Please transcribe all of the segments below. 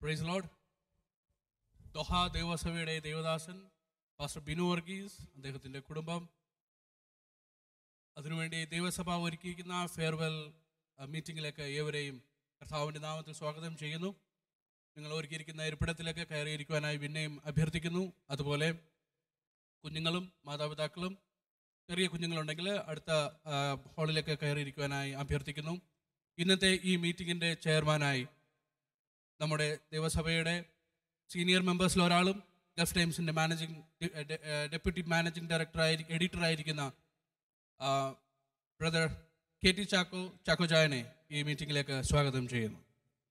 Price Lord Doha ദേവസഭയുടെ ദേവദാസൻ pastor Binu Varghese അദ്ദേഹത്തിൻ്റെ കുടുംബം അതിനുവേണ്ടി ദൈവസഭ ഒരുക്കിയിരിക്കുന്ന ഫെയർവെൽ മീറ്റിംഗിലേക്ക് ഏവരെയും കർത്താവിൻ്റെ നാമത്തിൽ സ്വാഗതം ചെയ്യുന്നു നിങ്ങൾ ഒരുക്കിയിരിക്കുന്ന ഇരിപ്പിടത്തിലേക്ക് കയറിയിരിക്കുവാനായി പിന്നെയും അഭ്യർത്ഥിക്കുന്നു അതുപോലെ കുഞ്ഞുങ്ങളും മാതാപിതാക്കളും ചെറിയ കുഞ്ഞുങ്ങളുണ്ടെങ്കിൽ അടുത്ത ആ, ഹാളിലേക്ക് കയറിയിരിക്കുവാനായി അഭ്യർത്ഥിക്കുന്നു ഇന്നത്തെ ഈ മീറ്റിങ്ങിൻ്റെ ചെയർമാനായി നമ്മുടെ ദേവസഭയുടെ സീനിയർ മെമ്പേഴ്സിൽ ഒരാളും ഗൾഫ് ടൈംസിൻ്റെ മാനേജിംഗ് ഡെപ്യൂട്ടി മാനേജിംഗ് ഡയറക്ടറായി എഡിറ്ററായിരിക്കുന്ന ബ്രദർ കെ ടി ചാക്കോ ചാക്കോജായനെ ഈ മീറ്റിംഗിലേക്ക് സ്വാഗതം ചെയ്യുന്നു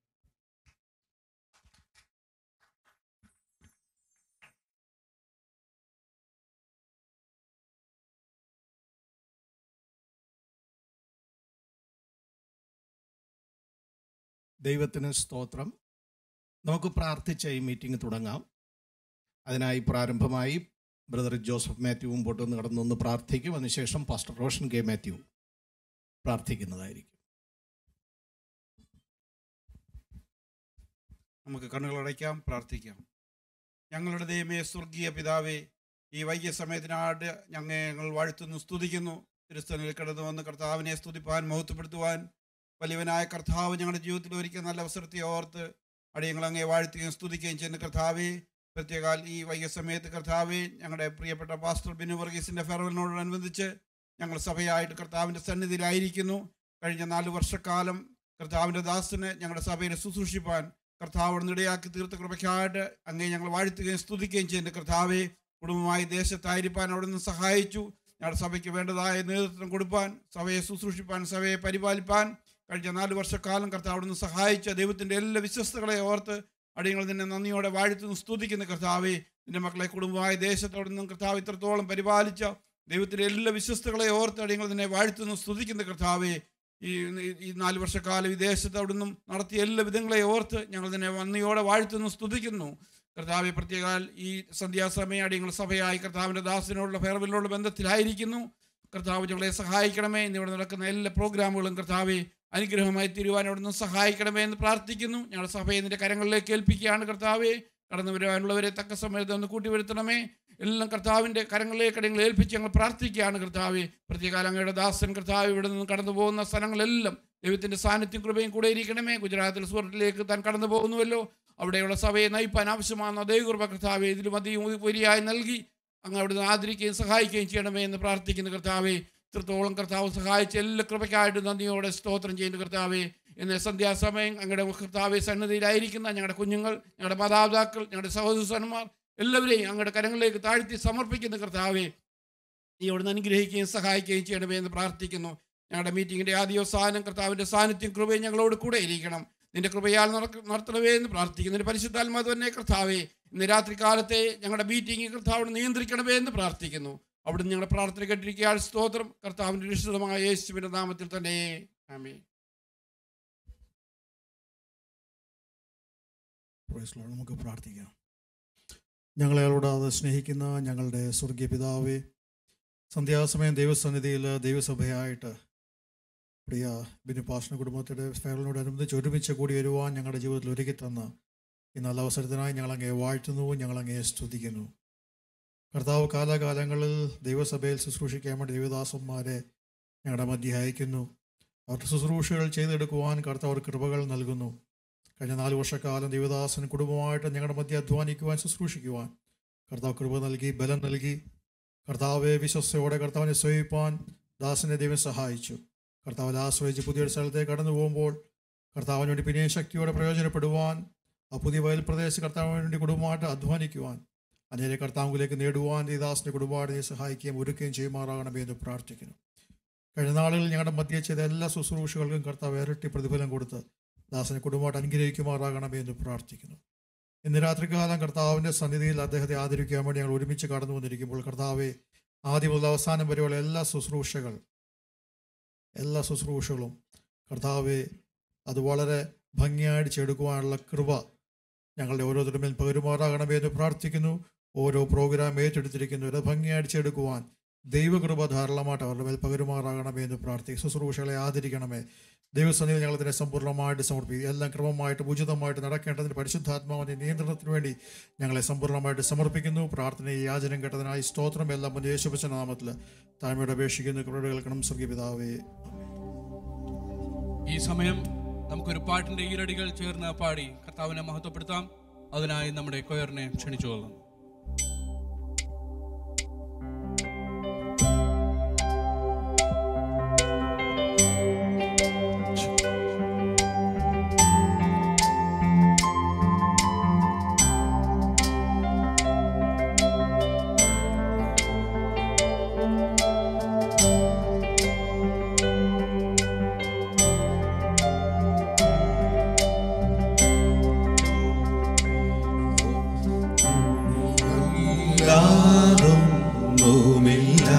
ദൈവത്തിന് സ്തോത്രം നമുക്ക് പ്രാർത്ഥിച്ച ഈ മീറ്റിംഗ് തുടങ്ങാം അതിനായി പ്രാരംഭമായി ബ്രദർ ജോസഫ് മാത്യു മുമ്പോട്ട് ഒന്ന് കടന്നൊന്ന് പ്രാർത്ഥിക്കും അതിനുശേഷം പാസ്റ്റർ റോഷൻ കെ മാത്യു പ്രാർത്ഥിക്കുന്നതായിരിക്കും നമുക്ക് കണ്ണുകളടയ്ക്കാം പ്രാർത്ഥിക്കാം ഞങ്ങളുടെ ദൈവമേ സ്വർഗീയ പിതാവേ ഈ വൈകിയ സമയത്തിനാട് ഞങ്ങൾ ഞങ്ങൾ വാഴ്ത്തുന്നു സ്തുതിക്കുന്നു തിരുസ്ഥനിൽ കിടന്നു വന്ന് കർത്താവിനെ സ്തുതിപ്പാൻ മഹത്വപ്പെടുത്തുവാൻ വലിയവനായ കർത്താവ് ഞങ്ങളുടെ ജീവിതത്തിൽ ഒരിക്കൽ നല്ല അവസരത്തെ ഓർത്ത് അടിയങ്ങൾ അങ്ങേ വാഴ്ത്തുകയും സ്തുതിക്കുകയും ചെയ്യുന്ന കർത്താവേ പ്രത്യേകാൽ ഈ വൈകിയ സമയത്ത് കർത്താവേ ഞങ്ങളുടെ പ്രിയപ്പെട്ട പാസ്റ്റർ ബിനു വർഗീസിൻ്റെ ഫെറവലിനോടനുബന്ധിച്ച് ഞങ്ങൾ സഭയായിട്ട് കർത്താവിൻ്റെ സന്നിധിയിലായിരിക്കുന്നു കഴിഞ്ഞ നാല് വർഷക്കാലം കർത്താവിൻ്റെ ദാസന് ഞങ്ങളുടെ സഭയെ ശുശ്രൂഷിപ്പാൻ കർത്താവ് ഇടയാക്കി തീർത്ത കൃപയ്ക്കായിട്ട് അങ്ങേ ഞങ്ങൾ വാഴ്ത്തുകയും സ്തുതിക്കുകയും ചെയ്യുന്ന കർത്താവെ കുടുംബമായി ദേശത്തായിരിക്കാൻ അവിടെ നിന്ന് സഹായിച്ചു ഞങ്ങളുടെ സഭയ്ക്ക് വേണ്ടതായ നേതൃത്വം കൊടുപ്പാൻ സഭയെ ശുശ്രൂഷിപ്പാൻ സഭയെ പരിപാലിപ്പാൻ കഴിഞ്ഞ നാല് വർഷക്കാലം കർത്താവ് അവിടെ നിന്ന് സഹായിച്ച ദൈവത്തിൻ്റെ എല്ലാ വിശ്വസ്തകളെ ഓർത്ത് അടിയങ്ങൾ നിന്നെ നന്ദിയോടെ വാഴ്ത്തുന്നു സ്തുതിക്കുന്ന കർത്താവെ നിന്റെ മക്കളെ കുടുംബമായ ദേശത്തോടെ നിന്നും കർത്താവ് ഇത്രത്തോളം പരിപാലിച്ച ദൈവത്തിൻ്റെ എല്ലാ വിശ്വസ്തകളെ ഓർത്ത് അടിയങ്ങൾ നിന്നെ വാഴ്ത്തുന്നു സ്തുതിക്കുന്ന കർത്താവെ ഈ ഈ നാല് വർഷക്കാലം വിദേശത്ത് അവിടെ നിന്നും നടത്തിയ എല്ലാ വിധങ്ങളെ ഓർത്ത് ഞങ്ങൾ തന്നെ നന്ദിയോടെ വാഴ്ത്തുന്നു സ്തുതിക്കുന്നു കർത്താവെ പ്രത്യേകാൽ ഈ സന്ധ്യാസമയം അടിയങ്ങൾ സഭയായി കർത്താവിൻ്റെ ദാസനോടുള്ള ഫെയർവെല്ലിനോടുള്ള ബന്ധത്തിലായിരിക്കുന്നു കർത്താവ് ഞങ്ങളെ സഹായിക്കണമേ എന്നിവിടെ നടക്കുന്ന എല്ലാ പ്രോഗ്രാമുകളും കർത്താവെ അനുഗ്രഹമായി തീരുവാൻ അവിടെ നിന്ന് സഹായിക്കണമേ എന്ന് പ്രാർത്ഥിക്കുന്നു ഞങ്ങളുടെ സഭയെ നിന്റെ കരങ്ങളിലേക്ക് ഏൽപ്പിക്കുകയാണ് കർത്താവെ കടന്നു വരുവാനുള്ളവരെ തക്ക സമയത്ത് ഒന്ന് കൂട്ടിവരുത്തണമേ എല്ലാം കർത്താവിൻ്റെ കരങ്ങളിലേക്ക് അടിയങ്ങൾ ഏൽപ്പിച്ച് ഞങ്ങൾ പ്രാർത്ഥിക്കുകയാണ് കർത്താവെ പ്രത്യേകാല അങ്ങയുടെ ദാസൻ കർത്താവ് ഇവിടെ നിന്ന് കടന്നു പോകുന്ന സ്ഥലങ്ങളെല്ലാം ദൈവത്തിൻ്റെ സാന്നിധ്യം കൃപയും കൂടെ ഇരിക്കണമേ ഗുജറാത്തിൽ സുഹൃത്തിലേക്ക് താൻ കടന്നു പോകുന്നുവല്ലോ അവിടെയുള്ള സഭയെ നയിപ്പാൻ ആവശ്യമാകുന്ന ദൈവകൃപ കർത്താവെ ഇതിലും അധികം ഉപരിയായി നൽകി അങ്ങ് അവിടുന്ന് ആദരിക്കുകയും സഹായിക്കുകയും ചെയ്യണമേ എന്ന് പ്രാർത്ഥിക്കുന്ന കർത്താവെ ഇത്രത്തോളം കർത്താവ് സഹായിച്ച എല്ലാ കൃപയ്ക്കായിട്ട് നന്ദിയോടെ സ്തോത്രം ചെയ്യുന്ന കർത്താവെ ഇന്ന് സന്ധ്യാസമയം അങ്ങയുടെ കർത്താവെ സന്നദ്ധിയിലായിരിക്കുന്ന ഞങ്ങളുടെ കുഞ്ഞുങ്ങൾ ഞങ്ങളുടെ മാതാപിതാക്കൾ ഞങ്ങളുടെ സഹോദരന്മാർ എല്ലാവരെയും അങ്ങയുടെ കരങ്ങളിലേക്ക് താഴ്ത്തി സമർപ്പിക്കുന്ന കർത്താവെ നീ അവിടുന്ന് അനുഗ്രഹിക്കുകയും സഹായിക്കുകയും ചെയ്യണമേ എന്ന് പ്രാർത്ഥിക്കുന്നു ഞങ്ങളുടെ മീറ്റിങ്ങിൻ്റെ ആദ്യവസാനം കർത്താവിൻ്റെ സാന്നിധ്യം കൃപയും ഞങ്ങളോട് കൂടെ ഇരിക്കണം നിന്റെ കൃപയാൽ നടക്ക- നടത്തണമേ എന്ന് പ്രാർത്ഥിക്കുന്നു നിന്റെ പരിശുദ്ധാത്മാ തന്നെ കർത്താവെ ഇന്ന് രാത്രി കാലത്തെ ഞങ്ങളുടെ മീറ്റിംഗ് കർത്താവിനെ നിയന്ത്രിക്കണമേ എന്ന് പ്രാർത്ഥിക്കുന്നു അവിടുന്ന് ഞങ്ങളുടെ പ്രാർത്ഥന കേട്ടിരിക്കുകയാൽ സ്തോത്രം കർത്താവിൻ്റെ വിശുദ്ധമായ യേശുവിൻ്റെ നാമത്തിൽ തന്നെ ആമേ Praise Lord. നമുക്ക് പ്രാർത്ഥിക്കാം ഞങ്ങളെ കൂടാതെ സ്നേഹിക്കുന്ന ഞങ്ങളുടെ സ്വർഗീയ പിതാവേ സന്ധ്യാസമയം ദൈവസന്നിധിയിൽ ദൈവസഭയായിട്ട് പ്രിയ ബിനുപാസന കുടുംബത്തിൻ്റെ ഫെയറിനോടനുബന്ധിച്ച് ഒരുമിച്ച് കൂടി വരുവാൻ ഞങ്ങളുടെ ജീവിതത്തിൽ ഒരുക്കി തന്ന ഈ നല്ല അവസരത്തിനായി ഞങ്ങളങ്ങേ വാഴ്ത്തുന്നു ഞങ്ങളങ്ങേ സ്തുതിക്കുന്നു കർത്താവ് കാലാകാലങ്ങളിൽ ദൈവസഭയിൽ ശുശ്രൂഷിക്കാൻ വേണ്ടി ദൈവദാസന്മാരെ ഞങ്ങളുടെ മധ്യ അയക്കുന്നു അവരുടെ ശുശ്രൂഷകൾ ചെയ്തെടുക്കുവാൻ കർത്താവ് അവർക്ക് കൃപകൾ നൽകുന്നു കഴിഞ്ഞ നാല് വർഷക്കാലം ദൈവദാസൻ കുടുംബമായിട്ട് ഞങ്ങളുടെ മധ്യ അധ്വാനിക്കുവാൻ ശുശ്രൂഷിക്കുവാൻ കർത്താവ് കൃപ നൽകി ബലം നൽകി കർത്താവെ വിശ്വസ്തയോടെ കർത്താവിനെ സേവിപ്പാൻ ദാസനെ ദൈവം സഹായിച്ചു കർത്താവിൽ ആശ്രയിച്ച് പുതിയൊരു സ്ഥലത്തേക്ക് കടന്നു പോകുമ്പോൾ കർത്താവിന് വേണ്ടി പിന്നെയും ശക്തിയോടെ പ്രയോജനപ്പെടുവാൻ ആ പുതിയ വയൽ പ്രദേശത്ത് കർത്താവിന് വേണ്ടി കുടുംബമായിട്ട് അധ്വാനിക്കുവാൻ അനേക കർത്താവിലേക്ക് നേടുവാൻ ഈ ദാസനെ കുടുംബമായിട്ട് നീ സഹായിക്കുകയും ഒരുക്കുകയും ചെയ്യുമാറാകണമേ എന്ന് പ്രാർത്ഥിക്കുന്നു കഴിഞ്ഞ നാളുകളിൽ ഞങ്ങളുടെ മധ്യ ചെയ്ത എല്ലാ ശുശ്രൂഷകൾക്കും കർത്താവ് ഇരട്ടി പ്രതിഫലം കൊടുത്ത് ദാസനെ കുടുംബമായിട്ട് അനുഗ്രഹിക്കുമാറാകണമേ എന്ന് പ്രാർത്ഥിക്കുന്നു ഇന്ന് രാത്രികാലം കർത്താവിൻ്റെ സന്നിധിയിൽ അദ്ദേഹത്തെ ആദരിക്കാൻ വേണ്ടി ഞങ്ങൾ ഒരുമിച്ച് കടന്നു വന്നിരിക്കുമ്പോൾ കർത്താവെ ആദ്യം മുതൽ അവസാനം വരെയുള്ള എല്ലാ ശുശ്രൂഷകൾ എല്ലാ ശുശ്രൂഷകളും കർത്താവെ അത് വളരെ ഭംഗിയായിട്ട് ചെയ്തെടുക്കുവാനുള്ള കൃപ ഞങ്ങളുടെ ഓരോരുത്തരുടെ മേൽ പകരുമാറാകണമേ എന്ന് പ്രാർത്ഥിക്കുന്നു ഓരോ പ്രോഗ്രാം ഏറ്റെടുത്തിരിക്കുന്നു അത് ഭംഗിയായിട്ട് ചെയ്തെടുക്കുവാൻ ദൈവകൃപ ധാരാളമായിട്ട് അവരുടെ മേൽ പകരുമാറാകണമേ എന്ന് പ്രാർത്ഥിക്കും ശുശ്രൂഷകളെ ആദരിക്കണമേ ദൈവസന്നിധി ഞങ്ങൾ ഇതിനെ സമ്പൂർണ്ണമായിട്ട് സമർപ്പിക്കും എല്ലാം ക്രമമായിട്ട് ഉചിതമായിട്ട് നടക്കേണ്ടതിന് പരിശുദ്ധാത്മാവിൻ്റെ നിയന്ത്രണത്തിന് വേണ്ടി ഞങ്ങളെ സമ്പൂർണ്ണമായിട്ട് സമർപ്പിക്കുന്നു പ്രാർത്ഥനയും യാചനം കേട്ടതിനായി സ്തോത്രം എല്ലാം മുന്നേ യേശുപച്ച നാമത്തിൽ താഴ്മയുടെ അപേക്ഷിക്കുന്ന കൃപയുടെ കേൾക്കണം സ്വർഗീയ പിതാവേ ഈ സമയം നമുക്കൊരു പാട്ടിന്റെ ഈരടികൾ ചേർന്ന് പാടി കർത്താവിനെ മഹത്വപ്പെടുത്താം അതിനായി നമ്മുടെ കൊയറിനെ ക്ഷണിച്ചു കൊള്ളുന്നു യാതൊന്നുമില്ല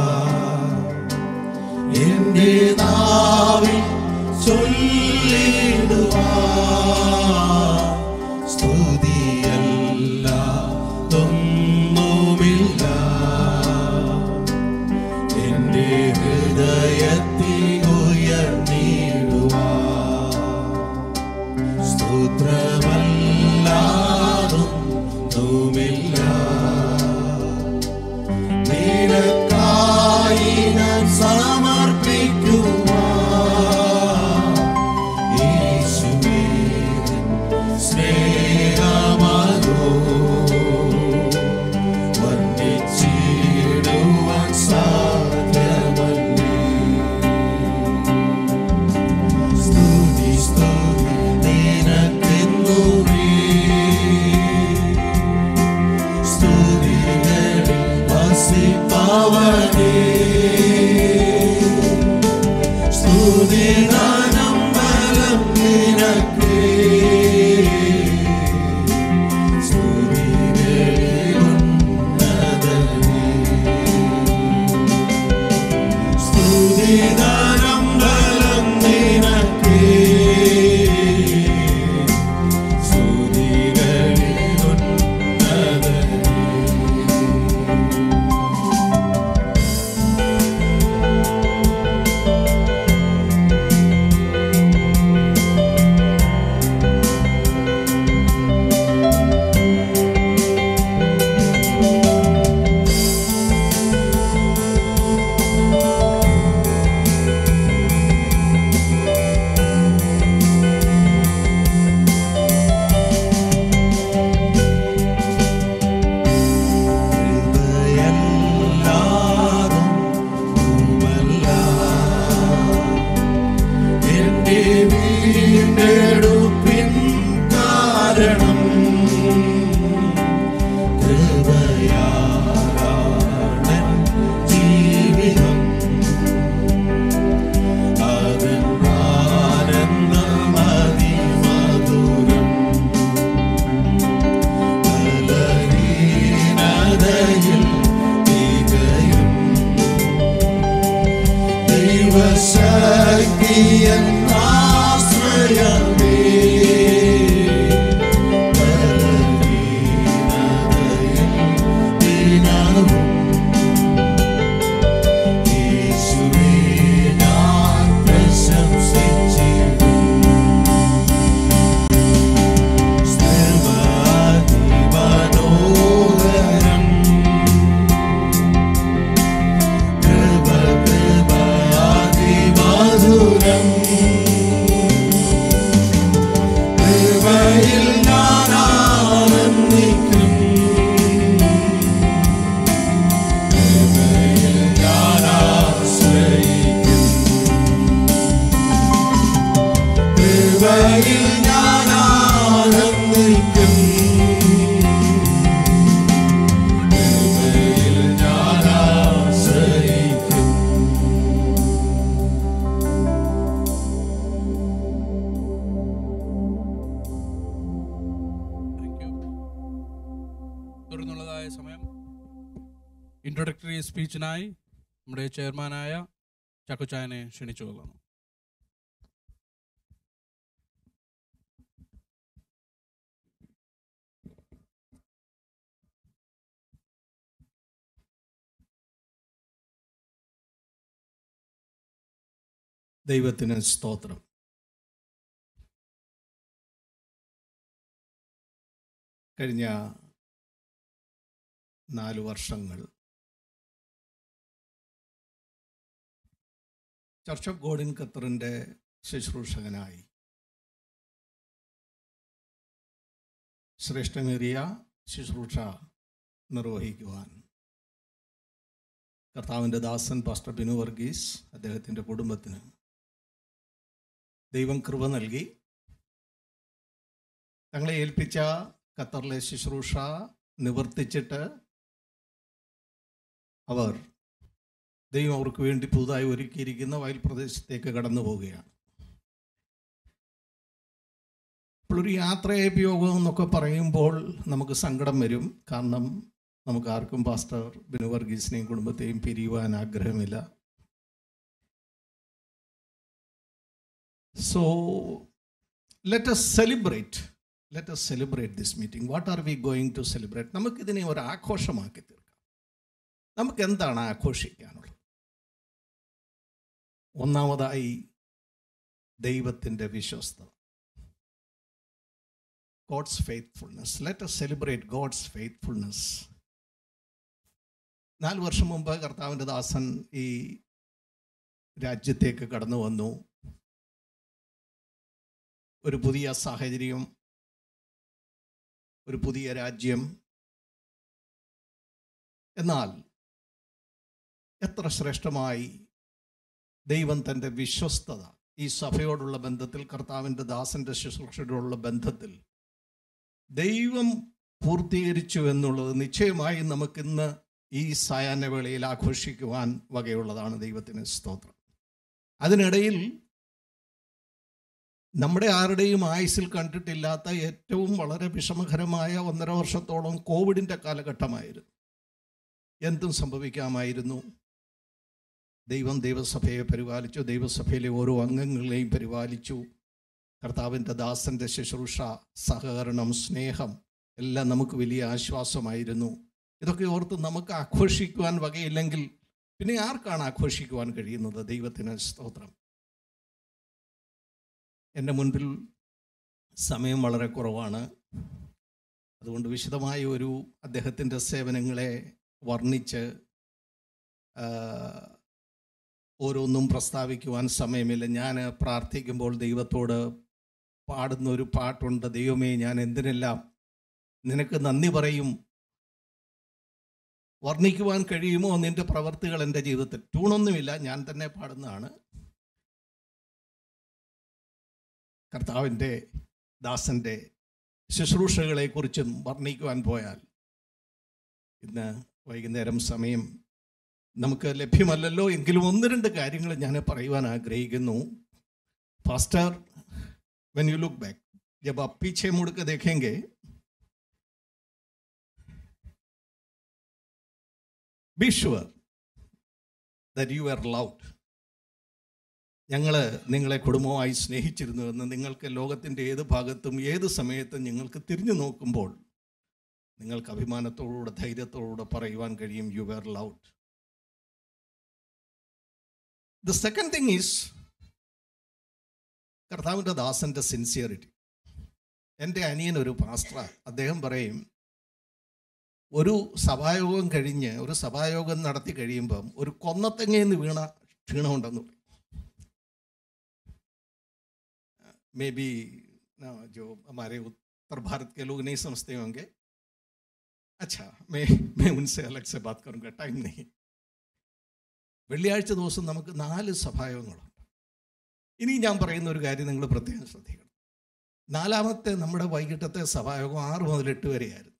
എന്റെ നാവിൽ ചൊല്ലിടുവാ സ്തുതിയല്ല തൊന്നുമില്ല എന്റെ ഹൃദയത്തിൽ ഉയർന്നിടുവാ സ്തോത്രമല്ലാതൊന്നുമില്ല നിനക്കായി ഞാൻ സമർപ്പിക്കുവാ യേശുവേ സ്നേഹമാകോ വർണ്ണിച്ചിടുവാൻ സാധ്യമല്ലേ സ്തുതി സ്തുതി നിനക്കെന്നുമേ സ്തുതികളിൽ വസിപ്പവനേ സ്തുതിഗാനം ബലം നിനക്കേ സ്തുതികളിൽ ഉന്നതനേ സ്തുതിഗാനം ബലം നിനക്കേ സ്തുതികളിൽ ഉന്നതനേ ഹൃദയല്ലാതും ഒന്നുമല്ല. എന്റെ വീണ്ടെടുപ്പിൻ കാരണം കൃപയാലാണ് ജീവിതം അതിൻ ആനന്ദമതിമധുരം ബലഹീനതയിൽ തികയും ദൈവശക്തിയെന്നാശ്രയമേ ബലഹീനതയിൽ ദിനവും യേശുവേ ഞാൻ പ്രശംസിച്ചിടും സർവാധിപനോഹരം കൃപ കൃപാതിമധുരം കൃപയിൽ ഞാൻ ആനന്ദിക്കും കൃപയിൽ ഞാൻ ആശ്രയിക്കും കൃപയിൽ ഞാൻ ആനന്ദിക്കും കൃപയിൽ ഞാൻ ആശ്രയിക്കും താങ്ക് യു തുടർന്നുള്ളതായ സമയം ഇൻട്രൊഡക്ടറി സ്പീച്ചിനായി നമ്മുടെ ചെയർമാനായ ചക്കുച്ചായനെ ക്ഷണിച്ചു കൊള്ളുന്നു ദൈവത്തിന് സ്തോത്രം കഴിഞ്ഞ നാല് വർഷങ്ങൾ ചർച്ച് ഓഫ് ഗോഡ് ഇൻ ഖത്തറിൻ്റെ ശുശ്രൂഷകനായി ശ്രേഷ്ഠമേറിയ ശുശ്രൂഷ നിർവഹിക്കുവാൻ കർത്താവിൻ്റെ ദാസൻ പാസ്റ്റർ ബിനു വർഗീസ് അദ്ദേഹത്തിൻ്റെ കുടുംബത്തിന് ദൈവം കൃപ നൽകി തങ്ങളെ ഏൽപ്പിച്ച ഖത്തറിലെ ശുശ്രൂഷ നിവർത്തിച്ചിട്ട് അവർ ദൈവം അവർക്ക് വേണ്ടി പുതുതായി ഒരുക്കിയിരിക്കുന്ന വയൽ പ്രദേശത്തേക്ക് കടന്നു പോവുകയാണ് ഇപ്പോൾ ഒരു യാത്രയപയോഗം എന്നൊക്കെ പറയുമ്പോൾ നമുക്ക് സങ്കടം വരും കാരണം നമുക്ക് ആർക്കും പാസ്റ്റർ ബിനു വർഗീസിനെയും കുടുംബത്തെയും പിരിയുവാൻ ആഗ്രഹമില്ല so let's celebrate let's celebrate this meeting what are we going to celebrate നമുക്കിതിനെ ഒരു ആഘോഷമാക്കി തീർക്കാം നമുക്ക് എന്താണ് ആഘോഷിക്കാനുള്ളത് ഒന്നാമതായി ദൈവത്തിൻ്റെ വിശ്വസ്തത God's faithfulness let's celebrate God's faithfulness നാല് വർഷം മുമ്പ് കർത്താവിൻ്റെ ദാസൻ ഈ രാജ്യത്തേക്ക് കടന്നു വന്നു ഒരു പുതിയ സാഹചര്യം ഒരു പുതിയ രാജ്യം എന്നാൽ എത്ര ശ്രേഷ്ഠമായി ദൈവം തൻ്റെ വിശ്വസ്തത ഈ സഭയോടുള്ള ബന്ധത്തിൽ കർത്താവിൻ്റെ ദാസൻ്റെ ശുശ്രൂഷയോടുള്ള ബന്ധത്തിൽ ദൈവം പൂർത്തീകരിച്ചു എന്നുള്ളത് നിശ്ചയമായി നമുക്കിന്ന് ഈ സായാഹ്നവേളയിൽ ആഘോഷിക്കുവാൻ വകയുള്ളതാണ് ദൈവത്തിന് സ്തോത്രം അതിനിടയിൽ നമ്മുടെ ആരുടെയും ആയുസിൽ കണ്ടിട്ടില്ലാത്ത ഏറ്റവും വളരെ വിഷമകരമായ ഒന്നര വർഷത്തോളം കോവിഡിൻ്റെ കാലഘട്ടമായിരുന്നു എന്തും സംഭവിക്കാമായിരുന്നു ദൈവം ദൈവസഭയെ പരിപാലിച്ചു ദൈവസഭയിലെ ഓരോ അംഗങ്ങളെയും പരിപാലിച്ചു കർത്താവിൻ്റെ ദാസൻ്റെ ശുശ്രൂഷ സഹകരണം സ്നേഹം എല്ലാം നമുക്ക് വലിയ ആശ്വാസമായിരുന്നു ഇതൊക്കെ ഓർത്ത് നമുക്ക് ആഘോഷിക്കുവാൻ വകയില്ലെങ്കിൽ പിന്നെ ആർക്കാണ് ആഘോഷിക്കുവാൻ കഴിയുന്നത് ദൈവത്തിന് സ്തോത്രം എൻ്റെ മുൻപിൽ സമയം വളരെ കുറവാണ് അതുകൊണ്ട് വിശദമായ ഒരു അദ്ദേഹത്തിൻ്റെ സേവനങ്ങളെ വർണ്ണിച്ച് ആ, ഓരോന്നും പ്രസ്താവിക്കുവാൻ സമയമില്ല ഞാൻ പ്രാർത്ഥിക്കുമ്പോൾ ദൈവത്തോട് പാടുന്ന ഒരു പാട്ടുണ്ട് ദൈവമേ ഞാൻ എന്തിനെല്ലാം നിനക്ക് നന്ദി പറയും വർണ്ണിക്കുവാൻ കഴിയുമോ നിന്റെ പ്രവർത്തികൾ എൻ്റെ ജീവിതത്തിൽ ട്യൂണൊന്നുമില്ല ഞാൻ തന്നെ പാടുന്നതാണ് കർത്താവിൻ്റെ ദാസൻ്റെ ശുശ്രൂഷകളെക്കുറിച്ചും വർണ്ണിക്കുവാൻ പോയാൽ ഇന്ന് വൈകുന്നേരം സമയം നമുക്ക് ലഭ്യമല്ലല്ലോ എങ്കിലും ഒന്ന് രണ്ട് കാര്യങ്ങൾ ഞാൻ പറയുവാൻ ആഗ്രഹിക്കുന്നു pastor when you look back जब आप पीछे मुड़ के देखेंगे be sure that you are loved ഞങ്ങൾ നിങ്ങളെ കുടുംബമായി സ്നേഹിച്ചിരുന്നുവെന്ന് നിങ്ങൾക്ക് ലോകത്തിൻ്റെ ഏത് ഭാഗത്തും ഏത് സമയത്തും നിങ്ങൾക്ക് തിരിഞ്ഞു നോക്കുമ്പോൾ നിങ്ങൾക്ക് അഭിമാനത്തോടുകൂടെ ധൈര്യത്തോടുകൂടെ പറയുവാൻ കഴിയും you are loved the second thing is കർത്താവിൻ്റെ ദാസൻ്റെ സിൻസിയറിറ്റി എൻ്റെ അനിയൻ ഒരു പാസ്റ്റർ അദ്ദേഹം പറയും ഒരു സഭായോഗം കഴിഞ്ഞ് ഒരു സഭായോഗം നടത്തി കഴിയുമ്പം ഒരു കൊന്നത്തെങ്ങയിൽ നിന്ന് വീണ ക്ഷീണമുണ്ടെന്ന് പറയും मे बी ना, जो हमारे उत्तर भारत के लोग नहीं समझते होंगे अच्छा मैं मैं उनसे अलग से बात करूंगा टाइम नहीं വെള്ളിയാഴ്ച ദിവസം നമുക്ക് നാല് സഭായോഗങ്ങളുണ്ട് ഇനി ഞാൻ പറയുന്ന ഒരു കാര്യം നിങ്ങൾ പ്രത്യേകം ശ്രദ്ധിക്കണം നാലാമത്തെ നമ്മുടെ വൈകിട്ടത്തെ സഭായോഗം ആറ് മുതൽ എട്ട് വരെയായിരുന്നു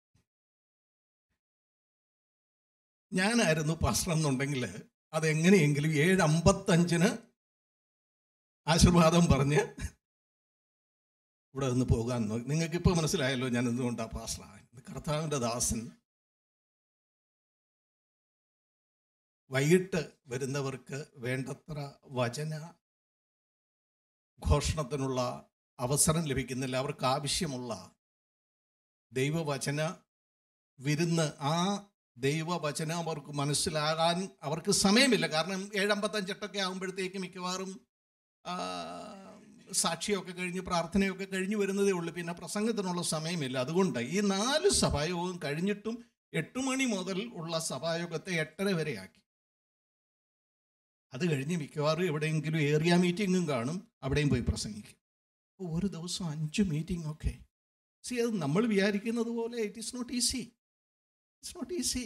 ഞാനായിരുന്നു പാസ്റ്റർ എന്നുണ്ടെങ്കിൽ അതെങ്ങനെയെങ്കിലും ഏഴ് അമ്പത്തഞ്ചിന് ആശീർവാദം പറഞ്ഞ് ഇവിടെ നിന്ന് പോകാൻ നോക്കി നിങ്ങൾക്ക് ഇപ്പോൾ മനസ്സിലായല്ലോ ഞാൻ എന്തുകൊണ്ടാണ് പാസ്റ്ററായത് കർത്താവിൻ്റെ ദാസൻ വൈകിട്ട് വരുന്നവർക്ക് വേണ്ടത്ര വചന ഘോഷണത്തിനുള്ള അവസരം ലഭിക്കുന്നില്ല അവർക്ക് ആവശ്യമുള്ള ദൈവവചന വിരുന്ന് ആ ദൈവവചനം അവർക്ക് മനസ്സിലാകാൻ അവർക്ക് സമയമില്ല കാരണം ഏഴമ്പത്തഞ്ചെട്ടൊക്കെ ആകുമ്പോഴത്തേക്ക് മിക്കവാറും ആ, സാക്ഷിയൊക്കെ കഴിഞ്ഞ് പ്രാർത്ഥനയൊക്കെ കഴിഞ്ഞ് വരുന്നതേ ഉള്ളൂ പിന്നെ പ്രസംഗത്തിനുള്ള സമയമില്ല അതുകൊണ്ട് ഈ നാല് സഭായോഗവും കഴിഞ്ഞിട്ടും എട്ട് മണി മുതൽ ഉള്ള സഭായോഗത്തെ എട്ടര വരെ ആക്കി അത് കഴിഞ്ഞ് മിക്കവാറും എവിടെയെങ്കിലും ഏറിയ മീറ്റിങ്ങും കാണും അവിടെയും പോയി പ്രസംഗിക്കും അപ്പോൾ ഒരു ദിവസം അഞ്ച് മീറ്റിംഗ് ഒക്കെ സി അത് നമ്മൾ വിചാരിക്കുന്നത് പോലെ it is not easy it's not easy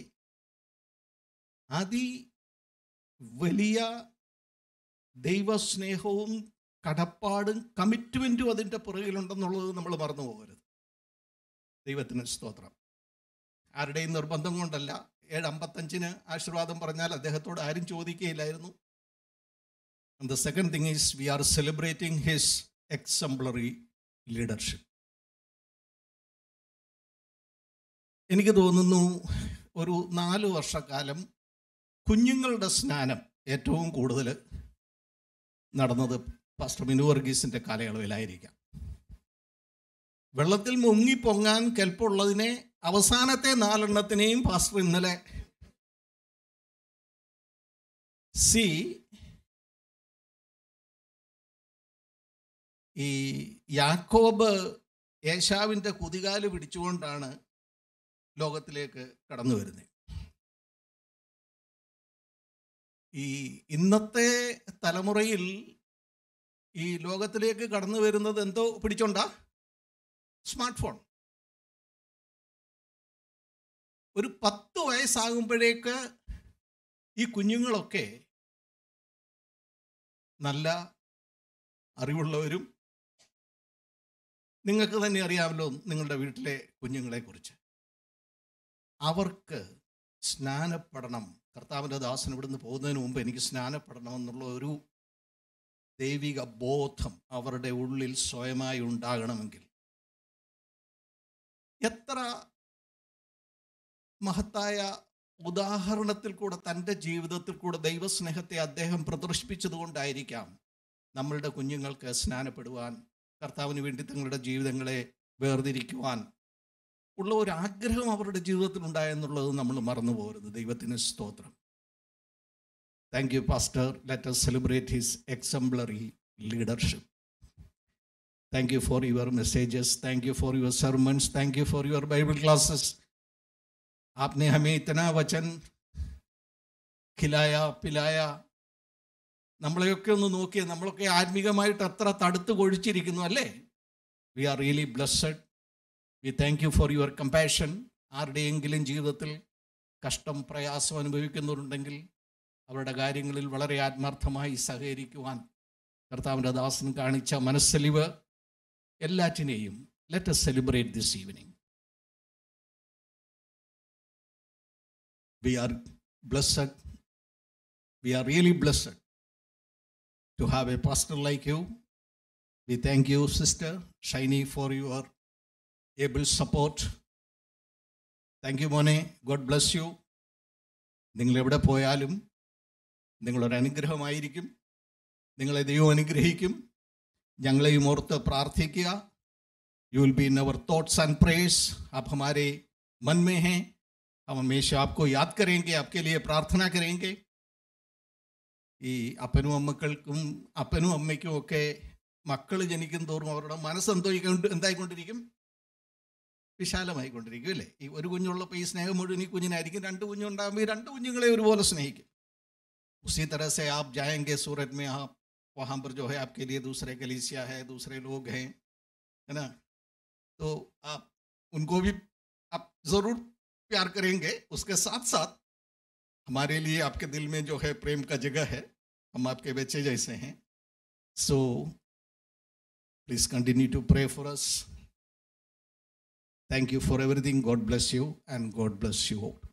അതി വലിയ ദൈവസ്നേഹവും കടപ്പാടും കമ്മിറ്റ്മെൻറ്റും അതിൻ്റെ പുറകിലുണ്ടെന്നുള്ളത് നമ്മൾ മറന്നു പോകരുത് ദൈവത്തിന് സ്തോത്രം ആരുടെയും നിർബന്ധം കൊണ്ടല്ല ഏഴ് അമ്പത്തഞ്ചിന് ആശീർവാദം പറഞ്ഞാൽ അദ്ദേഹത്തോട് ആരും ചോദിക്കുകയില്ലായിരുന്നു the second thing is we are celebrating his exemplary leadership എനിക്ക് തോന്നുന്നു ഒരു നാല് വർഷക്കാലം കുഞ്ഞുങ്ങളുടെ സ്നാനം ഏറ്റവും കൂടുതൽ നടന്നത് പാസ്റ്റർ മിനു വർഗീസിൻ്റെ കാലയളവിലായിരിക്കാം വെള്ളത്തിൽ മുങ്ങി പൊങ്ങാൻ കെൽപ്പുള്ളതിനെ അവസാനത്തെ നാലെണ്ണത്തിനെയും പാസ്റ്റർ ഇന്നലെ സി ഈ യാക്കോബ് യേശാവിൻ്റെ കുതികാല് പിടിച്ചുകൊണ്ടാണ് ലോകത്തിലേക്ക് കടന്നു വരുന്നത് ഈ ഇന്നത്തെ തലമുറയിൽ ഈ ലോകത്തിലേക്ക് കടന്നു വരുന്നത് എന്തോ പിടിച്ചോണ്ടാ സ്മാർട്ട് ഫോൺ ഒരു പത്ത് വയസ്സാകുമ്പോഴേക്ക് ഈ കുഞ്ഞുങ്ങളൊക്കെ നല്ല അറിവുള്ളവരും നിങ്ങൾക്ക് തന്നെ അറിയാമല്ലോ നിങ്ങളുടെ വീട്ടിലെ കുഞ്ഞുങ്ങളെക്കുറിച്ച് അവർക്ക് സ്നാനപ്പെടണം കർത്താവിൻ്റെ ദാസൻ ഇവിടുന്ന് പോകുന്നതിന് മുമ്പ് എനിക്ക് സ്നാനപ്പെടണം എന്നുള്ള ഒരു ദൈവിക ബോധം അവരുടെ ഉള്ളിൽ സ്വയമായി ഉണ്ടാകണമെങ്കിൽ എത്ര മഹത്തായ ഉദാഹരണത്തിൽ കൂടെ തൻ്റെ ജീവിതത്തിൽ കൂടെ ദൈവസ്നേഹത്തെ അദ്ദേഹം പ്രദർശിപ്പിച്ചതുകൊണ്ടായിരിക്കാം നമ്മളുടെ കുഞ്ഞുങ്ങൾക്ക് സ്നാനപ്പെടുവാൻ കർത്താവിന് വേണ്ടി തങ്ങളുടെ ജീവിതങ്ങളെ വേർതിരിക്കുവാൻ ഉള്ള ഒരു ആഗ്രഹം അവരുടെ ജീവിതത്തിൽ ഉണ്ടായെന്നുള്ളത് നമ്മൾ മറന്നു പോകരുത് ദൈവത്തിന് സ്തോത്രം thank you pastor let us celebrate his exemplary leadership thank you for your messages thank you for your sermons thank you for your Bible classes आपने हमें इतना वचन खिलाया पिलाया നമ്മളെയൊക്കെ ഒന്ന് നോക്കിയേ നമ്മളൊക്കെ ആത്മീകമായിട്ട് അത്ര തടുത്ത് കൊഴിച്ചിരിക്കുന്നു അല്ലേ we are really blessed we thank you for your compassion ആരുടെയെങ്കിലും ജീവിതത്തിൽ കഷ്ടം പ്രയാസം അനുഭവിക്കുന്നുണ്ടെങ്കിൽ അവരുടെ കാര്യങ്ങളിൽ വളരെ ആത്മാർത്ഥമായി സഹകരിക്കുവാൻ കർത്താവിൻ്റെ ദാസൻ കാണിച്ച മനസ്സലിവ് എല്ലാറ്റിനെയും let's celebrate this evening we are blessed. We are really blessed to have a pastor like you. We thank you, Sister Shiny, for your able support. Thank you, Mone. God bless you. നിങ്ങൾ എവിടെ പോയാലും നിങ്ങളൊരു അനുഗ്രഹമായിരിക്കും നിങ്ങളെ ദൈവം അനുഗ്രഹിക്കും ഞങ്ങളെയും ഓർത്ത് പ്രാർത്ഥിക്കുക you will be in our thoughts and prayers आप हमारे मन में हैं हम हमेशा आपको याद करेंगे आपके लिए प्रार्थना करेंगे ഈ അപ്പനും അമ്മക്കൾക്കും അപ്പനും അമ്മയ്ക്കും ഒക്കെ മക്കൾ ജനിക്കും തോറും അവരുടെ മനസ്സ് എന്തോ എന്തായിക്കൊണ്ടിരിക്കും വിശാലമായിക്കൊണ്ടിരിക്കും അല്ലേ ഈ ഒരു കുഞ്ഞുള്ളപ്പോൾ ഈ സ്നേഹം മുഴുവൻ ഈ കുഞ്ഞിനായിരിക്കും രണ്ട് കുഞ്ഞുണ്ടാകുമ്പോൾ ഈ രണ്ട് കുഞ്ഞുങ്ങളെ ഒരുപോലെ സ്നേഹിക്കും उसी तरह से आप जाएंगे सूरत में आप वहाँ पर जो है आपके लिए दूसरे कलीसिया है दूसरे लोग हैं है ना तो आप उनको भी आप ज़रूर प्यार करेंगे उसके साथ साथ हमारे लिए आपके दिल में जो है प्रेम का जगह है हम आपके बच्चे जैसे हैं so please continue to pray for us thank you for everything God bless you and God bless you all.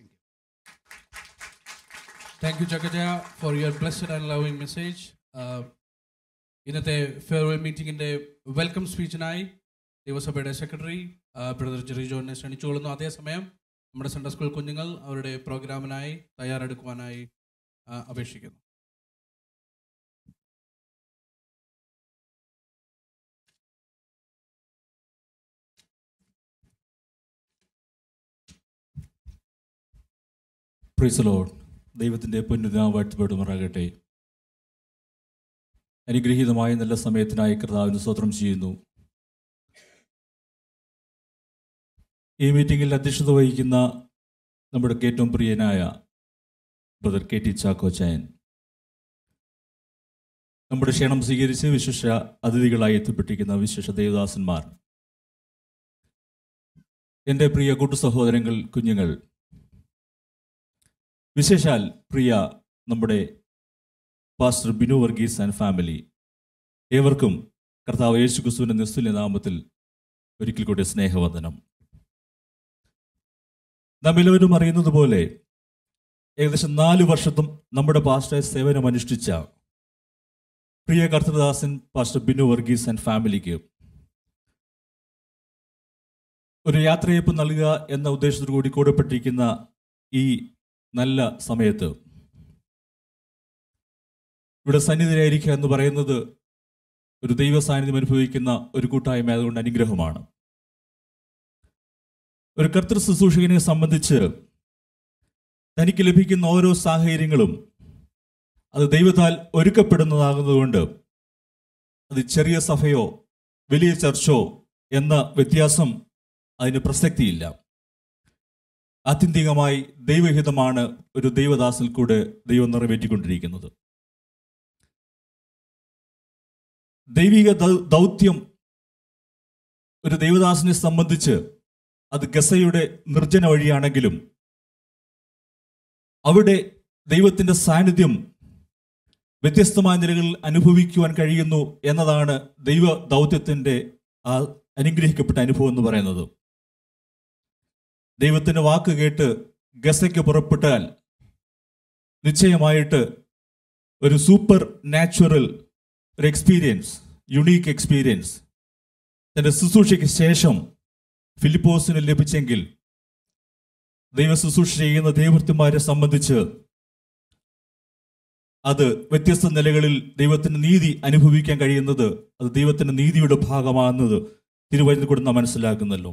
Thank you ചക്കജയ for your blessed and loving message ഇന്നത്തെ ഫെയർവെൽ മീറ്റിംഗിൻ്റെ വെൽക്കം സ്പീച്ചിനായി ദേവസഭയുടെ സെക്രട്ടറി ബ്രദർ ജെറി ജോണിനെ ക്ഷണിച്ചുകൊള്ളുന്നു അതേസമയം നമ്മുടെ central school കുഞ്ഞുങ്ങൾ അവരുടെ പ്രോഗ്രാമിനായി തയ്യാറെടുക്കുവാനായി ആ, അപേക്ഷിക്കുന്നു പ്രീസ് ലോഡ് ദൈവത്തിൻ്റെ പൊന്നുനാ വാഴ്ത്തപ്പെടുമാറാകട്ടെ അനുഗ്രഹീതമായ നല്ല സമയത്തിനായി കർത്താവിന് സ്വത്രം ചെയ്യുന്നു ഈ മീറ്റിംഗിൽ അധ്യക്ഷത വഹിക്കുന്ന നമ്മുടെ ഏറ്റവും പ്രിയനായ ബ്രദർ കെ ടി ചാക്കോച്ചായൻ നമ്മുടെ ക്ഷണം സ്വീകരിച്ച് വിശേഷ അതിഥികളായി എത്തിപ്പെട്ടിരിക്കുന്ന വിശേഷ ദേവദാസന്മാർ എൻ്റെ പ്രിയ കൂട്ടു സഹോദരങ്ങൾ കുഞ്ഞുങ്ങൾ വിശേഷാൽ പ്രിയ നമ്മുടെ pastor Binu Varghese and family ഏവർക്കും കർത്താവ് യേശു ക്രിസ്തുവിൻ്റെ നിസ്തുല്യ നാമത്തിൽ ഒരിക്കൽ കൂടി സ്നേഹവന്ദനം നാം എല്ലാവരും അറിയുന്നത് പോലെ ഏകദേശം നാല് വർഷത്തും നമ്മുടെ പാസ്റ്ററെ സേവനം അനുഷ്ഠിച്ച പ്രിയ കർത്തദാസൻ പാസ്റ്റർ ബിനു വർഗീസ് ആൻഡ് ഫാമിലിക്ക് ഒരു യാത്രയപ്പ് നൽകുക എന്ന ഉദ്ദേശത്തോടു കൂടി കൂടപ്പെട്ടിരിക്കുന്ന ഈ നല്ല സമയത്ത് ഇവിടെ സന്നിധിയിലായിരിക്കുക എന്ന് പറയുന്നത് ഒരു ദൈവ സാന്നിധ്യം അനുഭവിക്കുന്ന ഒരു കൂട്ടായ്മ അതുകൊണ്ട് അനുഗ്രഹമാണ് ഒരു കർത്തൃ ശുശ്രൂഷകനെ സംബന്ധിച്ച് തനിക്ക് ലഭിക്കുന്ന ഓരോ സാഹചര്യങ്ങളും അത് ദൈവത്താൽ ഒരുക്കപ്പെടുന്നതാകുന്നതുകൊണ്ട് അത് ചെറിയ സഭയോ വലിയ ചർച്ചോ എന്ന വ്യത്യാസം അതിന് പ്രസക്തിയില്ല ആത്യന്തികമായി ദൈവഹിതമാണ് ഒരു ദൈവദാസിൽ കൂടെ ദൈവം നിറവേറ്റിക്കൊണ്ടിരിക്കുന്നത് ദൈവിക ദൗ- ദൗത്യം ഒരു ദൈവദാസിനെ സംബന്ധിച്ച് അത് ഗസയുടെ നിർജ്ജന വഴിയാണെങ്കിലും അവിടെ ദൈവത്തിന്റെ സാന്നിധ്യം വ്യത്യസ്തമായ നിലകളിൽ അനുഭവിക്കുവാൻ കഴിയുന്നു എന്നതാണ് ദൈവ ദൗത്യത്തിന്റെ ആ അനുഗ്രഹിക്കപ്പെട്ട അനുഭവം എന്ന് പറയുന്നത് ദൈവത്തിന്റെ വാക്ക് കേട്ട് ഗസയ്ക്ക് പുറപ്പെട്ടാൽ നിശ്ചയമായിട്ട് ഒരു സൂപ്പർ നാച്ചുറൽ ഒരു എക്സ്പീരിയൻസ് യുണീക്ക് എക്സ്പീരിയൻസ് തന്റെ ശുശ്രൂഷയ്ക്ക് ശേഷം ഫിലിപ്പോസിന് ലഭിച്ചെങ്കിൽ ദൈവ ശുശ്രൂഷ ചെയ്യുന്ന ദൈവഭൃത്യന്മാരെ സംബന്ധിച്ച് അത് വ്യത്യസ്ത നിലകളിൽ ദൈവത്തിന്റെ നീതി അനുഭവിക്കാൻ കഴിയുന്നത് അത് ദൈവത്തിന്റെ നീതിയുടെ ഭാഗമാകുന്നത് തിരുവചനത്തിൽ കൂടെ നാം മനസ്സിലാക്കുന്നല്ലോ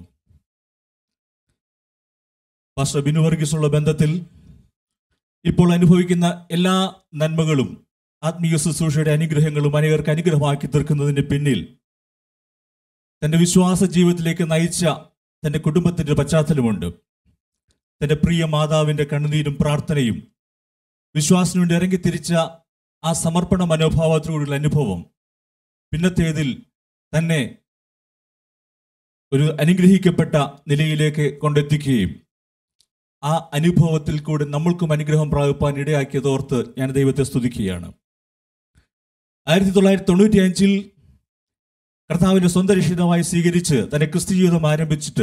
പാസ്റ്റർ ബിനു വർഗീസുള്ള ബന്ധത്തിൽ ഇപ്പോൾ അനുഭവിക്കുന്ന എല്ലാ നന്മകളും ആത്മീയ ശുശ്രൂഷയുടെ അനുഗ്രഹങ്ങളും അനേകർക്ക് അനുഗ്രഹമാക്കി തീർക്കുന്നതിന് പിന്നിൽ തന്റെ വിശ്വാസ ജീവിതത്തിലേക്ക് നയിച്ച തന്റെ കുടുംബത്തിന്റെ പശ്ചാത്തലമുണ്ട് തന്റെ പ്രിയ മാതാവിന്റെ കണ്ണുനീരും പ്രാർത്ഥനയും വിശ്വാസത്തിനു വേണ്ടി ഇറങ്ങിത്തിരിച്ച ആ സമർപ്പണ മനോഭാവത്തോടുള്ള അനുഭവം പിന്നത്തേതിൽ തന്നെ ഒരു അനുഗ്രഹിക്കപ്പെട്ട നിലയിലേക്ക് കൊണ്ടെത്തിക്കുകയും ആ അനുഭവത്തിൽ കൂടെ നമ്മൾക്കും അനുഗ്രഹം പ്രാപിപ്പാൻ ഇടയാക്കിയതോർത്ത് ഞാൻ ദൈവത്തെ സ്തുതിക്കുകയാണ് ആയിരത്തി തൊള്ളായിരത്തി തൊണ്ണൂറ്റി അഞ്ചിൽ കർത്താവിന്റെ സ്വന്തം രക്ഷിതമായി സ്വീകരിച്ച് തന്റെ ക്രിസ്തു ജീവിതം ആരംഭിച്ചിട്ട്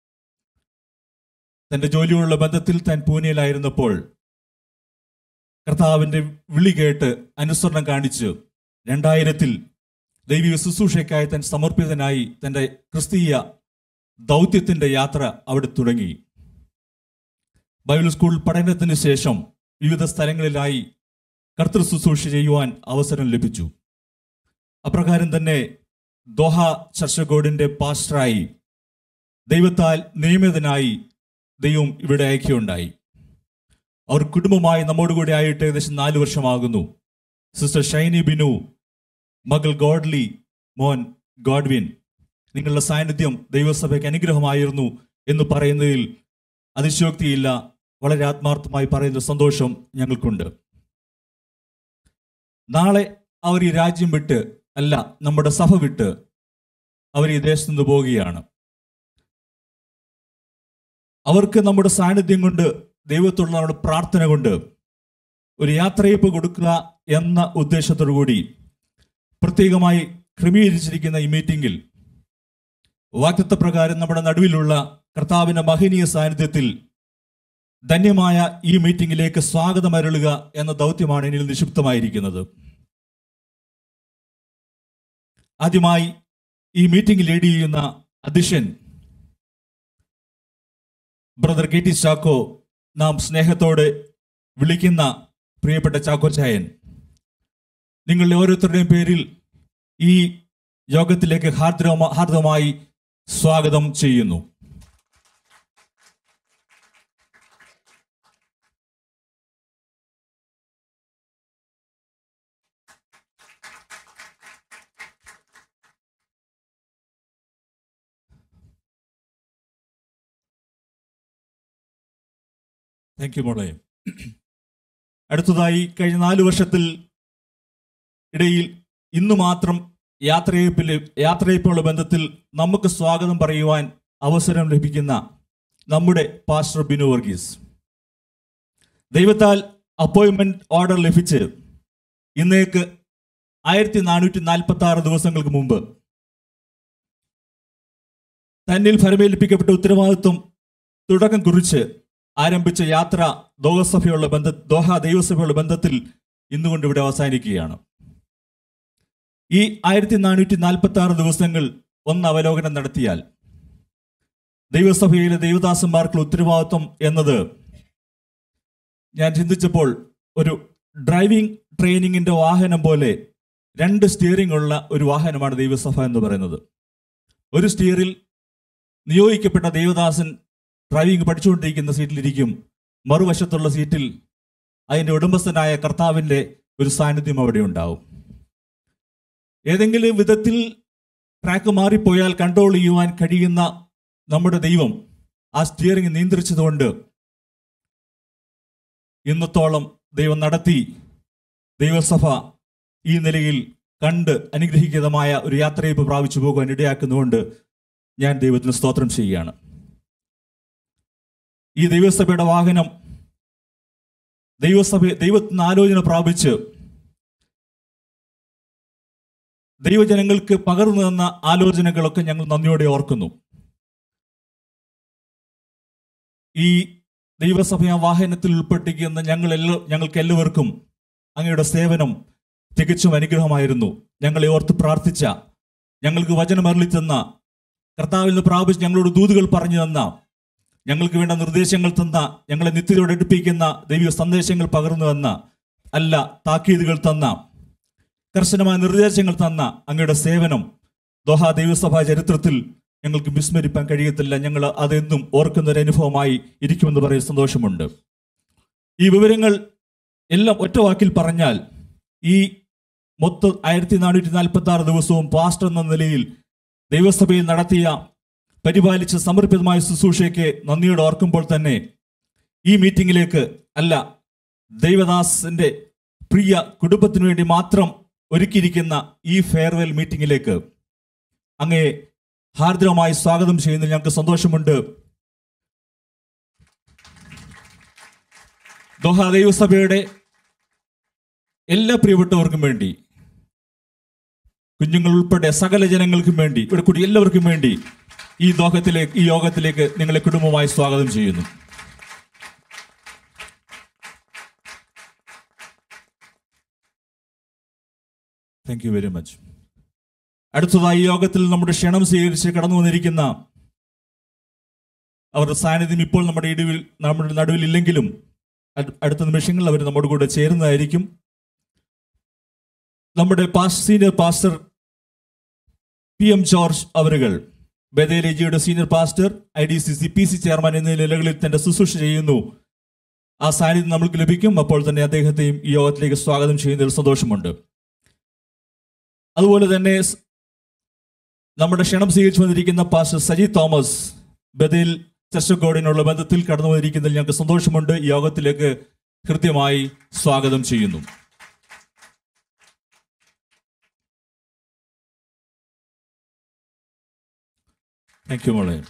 തന്റെ ജോലിയുള്ള ബന്ധത്തിൽ താൻ പൂനെയിലായിരുന്നപ്പോൾ കർത്താവിന്റെ വിളി കേട്ട് അനുസരണം കാണിച്ച് രണ്ടായിരത്തിൽ ദൈവിക ശുശ്രൂഷയ്ക്കായി താൻ സമർപ്പിതനായി തന്റെ ക്രിസ്തീയ ദൗത്യത്തിന്റെ യാത്ര അവിടെ തുടങ്ങി ബൈബിൾ സ്കൂൾ പഠനത്തിന് ശേഷം വിവിധ സ്ഥലങ്ങളിലായി കർത്തൃ ശുശ്രൂഷ ചെയ്യുവാൻ അവസരം ലഭിച്ചു അപ്രകാരം തന്നെ ദോഹ ചർച്ചഗോഡിന്റെ പാസ്റ്ററായി ദൈവത്താൽ നിയമിതനായി ദൈവം ഇവിടെ അയക്കുകയുണ്ടായി അവർ കുടുംബമായി നമ്മോട് കൂടെ ആയിട്ട് ഏകദേശം നാല് വർഷമാകുന്നു സിസ്റ്റർ ഷൈനി ബിനു മകൾ ഗോഡ്ലി മോൻ ഗോഡ്വിൻ നിങ്ങളുടെ സാന്നിധ്യം ദൈവസഭയ്ക്ക് അനുഗ്രഹമായിരുന്നു എന്ന് പറയുന്നതിൽ അതിശയോക്തിയില്ല വളരെ ആത്മാർത്ഥമായി പറയുന്ന സന്തോഷം ഞങ്ങൾക്കുണ്ട് നാളെ അവർ ഈ രാജ്യം വിട്ട് അല്ല നമ്മുടെ സഭ വിട്ട് അവർ ഈ ദേശത്ത് നിന്ന് പോവുകയാണ് അവർക്ക് നമ്മുടെ സാന്നിധ്യം കൊണ്ട് ദൈവത്തോടുള്ള നമ്മുടെ പ്രാർത്ഥന കൊണ്ട് ഒരു യാത്രയപ്പ് കൊടുക്കുക എന്ന ഉദ്ദേശത്തോടു കൂടി പ്രത്യേകമായി ക്രമീകരിച്ചിരിക്കുന്ന ഈ മീറ്റിംഗിൽ വാക്തത്വ പ്രകാരം നമ്മുടെ നടുവിലുള്ള കർത്താവിന്റെ മഹനീയ സാന്നിധ്യത്തിൽ ധന്യമായ ഈ മീറ്റിംഗിലേക്ക് സ്വാഗതം അരുളുക എന്ന ദൗത്യമാണ് എന്നിൽ നിക്ഷിപ്തമായിരിക്കുന്നത് ആദ്യമായി ഈ മീറ്റിംഗ് ലീഡ് ചെയ്യുന്ന അധ്യക്ഷൻ ബ്രദർ കെ ടി ചാക്കോ നാം സ്നേഹത്തോടെ വിളിക്കുന്ന പ്രിയപ്പെട്ട ചാക്കോ ചായൻ നിങ്ങളുടെ ഓരോരുത്തരുടെയും പേരിൽ ഈ യോഗത്തിലേക്ക് ഹാർദ്രമ ഹാർദമായി സ്വാഗതം ചെയ്യുന്നു താങ്ക് യു മോളെ അടുത്തതായി കഴിഞ്ഞ നാല് വർഷത്തിൽ ഇടയിൽ ഇന്ന് മാത്രം യാത്രയപ്പിൽ യാത്രയപ്പുള്ള ബന്ധത്തിൽ നമുക്ക് സ്വാഗതം പറയുവാൻ അവസരം ലഭിക്കുന്ന നമ്മുടെ പാസ്റ്റർ ബിനു വർഗീസ് ദൈവത്താൽ അപ്പോയിൻമെന്റ് ഓർഡർ ലഭിച്ച് ഇന്നേക്ക് ആയിരത്തി നാനൂറ്റി നാൽപ്പത്തി ആറ് ദിവസങ്ങൾക്ക് മുമ്പ് തന്നിൽ ഫലമേൽപ്പിക്കപ്പെട്ട ഉത്തരവാദിത്വം തുടക്കം കുറിച്ച് ആരംഭിച്ച യാത്ര ദോഹസഭയുള്ള ബന്ധ ദോഹ ദൈവസഭയുള്ള ബന്ധത്തിൽ ഇന്നുകൊണ്ട് ഇവിടെ അവസാനിക്കുകയാണ് ഈ ആയിരത്തി നാനൂറ്റി നാൽപ്പത്തി ആറ് ദിവസങ്ങൾ ഒന്ന് അവലോകനം നടത്തിയാൽ ദൈവസഭയിലെ ദൈവദാസന്മാർക്കുള്ള ഉത്തരവാദിത്വം എന്നത് ഞാൻ ചിന്തിച്ചപ്പോൾ ഒരു ഡ്രൈവിംഗ് ട്രെയിനിങ്ങിന്റെ വാഹനം പോലെ രണ്ട് സ്റ്റിയറിംഗ് ഉള്ള ഒരു വാഹനമാണ് ദൈവസഭ എന്ന് പറയുന്നത് ഒരു സ്റ്റിയറിൽ നിയോഗിക്കപ്പെട്ട ദൈവദാസൻ ഡ്രൈവിംഗ് പഠിച്ചുകൊണ്ടിരിക്കുന്ന സീറ്റിലിരിക്കും മറുവശത്തുള്ള സീറ്റിൽ അതിൻ്റെ ഉടമസ്ഥനായ കർത്താവിൻ്റെ ഒരു സാന്നിധ്യം അവിടെ ഉണ്ടാവും ഏതെങ്കിലും വിധത്തിൽ ട്രാക്ക് മാറിപ്പോയാൽ കൺട്രോൾ ചെയ്യുവാൻ കഴിയുന്ന നമ്മുടെ ദൈവം ആ സ്റ്റിയറിംഗ് നിയന്ത്രിച്ചതുകൊണ്ട് ഇന്നത്തോളം ദൈവം നടത്തി ദൈവസഭ ഈ നിലയിൽ കണ്ട് അനുഗ്രഹീതമായ ഒരു യാത്രയപ്പ് പ്രാപിച്ചു പോകുവാൻ ഇടയാക്കുന്നുകൊണ്ട് ഞാൻ ദൈവത്തിന് സ്തോത്രം ചെയ്യുകയാണ് ഈ ദൈവസഭയുടെ വാഹനം ദൈവസഭ ദൈവത്തിന് ആലോചന പ്രാപിച്ച് ദൈവജനങ്ങൾക്ക് പകർന്നു തന്ന ആലോചനകളൊക്കെ ഞങ്ങൾ നന്ദിയോടെ ഓർക്കുന്നു ഈ ദൈവസഭ ആ വാഹനത്തിൽ ഉൾപ്പെട്ടിരിക്കുന്ന ഞങ്ങൾ എല്ലാ ഞങ്ങൾക്ക് എല്ലാവർക്കും അങ്ങയുടെ സേവനം തികച്ചും അനുഗ്രഹമായിരുന്നു ഞങ്ങളെ ഓർത്ത് പ്രാർത്ഥിച്ച ഞങ്ങൾക്ക് വചനം അരളി തന്ന കർത്താവിൽ നിന്ന് പ്രാപിച്ച് ഞങ്ങളോട് ദൂതുകൾ പറഞ്ഞു തന്ന ഞങ്ങൾക്ക് വേണ്ട നിർദ്ദേശങ്ങൾ തന്ന ഞങ്ങളെ നിത്യതയോടെ അടുപ്പിക്കുന്ന ദൈവിക സന്ദേശങ്ങൾ പകർന്നു തന്ന അല്ല താക്കീതുകൾ തന്ന കർശനമായ നിർദ്ദേശങ്ങൾ തന്ന അങ്ങയുടെ സേവനം ദോഹ ദൈവസഭാ ചരിത്രത്തിൽ ഞങ്ങൾക്ക് വിസ്മരിപ്പാൻ കഴിയത്തില്ല ഞങ്ങൾ അതെന്നും ഓർക്കുന്ന ഒരു അനുഭവമായി ഇരിക്കുമെന്ന് പറയുന്ന സന്തോഷമുണ്ട് ഈ വിവരങ്ങൾ എല്ലാം ഒറ്റ വാക്കിൽ പറഞ്ഞാൽ ഈ മൊത്തം ആയിരത്തി നാനൂറ്റി നാൽപ്പത്തി ആറ് ദിവസവും പാസ്റ്റർ എന്ന നിലയിൽ ദൈവസഭയിൽ നടത്തിയ പരിപാലിച്ച സമർപ്പിതമായ ശുശ്രൂഷയ്ക്ക് നന്ദിയോടെ ഓർക്കുമ്പോൾ തന്നെ ഈ മീറ്റിംഗിലേക്ക് അല്ല ദൈവദാസിന്റെ പ്രിയ കുടുംബത്തിനു വേണ്ടി മാത്രം ഒരുക്കിയിരിക്കുന്ന ഈ ഫെയർവെൽ മീറ്റിംഗിലേക്ക് അങ്ങേ ഹാർദ്രമായി സ്വാഗതം ചെയ്യുന്നതിൽ ഞങ്ങൾക്ക് സന്തോഷമുണ്ട് ദോഹ ദൈവസഭയുടെ എല്ലാ പ്രിയപ്പെട്ടവർക്കും വേണ്ടി കുഞ്ഞുങ്ങൾ ഉൾപ്പെടെ സകല ജനങ്ങൾക്കും വേണ്ടി ഇവിടെ കൂടി എല്ലാവർക്കും വേണ്ടി ഈ ദോഹത്തിലേക്ക് ഈ യോഗത്തിലേക്ക് നിങ്ങളെ കുടുംബമായി സ്വാഗതം ചെയ്യുന്നു താങ്ക് യു വെരി മച്ച് അടുത്തതായി ഈ യോഗത്തിൽ നമ്മുടെ ക്ഷണം സ്വീകരിച്ച് കടന്നു വന്നിരിക്കുന്ന അവരുടെ സാന്നിധ്യം ഇപ്പോൾ നമ്മുടെ ഇടിവിൽ നമ്മുടെ നടുവിൽ ഇല്ലെങ്കിലും അട്- അടുത്ത നിമിഷങ്ങളിൽ അവർ നമ്മുടെ കൂടെ ചേരുന്നതായിരിക്കും നമ്മുടെ പാസ് senior pastor P M George അവരുകൾ ബദേലേജിയുടെ senior pastor I D C C P C chairman എന്നീ നിലകളിൽ തന്റെ ശുശ്രൂഷ ചെയ്യുന്നു ആ സാന്നിധ്യം നമ്മൾക്ക് ലഭിക്കും അപ്പോൾ തന്നെ അദ്ദേഹത്തെയും ഈ യോഗത്തിലേക്ക് സ്വാഗതം ചെയ്യുന്നതിൽ സന്തോഷമുണ്ട് അതുപോലെ തന്നെ സ് നമ്മുടെ ക്ഷണം സ്വീകരിച്ചു വന്നിരിക്കുന്ന പാസ്റ്റർ സജി തോമസ് ബദൽ ചർച്ചക്കോടിനുള്ള ബന്ധത്തിൽ കടന്നു വന്നിരിക്കുന്നതിൽ ഞങ്ങൾക്ക് സന്തോഷമുണ്ട് ഈ യോഗത്തിലേക്ക് കൃത്യമായി സ്വാഗതം ചെയ്യുന്നു താങ്ക് യു മോളെ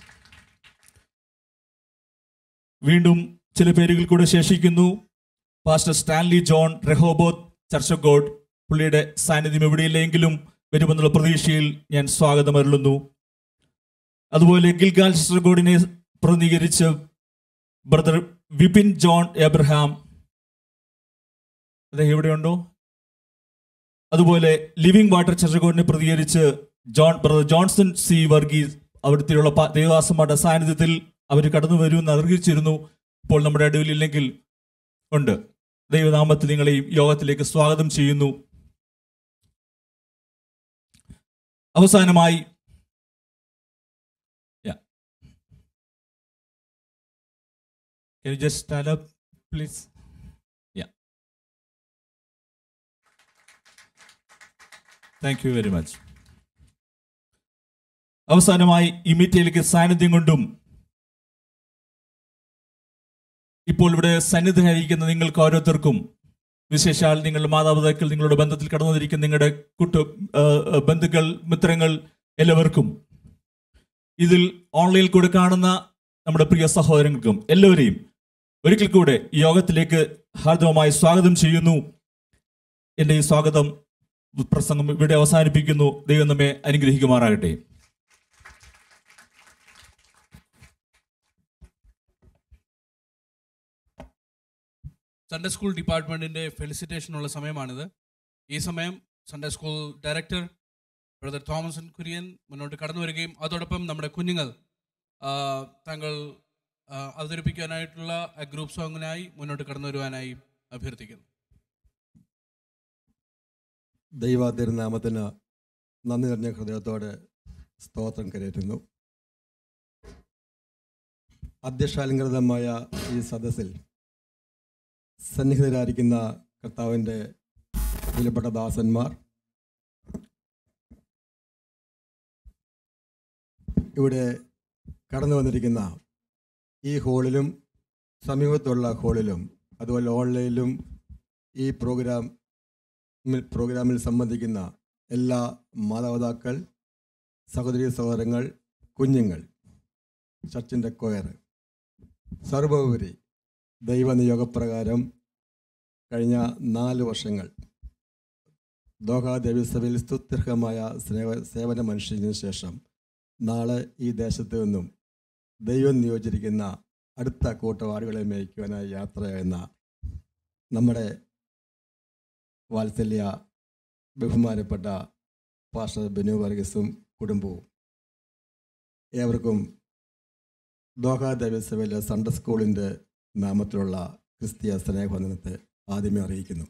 വീണ്ടും ചില പേരുകൾ കൂടെ ശേഷിക്കുന്നു pastor Stanley John Rehoboth church of God പുള്ളിയുടെ സാന്നിധ്യം എവിടെയില്ലെങ്കിലും വരുമെന്നുള്ള പ്രതീക്ഷയിൽ ഞാൻ സ്വാഗതം അരുളുന്നു അതുപോലെ ഗിൽഗാൽ ചർച്ചഗോഡിനെ പ്രതിനിധീകരിച്ച് ബ്രദർ വിപിൻ ജോൺ എബ്രഹാം അദ്ദേഹം എവിടെയുണ്ടോ അതുപോലെ ലിവിംഗ് വാട്ടർ ചർച്ചഗോഡിനെ പ്രതികരിച്ച് John brother Johnson C Varghese അവിടുത്തെയുള്ള പ- ദേവദാസന്മാരുടെ സാന്നിധ്യത്തിൽ അവർ കടന്നു വരുമെന്ന് അറിയിച്ചിരുന്നു ഇപ്പോൾ നമ്മുടെ ഇടയിൽ ഇല്ലെങ്കിൽ ഉണ്ട് ദൈവനാമത്തിൽ നിങ്ങളെ ഈ യോഗത്തിലേക്ക് സ്വാഗതം ചെയ്യുന്നു അവസാനമായി Yeah. Can you just stand up, please? Yeah. Thank you very much. അവസാനമായി ഈ മീറ്റിലേക്ക് സാന്നിധ്യം കൊണ്ടും ഇപ്പോൾ ഇവിടെ സന്നിധനായിരിക്കുന്ന നിങ്ങൾക്ക് ഓരോരുത്തർക്കും വിശേഷാൽ നിങ്ങളുടെ മാതാപിതാക്കൾ നിങ്ങളുടെ ബന്ധത്തിൽ കടന്നു വന്നിരിക്കുന്ന നിങ്ങളുടെ കുട്ടു ആ, ആ, ബന്ധുക്കൾ മിത്രങ്ങൾ എല്ലാവർക്കും ഇതിൽ ഓൺലൈനിൽ കൂടെ കാണുന്ന നമ്മുടെ പ്രിയ സഹോദരങ്ങൾക്കും എല്ലാവരെയും ഒരിക്കൽ കൂടെ ഈ യോഗത്തിലേക്ക് ഹാർദവമായി സ്വാഗതം ചെയ്യുന്നു എൻ്റെ ഈ സ്വാഗതം പ്രസംഗം ഇവിടെ അവസാനിപ്പിക്കുന്നു ദൈവം നമ്മെ അനുഗ്രഹിക്കുമാറാകട്ടെ സൺഡേ സ്കൂൾ ഡിപ്പാർട്ട്മെന്റിന്റെ ഫെലിസിറ്റേഷൻ ഉള്ള സമയമാണിത് ഈ സമയം സൺഡേ സ്കൂൾ ഡയറക്ടർ ബ്രദർ തോമസൻ കുര്യൻ മുന്നോട്ട് കടന്നു വരികയും അതോടൊപ്പം നമ്മുടെ കുഞ്ഞുങ്ങൾ ആ, തങ്ങൾ ആ, അവതരിപ്പിക്കാനായിട്ടുള്ള ഗ്രൂപ്പ് സോങ്ങിനായി മുന്നോട്ട് കടന്നു വരുവാനായി അഭ്യർത്ഥിക്കുന്നു ദൈവ തിരുനാമത്തിന് നന്ദി നിറഞ്ഞ ഹൃദയത്തോടെ സ്തോത്രം കരയറ്റുന്നു അധ്യക്ഷാലങ്കൃതമായ ഈ സദസ്സിൽ സന്നിഹിതരായിരിക്കുന്ന കർത്താവിൻ്റെ വിലപ്പെട്ട ദാസന്മാർ ഇവിടെ കടന്നു വന്നിരിക്കുന്ന ഈ ഹോളിലും സമീപത്തുള്ള ഹോളിലും അതുപോലെ ഓൺലൈനിലും ഈ പ്രോഗ്രാം മിൽ- പ്രോഗ്രാമിൽ സംബന്ധിക്കുന്ന എല്ലാ മാതാപിതാക്കൾ സഹോദരി സഹോദരങ്ങൾ കുഞ്ഞുങ്ങൾ ചർച്ചിൻ്റെ കൊയർ സർവോപരി ദൈവനിയോഗപ്രകാരം കഴിഞ്ഞ നാല് വർഷങ്ങൾ ദോഹ ദേവീസഭയിൽ സ്തുത്യർഹമായ സ്നേഹ സേവന മനുഷ്യന് ശേഷം നാളെ ഈ ദേശത്ത് നിന്നും ദൈവം നിയോജിച്ചിരിക്കുന്ന അടുത്ത കൂട്ടവാടികളെ മേയ്ക്കുവാനായി യാത്രയാകുന്ന നമ്മുടെ വാത്സല്യ ബഹുമാനപ്പെട്ട പാസ്റ്റർ ബെനു വർഗീസും കുടുംബവും ഏവർക്കും ദോഹ ദേവസഭയിലെ സൺഡേ സ്കൂളിൻ്റെ നാമത്തിലുള്ള ക്രിസ്തീയ സ്നേഹവന്ദനത്തെ ആദ്യമേ അറിയിക്കുന്നു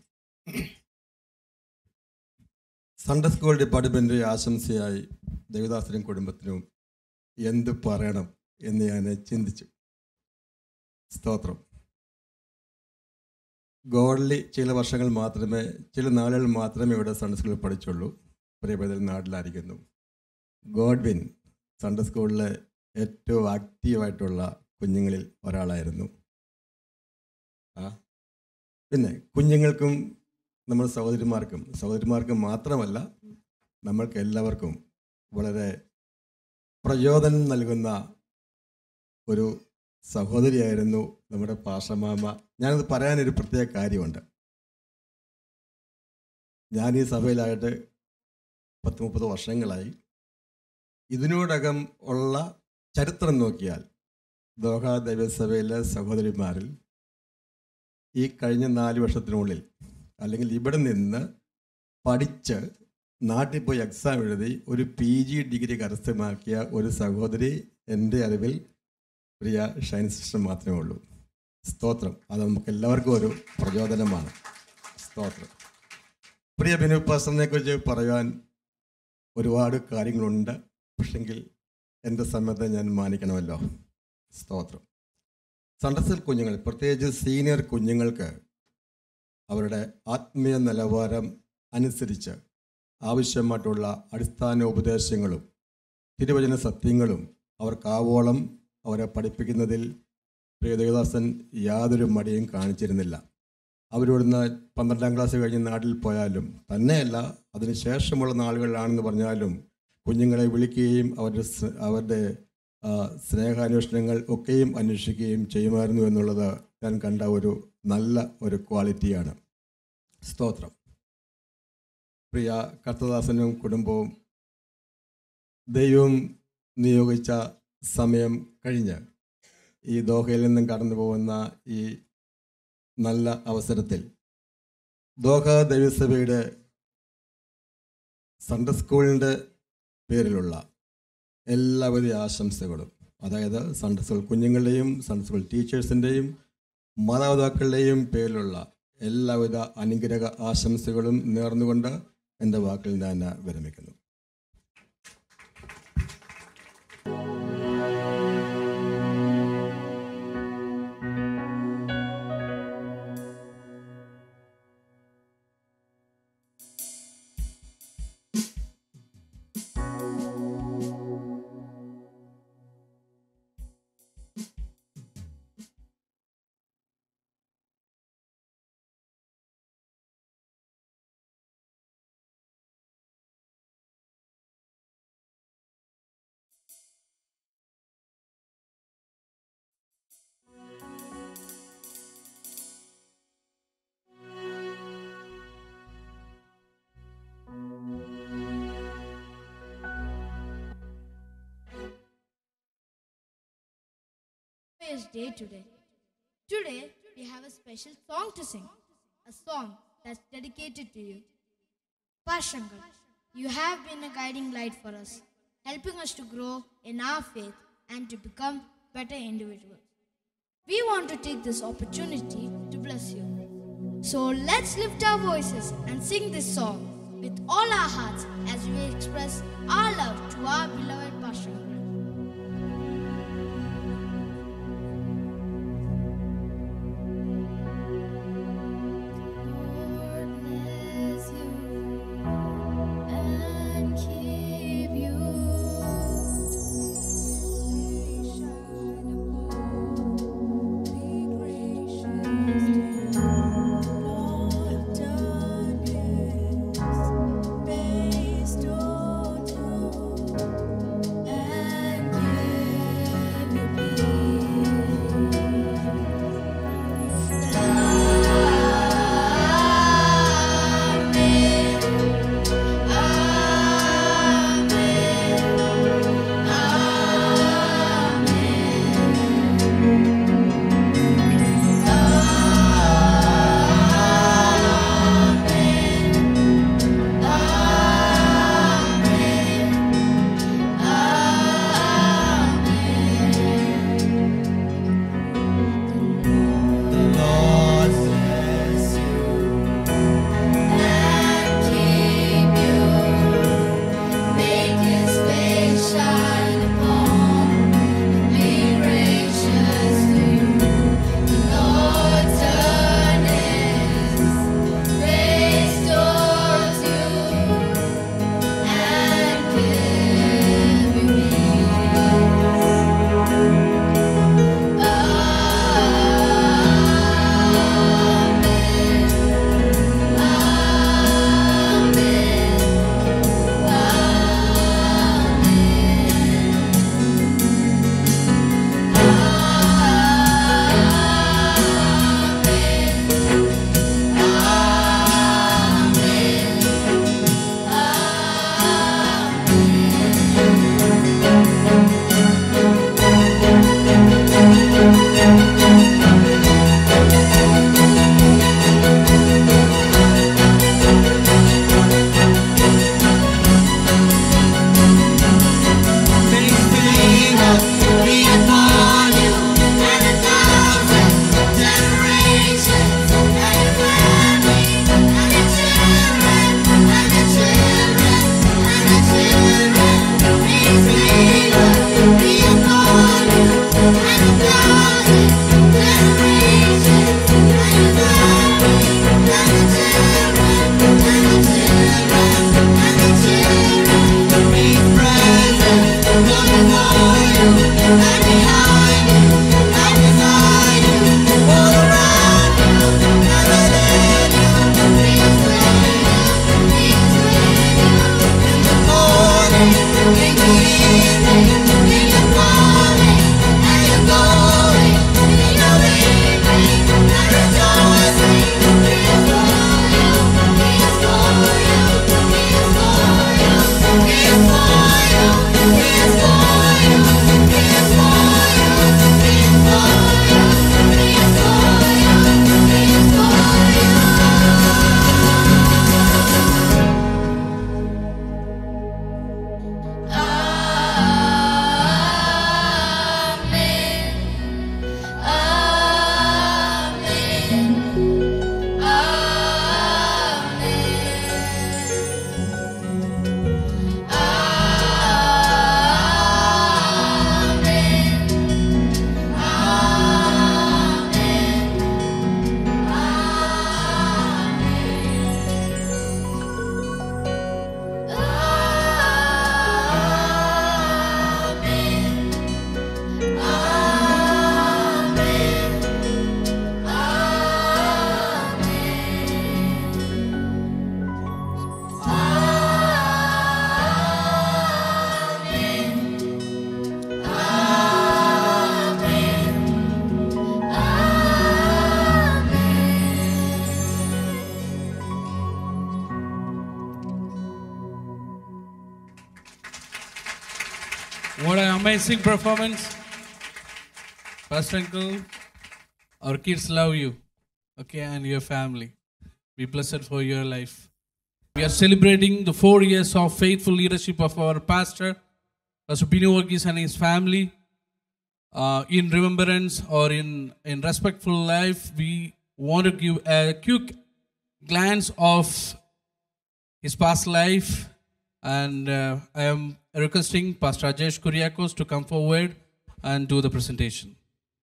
സൺഡേ സ്കൂൾ ഡിപ്പാർട്ട്മെൻറ്റ് ആശംസയായി ദേവദാസനും കുടുംബത്തിനും എന്ത് പറയണം എന്ന് ഞാൻ ചിന്തിച്ചു സ്തോത്രം ഗോഡ്ലി ചില വർഷങ്ങൾ മാത്രമേ ചില നാളുകൾ മാത്രമേ ഇവിടെ സൺഡേ സ്കൂളിൽ പഠിച്ചുള്ളൂ പ്രിയപേദൽ നാട്ടിലായിരിക്കുന്നു ഗോഡ്വിൻ സൺഡേ സ്കൂളിലെ ഏറ്റവും ആക്റ്റീവായിട്ടുള്ള കുഞ്ഞുങ്ങളിൽ ഒരാളായിരുന്നു ആ പിന്നെ കുഞ്ഞുങ്ങൾക്കും നമ്മുടെ സഹോദരിമാർക്കും സഹോദരിമാർക്കും മാത്രമല്ല നമ്മൾക്ക് എല്ലാവർക്കും വളരെ പ്രചോദനം നൽകുന്ന ഒരു സഹോദരിയായിരുന്നു നമ്മുടെ പാഷമാമ ഞാനത് പറയാനൊരു പ്രത്യേക കാര്യമുണ്ട് ഞാൻ ഈ സഭയിലായിട്ട് പത്ത് മുപ്പത് വർഷങ്ങളായി ഇതിനോടകം ഉള്ള ചരിത്രം നോക്കിയാൽ ദോഹ ദൈവസഭയിലെ സഹോദരിമാരിൽ ഈ കഴിഞ്ഞ നാല് വർഷത്തിനുള്ളിൽ അല്ലെങ്കിൽ ഇവിടെ നിന്ന് പഠിച്ച് നാട്ടിൽ പോയി എക്സാം എഴുതി ഒരു പി ജി ഡിഗ്രി കരസ്ഥമാക്കിയ ഒരു സഹോദരി എൻ്റെ അറിവിൽ പ്രിയ ഷൈൻ സിസ്റ്റർ മാത്രമേ ഉള്ളൂ സ്തോത്രം അത് നമുക്ക് എല്ലാവർക്കും ഒരു പ്രചോദനമാണ് സ്തോത്രം പ്രിയ ബിനു പാസ്റ്ററിനെ കുറിച്ച് പറയാൻ ഒരുപാട് കാര്യങ്ങളുണ്ട് പക്ഷെങ്കിൽ എൻ്റെ സമയത്തെ ഞാൻ മാനിക്കണമല്ലോ സ്തോത്രം സണ്ടസിൽ കുഞ്ഞുങ്ങൾ പ്രത്യേകിച്ച് സീനിയർ കുഞ്ഞുങ്ങൾക്ക് അവരുടെ ആത്മീയ നിലവാരം അനുസരിച്ച് ആവശ്യമായിട്ടുള്ള അടിസ്ഥാന ഉപദേശങ്ങളും തിരുവചന സത്യങ്ങളും അവർക്കാവോളം അവരെ പഠിപ്പിക്കുന്നതിൽ പ്രിയദേവദാസൻ യാതൊരു മടിയും കാണിച്ചിരുന്നില്ല അവരിവിടുന്ന് പന്ത്രണ്ടാം ക്ലാസ് കഴിഞ്ഞ് നാട്ടിൽ പോയാലും തന്നെയല്ല അതിനുശേഷമുള്ള നാളുകളിലാണെന്ന് പറഞ്ഞാലും കുഞ്ഞുങ്ങളെ വിളിക്കുകയും അവരുടെ സ്- അവരുടെ ആ, സ്നേഹാന്വേഷണങ്ങൾ ഒക്കെയും അന്വേഷിക്കുകയും ചെയ്യുമായിരുന്നു എന്നുള്ളത് ഞാൻ കണ്ട ഒരു നല്ല ഒരു ക്വാളിറ്റിയാണ് സ്തോത്രം പ്രിയ കർത്തദാസനും കുടുംബവും ദൈവം നിയോഗിച്ച സമയം കഴിഞ്ഞ് ഈ ദോഹയിൽ നിന്നും കടന്നു പോകുന്ന ഈ നല്ല അവസരത്തിൽ ദോഹ ദൈവസഭയുടെ സൺഡേ സ്കൂളിൻ്റെ പേരിലുള്ള എല്ലാവിധ ആശംസകളും അതായത് സൺഡേ സ്കൂൾ കുഞ്ഞുങ്ങളുടെയും സൺഡേ സ്കൂൾ ടീച്ചേഴ്സിൻ്റെയും മാതാപിതാക്കളുടെയും പേരിലുള്ള എല്ലാവിധ അനുഗ്രഹ ആശംസകളും നേർന്നുകൊണ്ട് എൻ്റെ വാക്കിൽ ഞാൻ വിരമിക്കുന്നു joyous day today. Today, we have a special song to sing, a song that's dedicated to you. Pashankar, you have been a guiding light for us, helping us to grow in our faith and to become better individuals. We want to take this opportunity to bless you. So let's lift our voices and sing this song with all our hearts as we express our love to our beloved Pashankar. Lord bless you and keep you. May shine upon thee gracious Lord done his based on you and give you Lord bless you. and keep you. Make His face shine upon you, be gracious to you. The Lord turn His face towards you and give you May favor be upon you and a thousand generations, and your family, and your children, and your children, and your children. May favor be upon you and a thousand generations, and your family, and your children, and your children, and your children. Be present, go before you, and behind you, and beside you, all around you, and within you. Peace with you, peace with you. In the morning, in the evening, in your coming, and your going, in your leaving, and rejoicing. Peace for you, peace for you, peace for you, peace for you, peace for you, peace for you, peace for you, peace for you, peace for you. Amen. Amen. What an amazing performance. Pastor Uncle, our kids love you, okay, and your family. Be blessed for your life. We are celebrating the four years of faithful leadership of our pastor, Pastor Binu Varghese and his family. Uh, in remembrance or in, in respectful life, we want to give a quick glance of his past life. And uh, I am requesting Pastor Ajesh Kuriakos to come forward and do the presentation.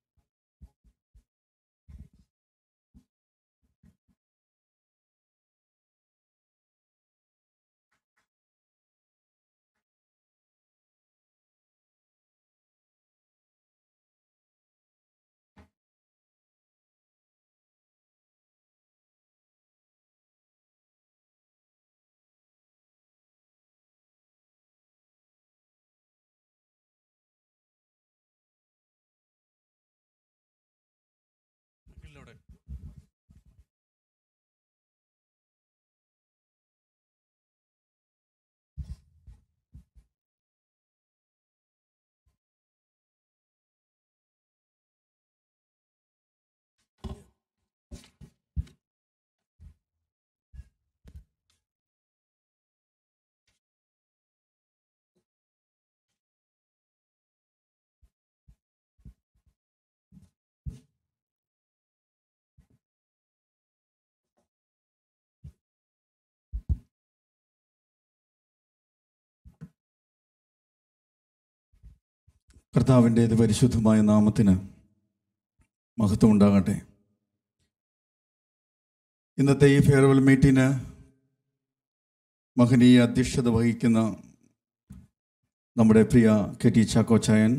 കർത്താവിൻ്റെ ഇത് പരിശുദ്ധമായ നാമത്തിന് മഹത്വം ഉണ്ടാകട്ടെ ഇന്നത്തെ ഈ farewell മീറ്റിന് മഹനീയ അധ്യക്ഷത വഹിക്കുന്ന നമ്മുടെ പ്രിയ കെ ടി ചാക്കോച്ചായൻ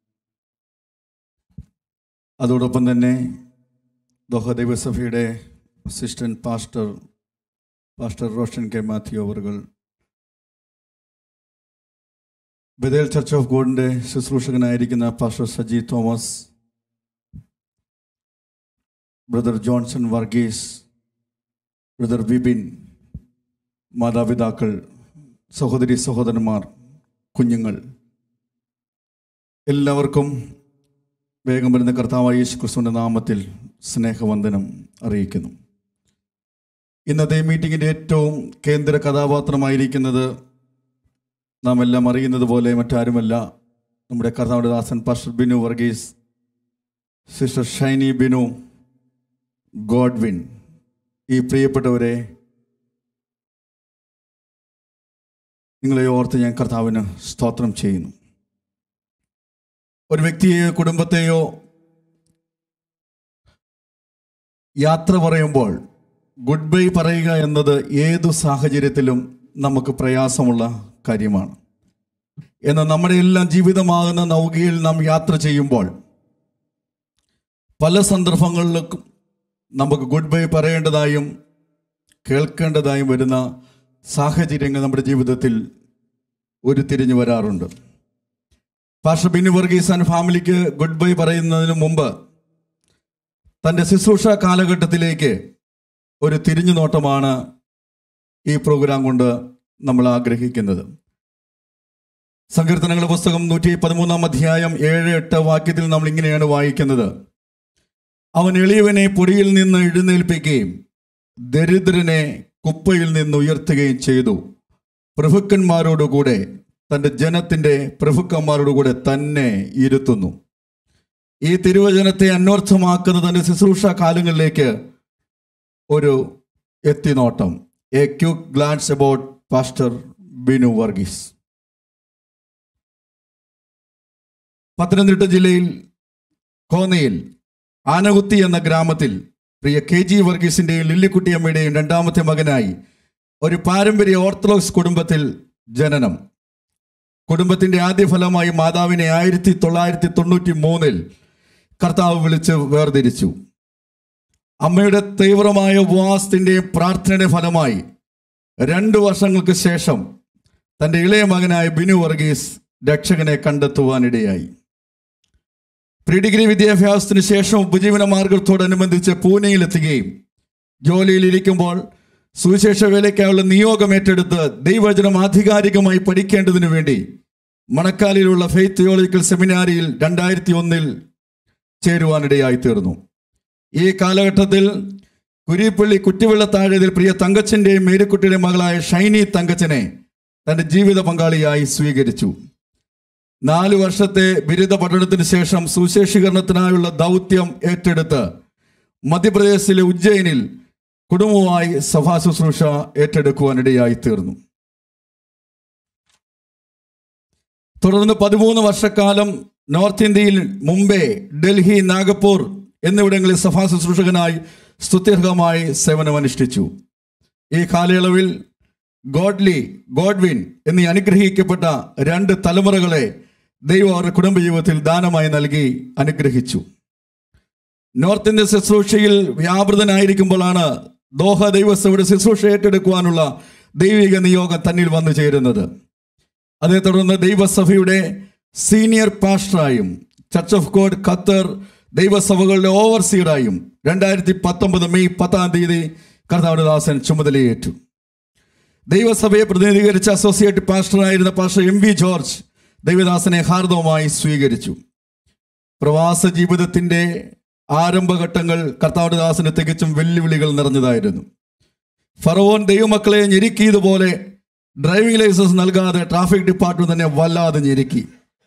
അതോടൊപ്പം തന്നെ ദോഹ ദൈവസഭയുടെ assistant pastor pastor Roshan K Mathew അവറുകൾ ബദേൽ ചർച്ച് ഓഫ് ഗോഡിൻ്റെ ശുശ്രൂഷകനായിരിക്കുന്ന pastor Saji Thomas brother Johnson Varghese brother Bibin മാതാപിതാക്കൾ സഹോദരി സഹോദരന്മാർ കുഞ്ഞുങ്ങൾ എല്ലാവർക്കും വേഗം വരുന്ന കർത്താവായ യേശു ക്രിസ്തുവിൻ്റെ നാമത്തിൽ സ്നേഹവന്ദനം അറിയിക്കുന്നു ഇന്നത്തെ മീറ്റിങ്ങിൻ്റെ ഏറ്റവും കേന്ദ്ര കഥാപാത്രമായിരിക്കുന്നത് നാം എല്ലാം അറിയുന്നത് പോലെ മറ്റാരുമല്ല നമ്മുടെ കർത്താവിൻ്റെ ദാസൻ pastor Binu Varghese sister Shiny Binu Godwin ഈ പ്രിയപ്പെട്ടവരെ നിങ്ങളെ ഓർത്ത് ഞാൻ കർത്താവിന് സ്തോത്രം ചെയ്യുന്നു ഒരു വ്യക്തിയെയോ കുടുംബത്തെയോ യാത്ര പറയുമ്പോൾ ഗുഡ് ബൈ പറയുക എന്നത് ഏതു സാഹചര്യത്തിലും നമുക്ക് പ്രയാസമുള്ള കാര്യമാണ് എന്നാൽ നമ്മുടെ എല്ലാം ജീവിതമാകുന്ന നൗകയിൽ നാം യാത്ര ചെയ്യുമ്പോൾ പല സന്ദർഭങ്ങളിലും നമുക്ക് ഗുഡ് ബൈ പറയേണ്ടതായും കേൾക്കേണ്ടതായും വരുന്ന സാഹചര്യങ്ങൾ നമ്മുടെ ജീവിതത്തിൽ ഉരുത്തിരിഞ്ഞു വരാറുണ്ട് പാഷ ബിനു വർഗീസ് ആൻഡ് ഫാമിലിക്ക് ഗുഡ് ബൈ പറയുന്നതിന് മുമ്പ് തൻ്റെ ശുശ്രൂഷ കാലഘട്ടത്തിലേക്ക് ഒരു തിരിഞ്ഞു നോട്ടമാണ് ഈ പ്രോഗ്രാം കൊണ്ട് നമ്മൾ ആഗ്രഹിക്കുന്നത് സങ്കീർത്തനങ്ങളുടെ പുസ്തകം നൂറ്റി പതിമൂന്നാം അധ്യായം ഏഴ് എട്ട് വാക്യത്തിൽ നമ്മൾ ഇങ്ങനെയാണ് വായിക്കുന്നത് അവൻ എളിയവനെ പൊടിയിൽ നിന്ന് എഴുന്നേൽപ്പിക്കുകയും ദരിദ്രനെ കുപ്പയിൽ നിന്ന് ഉയർത്തുകയും ചെയ്തു പ്രഭുക്കന്മാരോടുകൂടെ തൻ്റെ ജനത്തിൻ്റെ പ്രഭുക്കന്മാരോടുകൂടെ തന്നെ ഇരുത്തുന്നു ഈ തിരുവചനത്തെ അന്വർത്ഥമാക്കുന്ന തൻ്റെ ശുശ്രൂഷ കാലങ്ങളിലേക്ക് ഒരു എത്തിനോട്ടം a quick glance about pastor Binu Varghese Pathanamthitta ജില്ലയിൽ കോന്നയിൽ ആനകുത്തി എന്ന ഗ്രാമത്തിൽ പ്രിയ കെ ജി വർഗീസിൻ്റെയും ലില്ലിക്കുട്ടിയമ്മയുടെയും രണ്ടാമത്തെ മകനായി ഒരു പാരമ്പര്യ ഓർത്തഡോക്സ് കുടുംബത്തിൽ ജനനം കുടുംബത്തിന്റെ ആദ്യ ഫലമായി മാതാവിനെ ആയിരത്തി തൊള്ളായിരത്തി തൊണ്ണൂറ്റി മൂന്നിൽ കർത്താവ് വിളിച്ച് വേർതിരിച്ചു അമ്മയുടെ തീവ്രമായ ഉപവാസത്തിൻ്റെയും പ്രാർത്ഥനയുടെ ഫലമായി രണ്ട് വർഷങ്ങൾക്ക് ശേഷം തൻ്റെ ഇളയ മകനായ ബിനു വർഗീസ് രക്ഷകനെ കണ്ടെത്തുവാനിടയായി പ്രീ ഡിഗ്രി വിദ്യാഭ്യാസത്തിന് ശേഷം ഉപജീവന മാർഗത്തോടനുബന്ധിച്ച് പൂനെയിലെത്തുകയും ജോലിയിൽ ഇരിക്കുമ്പോൾ സുവിശേഷ വേലയ്ക്കായുള്ള നിയോഗം ഏറ്റെടുത്ത് ദൈവവചനം ആധികാരികമായി പഠിക്കേണ്ടതിനു വേണ്ടി മണക്കാലിലുള്ള ഫെയ്ത്ത് തിയോളജിക്കൽ സെമിനാരിയിൽ രണ്ടായിരത്തി ഒന്നിൽ ചേരുവാനിടയായി തീർന്നു ഈ കാലഘട്ടത്തിൽ കുരിപ്പള്ളി കുറ്റിവെള്ളത്താഴതിൽ പ്രിയ തങ്കച്ചൻ്റെയും മേരിക്കുട്ടിയുടെയും മകളായ ഷൈനി തങ്കച്ചനെ തൻ്റെ ജീവിത പങ്കാളിയായി സ്വീകരിച്ചു നാല് വർഷത്തെ ബിരുദ പഠനത്തിന് ശേഷം സുശേഷീകരണത്തിനായുള്ള ദൗത്യം ഏറ്റെടുത്ത് മധ്യപ്രദേശിലെ ഉജ്ജയിനിൽ കുടുംബവുമായി സഭാ ശുശ്രൂഷ ഏറ്റെടുക്കുവാനിടയായി തീർന്നു തുടർന്ന് പതിമൂന്ന് വർഷക്കാലം നോർത്ത് ഇന്ത്യയിൽ മുംബൈ ഡൽഹി നാഗപ്പൂർ എന്നിവിടങ്ങളിൽ സഭാ ശുശ്രൂഷകനായി സ്തുത്യർഹമായി സേവനമനുഷ്ഠിച്ചു ഈ കാലയളവിൽ ഗോഡ്ലി ഗോഡ്വിൻ എന്നീ അനുഗ്രഹിക്കപ്പെട്ട രണ്ട് തലമുറകളെ ദൈവം അവരുടെ കുടുംബജീവിതത്തിൽ ദാനമായി നൽകി അനുഗ്രഹിച്ചു നോർത്ത് ഇന്ത്യൻ ശുശ്രൂഷയിൽ വ്യാപൃതനായിരിക്കുമ്പോഴാണ് ദോഹ ദൈവസഭയുടെ ശുശ്രൂഷ ഏറ്റെടുക്കുവാനുള്ള ദൈവിക നിയോഗം തന്നിൽ വന്നു ചേരുന്നത് അതേ തുടർന്ന് ദൈവസഭയുടെ സീനിയർ പാസ്റ്ററായും ചർച്ച് ഓഫ് ഗോഡ് ഖത്തർ ദൈവസഭകളുടെ ഓവർസീഡായും രണ്ടായിരത്തി പത്തൊമ്പത് മെയ് പത്താം തീയതി കർത്താവ് ദാസൻ ചുമതലയേറ്റു ദൈവസഭയെ പ്രതിനിധീകരിച്ച അസോസിയേറ്റ് പാസ്റ്ററായിരുന്ന പാസ്റ്റർ എം വി ജോർജ് ദൈവദാസനെ ഹാർദവമായി സ്വീകരിച്ചു പ്രവാസ ജീവിതത്തിൻ്റെ ആരംഭഘട്ടങ്ങൾ കർത്താവ് ദാസന് തികച്ചും വെല്ലുവിളികൾ നിറഞ്ഞതായിരുന്നു ഫറവോൻ ദൈവമക്കളെ ഞെരുക്കിയതുപോലെ ഡ്രൈവിംഗ് ലൈസൻസ് നൽകാതെ ട്രാഫിക് ഡിപ്പാർട്ട്മെന്റ് തന്നെ വല്ലാതെ ഞെരുക്കി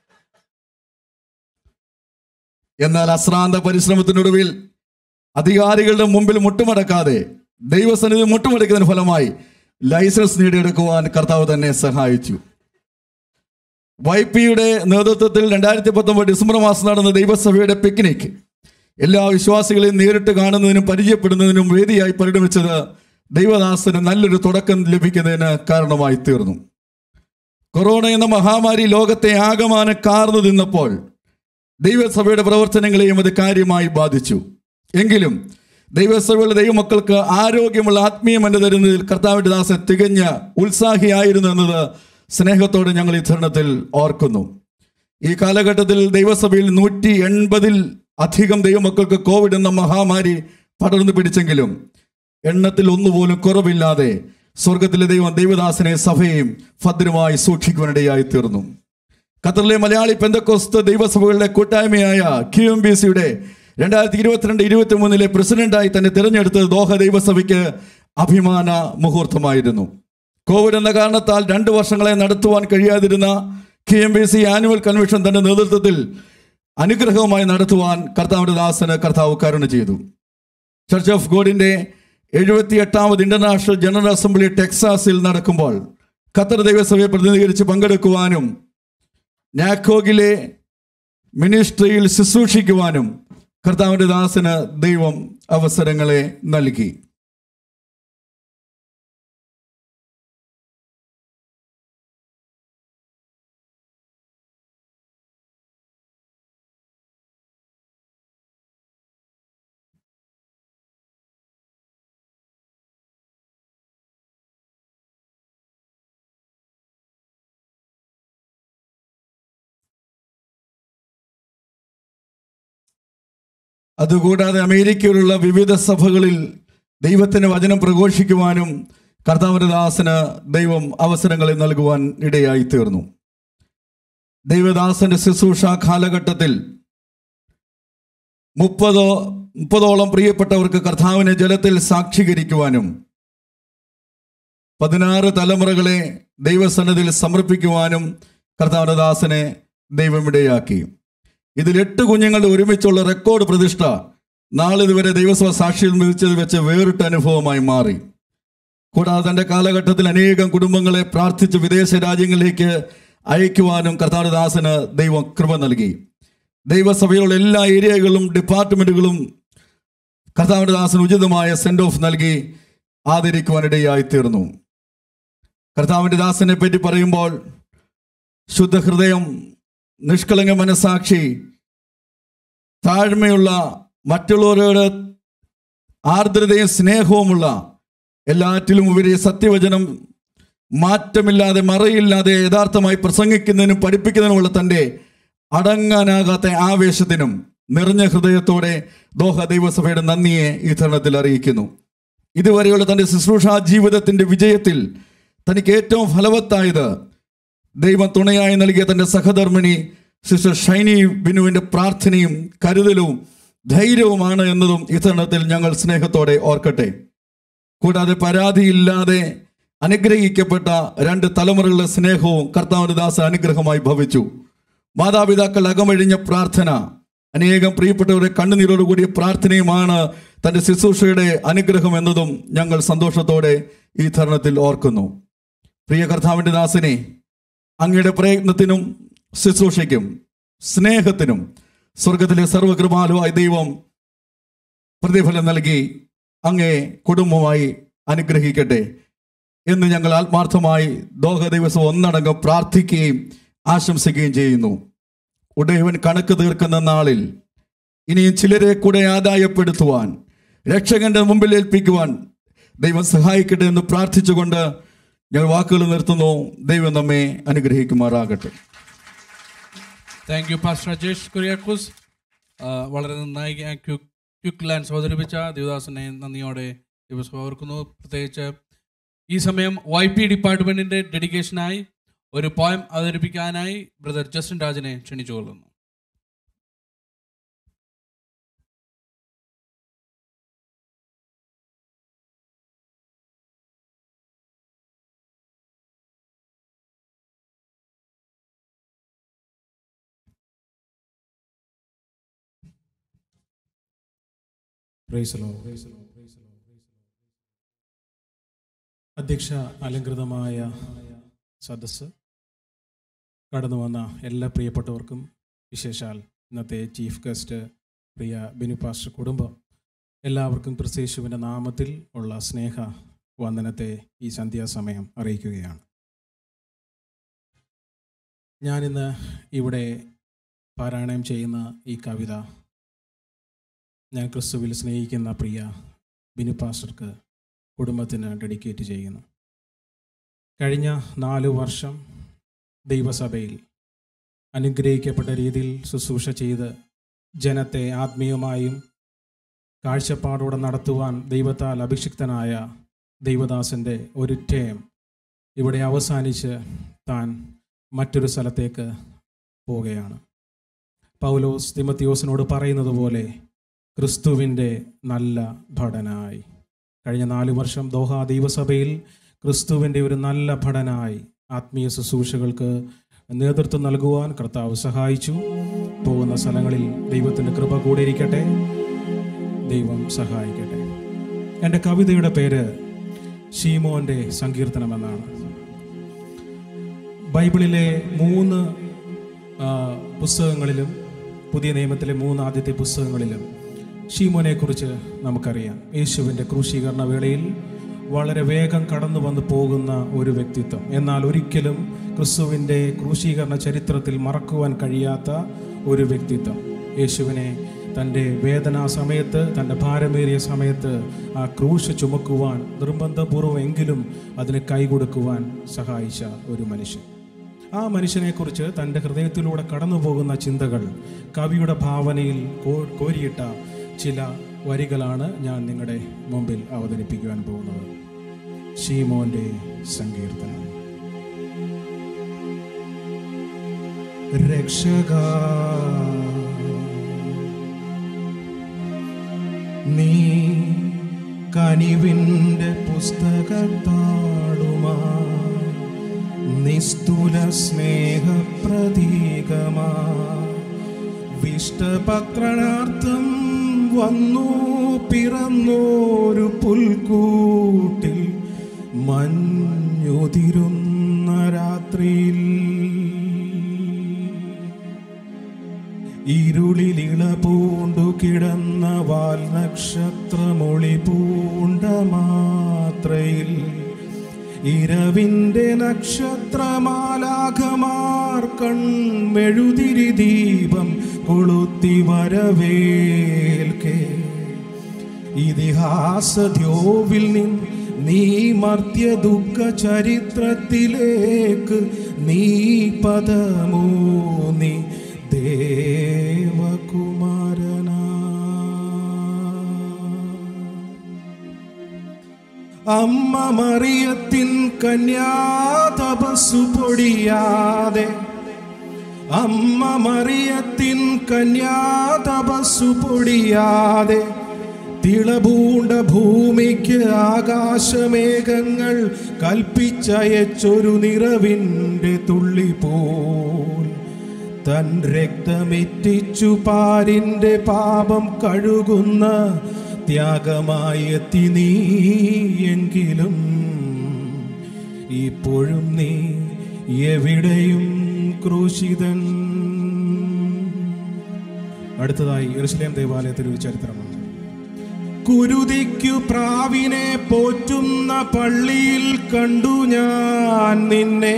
എന്നാൽ അശ്രാന്ത പരിശ്രമത്തിനൊടുവിൽ അധികാരികളുടെ മുമ്പിൽ മുട്ടുമടക്കാതെ ദൈവസന്നിധി മുട്ടുമടക്കുന്നതിന് ഫലമായി ലൈസൻസ് നേടിയെടുക്കുവാൻ കർത്താവ് തന്നെ സഹായിച്ചു വൈപ്പിയുടെ നേതൃത്വത്തിൽ രണ്ടായിരത്തി പത്തൊമ്പത് ഡിസംബർ മാസം നടന്ന ദൈവസഭയുടെ പിക്നിക് എല്ലാ വിശ്വാസികളെയും നേരിട്ട് കാണുന്നതിനും പരിചയപ്പെടുന്നതിനും വേദിയായി പരിണമിച്ചത് ദൈവദാസന് നല്ലൊരു തുടക്കം ലഭിക്കുന്നതിന് കാരണമായി തീർന്നു കൊറോണ എന്ന മഹാമാരി ലോകത്തെ ആകമാനം കാർന്നു നിന്നപ്പോൾ ദൈവസഭയുടെ പ്രവർത്തനങ്ങളെയും അത് കാര്യമായി ബാധിച്ചു എങ്കിലും ദൈവസഭയുടെ ദൈവമക്കൾക്ക് ആരോഗ്യമുള്ള ആത്മീയമല്ല തരുന്നതിൽ കർത്താവിൻ്റെ ദാസൻ തികഞ്ഞ ഉത്സാഹിയായിരുന്നു എന്നത് സ്നേഹത്തോടെ ഞങ്ങൾ ഈ തരുണത്തിൽ ഓർക്കുന്നു ഈ കാലഘട്ടത്തിൽ ദൈവസഭയിൽ നൂറ്റി എൺപതിൽ അധികം ദൈവമക്കൾക്ക് കോവിഡ് എന്ന മഹാമാരി പടർന്നു പിടിച്ചെങ്കിലും എണ്ണത്തിൽ ഒന്നുപോലും കുറവില്ലാതെ സ്വർഗത്തിലെ ദൈവം ദൈവദാസനെ സഭയെയും ഭദ്രമായി സൂക്ഷിക്കുവാനിടയായി തീർന്നു ഖത്തറിലെ മലയാളി പെന്തക്കോസ്ത് ദൈവസഭകളുടെ കൂട്ടായ്മയായ ക്യു എം ബി സിയുടെ രണ്ടായിരത്തി ഇരുപത്തിരണ്ട് ഇരുപത്തി മൂന്നിലെ പ്രസിഡന്റായി തന്നെ തിരഞ്ഞെടുത്തത് ദോഹ ദൈവസഭയ്ക്ക് അഭിമാന മുഹൂർത്തമായിരുന്നു കോവിഡ് എന്ന കാരണത്താൽ രണ്ട് വർഷങ്ങളെ നടത്തുവാൻ കഴിയാതിരുന്ന K M B C annual convention തന്റെ നേതൃത്വത്തിൽ അനുഗ്രഹവുമായി നടത്തുവാൻ കർത്താവിന്റെ ദാസന് കർത്താവ് കരുണ ചെയ്തു ചർച്ച് ഓഫ് ഗോഡിന്റെ എഴുപത്തി എട്ടാമത് ഇന്റർനാഷണൽ ജനറൽ അസംബ്ലി ടെക്സാസിൽ നടക്കുമ്പോൾ ഖത്തർ ദൈവസഭയെ പ്രതിനിധീകരിച്ച് പങ്കെടുക്കുവാനും നാക്കോഗിലെ മിനിസ്ട്രിയിൽ ശുശ്രൂഷിക്കുവാനും കർത്താവിന്റെ ദാസന് ദൈവം അവസരങ്ങളെ നൽകി അതുകൂടാതെ അമേരിക്കയിലുള്ള വിവിധ സഭകളിൽ ദൈവത്തിന്റെ വചനം പ്രഘോഷിക്കുവാനും കർത്താവിന്റെ ദാസന് ദൈവം അവസരങ്ങളെ നൽകുവാൻ ഇടയായി തീർന്നു ദൈവദാസന്റെ ശുശ്രൂഷ കാലഘട്ടത്തിൽ മുപ്പതോ മുപ്പതോളം പ്രിയപ്പെട്ടവർക്ക് കർത്താവിനെ ജലത്തിൽ സാക്ഷീകരിക്കുവാനും പതിനാറ് തലമുറകളെ ദൈവസന്നതിൽ സമർപ്പിക്കുവാനും കർത്താവിന്റെ ദാസനെ ദൈവം ഇടയാക്കി ഇതിൽ എട്ട് കുഞ്ഞുങ്ങളുടെ ഒരുമിച്ചുള്ള റെക്കോർഡ് പ്രതിഷ്ഠ നാളിതുവരെ ദൈവസഭ സാക്ഷിയിൽ മിതിച്ചത് വെച്ച് വേറിട്ട അനുഭവമായി മാറി കൂടാതെ തന്റെ കാലഘട്ടത്തിൽ അനേകം കുടുംബങ്ങളെ പ്രാർത്ഥിച്ച് വിദേശ രാജ്യങ്ങളിലേക്ക് അയക്കുവാനും കർത്താവിന്റെ ദാസന് ദൈവം കൃപ നൽകി ദൈവസഭയിലുള്ള എല്ലാ ഏരിയകളും ഡിപ്പാർട്ട്മെന്റുകളും കർത്താവിന്റെ ദാസന് ഉചിതമായ സെൻഡ് ഓഫ് നൽകി ആദരിക്കുവാനിടയായി തീർന്നു കർത്താവിന്റെ ദാസനെ പറ്റി പറയുമ്പോൾ ശുദ്ധഹൃദയം നിഷ്കളങ്ക മനസാക്ഷി താഴ്മയുള്ള മറ്റുള്ളവരോട് ആർദ്രതയും സ്നേഹവുമുള്ള എല്ലാറ്റിലും ഉപരി സത്യവചനം മാറ്റമില്ലാതെ മറയില്ലാതെ യഥാർത്ഥമായി പ്രസംഗിക്കുന്നതിനും പഠിപ്പിക്കുന്നതിനുമുള്ള തൻ്റെ അടങ്ങാനാകാത്ത ആവേശത്തിനും നിറഞ്ഞ ഹൃദയത്തോടെ ദോഹ ദൈവസഭയുടെ നന്ദിയെ ഈ തരുണത്തിൽ അറിയിക്കുന്നു ഇതുവരെയുള്ള തൻ്റെ ശുശ്രൂഷാ ജീവിതത്തിൻ്റെ വിജയത്തിൽ തനിക്ക് ഏറ്റവും ഫലവത്തായത് ദൈവം തുണയായി നൽകിയ തൻ്റെ സഹധർമ്മിണി സിസ്റ്റർ ഷൈനി ബിനുവിൻ്റെ പ്രാർത്ഥനയും കരുതലും ധൈര്യവുമാണ് എന്നതും ഈ തരുണത്തിൽ ഞങ്ങൾ സ്നേഹത്തോടെ ഓർക്കട്ടെ കൂടാതെ പരാതിയില്ലാതെ അനുഗ്രഹിക്കപ്പെട്ട രണ്ട് തലമുറകളുടെ സ്നേഹവും കർത്താവിൻ്റെ ദാസ അനുഗ്രഹമായി ഭവിച്ചു മാതാപിതാക്കൾ അകമഴിഞ്ഞ പ്രാർത്ഥന അനേകം പ്രിയപ്പെട്ടവരുടെ കണ്ണുനീരോടുകൂടിയ പ്രാർത്ഥനയുമാണ് തൻ്റെ ശുശ്രൂഷയുടെ അനുഗ്രഹം എന്നതും ഞങ്ങൾ സന്തോഷത്തോടെ ഈ തരുണത്തിൽ ഓർക്കുന്നു പ്രിയ കർത്താവിൻ്റെ ദാസനെ അങ്ങയുടെ പ്രയത്നത്തിനും ശുശ്രൂഷയ്ക്കും സ്നേഹത്തിനും സ്വർഗത്തിലെ സർവകൃപാലുവായ ദൈവം പ്രതിഫലം നൽകി അങ്ങേ കുടുംബമായി അനുഗ്രഹിക്കട്ടെ എന്ന് ഞങ്ങൾ ആത്മാർത്ഥമായി ദോഹ ദിവസം ഒന്നടങ്കം പ്രാർത്ഥിക്കുകയും ആശംസിക്കുകയും ചെയ്യുന്നു ഉടയവൻ കണക്ക് തീർക്കുന്ന നാളിൽ ഇനിയും ചിലരെ കൂടെ ആദായപ്പെടുത്തുവാൻ രക്ഷകന്റെ മുമ്പിൽ ഏൽപ്പിക്കുവാൻ ദൈവം സഹായിക്കട്ടെ എന്ന് പ്രാർത്ഥിച്ചുകൊണ്ട് ഞങ്ങൾ വാക്കുകൾ നിർത്തുന്നു ദൈവം നമ്മെ അനുഗ്രഹിക്കുമാറാകട്ടെ thank you pastor Rajesh Kuriakose ആ, വളരെ നന്നായി ആ ക്യു- ക്യുക്ക് ലാൻഡ്സ് അവതരിപ്പിച്ച ദേവദാസനെ നന്ദിയോടെ ദിവസം ഓർക്കുന്നു പ്രത്യേകിച്ച് ഈ സമയം വൈ പി ഡിപ്പാർട്ട്മെന്റിന്റെ ഡെഡിക്കേഷനായി ഒരു പോയം അവതരിപ്പിക്കാനായി ബ്രദർ ജസ്റ്റിൻ രാജിനെ ക്ഷണിച്ചു കൊള്ളുന്നു പ്രൈസ് ലോ അധ്യക്ഷ അലങ്കൃതമായ സദസ്സ് കടന്നു വന്ന എല്ലാ പ്രിയപ്പെട്ടവർക്കും വിശേഷാൽ ഇന്നത്തെ ചീഫ് ഗസ്റ്റ് പ്രിയ ബിനു പാസ്റ്റർ കുടുംബം എല്ലാവർക്കും ക്രിസ്തേശുവിൻ്റെ നാമത്തിൽ ഉള്ള സ്നേഹ വന്ദനത്തെ ഈ സന്ധ്യാസമയം അറിയിക്കുകയാണ് ഞാനിന്ന് ഇവിടെ പാരായണം ചെയ്യുന്ന ഈ കവിത ഞാൻ ക്രിസ്തുവിൽ സ്നേഹിക്കുന്ന പ്രിയ ബിനു പാസ്റ്റർക്ക് കുടുംബത്തിന് ഡെഡിക്കേറ്റ് ചെയ്യുന്നു കഴിഞ്ഞ നാല് വർഷം ദൈവസഭയിൽ അനുഗ്രഹിക്കപ്പെട്ട രീതിയിൽ ശുശ്രൂഷ ചെയ്ത് ജനത്തെ ആത്മീയമായും കാഴ്ചപ്പാടോടെ നടത്തുവാൻ ദൈവത്താൽ അഭിഷിക്തനായ ദൈവദാസൻ്റെ ഒരു ടേം ഇവിടെ അവസാനിച്ച് താൻ മറ്റൊരു സ്ഥലത്തേക്ക് പോവുകയാണ് പൗലോസ് തിമത്തിയോസിനോട് പറയുന്നത് പോലെ ക്രിസ്തുവിൻ്റെ നല്ല ഭടനായി കഴിഞ്ഞ നാല് വർഷം ദോഹ ദൈവസഭയിൽ ക്രിസ്തുവിൻ്റെ ഒരു നല്ല ഭടനായി ആത്മീയ ശുശ്രൂഷകൾക്ക് നേതൃത്വം നൽകുവാൻ കർത്താവ് സഹായിച്ചു പോകുന്ന സ്ഥലങ്ങളിൽ ദൈവത്തിൻ്റെ കൃപ കൂടിയിരിക്കട്ടെ ദൈവം സഹായിക്കട്ടെ എൻ്റെ കവിതയുടെ പേര് ഷീമോൻ്റെ സങ്കീർത്തനം എന്നാണ് ബൈബിളിലെ മൂന്ന് ആ, പുസ്തകങ്ങളിലും പുതിയ നിയമത്തിലെ മൂന്ന് ആദ്യത്തെ പുസ്തകങ്ങളിലും ഷീമോനെക്കുറിച്ച് നമുക്കറിയാം യേശുവിൻ്റെ ക്രൂശീകരണ വേളയിൽ വളരെ വേഗം കടന്നു വന്ന് പോകുന്ന ഒരു വ്യക്തിത്വം എന്നാൽ ഒരിക്കലും ക്രിസ്തുവിൻ്റെ ക്രൂശീകരണ ചരിത്രത്തിൽ മറക്കുവാൻ കഴിയാത്ത ഒരു വ്യക്തിത്വം യേശുവിനെ തൻ്റെ വേദനാ സമയത്ത് തൻ്റെ ഭാരമേറിയ സമയത്ത് ആ ക്രൂശ് ചുമക്കുവാൻ നിർബന്ധപൂർവ്വം എങ്കിലും അതിന് കൈകൊടുക്കുവാൻ സഹായിച്ച ഒരു മനുഷ്യൻ ആ മനുഷ്യനെക്കുറിച്ച് തൻ്റെ ഹൃദയത്തിലൂടെ കടന്നു പോകുന്ന ചിന്തകൾ കവിയുടെ ഭാവനയിൽ കോ- കോരിയിട്ട ചില വരികളാണ് ഞാൻ നിങ്ങളുടെ മുമ്പിൽ അവതരിപ്പിക്കുവാൻ പോകുന്നത് ഷീമോന്റെ സങ്കീർത്തനം രക്ഷക നീ കനിവിൻ്റെ പുസ്തകത്താളുമാ നിസ്തുല സ്നേഹപ്രതീകമാ വിഷ്ടപത്രണാർത്ഥം വന്നു പിറന്നോരു പുൽക്കൂട്ടിൽ മഞ്ഞുതിരുന്ന രാത്രിയിൽ ഇരുളിലിള പൂണ്ടു കിടന്ന വാൽ നക്ഷത്രമൊളി പൂണ്ട മാത്രയിൽ ഇരവിൻ്റെ നക്ഷത്രമാലാഖമാർ കൺമെഴുതിരി ദീപം കൊളുത്തി വരവേൽക്കേ ഇതിഹാസദ്യോവിൽ നിന്ന് നീ മർത്യ ദുഃഖ ചരിത്രത്തിലേക്ക് നീ പദമൂന്നി ദേവകുമാരനാ അമ്മ മറിയത്തിൻ കന്യാതപസ്സു പൊടിയാതെ അമ്മ മറിയത്തിൻ കന്യാതപസ്സു പൊടിയാതെ തിളപൂണ്ട ഭൂമിക്ക് ആകാശമേഘങ്ങൾ കൽപ്പിച്ചയച്ചൊരു നിറവിൻ്റെ തുള്ളി പോൽ തൻ രക്തമെറ്റിച്ചു പാരിൻ്റെ പാപം കഴുകുന്ന ത്യാഗമായെത്തി നീ എങ്കിലും ഇപ്പോഴും നീ എവിടെയും ക്രൂശിതൻ അടുത്തതായി എറുസലേം ദേവാലയത്തിൽ ഒരു ചരിത്രമാണ് കുരുതിക്കു പ്രാവിനെ പോറ്റുന്ന പള്ളിയിൽ കണ്ടു ഞാൻ നിന്നെ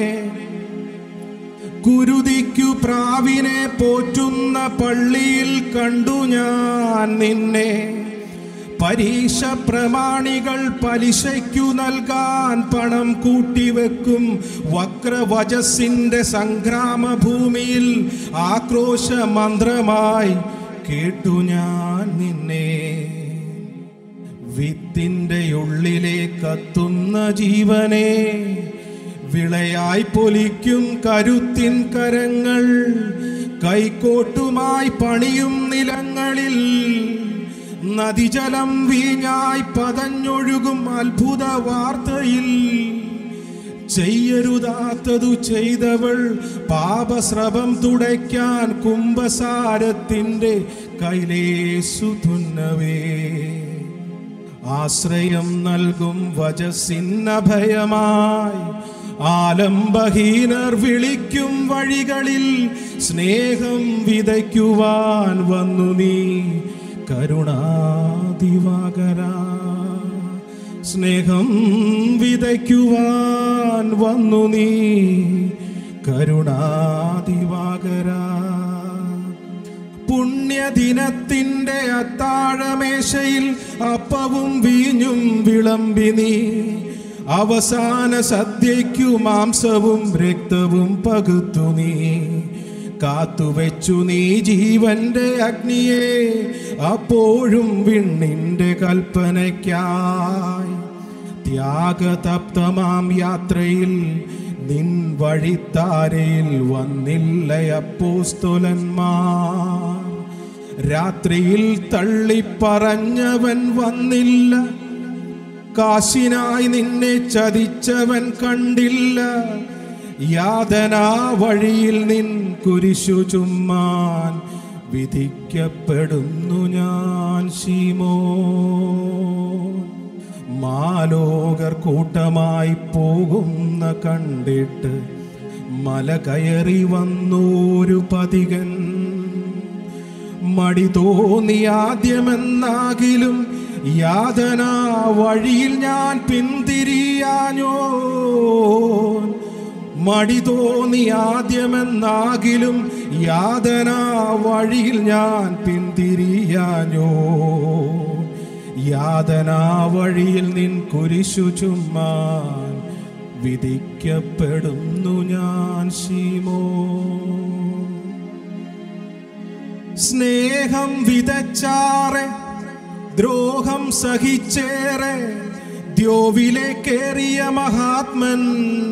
കുരുതിക്കു പ്രാവിനെ പോറ്റുന്ന പള്ളിയിൽ കണ്ടു ഞാൻ നിന്നെ പരീക്ഷ പ്രമാണികൾ പലിശയ്ക്കു നൽകാൻ പണം കൂട്ടിവെക്കും വക്രവചസിന്റെ സംഗ്രാമ ഭൂമിയിൽ ആക്രോശ മന്ത്രമായി കേട്ടു ഞാൻ നിന്നെ വിത്തിന്റെ ഉള്ളിലെ കത്തുന്ന ജീവനെ വിളയായി പൊലിക്കും കരുത്തിൻ കരങ്ങൾ കൈക്കോട്ടുമായി പണിയും നിലങ്ങളിൽ നദിജലം വീഞ്ഞായി പതഞ്ഞൊഴുകും അത്ഭുത വാർത്തയിൽ ചെയ്യരുതാത്തതു ചെയ്തവൾ പാപസ്രവം തുടയ്ക്കാൻ കുംഭസാരത്തിൻ്റെ കൈലേസു തുന്നവേ ആശ്രയം നൽകും വജസിന്നഭയമായി ആലംബഹീനർ വിളിക്കും വഴികളിൽ സ്നേഹം വിതയ്ക്കുവാൻ വന്നു നീ കരുണാദിവാകര സ്നേഹം വിതയ്ക്കുവാൻ വന്നു നീ കരുണാദിവാകര പുണ്യദിനത്തിന്റെ അത്താഴമേശയിൽ അപ്പവും വീഞ്ഞും വിളമ്പി നീ അവസാന സദ്യയ്ക്കു മാംസവും രക്തവും പകുത്തു നീ കാത്തുവെച്ചു നീ ജീവന്റെ അഗ്നിയെ അപ്പോഴും വിണ്ണിന്റെ കൽപ്പനയ്ക്കായി ത്യാഗതപ്തമാം യാത്രയിൽ നിൻ വഴിത്താരയിൽ വന്നില്ല അപ്പോസ്തോലന്മാർ രാത്രിയിൽ തള്ളിപ്പറഞ്ഞവൻ വന്നില്ല കാശിനായി നിന്നെ ചതിച്ചവൻ കണ്ടില്ല യാതനാ വഴിയിൽ നിൻ കുരിശു ചുമ്മാൻ വിധിക്കപ്പെടുന്നു ഞാൻ ശീമോ മാലോകർ കൂട്ടമായി പോകുന്ന കണ്ടിട്ട് മല കയറി വന്നോരു പതികൻ മടി തോന്നി ആദ്യമെന്നാകിലും യാതന വഴിയിൽ ഞാൻ പിന്തിരിയാഞ്ഞോ മടി തോന്നി ആദ്യമെന്നാകിലും യാതന വഴിയിൽ ഞാൻ പിന്തിരിയാഞ്ഞോ യാതനാ വഴിയിൽ നിൻ കുരിശു ചുമ്മാൻ വിധിക്കപ്പെടുന്നു ഞാൻ ശീമോ സ്നേഹം വിതച്ചാറെ ദ്രോഹം സഹിച്ചേറെ ദ്യോവിലേക്കേറിയ മഹാത്മൻ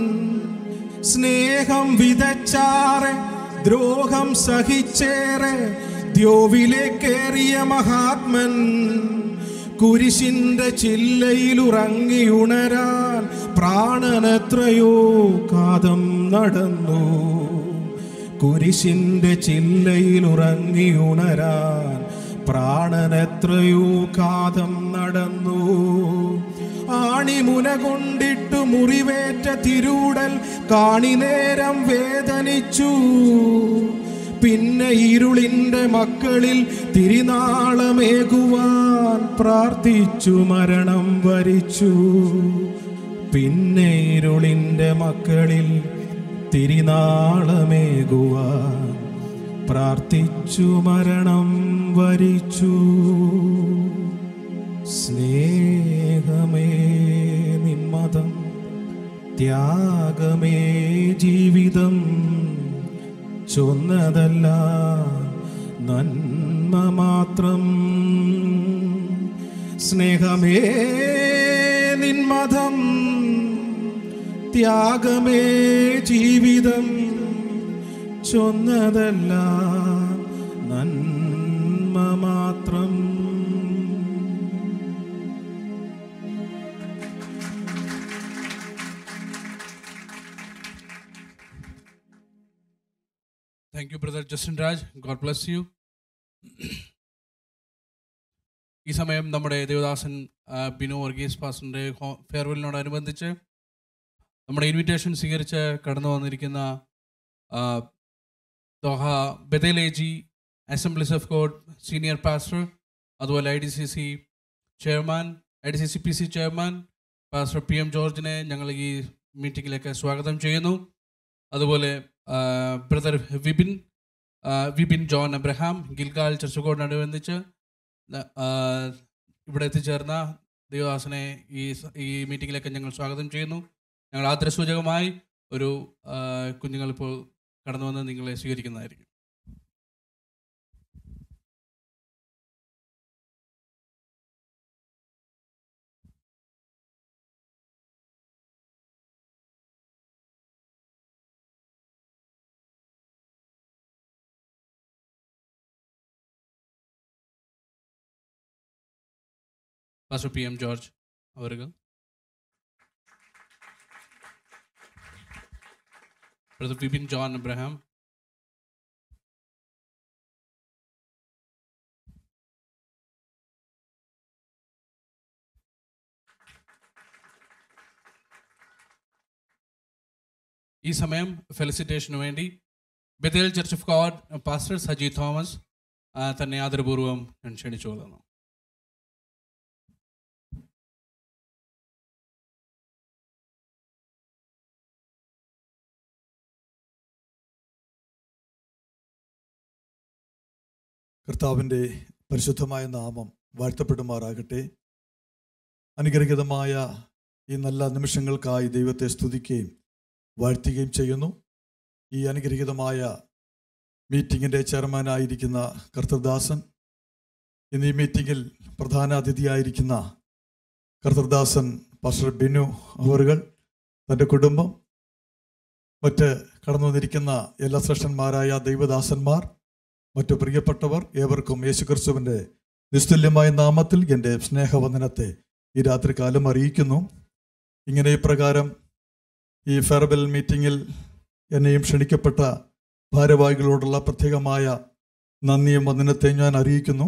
സ്നേഹം വിതച്ചാറെ ദ്രോഹം സഹിച്ചേറെ ദ്യോവിലേക്കേറിയ മഹാത്മൻ കുരിശിന്റെ ചില്ലയിലുറങ്ങി ഉണരാൻ പ്രാണനെത്രയോ കാതം നടന്നു കുരിശിന്റെ ചില്ലയിലുറങ്ങി ഉണരാൻ പ്രാണനെത്രയോ കാതം നടന്നു ആണിമുന കൊണ്ടിട്ടു മുറിവേറ്റ തിരൂടൽ കാണിനേരം വേദനിച്ചു പിന്നെ ഇരുളിൻ്റെ മക്കളിൽ തിരിനാളമേകുവാൻ പ്രാർത്ഥിച്ചു മരണം വരിച്ചു പിന്നെ ഇരുളിൻ്റെ മക്കളിൽ തിരിനാളമേകുവാൻ പ്രാർത്ഥിച്ചു മരണം വരിച്ചു സ്നേഹമേ നിന്മതം ത്യാഗമേ ജീവിതം ചൊന്നതല്ല നന്മ മാത്രം സ്നേഹമേ നിന്മതം ത്യാഗമേ ജീവിതം ചൊന്നതെല്ലാം നന്മ മാത്രം thank you brother Justin Raj God bless you ഈ സമയം നമ്മുടെ ദേവദാസൻ ആ, ബിനു വർഗീസ് പാസ്റ്ററിൻ്റെ ഫെയർവെല്ലിനോടനുബന്ധിച്ച് നമ്മുടെ ഇൻവിറ്റേഷൻ സ്വീകരിച്ച് കടന്നു വന്നിരിക്കുന്ന ആ, ദോഹ ബദേലേജി assemblies of God senior pastor അതുപോലെ I D C C chairman I D C C P C chairman pastor P M ജോർജിനെ ഞങ്ങൾ ഈ മീറ്റിങ്ങിലേക്ക് സ്വാഗതം ചെയ്യുന്നു അതുപോലെ ബ്രദർ വിപിൻ ആ, വിപിൻ ജോൺ അബ്രഹാം ഗിൽഗാൽ ചർച്ചകോടിനനുബന്ധിച്ച് ന- ആ, ഇവിടെ എത്തിച്ചേർന്ന ദേവദാസനെ ഈ സ- ഈ മീറ്റിങ്ങിലേക്ക് ഞങ്ങൾ സ്വാഗതം ചെയ്യുന്നു ഞങ്ങൾ ആദരസൂചകമായി ഒരു ആ, കുഞ്ഞുങ്ങൾ ഇപ്പോൾ കടന്നു വന്ന് നിങ്ങളെ സ്വീകരിക്കുന്നതായിരിക്കും പാസ്റ്റർ പി എം ജോർജ് അവരുകൾ ബ്രദർ വിപിൻ ജോൺ അബ്രഹാം ഈ സമയം ഫെലിസിറ്റേഷന് വേണ്ടി Bethel church of God pastor Saji Thomas ആ, തന്നെ ആദരപൂർവ്വം ഞാൻ ക്ഷണിച്ചു കൊള്ളുന്നു കർത്താവിൻ്റെ പരിശുദ്ധമായ നാമം വാഴ്ത്തപ്പെടുമാറാകട്ടെ അനുഗ്രഹീതമായ ഈ നല്ല നിമിഷങ്ങൾക്കായി ദൈവത്തെ സ്തുതിക്കുകയും വാഴ്ത്തുകയും ചെയ്യുന്നു ഈ അനുഗ്രഹീതമായ മീറ്റിങ്ങിൻ്റെ ചെയർമാനായിരിക്കുന്ന കർത്തർദാസൻ ഇന്ന് ഈ മീറ്റിങ്ങിൽ പ്രധാന അതിഥിയായിരിക്കുന്ന കർത്തർദാസൻ പാസ്റ്റർ ബിനു അവറുകൾ തൻ്റെ കുടുംബം മറ്റ് കടന്നു വന്നിരിക്കുന്ന എല്ലാ ശ്രേഷ്ഠന്മാരായ ദൈവദാസന്മാർ മറ്റു പ്രിയപ്പെട്ടവർ ഏവർക്കും യേശുക്രിസ്തുവിൻ്റെ നിസ്തുല്യമായ നാമത്തിൽ എൻ്റെ സ്നേഹവന്ദനത്തെ ഈ രാത്രികാലം അറിയിക്കുന്നു ഇങ്ങനെ ഇപ്രകാരം ഈ ഫെയർവെൽ മീറ്റിങ്ങിൽ എന്നെയും ക്ഷണിക്കപ്പെട്ട ഭാരവാഹികളോടുള്ള പ്രത്യേകമായ നന്ദിയും വന്ദനത്തെയും ഞാൻ അറിയിക്കുന്നു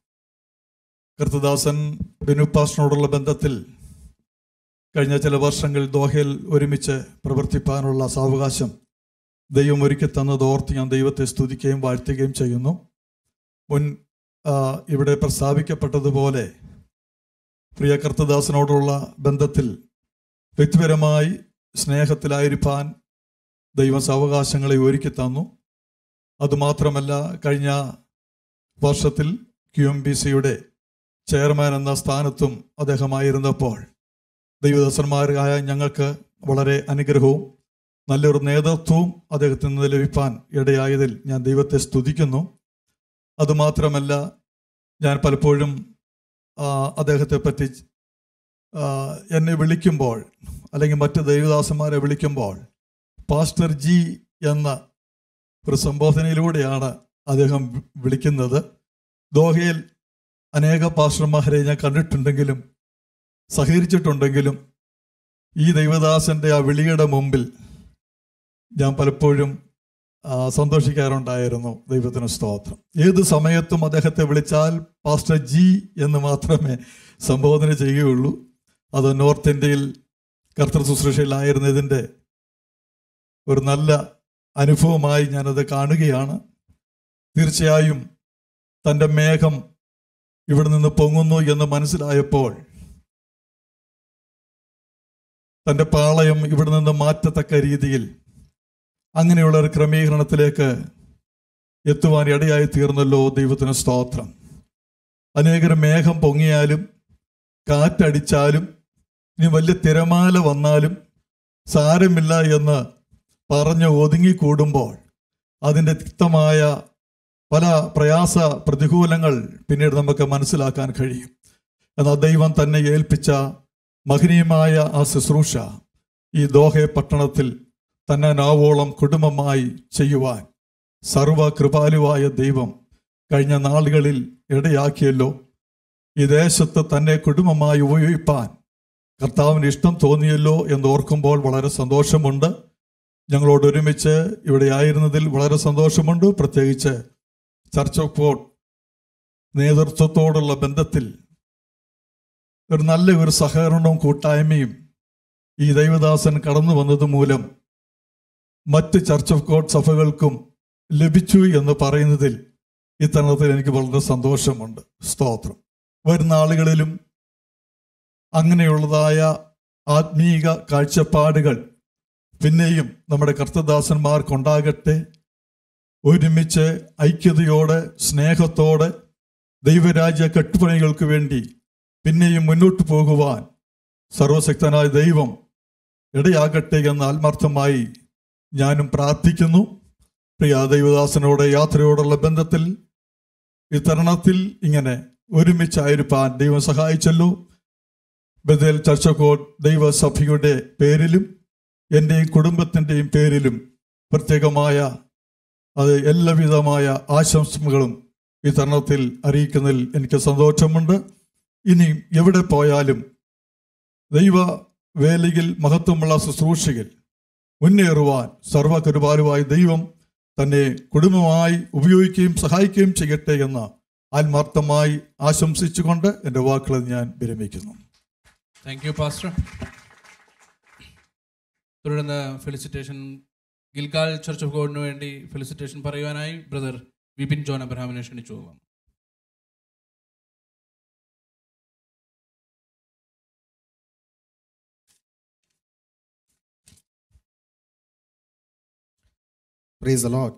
കർത്തദാസൻ ബെനുപാസിനോടുള്ള ബന്ധത്തിൽ കഴിഞ്ഞ ചില വർഷങ്ങൾ ദോഹയിൽ ഒരുമിച്ച് പ്രവർത്തിപ്പാനുള്ള സാവകാശം ദൈവം ഒരുക്കി തന്നത് ഓർത്ത് ഞാൻ ദൈവത്തെ സ്തുതിക്കുകയും വാഴ്ത്തുകയും ചെയ്യുന്നു മുൻ ആ, ഇവിടെ പ്രസ്താവിക്കപ്പെട്ടതുപോലെ പ്രിയ കർത്തദാസനോടുള്ള ബന്ധത്തിൽ വ്യക്തിപരമായി സ്നേഹത്തിലായിരിക്കാൻ ദൈവം സാവകാശങ്ങളെ ഒരുക്കി തന്നു അതുമാത്രമല്ല കഴിഞ്ഞ വർഷത്തിൽ ക്യു എം ബി സിയുടെ ചെയർമാൻ എന്ന സ്ഥാനത്തും അദ്ദേഹമായിരുന്നപ്പോൾ ദൈവദാസന്മാരായ ഞങ്ങൾക്ക് വളരെ അനുഗ്രഹവും നല്ലൊരു നേതൃത്വവും അദ്ദേഹത്തിൽ നിന്ന് ലഭിക്കാൻ ഇടയായതിൽ ഞാൻ ദൈവത്തെ സ്തുതിക്കുന്നു അതുമാത്രമല്ല ഞാൻ പലപ്പോഴും ആ, അദ്ദേഹത്തെ പറ്റി ആ, എന്നെ വിളിക്കുമ്പോൾ അല്ലെങ്കിൽ മറ്റ് ദൈവദാസന്മാരെ വിളിക്കുമ്പോൾ പാസ്റ്റർ ജി എന്ന ഒരു സംബോധനയിലൂടെയാണ് അദ്ദേഹം വിളിക്കുന്നത് ദോഹയിൽ അനേക പാസ്റ്റർമാരെ ഞാൻ കണ്ടിട്ടുണ്ടെങ്കിലും സഹകരിച്ചിട്ടുണ്ടെങ്കിലും ഈ ദൈവദാസന്റെ ആ വിളിയുടെ മുമ്പിൽ ഞാൻ പലപ്പോഴും ആ, സന്തോഷിക്കാറുണ്ടായിരുന്നു ദൈവത്തിന് സ്തോത്രം ഏത് സമയത്തും അദ്ദേഹത്തെ വിളിച്ചാൽ പാസ്റ്റർ ജി എന്ന് മാത്രമേ സംബോധന ചെയ്യുകയുള്ളൂ അത് നോർത്ത് ഇന്ത്യയിൽ കർത്തൃ ശുശ്രൂഷയിലായിരുന്നതിൻ്റെ ഒരു നല്ല അനുഭവമായി ഞാനത് കാണുകയാണ് തീർച്ചയായും തൻ്റെ മേഘം ഇവിടെ നിന്ന് പൊങ്ങുന്നു എന്ന് മനസ്സിലായപ്പോൾ തൻ്റെ പാളയം ഇവിടെ നിന്ന് മാറ്റത്തക്ക രീതിയിൽ അങ്ങനെയുള്ള ഒരു ക്രമീകരണത്തിലേക്ക് എത്തുവാൻ ഇടയായി തീർന്നല്ലോ ദൈവത്തിന് സ്തോത്രം അനേകർ മേഘം പൊങ്ങിയാലും കാറ്റടിച്ചാലും ഇനി വലിയ തിരമാല വന്നാലും സാരമില്ല എന്ന് പറഞ്ഞ് ഒതുങ്ങിക്കൂടുമ്പോൾ അതിൻ്റെ തിക്തമായ പല പ്രയാസ പ്രതികൂലങ്ങൾ പിന്നീട് നമുക്ക് മനസ്സിലാക്കാൻ കഴിയും എന്നാൽ ദൈവം തന്നെ ഏൽപ്പിച്ച മഹനീയമായ ആ ശുശ്രൂഷ ഈ ദോഹെ പട്ടണത്തിൽ തന്നെ നാവോളം കുടുംബമായി ചെയ്യുവാൻ സർവകൃപാലുവായ ദൈവം കഴിഞ്ഞ നാളുകളിൽ ഇടയാക്കിയല്ലോ ഈ ദേശത്ത് തന്നെ കുടുംബമായി ഉപയോഗിപ്പാൻ കർത്താവിന് ഇഷ്ടം തോന്നിയല്ലോ എന്ന് ഓർക്കുമ്പോൾ വളരെ സന്തോഷമുണ്ട് ഞങ്ങളോട് ഒരുമിച്ച് ഇവിടെ ആയിരുന്നതിൽ വളരെ സന്തോഷമുണ്ട് പ്രത്യേകിച്ച് ചർച്ച് ഓഫ് ഗോഡ് നേതൃത്വത്തോടുള്ള ബന്ധത്തിൽ ഒരു നല്ല ഒരു സഹകരണവും കൂട്ടായ്മയും ഈ ദൈവദാസൻ കടന്നു വന്നത് മൂലം മറ്റ് ചർച്ച് ഓഫ് ഗോഡ് സഭകൾക്കും ലഭിച്ചു എന്ന് പറയുന്നതിൽ ഇത്തരണത്തിൽ എനിക്ക് വളരെ സന്തോഷമുണ്ട് സ്തോത്രം വരുന്ന ആളുകളിലും അങ്ങനെയുള്ളതായ ആത്മീക കാഴ്ചപ്പാടുകൾ പിന്നെയും നമ്മുടെ കർത്തദാസന്മാർക്കുണ്ടാകട്ടെ ഒരുമിച്ച് ഐക്യതയോടെ സ്നേഹത്തോടെ ദൈവരാജ്യ കെട്ടുപണികൾക്ക് വേണ്ടി പിന്നെയും മുന്നോട്ട് പോകുവാൻ സർവശക്തനായ ദൈവം ഇടയാകട്ടെ എന്ന ആത്മാർത്ഥമായി ഞാനും പ്രാർത്ഥിക്കുന്നു പ്രിയ ദൈവദാസനോട് യാത്രയോടുള്ള ബന്ധത്തിൽ ഈ തരുണത്തിൽ ഇങ്ങനെ ഒരുമിച്ചായിരിക്കാൻ ദൈവം സഹായിച്ചല്ലോ ബദൽ ചർച്ചക്കോട് ദൈവസഭയുടെ പേരിലും എൻ്റെയും കുടുംബത്തിൻ്റെയും പേരിലും പ്രത്യേകമായ അത് എല്ലാവിധമായ ആശംസകളും ഈ തരുണത്തിൽ അറിയിക്കുന്നതിൽ എനിക്ക് സന്തോഷമുണ്ട് ഇനി എവിടെ പോയാലും ദൈവ വേലയിൽ മഹത്വമുള്ള ശുശ്രൂഷയിൽ മുന്നേറുവാൻ സർവകരുപാലുവായ ദൈവം തന്നെ കുടുംബമായി ഉപയോഗിക്കുകയും സഹായിക്കുകയും ചെയ്യട്ടെ എന്ന് ആത്മാർത്ഥമായി ആശംസിച്ചുകൊണ്ട് എൻ്റെ വാക്കുകൾ ഞാൻ വിരമിക്കുന്നു താങ്ക് യു പാസ്റ്റർ തുടർന്ന് ഫെലിസിറ്റേഷൻ ഗിൽഗാൽ ചർച്ച് ഓഫ് ഗോഡിന് വേണ്ടി ഫെലിസിറ്റേഷൻ പറയുവാനായി ബ്രദർ വിപിൻ ജോൺ അബ്രഹാമിനെ ക്ഷണിച്ചു പോകാം പ്രൈസ് ലോഡ്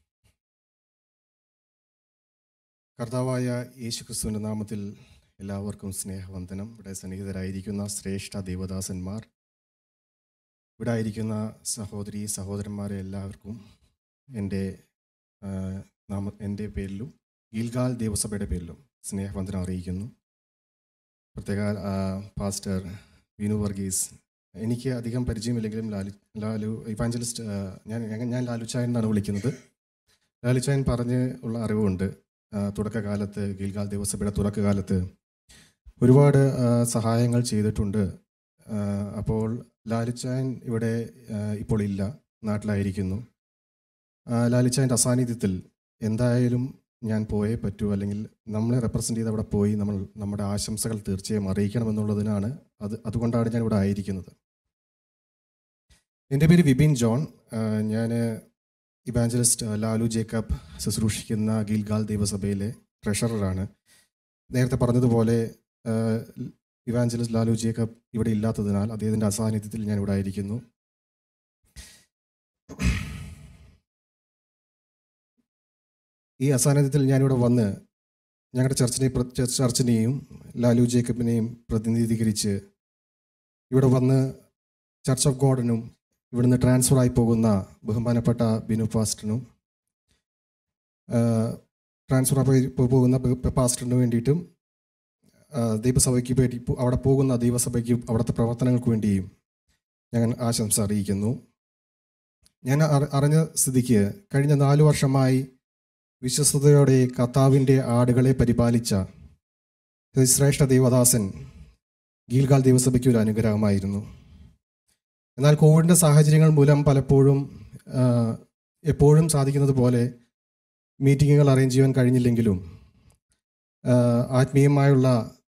കർത്താവായ യേശുക്രിസ്തുവിൻ്റെ നാമത്തിൽ എല്ലാവർക്കും സ്നേഹവന്ദനം ഇവിടെ സന്നിഹിതരായിരിക്കുന്ന ശ്രേഷ്ഠ ദേവദാസന്മാർ ഇവിടെ ആയിരിക്കുന്ന സഹോദരി സഹോദരന്മാരെ എല്ലാവർക്കും എൻ്റെ ആ, നാമ എൻ്റെ പേരിലും ഗീൽഗാൽ ദേവസഭയുടെ പേരിലും സ്നേഹവന്ദനം അറിയിക്കുന്നു പ്രത്യേക ആ, പാസ്റ്റർ വിനു വർഗീസ് എനിക്ക് അധികം പരിചയമില്ലെങ്കിലും ലാലു ലാലു ഇവാഞ്ചലിസ്റ്റ് ആ, ഞാൻ ഞാൻ- ഞാൻ ലാലുച്ചായൻ എന്നാണ് വിളിക്കുന്നത് ലാലുച്ചായൻ പറഞ്ഞ് ഉള്ള അറിവുണ്ട് ആ, തുടക്കകാലത്ത് ഗിൽഗാൽ ദേവസഭയുടെ തുടക്കകാലത്ത് ഒരുപാട് ആ, സഹായങ്ങൾ ചെയ്തിട്ടുണ്ട് ആ, അപ്പോൾ ലാലുച്ചായൻ ഇവിടെ ആ, ഇപ്പോൾ ഇല്ല നാട്ടിലായിരിക്കുന്നു ആ, ലാലുച്ചായൻ്റെ അസാന്നിധ്യത്തിൽ എന്തായാലും ഞാൻ പോയേ പറ്റൂ അല്ലെങ്കിൽ നമ്മളെ റെപ്രസെൻ്റ് ചെയ്ത് അവിടെ പോയി നമ്മൾ നമ്മുടെ ആശംസകൾ തീർച്ചയായും അറിയിക്കണമെന്നുള്ളതിനാണ് അത് അതുകൊണ്ടാണ് ഞാൻ ഇവിടെ ആയിരിക്കുന്നത് എൻ്റെ പേര് വിപിൻ ജോൺ ഞാൻ ഇവാഞ്ചലിസ്റ്റ് ലാലു ജേക്കബ് ശുശ്രൂഷിക്കുന്ന ഗിൽഗാൽ ദേവസഭയിലെ ട്രഷററാണ് നേരത്തെ പറഞ്ഞതുപോലെ ആഹ്, ഇവാഞ്ചലിസ്റ്റ് ലാലു ജേക്കബ് ഇവിടെ ഇല്ലാത്തതിനാൽ അദ്ദേഹത്തിൻ്റെ അസാന്നിധ്യത്തിൽ ഞാൻ ഇവിടെ ആയിരിക്കുന്നു ഈ അസാന്നിധ്യത്തിൽ ഞാനിവിടെ വന്ന് ഞങ്ങളുടെ ചർച്ചിനെ പ്ര- ചർച്ച് ചർച്ചിനെയും ലാലു ജേക്കബിനെയും പ്രതിനിധീകരിച്ച് ഇവിടെ വന്ന് ചർച്ച് ഓഫ് ഗോഡിനും ഇവിടുന്ന് ട്രാൻസ്ഫർ ആയി പോകുന്ന ബഹുമാനപ്പെട്ട ബിനു പാസ്റ്ററിനും ട്രാൻസ്ഫർ ആയി പോ- പോകുന്ന ബ- പാസ്റ്ററിന് വേണ്ടിയിട്ടും ആ, ദൈവസഭയ്ക്ക് വേണ്ടി പോ- അവിടെ പോകുന്ന ദൈവസഭയ്ക്ക് അവിടുത്തെ പ്രവർത്തനങ്ങൾക്ക് വേണ്ടിയും ഞാൻ ആശംസ അറിയിക്കുന്നു ഞാൻ അറി- അറിഞ്ഞ സ്ഥിതിക്ക് കഴിഞ്ഞ നാല് വർഷമായി വിശ്വസ്തയോടെ കർത്താവിൻ്റെ ആടുകളെ പരിപാലിച്ച ഒരു ശ്രേഷ്ഠ ദേവദാസൻ ഗീൽഗാൽ ദേവസഭയ്ക്ക് ഒരു അനുഗ്രഹമായിരുന്നു എന്നാൽ കോവിഡിൻ്റെ സാഹചര്യങ്ങൾ മൂലം പലപ്പോഴും ആ, എപ്പോഴും സാധിക്കുന്നത് പോലെ മീറ്റിങ്ങുകൾ അറേഞ്ച് ചെയ്യാൻ കഴിഞ്ഞില്ലെങ്കിലും ആ, ആത്മീയമായുള്ള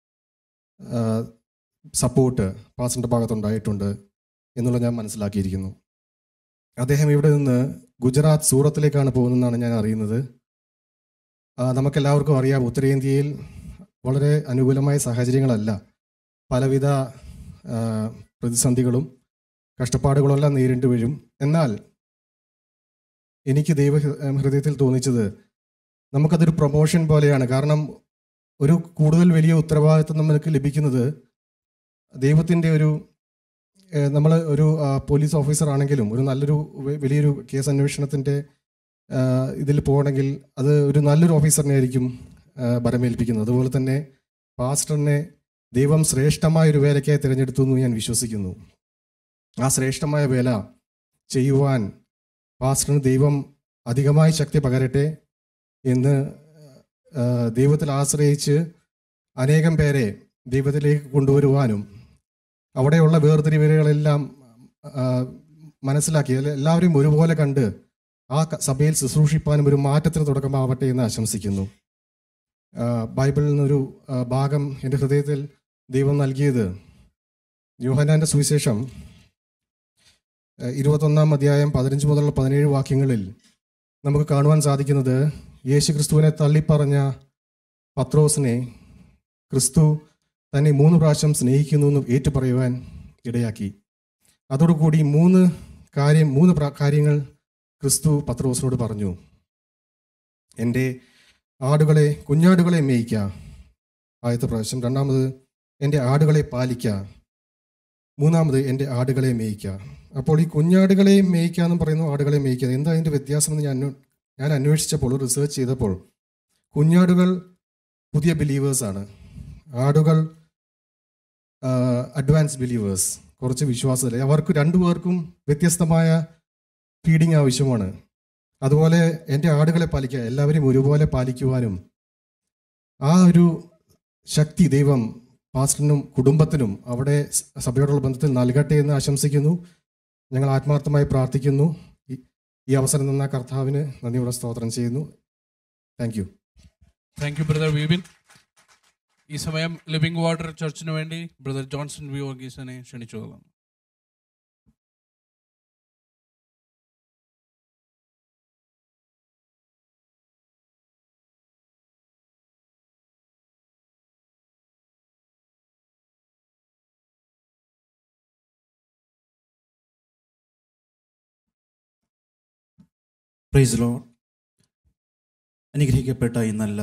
സപ്പോർട്ട് പാസിൻ്റെ ഭാഗത്തുണ്ടായിട്ടുണ്ട് എന്നുള്ളത് ഞാൻ മനസ്സിലാക്കിയിരിക്കുന്നു അദ്ദേഹം ഇവിടെ നിന്ന് ഗുജറാത്ത് സൂറത്തിലേക്കാണ് പോകുന്നതെന്നാണ് ഞാൻ അറിയുന്നത് ആ, നമുക്കെല്ലാവർക്കും അറിയാം ഉത്തരേന്ത്യയിൽ വളരെ അനുകൂലമായ സാഹചര്യങ്ങളല്ല പലവിധ ആ, പ്രതിസന്ധികളും കഷ്ടപ്പാടുകളും എല്ലാം നേരിട്ട് വരും എന്നാൽ എനിക്ക് ദൈവ ഹൃ- ഹൃദയത്തിൽ തോന്നിച്ചത് നമുക്കതൊരു പ്രൊമോഷൻ പോലെയാണ് കാരണം ഒരു കൂടുതൽ വലിയ ഉത്തരവാദിത്വം നമുക്ക് ലഭിക്കുന്നത് ദൈവത്തിൻ്റെ ഒരു നമ്മൾ ഒരു ആ, പോലീസ് ഓഫീസർ ആണെങ്കിലും ഒരു നല്ലൊരു വ- വലിയൊരു കേസ് അന്വേഷണത്തിൻ്റെ ആ, ഇതിൽ പോകണമെങ്കിൽ അത് ഒരു നല്ലൊരു ഓഫീസറിനെ ആയിരിക്കും ആ, ബലമേൽപ്പിക്കുന്നത് അതുപോലെ തന്നെ പാസ്റ്ററിനെ ദൈവം ശ്രേഷ്ഠമായ ഒരു വേലയ്ക്കായി തിരഞ്ഞെടുത്തു എന്ന് ഞാൻ വിശ്വസിക്കുന്നു ആ ശ്രേഷ്ഠമായ വേല ചെയ്യുവാൻ പാസ്റ്ററിന് ദൈവം അധികമായി ശക്തി പകരട്ടെ എന്ന് ആ, ദൈവത്തിൽ ആശ്രയിച്ച് അനേകം പേരെ ദൈവത്തിലേക്ക് കൊണ്ടുവരുവാനും അവിടെയുള്ള വേർതിരിവുകളെല്ലാം ആ, മനസ്സിലാക്കി എല്ലാ- എല്ലാവരെയും ഒരുപോലെ കണ്ട് ആ ക- സഭയിൽ ശുശ്രൂഷിപ്പാനും ഒരു മാറ്റത്തിന് തുടക്കമാവട്ടെ എന്ന് ആശംസിക്കുന്നു ആ, ബൈബിളിൽ നിന്നൊരു ആ, ഭാഗം എൻ്റെ ഹൃദയത്തിൽ ദൈവം നൽകിയത് യോഹനാന്റെ സുവിശേഷം ആ, ഇരുപത്തൊന്നാം അധ്യായം പതിനഞ്ച് മുതലുള്ള പതിനേഴ് വാക്യങ്ങളിൽ നമുക്ക് കാണുവാൻ സാധിക്കുന്നത് യേശു ക്രിസ്തുവിനെ തള്ളിപ്പറഞ്ഞ പത്രോസിനെ ക്രിസ്തു തന്നെ മൂന്ന് പ്രാവശ്യം സ്നേഹിക്കുന്നു എന്ന് ഏറ്റുപറയുവാൻ ഇടയാക്കി അതോടുകൂടി മൂന്ന് കാര്യം മൂന്ന് പ്ര- കാര്യങ്ങൾ ക്രിസ്തു പത്രോസിനോട് പറഞ്ഞു എൻ്റെ ആടുകളെ കുഞ്ഞാടുകളെ മേയ്ക്ക ആദ്യത്തെ പ്രാവശ്യം രണ്ടാമത് എൻ്റെ ആടുകളെ പാലിക്ക മൂന്നാമത് എൻ്റെ ആടുകളെ മേയ്ക്ക അപ്പോൾ ഈ കുഞ്ഞാടുകളെ മേയ്ക്കുക എന്ന് പറയുന്നു ആടുകളെ മേയ്ക്കുക എന്താ അതിൻ്റെ വ്യത്യാസം എന്ന് ഞാൻ അന്വ- ഞാൻ അന്വേഷിച്ചപ്പോൾ റിസർച്ച് ചെയ്തപ്പോൾ കുഞ്ഞാടുകൾ പുതിയ ബിലീവേഴ്സാണ് ആടുകൾ അഡ്വാൻസ് ബിലീവേഴ്സ് കുറച്ച് വിശ്വാസത്തിൽ അവർക്ക് രണ്ടുപേർക്കും വ്യത്യസ്തമായ ഫീഡിങ് ആവശ്യമാണ് അതുപോലെ എൻ്റെ ആടുകളെ പാലിക്കുക എല്ലാവരെയും ഒരുപോലെ പാലിക്കുവാനും ആ ഒരു ശക്തി ദൈവം പാസ്റ്ററിനും കുടുംബത്തിനും അവിടെ സ- സഭയോടുള്ള ബന്ധത്തിൽ നൽകട്ടെ എന്ന് ആശംസിക്കുന്നു ഞങ്ങൾ ആത്മാർത്ഥമായി പ്രാർത്ഥിക്കുന്നു ഈ- ഈ അവസരം തന്ന കർത്താവിന് നന്ദിയോടെ സ്തോത്രം ചെയ്യുന്നു thank you thank you brother Vipin ഈ സമയം ലിവിംഗ് വാട്ടർ ചർച്ചിന് വേണ്ടി ബ്രദർ ജോൺസൺ വി വർഗീസിനെ ക്ഷണിച്ചു കൊള്ളാം പ്രൈസ് ലോ അനുഗ്രഹിക്കപ്പെട്ട ഈ നല്ല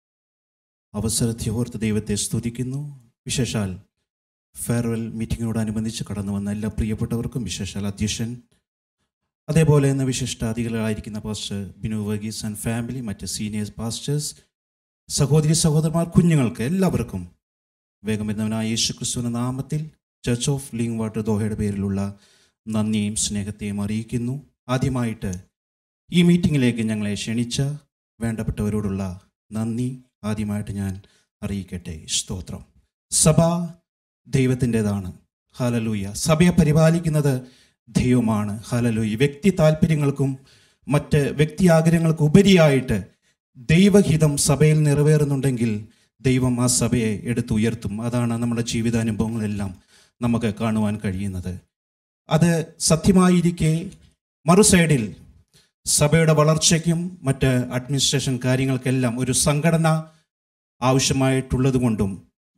അവസരത്തെ ഓർത്ത് ദൈവത്തെ സ്തുതിക്കുന്നു വിശേഷാൽ ഫെയർവെൽ മീറ്റിങ്ങിനോടനുബന്ധിച്ച് കടന്നു വന്ന എല്ലാ പ്രിയപ്പെട്ടവർക്കും വിശേഷാൽ അധ്യക്ഷൻ അതേപോലെ ഇന്ന് വിശിഷ്ടാതികളായിരിക്കുന്ന pastor Binu Varghese and family മറ്റ് സീനിയേഴ്സ് പാസ്റ്റേഴ്സ് സഹോദരി സഹോദരന്മാർ കുഞ്ഞുങ്ങൾക്ക് എല്ലാവർക്കും വേഗം വരുന്നവനായ യേശു ക്രിസ്തുവിൻ്റെ നാമത്തിൽ ചർച്ച് ഓഫ് ലിങ് വാട്ടർ ദോഹയുടെ പേരിലുള്ള നന്ദിയും സ്നേഹത്തെയും അറിയിക്കുന്നു ആദ്യമായിട്ട് ഈ മീറ്റിങ്ങിലേക്ക് ഞങ്ങളെ ക്ഷണിച്ച വേണ്ടപ്പെട്ടവരോടുള്ള നന്ദി ആദ്യമായിട്ട് ഞാൻ അറിയിക്കട്ടെ സ്തോത്രം സഭ ദൈവത്തിൻ്റെതാണ് ഹാലലൂയ സഭയെ പരിപാലിക്കുന്നത് ദൈവമാണ് ഹാലലൂയ വ്യക്തി താല്പര്യങ്ങൾക്കും മറ്റ് വ്യക്തി ആഗ്രഹങ്ങൾക്കും ഉപരിയായിട്ട് ദൈവഹിതം സഭയിൽ നിറവേറുന്നുണ്ടെങ്കിൽ ദൈവം ആ സഭയെ എടുത്തുയർത്തും അതാണ് നമ്മുടെ ജീവിതാനുഭവങ്ങളെല്ലാം നമുക്ക് കാണുവാൻ കഴിയുന്നത് അത് സത്യമായിരിക്കെ മറു സൈഡിൽ സഭയുടെ വളർച്ചയ്ക്കും മറ്റ് അഡ്മിനിസ്ട്രേഷൻ കാര്യങ്ങൾക്കെല്ലാം ഒരു സംഘടന ആവശ്യമായിട്ടുള്ളത് കൊണ്ടും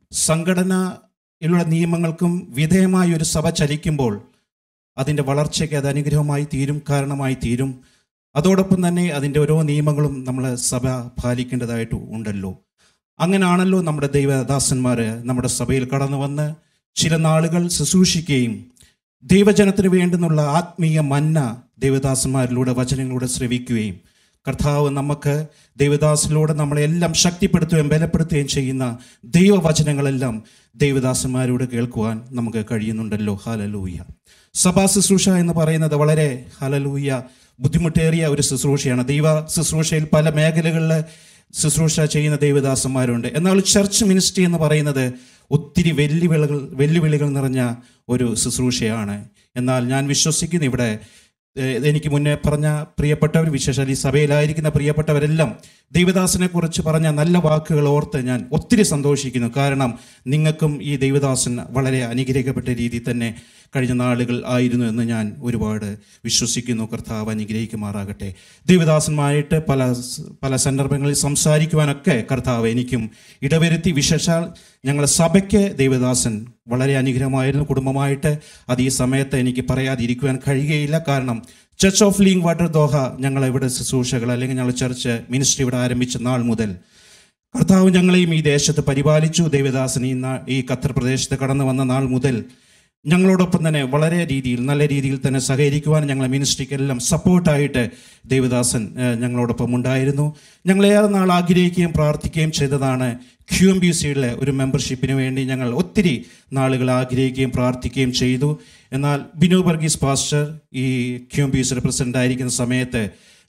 സംഘടനയിലുള്ള നിയമങ്ങൾക്കും വിധേയമായ ഒരു സഭ ചലിക്കുമ്പോൾ അതിൻ്റെ വളർച്ചയ്ക്ക് അത് അനുഗ്രഹമായി തീരും കാരണമായി തീരും അതോടൊപ്പം തന്നെ അതിൻ്റെ ഓരോ നിയമങ്ങളും നമ്മൾ സഭ പാലിക്കേണ്ടതായിട്ട് ഉണ്ടല്ലോ അങ്ങനെയാണല്ലോ നമ്മുടെ ദൈവദാസന്മാർ നമ്മുടെ സഭയിൽ കടന്നു വന്ന് ചില നാളുകൾ ശുശ്രൂഷിക്കുകയും ദൈവജനത്തിന് വേണ്ടുന്നുള്ള ആത്മീയ മന്ന ദൈവദാസന്മാരിലൂടെ വചനങ്ങളിലൂടെ ശ്രവിക്കുകയും കർത്താവ് നമുക്ക് ദൈവദാസിലൂടെ നമ്മളെല്ലാം ശക്തിപ്പെടുത്തുകയും ബലപ്പെടുത്തുകയും ചെയ്യുന്ന ദൈവവചനങ്ങളെല്ലാം ദൈവദാസന്മാരോട് കേൾക്കുവാൻ നമുക്ക് കഴിയുന്നുണ്ടല്ലോ ഹാലലൂയ സഭാ ശുശ്രൂഷ എന്ന് പറയുന്നത് വളരെ ഹലലൂയ ബുദ്ധിമുട്ടേറിയ ഒരു ശുശ്രൂഷയാണ് ദൈവ ശുശ്രൂഷയിൽ പല മേഖലകളിൽ ശുശ്രൂഷ ചെയ്യുന്ന ദൈവദാസന്മാരുണ്ട് എന്നാൽ ചർച്ച് മിനിസ്ട്രി എന്ന് പറയുന്നത് ഒത്തിരി വെല്ലുവിളികൾ വെല്ലുവിളികൾ നിറഞ്ഞ ഒരു ശുശ്രൂഷയാണ് എന്നാൽ ഞാൻ വിശ്വസിക്കുന്നു ഇവിടെ ഏഹ്, എനിക്ക് മുന്നേ പറഞ്ഞ പ്രിയപ്പെട്ടവർ വിശേഷാൽ ഈ സഭയിലായിരിക്കുന്ന പ്രിയപ്പെട്ടവരെല്ലാം ദൈവദാസനെ കുറിച്ച് പറഞ്ഞ നല്ല വാക്കുകൾ ഓർത്ത് ഞാൻ ഒത്തിരി സന്തോഷിക്കുന്നു കാരണം നിങ്ങൾക്കും ഈ ദൈവദാസൻ വളരെ അനുഗ്രഹിക്കപ്പെട്ട രീതിയിൽ തന്നെ കഴിഞ്ഞ നാളുകൾ ആയിരുന്നു എന്ന് ഞാൻ ഒരുപാട് വിശ്വസിക്കുന്നു കർത്താവ് അനുഗ്രഹിക്കുമാറാകട്ടെ ദൈവദാസന്മാരായിട്ട് പല പല സന്ദർഭങ്ങളിൽ സംസാരിക്കുവാനൊക്കെ കർത്താവ് എനിക്കും ഇടവരുത്തി വിശേഷാൽ ഞങ്ങളുടെ സഭയ്ക്ക് ദൈവദാസൻ വളരെ അനുഗ്രഹമായിരുന്നു കുടുംബമായിട്ട് അത് ഈ സമയത്ത് എനിക്ക് പറയാതിരിക്കുവാൻ കഴിയുകയില്ല കാരണം church of living water Doha ഞങ്ങൾ ഇവിടെ ശുശ്രൂഷകൾ അല്ലെങ്കിൽ ഞങ്ങൾ ചർച്ച് മിനിസ്ട്രി ഇവിടെ ആരംഭിച്ച നാൾ മുതൽ കർത്താവ് ഞങ്ങളെയും ഈ ദേശത്ത് പരിപാലിച്ചു ദേവദാസൻ ഈ നാ- ഈ ഖത്തർ പ്രദേശത്ത് കടന്നു വന്ന നാൾ മുതൽ ഞങ്ങളോടൊപ്പം തന്നെ വളരെ രീതിയിൽ നല്ല രീതിയിൽ തന്നെ സഹകരിക്കുവാൻ ഞങ്ങളെ മിനിസ്ട്രിക്കെല്ലാം സപ്പോർട്ടായിട്ട് ദേവദാസൻ ഏഹ്, ഞങ്ങളോടൊപ്പം ഉണ്ടായിരുന്നു ഞങ്ങളേറെ നാൾ ആഗ്രഹിക്കുകയും പ്രാർത്ഥിക്കുകയും ചെയ്തതാണ് ക്യു എം ബി സിയുടെ ഒരു മെമ്പർഷിപ്പിന് വേണ്ടി ഞങ്ങൾ ഒത്തിരി നാളുകൾ ആഗ്രഹിക്കുകയും പ്രാർത്ഥിക്കുകയും ചെയ്തു എന്നാൽ ബിനു വർഗീസ് പാസ്റ്റർ ഈ ക്യു എം ബി സിയുടെ പ്രസിഡന്റ് ആയിരിക്കുന്ന സമയത്ത്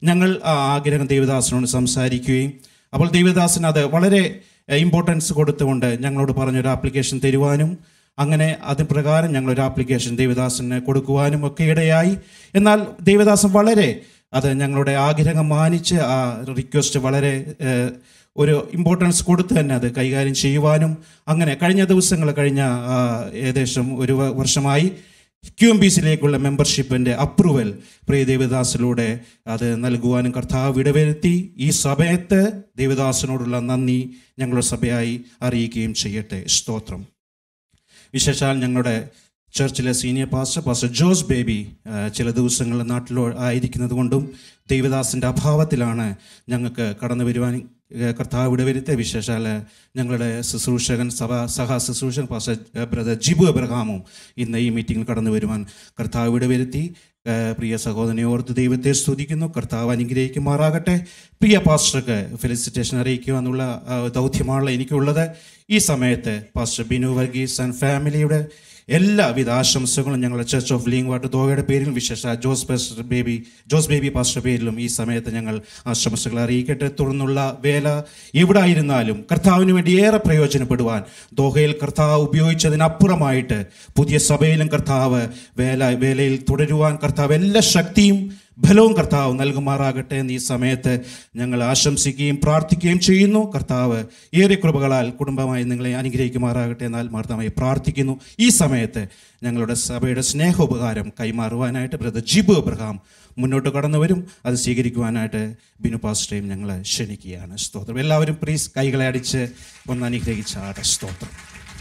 ഞങ്ങൾ ആ ആഗ്രഹം ദേവദാസനോട് സംസാരിക്കുകയും അപ്പോൾ ദേവദാസൻ അത് വളരെ ഇമ്പോർട്ടൻസ് കൊടുത്തുകൊണ്ട് ഞങ്ങളോട് പറഞ്ഞൊരു ആപ്ലിക്കേഷൻ തരുവാനും അങ്ങനെ അത് പ്രകാരം ഞങ്ങൾ ഒരു ആപ്ലിക്കേഷൻ ദേവദാസന് കൊടുക്കുവാനും ഒക്കെ ഇടയായി എന്നാൽ ദേവദാസൻ വളരെ അത് ഞങ്ങളുടെ ആഗ്രഹം മാനിച്ച് ആ റിക്വസ്റ്റ് വളരെ ഏഹ്, ഒരു ഇമ്പോർട്ടൻസ് കൊടുത്ത് തന്നെ അത് കൈകാര്യം ചെയ്യുവാനും അങ്ങനെ കഴിഞ്ഞ ദിവസങ്ങൾ കഴിഞ്ഞ ആ, ഏകദേശം ഒരു വ- വർഷമായി ക്യു എം ബി സിയിലേക്കുള്ള മെമ്പർഷിപ്പിൻ്റെ അപ്രൂവൽ പ്രിയ ദേവദാസിലൂടെ അത് നൽകുവാനും കർത്താവ് ഇടവരുത്തി ഈ സമയത്ത് ദേവദാസനോടുള്ള നന്ദി ഞങ്ങളുടെ സഭയായി അറിയിക്കുകയും ചെയ്യട്ടെ സ്തോത്രം വിശേഷാൽ ഞങ്ങളുടെ ചർച്ചിലെ senior pastor pastor Jose Baby ആ, ചില ദിവസങ്ങൾ നാട്ടിലോ ആയിരിക്കുന്നത് കൊണ്ടും ദൈവദാസിൻ്റെ അഭാവത്തിലാണ് ഞങ്ങൾക്ക് കടന്നു വരുവാൻ ഏ, കർത്താവ് ഇടവരുത്തിയ വിശേഷാൽ ഞങ്ങളുടെ ശുശ്രൂഷകൻ സഭ സഹ ശുശ്രൂഷകൻ പാസ്റ്റർ ഏ, ബ്രദർ ജിബു എബ്രഹാമും ഇന്ന് ഈ മീറ്റിംഗിൽ കടന്നു വരുവാൻ കർത്താവ് ഇടവരുത്തി ഏ, പ്രിയ സഹോദരനെ ഓർത്ത് ദൈവത്തെ സ്തുതിക്കുന്നു കർത്താവ് അനുഗ്രഹിക്കുമാറാകട്ടെ പ്രിയ പാസ്റ്റർക്ക് ഫെലിസിറ്റേഷൻ അറിയിക്കുവാനുള്ള ആ, ദൗത്യമാണല്ലോ എനിക്കുള്ളത് ഈ സമയത്ത് പാസ്റ്റർ ബിനു വർഗീസ് ആൻഡ് ഫാമിലിയുടെ എല്ലാവിധ ആശംസകളും ഞങ്ങളുടെ ചർച്ച് ഓഫ് ലിംഗ് വാട്ട് ദോഹയുടെ പേരിൽ വിശേഷ Jose pastor Baby Jose Baby pastor പേരിലും ഈ സമയത്ത് ഞങ്ങൾ ആശംസകൾ അറിയിക്കട്ടെ തുടർന്നുള്ള വേല എവിടായിരുന്നാലും കർത്താവിന് വേണ്ടി ഏറെ പ്രയോജനപ്പെടുവാൻ ദോഹയിൽ കർത്താവ് ഉപയോഗിച്ചതിനപ്പുറമായിട്ട് പുതിയ സഭയിലും കർത്താവ് വേല വേലയിൽ തുടരുവാൻ കർത്താവ് എല്ലാ ശക്തിയും ബലവും കർത്താവ് നൽകുമാറാകട്ടെ എന്ന് ഈ സമയത്ത് ഞങ്ങൾ ആശംസിക്കുകയും പ്രാർത്ഥിക്കുകയും ചെയ്യുന്നു കർത്താവ് ഏറെ കൃപകളാൽ കുടുംബമായി നിങ്ങളെ അനുഗ്രഹിക്കുമാറാകട്ടെ എന്നാൽ മാർത്തമായി പ്രാർത്ഥിക്കുന്നു ഈ സമയത്ത് ഞങ്ങളുടെ സഭയുടെ സ്നേഹോപകാരം കൈമാറുവാനായിട്ട് ബ്രദർ ജിബു അബ്രഹാം മുന്നോട്ട് കടന്നു വരും അത് സ്വീകരിക്കുവാനായിട്ട് ബിനു പാസ്റ്ററേയും ഞങ്ങൾ ക്ഷണിക്കുകയാണ് സ്തോത്രം എല്ലാവരും പ്ലീസ് കൈകളെ അടിച്ച് ഒന്ന് അനുഗ്രഹിച്ചാട്ടെ സ്തോത്രം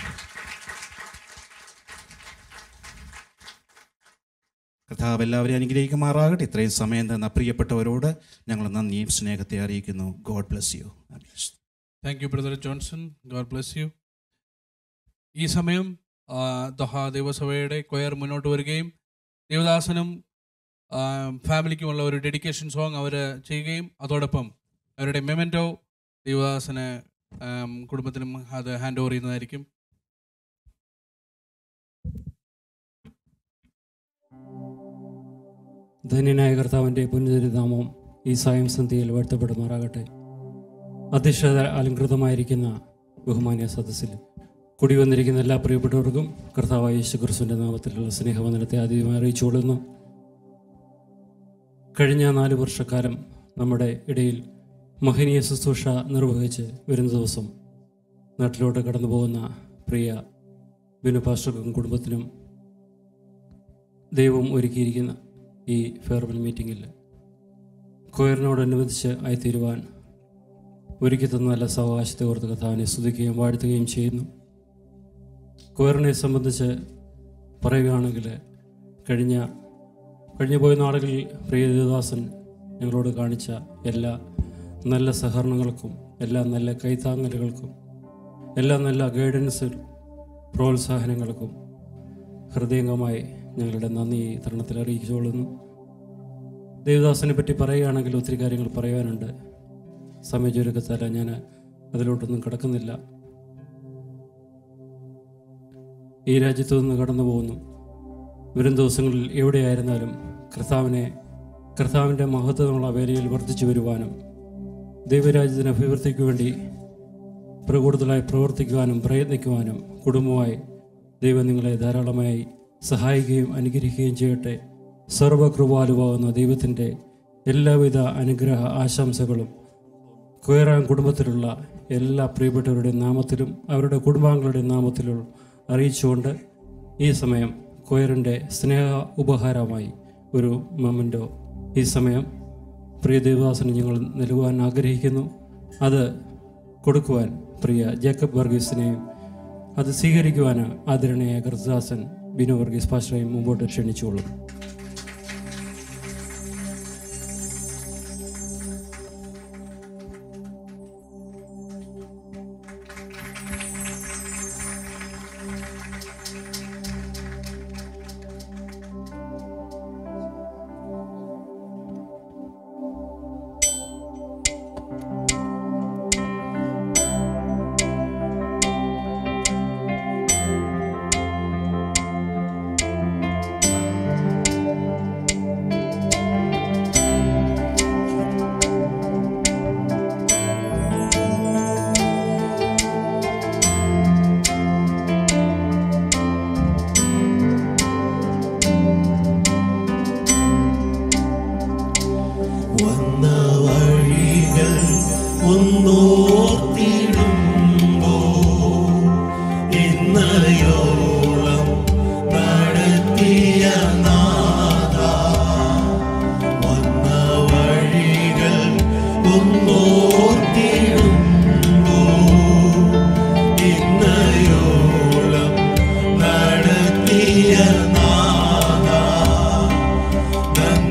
കർത്താവ് എല്ലാവരെയും അനുഗ്രഹിക്കുമാറാകട്ടെ ഇത്രയും സമയം തന്ന പ്രിയപ്പെട്ടവരോട് ഞങ്ങൾ നന്ദിയും സ്നേഹത്തെ അറിയിക്കുന്നു God bless you thank you brother Johnson God bless you ഈ സമയം ആ, ദഹ ദൈവസഭയുടെ കൊയർ മുന്നോട്ട് വരികയും ദേവദാസനും ആ, ഫാമിലിക്കുമുള്ള ഒരു ഡെഡിക്കേഷൻ സോങ് അവർ ചെയ്യുകയും അതോടൊപ്പം അവരുടെ മെമെൻറ്റോ ദേവദാസന് ആം, കുടുംബത്തിനും അത് ഹാൻഡ് ഓവർ ചെയ്യുന്നതായിരിക്കും ധന്യനായ കർത്താവിൻ്റെ പുനരുനാമം ഈ സായം സന്ധ്യയിൽ വാഴ്ത്തപ്പെടുമാറാകട്ടെ അധ്യക്ഷത അലങ്കൃതമായിരിക്കുന്ന ബഹുമാന്യ സദസ്സിൽ കൂടി വന്നിരിക്കുന്ന എല്ലാ പ്രിയപ്പെട്ടവർക്കും കർത്താവായ യേശു ക്രിസ്തുവിൻ്റെ നാമത്തിലുള്ള സ്നേഹവന്ദനത്തെ ആദ്യമായി അറിയിച്ചുകൊള്ളുന്നു കഴിഞ്ഞ നാല് വർഷക്കാലം നമ്മുടെ ഇടയിൽ മഹനീയ ശുശ്രൂഷ നിർവഹിച്ച് വരുന്ന ദിവസം നാട്ടിലോട്ട് കടന്നു പോകുന്ന പ്രിയ ബിനു പാസ്റ്റർക്കും കുടുംബത്തിനും ദൈവം ഒരുക്കിയിരിക്കുന്ന ഈ ഫെയർവെൽ മീറ്റിങ്ങിൽ കൊയറിനോടനുബന്ധിച്ച് ആയിത്തീരുവാൻ ഒരുക്കി തന്ന നല്ല സാവകാശത്തെ ഓർത്ത് കഥാവിനെ സ്തുതിക്കുകയും വാഴ്ത്തുകയും ചെയ്യുന്നു കൊയറിനെ സംബന്ധിച്ച് പറയുകയാണെങ്കിൽ കഴിഞ്ഞ കഴിഞ്ഞു പോയ നാളുകളിൽ പ്രിയ ദേവദാസൻ ഞങ്ങളോട് കാണിച്ച എല്ലാ നല്ല സഹകരണങ്ങൾക്കും എല്ലാ നല്ല കൈത്താങ്ങലുകൾക്കും എല്ലാ നല്ല ഗൈഡൻസ് പ്രോത്സാഹനങ്ങൾക്കും ഹൃദയംഗമായി ഞങ്ങളുടെ നന്ദി ഈ തരുണത്തിൽ അറിയിച്ചുകൊള്ളുന്നു ദേവദാസനെ പറ്റി പറയുകയാണെങ്കിൽ ഒത്തിരി കാര്യങ്ങൾ പറയാനുണ്ട് സമയചുരുക്കത്താല ഞാൻ അതിലോട്ടൊന്നും കിടക്കുന്നില്ല ഈ രാജ്യത്തു നിന്ന് കടന്നു പോകുന്നു വരും ദിവസങ്ങളിൽ എവിടെയായിരുന്നാലും കർത്താവിനെ കർത്താവിൻ്റെ മഹത്വമുള്ള വേലയിൽ വർദ്ധിച്ചു വരുവാനും ദൈവരാജ്യത്തിന് അഭിവൃദ്ധിക്ക് വേണ്ടി കൂടുതലായി പ്രവർത്തിക്കുവാനും പ്രയത്നിക്കുവാനും കുടുംബമായി ദൈവം നിങ്ങളെ ധാരാളമായി സഹായിക്കുകയും അനുഗ്രഹിക്കുകയും ചെയ്യട്ടെ സർവകൃപാലുവാകുന്ന ദൈവത്തിൻ്റെ എല്ലാവിധ അനുഗ്രഹ ആശംസകളും കുയറാൻ കുടുംബത്തിലുള്ള എല്ലാ പ്രിയപ്പെട്ടവരുടെയും നാമത്തിലും അവരുടെ കുടുംബാംഗങ്ങളുടെ നാമത്തിലും അറിയിച്ചുകൊണ്ട് ഈ സമയം കൊയറിൻ്റെ സ്നേഹ ഉപഹാരമായി ഒരു മൊമെൻറ്റോ ഈ സമയം പ്രിയ ദേവദാസന് ഞങ്ങൾ നൽകുവാൻ ആഗ്രഹിക്കുന്നു അത് കൊടുക്കുവാൻ പ്രിയ ജേക്കബ് വർഗീസിനെയും അത് സ്വീകരിക്കുവാൻ ആദരണീയ കൃതദാസൻ ബിനു വർഗീസ് പാസ്റ്ററേയും മുമ്പോട്ട് ക്ഷണിച്ചുകൊള്ളും Thank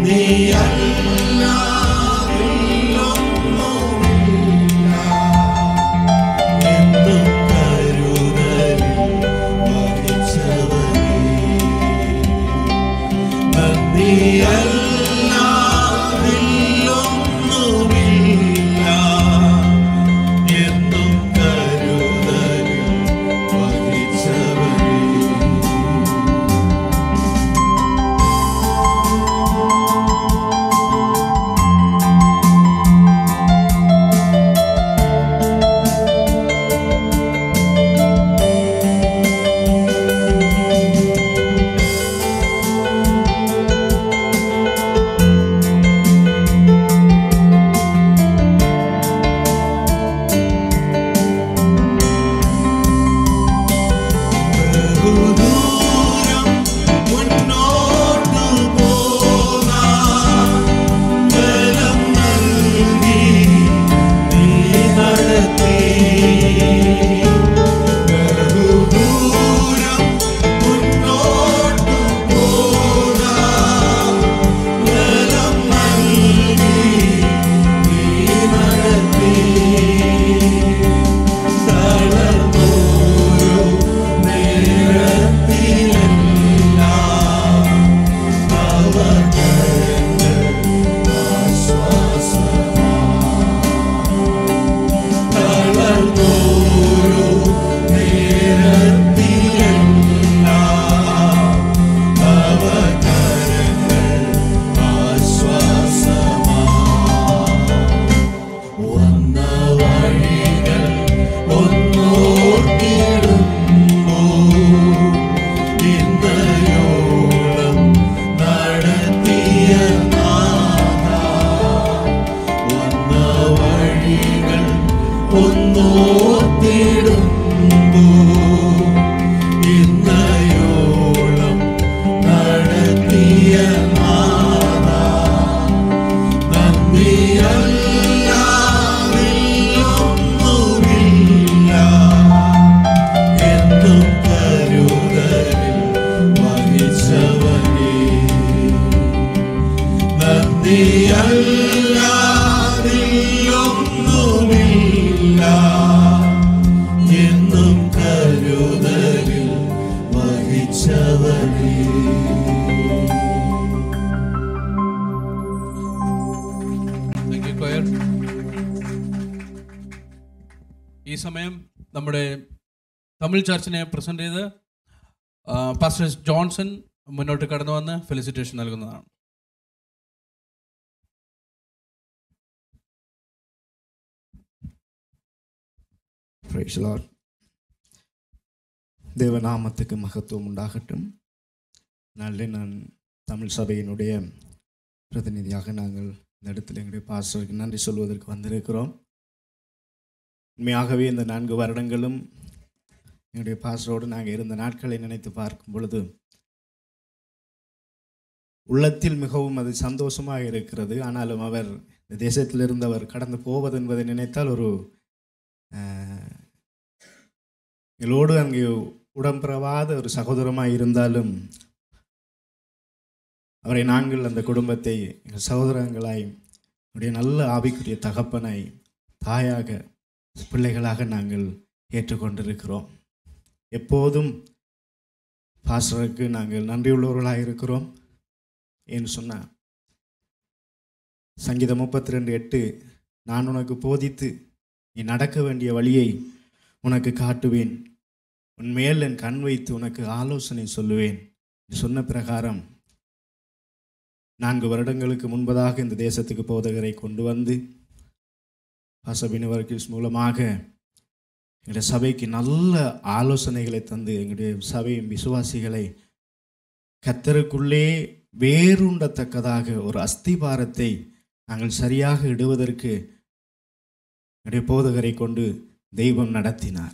ഒന്നുമില്ല എന്നും കരുതലിൽ വഹിച്ചവനേ Thank you, choir. ഈ സമയം നമ്മുടെ തമിഴ് ചർച്ചിനെ പ്രസന്റ് ചെയ്ത് പാസ്റ്റർ ജോൺസൺ മുന്നോട്ട് കടന്നു വന്ന് ഫെലിസിറ്റേഷൻ നൽകുന്നതാണ് Praise the Lord. தேவநாமத்துக்கு மகத்துவம் உண்டாகட்டும் நாளில் நான் தமிழ் சபையினுடைய பிரதிநிதியாக நாங்கள் இந்த இடத்துல எங்களுடைய பாஸ்டருக்கு நன்றி சொல்வதற்கு வந்திருக்கிறோம் உண்மையாகவே இந்த நான்கு வருடங்களும் எங்களுடைய பாஸ்டரோடு நாங்கள் இருந்த நாட்களை நினைத்து பார்க்கும் பொழுது உள்ளத்தில் மிகவும் அது சந்தோஷமாக இருக்கிறது ஆனாலும் அவர் இந்த தேசத்திலிருந்து அவர் கடந்து போவது என்பதை நினைத்தால் ஒரு ஆஹ், எங்களோடு அங்கே உடம்பிறவாத ஒரு சகோதரமாக இருந்தாலும் அவரை நாங்கள் அந்த குடும்பத்தை எங்கள் சகோதரங்களாய் அவருடைய நல்ல ஆவிக்குரிய தகப்பனாய் தாயாக பிள்ளைகளாக நாங்கள் ஏற்றுக்கொண்டிருக்கிறோம் எப்போதும் பாஸ்டருக்கு நாங்கள் நன்றியுள்ளவர்களாக இருக்கிறோம் ஏன்னு சொன்னால் சங்கீதம் முப்பத்தி ரெண்டு எட்டு நான் உனக்கு போதித்து நீ நடக்க வேண்டிய வழியை உனக்கு காட்டுவேன் உன் மேல் என் கண் வைத்து உனக்கு ஆலோசனை சொல்லுவேன் என்று சொன்ன பிரகாரம் நான்கு வருடங்களுக்கு முன்பதாக இந்த தேசத்துக்கு போதகரை கொண்டு வந்து பாசபின் வர்க்கீஸ் மூலமாக எங்களுடைய சபைக்கு நல்ல ஆலோசனைகளை தந்து எங்களுடைய சபையின் விசுவாசிகளை கத்தருக்குள்ளே வேறுண்டத்தக்கதாக ஒரு அஸ்திபாரத்தை நாங்கள் சரியாக இடுவதற்கு என்னுடைய போதகரை கொண்டு தெய்வம் நடத்தினார்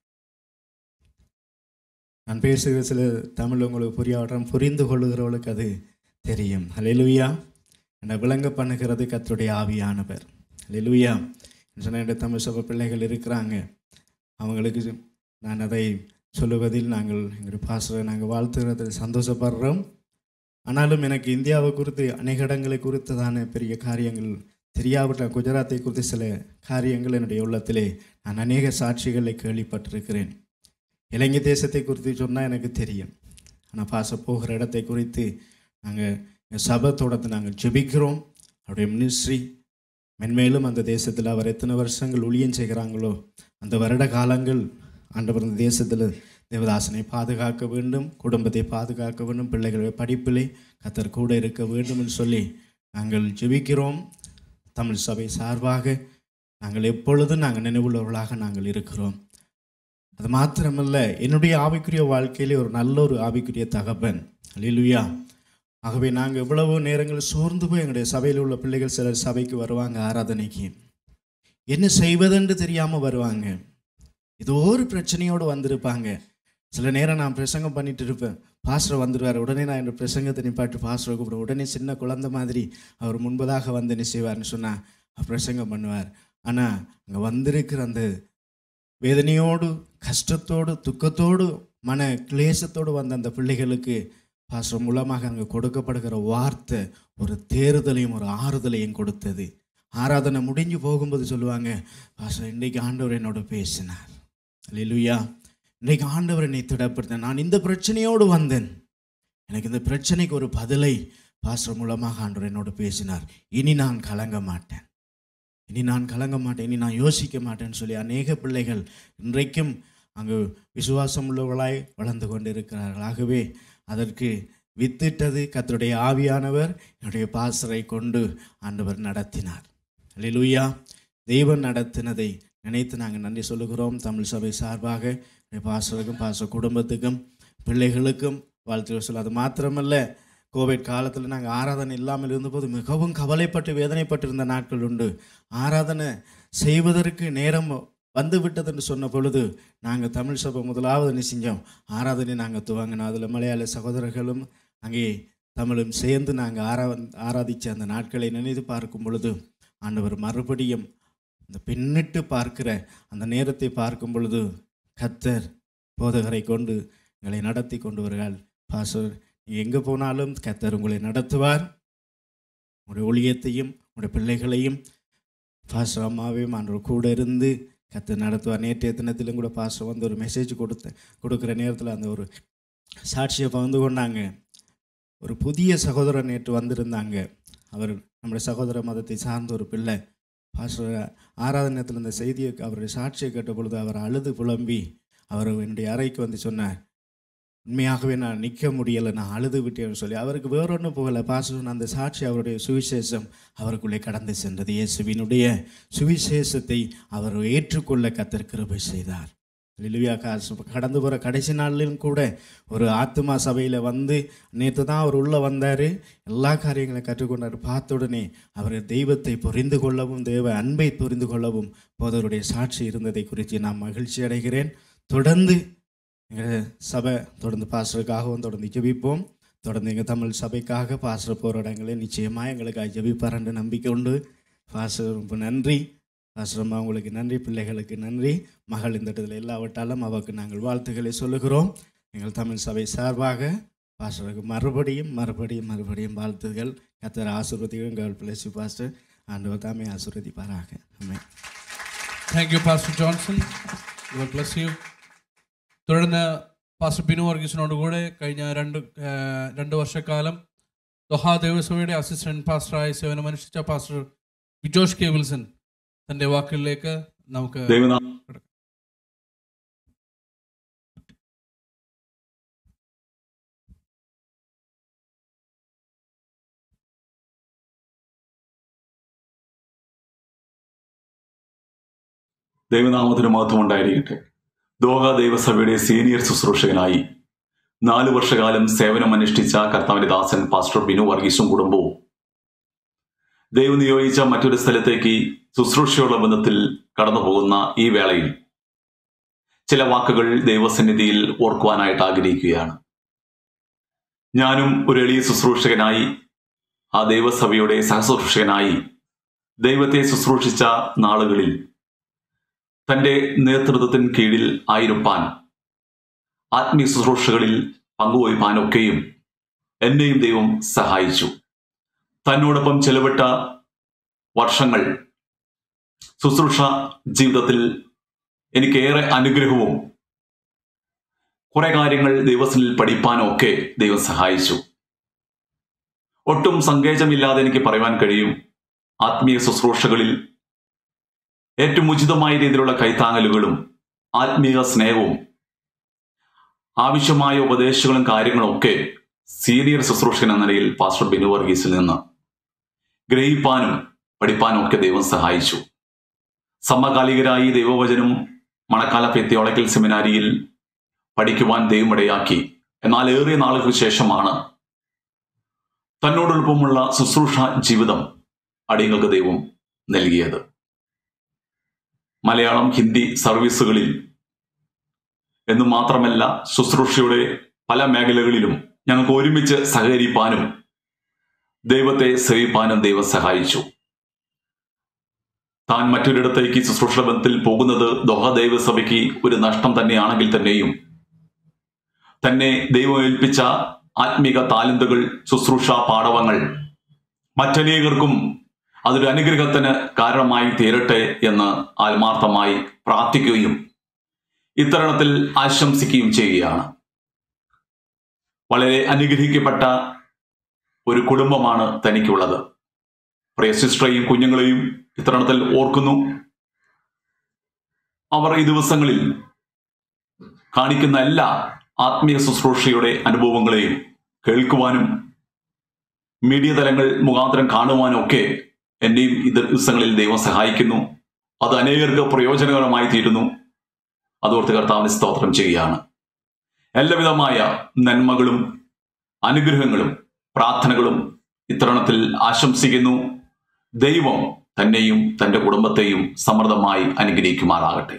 நான் பேசுகிற சில தமிழ் உங்களுக்கு புரியாவிடம் புரிந்து கொள்ளுகிறவர்களுக்கு அது தெரியும் ஹalleluya என்னை விளங்க பண்ணுகிறது கர்த்தருடைய ஆவியானவர் ஹalleluya சொன்ன என்னுடைய தமிழ் சபை பிள்ளைகள் இருக்கிறாங்க அவங்களுக்கு நான் அதை சொல்லுவதில் நாங்கள் எங்களுடைய பாசரை நாங்கள் வாழ்த்துகிறதில் சந்தோஷப்படுறோம் ஆனாலும் எனக்கு இந்தியாவை குறித்து அநேக இடங்களை குறித்ததான பெரிய காரியங்கள் தெரியாவிட்ட குஜராத்தை குறித்து சில காரியங்கள் என்னுடைய உள்ளத்திலே நான் அநேக சாட்சிகளை கேள்விப்பட்டிருக்கிறேன் இலங்கை தேசத்தை குறித்து சொன்னால் எனக்கு தெரியும் ஆனால் பாச போகிற இடத்தை குறித்து நாங்கள் சபை தொடர்ந்து நாங்கள் ஜெபிக்கிறோம் அவருடைய மினிஸ்ட்ரி மென்மேலும் அந்த தேசத்தில் அவர் எத்தனை வருஷங்கள் ஊழியம் செய்கிறாங்களோ அந்த வருட காலங்கள் ஆண்டவர் அந்த தேசத்தில் தேவதாசனை பாதுகாக்க வேண்டும் குடும்பத்தை பாதுகாக்க வேண்டும் பிள்ளைகளுடைய படிப்பிலே கத்தர் கூட இருக்க வேண்டும் என்று சொல்லி நாங்கள் ஜெபிக்கிறோம் தமிழ் சபை சார்பாக நாங்கள் எப்பொழுதும் நாங்கள் நினைவுள்ளவர்களாக நாங்கள் இருக்கிறோம் அது மாத்திரமல்ல என்னுடைய ஆவிக்குரிய வாழ்க்கையிலே ஒரு நல்ல ஒரு ஆவிக்குரிய தகப்பன் அல்லேலூயா ஆகவே நாங்கள் எவ்வளவோ நேரங்கள் சோர்ந்து போய் எங்களுடைய சபையில் உள்ள பிள்ளைகள் சிலர் சபைக்கு வருவாங்க ஆராதனைக்கு என்ன செய்வதென்று தெரியாமல் வருவாங்க ஏதோ ஒரு பிரச்சனையோடு வந்திருப்பாங்க சில நேரம் நான் பிரசங்கம் பண்ணிட்டு இருப்பேன் பாஸ்டர் வந்துடுவார் உடனே நான் என் பிரசங்கத்தை நிப்பாட்டு பாஸ்டரை கூப்பிடுவேன் உடனே சின்ன குழந்தை மாதிரி அவர் முன்பதாக வந்து என்ன செய்வார்னு சொன்னால் பிரசங்கம் பண்ணுவார் ஆனால் அங்கே வந்திருக்கிற அந்த வேதனையோடு கஷ்டத்தோடு துக்கத்தோடு மன கிளேசத்தோடு வந்த அந்த பிள்ளைகளுக்கு பாஸ்டர் மூலமாக அங்கே கொடுக்கப்படுகிற வார்த்தை ஒரு தேறுதலையும் ஒரு ஆறுதலையும் கொடுத்தது ஆராதனை முடிஞ்சு போகும்போது சொல்லுவாங்க பாஸ்டர் இன்றைக்கு ஆண்டவர் என்னோட பேசினார் அல்லேலூயா இன்றைக்கு ஆண்டவர் என்னை திடப்படுத்த நான் இந்த பிரச்சனையோடு வந்தேன் எனக்கு இந்த பிரச்சனைக்கு ஒரு பதிலை பாஸ்டர் மூலமாக ஆண்டவர் என்னோட பேசினார் இனி நான் கலங்க மாட்டேன் இனி நான் கலங்க மாட்டேன் இனி நான் யோசிக்க மாட்டேன்னு சொல்லி அநேக பிள்ளைகள் இன்றைக்கும் அங்கு விசுவாசம் உள்ளவர்களாய் வளர்ந்து கொண்டு இருக்கிறார்கள் ஆகவே அதற்கு வித்திட்டது கர்த்தருடைய ஆவியானவர் என்னுடைய பாசரை கொண்டு ஆண்டவர் நடத்தினார் அல்லேலூயா தெய்வம் நடத்தினதை நினைத்து நாங்கள் நன்றி சொல்லுகிறோம் தமிழ் சபை சார்பாக என்னுடைய பாசருக்கும் பாச குடும்பத்துக்கும் பிள்ளைகளுக்கும் வாழ்த்துக்கள் சொல்ல அது மாத்திரமல்ல கோவிட் காலத்தில் நாங்கள் ஆராதனை இல்லாமல் இருந்தபோது மிகவும் கவலைப்பட்டு வேதனைப்பட்டிருந்த நாட்கள் உண்டு ஆராதனை செய்வதற்கு நேரம் வந்து விட்டதுன்னு சொன்ன பொழுது நாங்கள் தமிழ் சபை முதலாவது என்ன செஞ்சோம் ஆராதனை நாங்கள் துவங்கினோம் அதில் மலையாள சகோதரர்களும் அங்கே தமிழும் சேர்ந்து நாங்கள் ஆரா ஆராதித்த அந்த நாட்களை நினைத்து பார்க்கும் பொழுது ஆண்டவர் மறுபடியும் இந்த பின்னிட்டு பார்க்கிற அந்த நேரத்தை பார்க்கும் பொழுது கத்தர் போதகரை கொண்டு எங்களை நடத்தி கொண்டு வருகிறாள் பாசர் நீங்கள் எங்கே போனாலும் கத்தர் உங்களை நடத்துவார் உங்களுடைய ஒளியத்தையும் உங்களுடைய பிள்ளைகளையும் பாஸ்டர் அம்மாவையும் ஆண்டவர் கூட இருந்து கத்து நடத்துவார் நேற்றைய தினத்திலும் கூட பாஸ்டர் வந்து ஒரு மெசேஜ் கொடுத்த கொடுக்குற நேரத்தில் அந்த ஒரு சாட்சியை பகிர்ந்து கொண்டாங்க ஒரு புதிய சகோதரர் நேற்று வந்திருந்தாங்க அவர் நம்முடைய சகோதர மதத்தை சார்ந்த ஒரு பிள்ளை பாஸ்டர் ஆராதனத்தில் இந்த செய்தியை அவருடைய சாட்சியை கேட்ட பொழுது அவர் அழுது புலம்பி அவர் என்னுடைய அறைக்கு வந்து சொன்னார் உண்மையாகவே நான் நிற்க முடியலை நான் அழுது விட்டேன்னு சொல்லி அவருக்கு வேறொன்றும் போகலை பாசம் அந்த சாட்சி அவருடைய சுவிசேஷம் அவருக்குள்ளே கடந்து சென்றது இயேசுவினுடைய சுவிசேஷத்தை அவர் ஏற்றுக்கொள்ள கத்தர் கிருபை செய்தார் லிலுவியா காசு கடந்து போகிற கடைசி நாளிலும் கூட ஒரு ஆத்மா சபையில் வந்து நேற்று தான் அவர் உள்ளே வந்தார் எல்லா காரியங்களையும் கற்றுக்கொண்டார் பார்த்த உடனே அவர் தெய்வத்தை புரிந்து கொள்ளவும் தெய்வ அன்பை புரிந்து கொள்ளவும் போதவருடைய சாட்சி இருந்ததை குறித்து நான் மகிழ்ச்சி அடைகிறேன் தொடர்ந்து எங்கள் சபை தொடர்ந்து பாஸ்டருக்காகவும் தொடர்ந்து ஜெபிப்போம் தொடர்ந்து எங்கள் தமிழ் சபைக்காக பாஸ்டர் போகிற இடங்களை நிச்சயமாக எங்களுக்காக ஜெபிப்பார் என்ற நம்பிக்கை உண்டு பாஸ்டர் ரொம்ப நன்றி பாஸ்டர்மா உங்களுக்கு நன்றி பிள்ளைகளுக்கு நன்றி மகள் இந்த இடத்துல இல்லாவிட்டாலும் அவருக்கு நாங்கள் வாழ்த்துக்களை சொல்லுகிறோம் எங்கள் தமிழ் சபை சார்பாக பாஸ்டருக்கு மறுபடியும் மறுபடியும் மறுபடியும் வாழ்த்துகள் கத்தர் ஆசீர்வதிக்கும் கேள் பிளஸ் பாஸ்டர் ஆண்டவர் தாமே ஆசீர்வதிப்பாராக ஆமென் thank you pastor Johnson God bless you തുടർന്ന് പാസ്റ്റർ ബിനു വർഗീസിനോട് കൂടെ കഴിഞ്ഞ രണ്ട് ആ, രണ്ട് വർഷക്കാലം ദൊഹാ ദേവസഭയുടെ അസിസ്റ്റന്റ് പാസ്റ്ററായി സേവനമനുഷ്ഠിച്ച പാസ്റ്റർ വിജോഷ് കെ വിൽസൺ തന്റെ വാക്കുകളിലേക്ക് നമുക്ക് ദൈവനാ- കിടക്കാം. ദൈവനാമത്തിന് മഹത്വം ഉണ്ടായിരിക്കട്ടെ ദോഹ ദൈവസഭയുടെ സീനിയർ ശുശ്രൂഷകനായി നാല് വർഷകാലം സേവനം അനുഷ്ഠിച്ച കർത്താവിന്റെ ദാസൻ പാസ്റ്റർ ബിനു വർഗീസും കുടുംബവും ദൈവം നിയോഗിച്ച മറ്റൊരു സ്ഥലത്തേക്ക് ശുശ്രൂഷയുള്ള ബന്ധത്തിൽ കടന്നു പോകുന്ന ഈ വേളയിൽ ചില വാക്കുകൾ ദൈവസന്നിധിയിൽ ഓർക്കുവാനായിട്ട് ആഗ്രഹിക്കുകയാണ് ഞാനും ഒരു എളിയ ശുശ്രൂഷകനായി ആ ദൈവസഭയുടെ സഹശുശ്രൂഷകനായി ദൈവത്തെ ശുശ്രൂഷിച്ച നാളുകളിൽ തന്റെ നേതൃത്വത്തിന് കീഴിൽ ആയിരുപ്പാൻ ആത്മീയ ശുശ്രൂഷകളിൽ പങ്കുവയ്പാനൊക്കെയും എന്നെയും ദൈവം സഹായിച്ചു തന്നോടൊപ്പം ചെലവിട്ട വർഷങ്ങൾ ശുശ്രൂഷ ജീവിതത്തിൽ എനിക്കേറെ അനുഗ്രഹവും കുറെ കാര്യങ്ങൾ ദൈവത്തിൽ പഠിപ്പാനും ഒക്കെ ദൈവം സഹായിച്ചു ഒട്ടും സങ്കേചമില്ലാതെ എനിക്ക് പറയുവാൻ കഴിയും ആത്മീയ ശുശ്രൂഷകളിൽ ഏറ്റവും ഉചിതമായ രീതിയിലുള്ള കൈത്താങ്ങലുകളും ആത്മീയ സ്നേഹവും ആവശ്യമായ ഉപദേശങ്ങളും കാര്യങ്ങളും ഒക്കെ സീനിയർ ശുശ്രൂഷകൻ എന്ന നിലയിൽ പാസ്റ്റർ ബിനു വർഗീസിൽ നിന്ന് ഗ്രഹിപ്പാനും പഠിപ്പാനും ഒക്കെ ദൈവം സഹായിച്ചു സമകാലികരായി ദൈവവചനം മണക്കാല തിയോളക്കൽ സെമിനാരിയിൽ പഠിക്കുവാൻ ദൈവം ഇടയാക്കി എന്നാൽ ഏറിയ നാളുകൾക്ക് ശേഷമാണ് തന്നോടൊപ്പമുള്ള ശുശ്രൂഷ ജീവിതം അടിയങ്ങൾക്ക് ദൈവം നൽകിയത് മലയാളം ഹിന്ദി സർവീസുകളിൽ എന്നു മാത്രമല്ല ശുശ്രൂഷയുടെ പല മേഖലകളിലും ഞങ്ങൾക്ക് ഒരുമിച്ച് സഹകരിപ്പാനും ദൈവത്തെ സേവിപ്പാനും ദൈവം സഹായിച്ചു താൻ മറ്റൊരിടത്തേക്ക് ശുശ്രൂഷ ബന്ധത്തിൽ പോകുന്നത് ദോഹ ദൈവസഭയ്ക്ക് ഒരു നഷ്ടം തന്നെയാണെങ്കിൽ തന്നെയും തന്നെ ദൈവം ഏൽപ്പിച്ച ആത്മീക താലന്തുകൾ ശുശ്രൂഷ പാടവങ്ങൾ മറ്റനേകർക്കും അതൊരു അനുഗ്രഹത്തിന് കാരണമായി തീരട്ടെ എന്ന് ആത്മാർത്ഥമായി പ്രാർത്ഥിക്കുകയും ഇത്തരണത്തിൽ ആശംസിക്കുകയും ചെയ്യുകയാണ് വളരെ അനുഗ്രഹിക്കപ്പെട്ട ഒരു കുടുംബമാണ് തനിക്കുള്ളത് പ്രിയ സിസ്റ്ററെയും കുഞ്ഞുങ്ങളെയും ഇത്തരണത്തിൽ ഓർക്കുന്നു അവർ ഈ ദിവസങ്ങളിൽ കാണിക്കുന്ന എല്ലാ ആത്മീയ ശുശ്രൂഷയുടെ അനുഭവങ്ങളെയും കേൾക്കുവാനും മീഡിയ തലങ്ങൾ മുഖാന്തരം കാണുവാനും ഒക്കെ എന്നെയും ഈ ദിവസങ്ങളിൽ ദൈവം സഹായിക്കുന്നു അത് അനേകർക്ക് പ്രയോജനകരമായി തീരുന്നു അതോർത്ത് കർത്താവിന് സ്തോത്രം ചെയ്യുകയാണ് എല്ലാവിധമായ നന്മകളും അനുഗ്രഹങ്ങളും പ്രാർത്ഥനകളും ഇത്തരണത്തിൽ ആശംസിക്കുന്നു ദൈവം തന്നെയും തന്റെ കുടുംബത്തെയും സമൃദ്ധമായി അനുഗ്രഹിക്കുമാറാകട്ടെ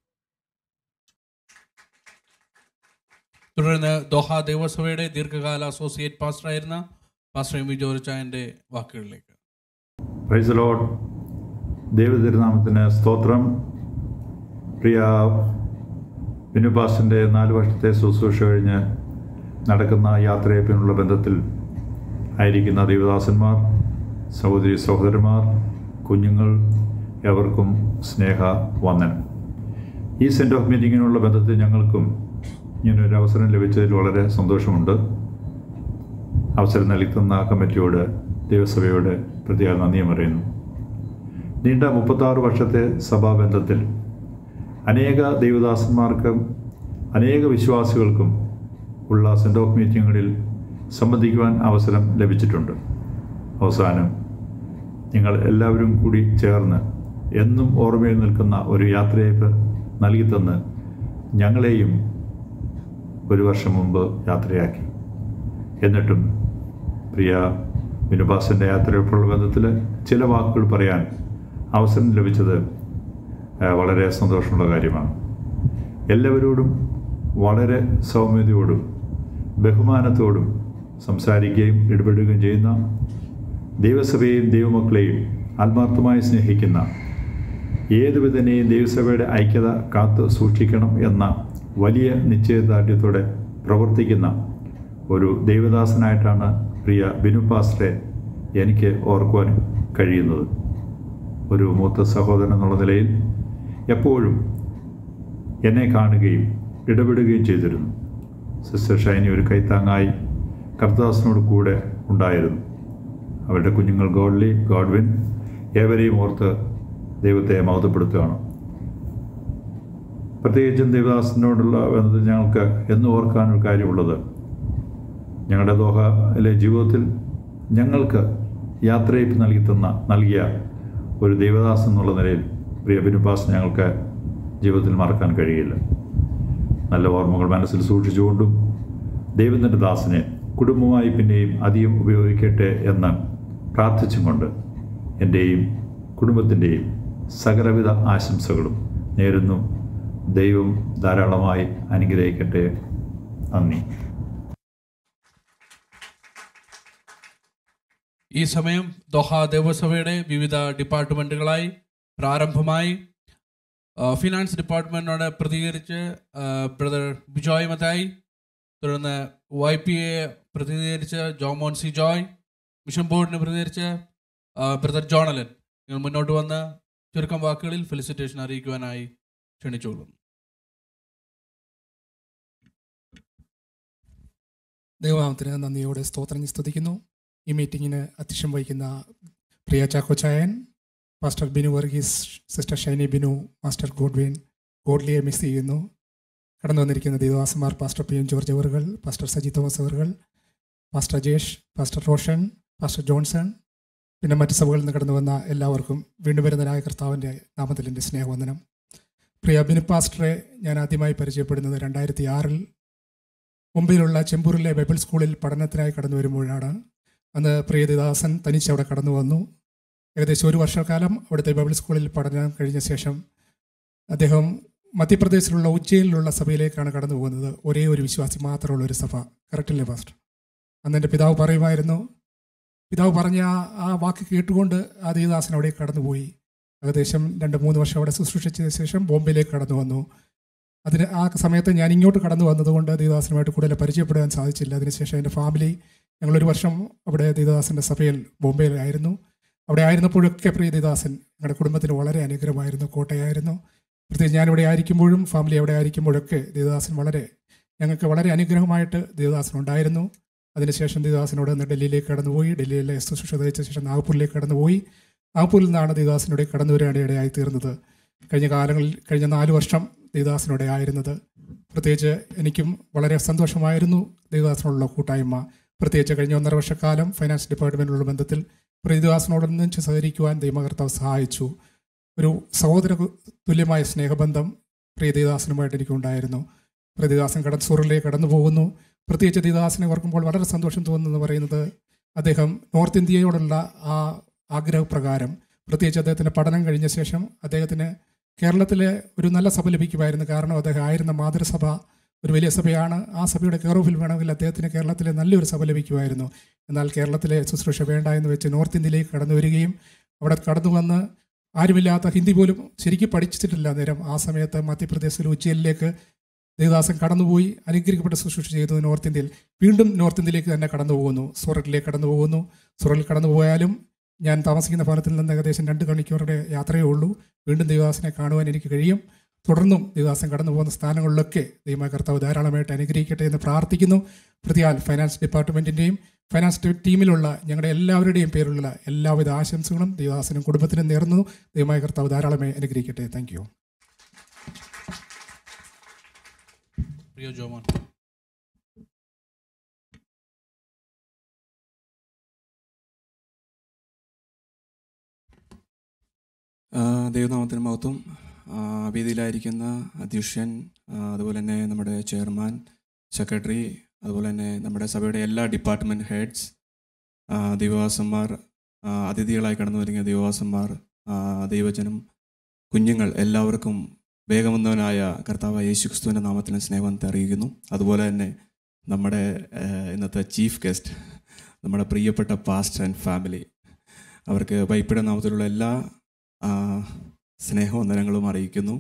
തുടർന്ന് ദോഹ ദേവസഭയുടെ ദീർഘകാല അസോസിയേറ്റ് പാസ്റ്ററായിരുന്ന പാസ്റ്റർ എം വി ജോർജായന്റെ വാക്കുകളിലേക്ക് പ്രൈസ് ലോഡ് ദൈവതിരുനാമത്തിന് സ്തോത്രം പ്രിയ വിനുപാസിൻ്റെ നാല് വർഷത്തെ ശുശ്രൂഷ കഴിഞ്ഞ് നടക്കുന്ന യാത്രയപ്പിനുള്ള ബന്ധത്തിൽ ആയിരിക്കുന്ന ദൈവദാസന്മാർ സഹോദരി സഹോദരന്മാർ കുഞ്ഞുങ്ങൾ എവർക്കും സ്നേഹ വന്ദനം ഈ സെൻഡ് ഓഫ് മീറ്റിങ്ങിനുള്ള ബന്ധത്തിൽ ഞങ്ങൾക്കും ഇങ്ങനൊരു അവസരം ലഭിച്ചതിൽ വളരെ സന്തോഷമുണ്ട് അവസരം നൽകുന്ന കമ്മിറ്റിയോട് ദൈവസഭയോട് പ്രത്യേക നന്ദിയും അറിയുന്നു നീണ്ട മുപ്പത്താറ് വർഷത്തെ സഭാബന്ധത്തിൽ അനേക ദൈവദാസന്മാർക്കും അനേക വിശ്വാസികൾക്കും ഉള്ള സെൻഡ് ഓഫ് മീറ്റിങ്ങുകളിൽ സംബന്ധിക്കുവാൻ അവസരം ലഭിച്ചിട്ടുണ്ട് അവസാനം നിങ്ങൾ എല്ലാവരും കൂടി ചേർന്ന് എന്നും ഓർമ്മയിൽ നിൽക്കുന്ന ഒരു യാത്രയയപ്പ് നൽകി തന്ന് ഞങ്ങളെയും ഒരു വർഷം മുമ്പ് യാത്രയാക്കി എന്നിട്ടും പ്രിയ വിനുപാസിൻ്റെ യാത്രയോടുള്ള ബന്ധത്തിൽ ചില വാക്കുകൾ പറയാൻ അവസരം ലഭിച്ചത് ആ, വളരെ സന്തോഷമുള്ള കാര്യമാണ് എല്ലാവരോടും വളരെ സൗമ്യതയോടും ബഹുമാനത്തോടും സംസാരിക്കുകയും ഇടപെടുകയും ചെയ്യുന്ന ദൈവസഭയെയും ദൈവമക്കളെയും ആത്മാർത്ഥമായി സ്നേഹിക്കുന്ന ഏതുവിധനെയും ദൈവസഭയുടെ ഐക്യത കാത്തു സൂക്ഷിക്കണം എന്ന വലിയ നിശ്ചയദാർഢ്യത്തോടെ പ്രവർത്തിക്കുന്ന ഒരു ദൈവദാസനായിട്ടാണ് പ്രിയ ബിനു പാസ്റ്ററെ എനിക്ക് ഓർക്കുവാൻ കഴിയുന്നത് ഒരു മൂത്ത സഹോദരൻ എന്നുള്ള നിലയിൽ എപ്പോഴും എന്നെ കാണുകയും ഇടപെടുകയും ചെയ്തിരുന്നു സിസ്റ്റർ ഷൈനി ഒരു കൈത്താങ്ങായി കർത്താസിനോട് കൂടെ ഉണ്ടായിരുന്നു അവരുടെ കുഞ്ഞുങ്ങൾ ഗോഡ്ലി ഗോഡ്വിൻ ഏവരെയും ഓർത്ത് ദൈവത്തെ മഹത്വപ്പെടുത്തുകയാണ് പ്രത്യേകിച്ചും ദേവദാസനോടുള്ള ബന്ധത്തിൽ ഞങ്ങൾക്ക് എന്നും ഓർക്കാനൊരു കാര്യമുള്ളത് ഞങ്ങളുടെ ദോഹയിലെ ജീവിതത്തിൽ ഞങ്ങൾക്ക് യാത്രയപ്പ് നൽകി തന്ന നൽകിയ ഒരു ദേവദാസൻ എന്നുള്ള നിലയിൽ പ്രിയ ബിനുപാസ് ഞങ്ങൾക്ക് ജീവിതത്തിൽ മറക്കാൻ കഴിയില്ല നല്ല ഓർമ്മകൾ മനസ്സിൽ സൂക്ഷിച്ചുകൊണ്ടും ദൈവത്തിൻ്റെ ദാസനെ കുടുംബമായി പിന്നെയും അധികം ഉപയോഗിക്കട്ടെ എന്ന് പ്രാർത്ഥിച്ചും കൊണ്ട് എൻ്റെയും കുടുംബത്തിൻ്റെയും സകലവിധ ആശംസകളും നേരുന്നു ദൈവം ധാരാളമായി അനുഗ്രഹിക്കട്ടെ നന്ദി ഈ സമയം ദോഹ ദേവസഭയുടെ വിവിധ ഡിപ്പാർട്ട്മെൻറ്റുകളായി പ്രാരംഭമായി ആ, ഫിനാൻസ് ഡിപ്പാർട്ട്മെൻറ്റിനോട് പ്രതികരിച്ച് ആ, ബ്രദർ ബിജോയ് മത്തായി തുടർന്ന് വൈ പി എ പ്രതിനിധീകരിച്ച ജോമോൻ സി ജോയ് മിഷൻ ബോർഡിനെ പ്രതിനിധീകരിച്ച ബ്രദർ ജോണലൻ നിങ്ങൾ മുന്നോട്ട് വന്ന ചുരുക്കം വാക്കുകളിൽ ഫെലിസിറ്റേഷൻ അറിയിക്കുവാനായി ക്ഷണിച്ചോളും ദൈവനാമത്തിന് നന്ദിയോടെ സ്തോത്രം സ്തുതിക്കുന്നു ഈ മീറ്റിങ്ങിന് അധ്യക്ഷം വഹിക്കുന്ന പ്രിയ ചാക്കോച്ചായൻ pastor Binu Varghese sister Shiny Binu master Godwin ഗോഡ്ലിയെ മിസ് ചെയ്യുന്നു കടന്നു വന്നിരിക്കുന്ന ദേവദാസന്മാർ പാസ്റ്റർ പി എം ജോർജ് അവറുകൾ പാസ്റ്റർ സജി തോമസ് അവറുകൾ pastor Jesh pastor Roshan pastor Johnson പിന്നെ മറ്റ് സഭകളിൽ നിന്ന് കടന്നു വന്ന എല്ലാവർക്കും വീണ്ടും വരുന്നതിനായ കർത്താവിൻ്റെ നാമത്തിൽ എൻ്റെ സ്നേഹവന്ദനം പ്രിയ ബിനു പാസ്റ്ററെ ഞാൻ ആദ്യമായി പരിചയപ്പെടുന്നത് രണ്ടായിരത്തി ആറിൽ മുംബൈയിലുള്ള ചെമ്പൂരിലെ ബൈബിൾ സ്കൂളിൽ പഠനത്തിനായി കടന്നു വരുമ്പോഴാണ് അന്ന് പ്രിയദാസൻ തനിച്ച് അവിടെ കടന്നു വന്നു ഏകദേശം ഒരു വർഷക്കാലം അവിടുത്തെ ബൈബിൾ സ്കൂളിൽ പഠനം കഴിഞ്ഞ ശേഷം അദ്ദേഹം മധ്യപ്രദേശിലുള്ള ഉജ്ജയിലുള്ള സഭയിലേക്കാണ് കടന്നു പോകുന്നത് ഒരേ ഒരു വിശ്വാസി മാത്രമുള്ള ഒരു സഭ കറക്റ്റല്ലേ പാസ്റ്റർ അന്ന് എൻ്റെ പിതാവ് പറയുമായിരുന്നു പിതാവ് പറഞ്ഞ ആ ആ വാക്ക് കേട്ടുകൊണ്ട് ആ ദേവദാസൻ അവിടെ കടന്നുപോയി ഏകദേശം രണ്ട് മൂന്ന് വർഷം അവിടെ ശുശ്രൂഷിച്ചതിന് ശേഷം ബോംബെയിലേക്ക് കടന്നു വന്നു അതിന് ആ സമയത്ത് ഞാൻ ഇങ്ങോട്ട് കടന്നു വന്നതുകൊണ്ട് ദേവദാസനുമായിട്ട് കൂടുതൽ പരിചയപ്പെടാൻ സാധിച്ചില്ല അതിനുശേഷം എൻ്റെ ഫാമിലി ഞങ്ങളൊരു വർഷം അവിടെ ദേവദാസൻ്റെ സഭയിൽ ബോംബെയിലായിരുന്നു അവിടെ ആയിരുന്നപ്പോഴൊക്കെ പ്രിയ ദേവദാസൻ ഞങ്ങളുടെ കുടുംബത്തിന് വളരെ അനുഗ്രഹമായിരുന്നു കോട്ടയായിരുന്നു പ്രത്യേകിച്ച് ഞാനിവിടെ ആയിരിക്കുമ്പോഴും ഫാമിലി അവിടെ ആയിരിക്കുമ്പോഴൊക്കെ ദേവദാസൻ വളരെ ഞങ്ങൾക്ക് വളരെ അനുഗ്രഹമായിട്ട് ദേവദാസൻ ഉണ്ടായിരുന്നു അതിനുശേഷം ദേവദാസനോട് നിന്ന് ഡൽഹിയിലേക്ക് കടന്നുപോയി ഡൽഹിയിലെ ശുശ്രൂഷ തയ്ച്ച ശേഷം നാഗ്പൂരിലേക്ക് കടന്നുപോയി നാഗ്പൂരിൽ നിന്നാണ് ദേവദാസനോട് കടന്നു വരാൻ ഇടയായി തീർന്നത് കഴിഞ്ഞ കാലങ്ങളിൽ കഴിഞ്ഞ നാല് വർഷം ദേവദാസനോടെ ആയിരുന്നത് പ്രത്യേകിച്ച് എനിക്കും വളരെ സന്തോഷമായിരുന്നു ദേവദാസനോടുള്ള കൂട്ടായ്മ പ്രത്യേകിച്ച് കഴിഞ്ഞ ഒന്നര വർഷക്കാലം ഫൈനാൻസ് ഡിപ്പാർട്ട്മെൻറ്റിലുള്ള ബന്ധത്തിൽ പ്രതിദാസനോടൊന്നിച്ച് സഹകരിക്കുവാൻ ദൈവകർത്താവ് സഹായിച്ചു ഒരു സഹോദര തുല്യമായ സ്നേഹബന്ധം പ്രിയദേദാസനുമായിട്ട് എനിക്കുണ്ടായിരുന്നു പ്രതിദാസൻ കട സൂറിലേക്ക് കടന്നു പോകുന്നു പ്രത്യേകിച്ച് ദേദാസനെ ഓർക്കുമ്പോൾ വളരെ സന്തോഷം തോന്നുന്നു പറയുന്നത് അദ്ദേഹം നോർത്ത് ഇന്ത്യയോടുള്ള ആ ആഗ്രഹപ്രകാരം പ്രത്യേകിച്ച് അദ്ദേഹത്തിൻ്റെ പഠനം കഴിഞ്ഞ ശേഷം അദ്ദേഹത്തിന് കേരളത്തിലെ ഒരു നല്ല സഭ ലഭിക്കുമായിരുന്നു കാരണം അദ്ദേഹം ആയിരുന്ന മാതൃസഭ ഒരു വലിയ സഭയാണ് ആ സഭയുടെ കെയർ ഓഫിൽ വേണമെങ്കിൽ അദ്ദേഹത്തിന് കേരളത്തിലെ നല്ലൊരു സഭ ലഭിക്കുമായിരുന്നു എന്നാൽ കേരളത്തിലെ ശുശ്രൂഷ വേണ്ട എന്ന് വെച്ച് നോർത്ത് ഇന്ത്യയിലേക്ക് കടന്നു വരികയും അവിടെ കടന്നു വന്ന് ആരുമില്ലാത്ത ഹിന്ദി പോലും ശരിക്കും പഠിച്ചിട്ടില്ല നേരം ആ സമയത്ത് മധ്യപ്രദേശിൽ ഉജ്ജയിലേക്ക് ദേവദാസൻ കടന്നുപോയി അനുഗ്രഹിക്കപ്പെട്ട ശുശ്രൂഷ ചെയ്തു നോർത്ത് ഇന്ത്യയിൽ വീണ്ടും നോർത്ത് ഇന്ത്യയിലേക്ക് തന്നെ കടന്നു പോകുന്നു സൂററ്റിലേക്ക് കടന്നു പോകുന്നു സൂററ്റിൽ കടന്നു പോയാലും ഞാൻ താമസിക്കുന്ന ഭവനത്തിൽ നിന്ന് ഏകദേശം രണ്ട് മണിക്കൂറുടെ യാത്രയേ ഉള്ളൂ വീണ്ടും ദേവദാസനെ കാണുവാൻ എനിക്ക് കഴിയും തുടർന്നും ദേവദാസൻ കടന്നു പോകുന്ന സ്ഥാനങ്ങളിലൊക്കെ ദൈവമായ കർത്താവ് ധാരാളമായിട്ട് അനുഗ്രഹിക്കട്ടെ എന്ന് പ്രാർത്ഥിക്കുന്നു പ്രതിയാൽ ഫൈനാൻസ് ഡിപ്പാർട്ട്മെൻറ്റിൻ്റെയും ഫൈനാൻസ് ടീ- ടീമിലുള്ള ഞങ്ങളുടെ എല്ലാവരുടെയും പേരിലുള്ള എല്ലാവിധ ആശംസകളും ദേവദാസനും കുടുംബത്തിനും നേർന്നു ദൈവമായ കർത്താവ് ധാരാളമായി അനുഗ്രഹിക്കട്ടെ താങ്ക് യു പ്രിയ ജോമോൻ ആ, ദൈവനാമത്തിന് മഹത്വം ആ, വേദിയിലായിരിക്കുന്ന അധ്യക്ഷൻ ആ, അതുപോലെ തന്നെ നമ്മുടെ ചെയർമാൻ സെക്രട്ടറി അതുപോലെ തന്നെ നമ്മുടെ സഭയുടെ എല്ലാ ഡിപ്പാർട്ട്മെൻറ്റ് ഹെഡ്സ് ദൈവവാസന്മാർ ആ, അതിഥികളായി കടന്നു വരുന്ന ദൈവവാസന്മാർ ആ, ദൈവജനം കുഞ്ഞുങ്ങൾ എല്ലാവർക്കും വേഗമെന്നവനായ കർത്താവ് യേശു ക്രിസ്തുവിൻ്റെ നാമത്തിന് സ്നേഹത്തെ അറിയിക്കുന്നു അതുപോലെ തന്നെ നമ്മുടെ ആ, ഇന്നത്തെ ചീഫ് ഗസ്റ്റ് നമ്മുടെ പ്രിയപ്പെട്ട പാസ്റ്റർ ആൻഡ് ഫാമിലി അവർക്ക് വൈപ്പിട നാമത്തിലുള്ള എല്ലാ ആ, സ്നേഹവന്ദനങ്ങളും അറിയിക്കുന്നു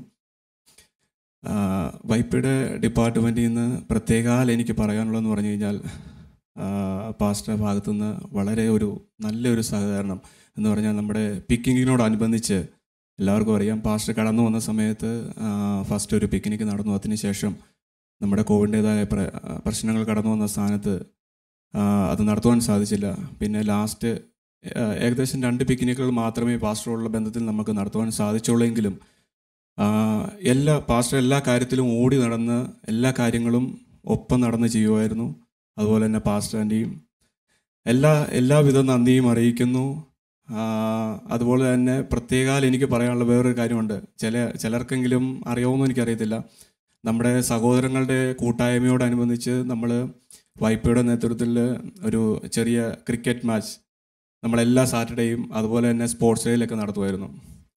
ആ, വൈപ്പിയുടെ ഡിപ്പാർട്ട്മെൻറ്റിൽ നിന്ന് പ്രത്യേകാൽ എനിക്ക് പറയാനുള്ളതെന്ന് പറഞ്ഞു കഴിഞ്ഞാൽ ആ, പാസ്റ്റർ ഭാഗത്തു നിന്ന് വളരെ ഒരു നല്ലൊരു സഹകരണം എന്ന് പറഞ്ഞാൽ നമ്മുടെ പിക്കിങ്ങിനോടനുബന്ധിച്ച് എല്ലാവർക്കും അറിയാം പാസ്റ്റർ കടന്നു വന്ന സമയത്ത് ആ, ഫസ്റ്റ് ഒരു പിക്നിക്ക് നടന്നു അതിനുശേഷം നമ്മുടെ കോവിഡിൻ്റെതായ പ്ര പ്രശ്നങ്ങൾ കടന്നു വന്ന സ്ഥാനത്ത് ആ, അത് നടത്തുവാൻ സാധിച്ചില്ല പിന്നെ ലാസ്റ്റ് ഏകദേശം രണ്ട് പിക്നിക്കുകൾ മാത്രമേ പാസ്റ്ററുള്ള ബന്ധത്തിൽ നമുക്ക് നടത്തുവാൻ സാധിച്ചുള്ളൂ എങ്കിലും ആ, എല്ലാ പാസ്റ്റർ എല്ലാ കാര്യത്തിലും ഓടി നടന്ന് എല്ലാ കാര്യങ്ങളും ഒപ്പം നടന്ന് ചെയ്യുമായിരുന്നു അതുപോലെ തന്നെ പാസ്റ്റർ ആൻറ്റിയും എല്ലാ എല്ലാവിധ നന്ദിയും അറിയിക്കുന്നു ആ, അതുപോലെ തന്നെ പ്രത്യേകാൽ എനിക്ക് പറയാനുള്ള വേറൊരു കാര്യമുണ്ട് ചില ചിലർക്കെങ്കിലും അറിയാവുമെന്ന് എനിക്കറിയത്തില്ല നമ്മുടെ സഹോദരങ്ങളുടെ കൂട്ടായ്മയോടനുബന്ധിച്ച് നമ്മൾ വൈപ്പയുടെ നേതൃത്വത്തിൽ ഒരു ചെറിയ ക്രിക്കറ്റ് മാച്ച് നമ്മളെല്ലാ സാറ്റർഡേയും അതുപോലെ തന്നെ സ്പോർട്സ് ഡേയിലൊക്കെ നടത്തുമായിരുന്നു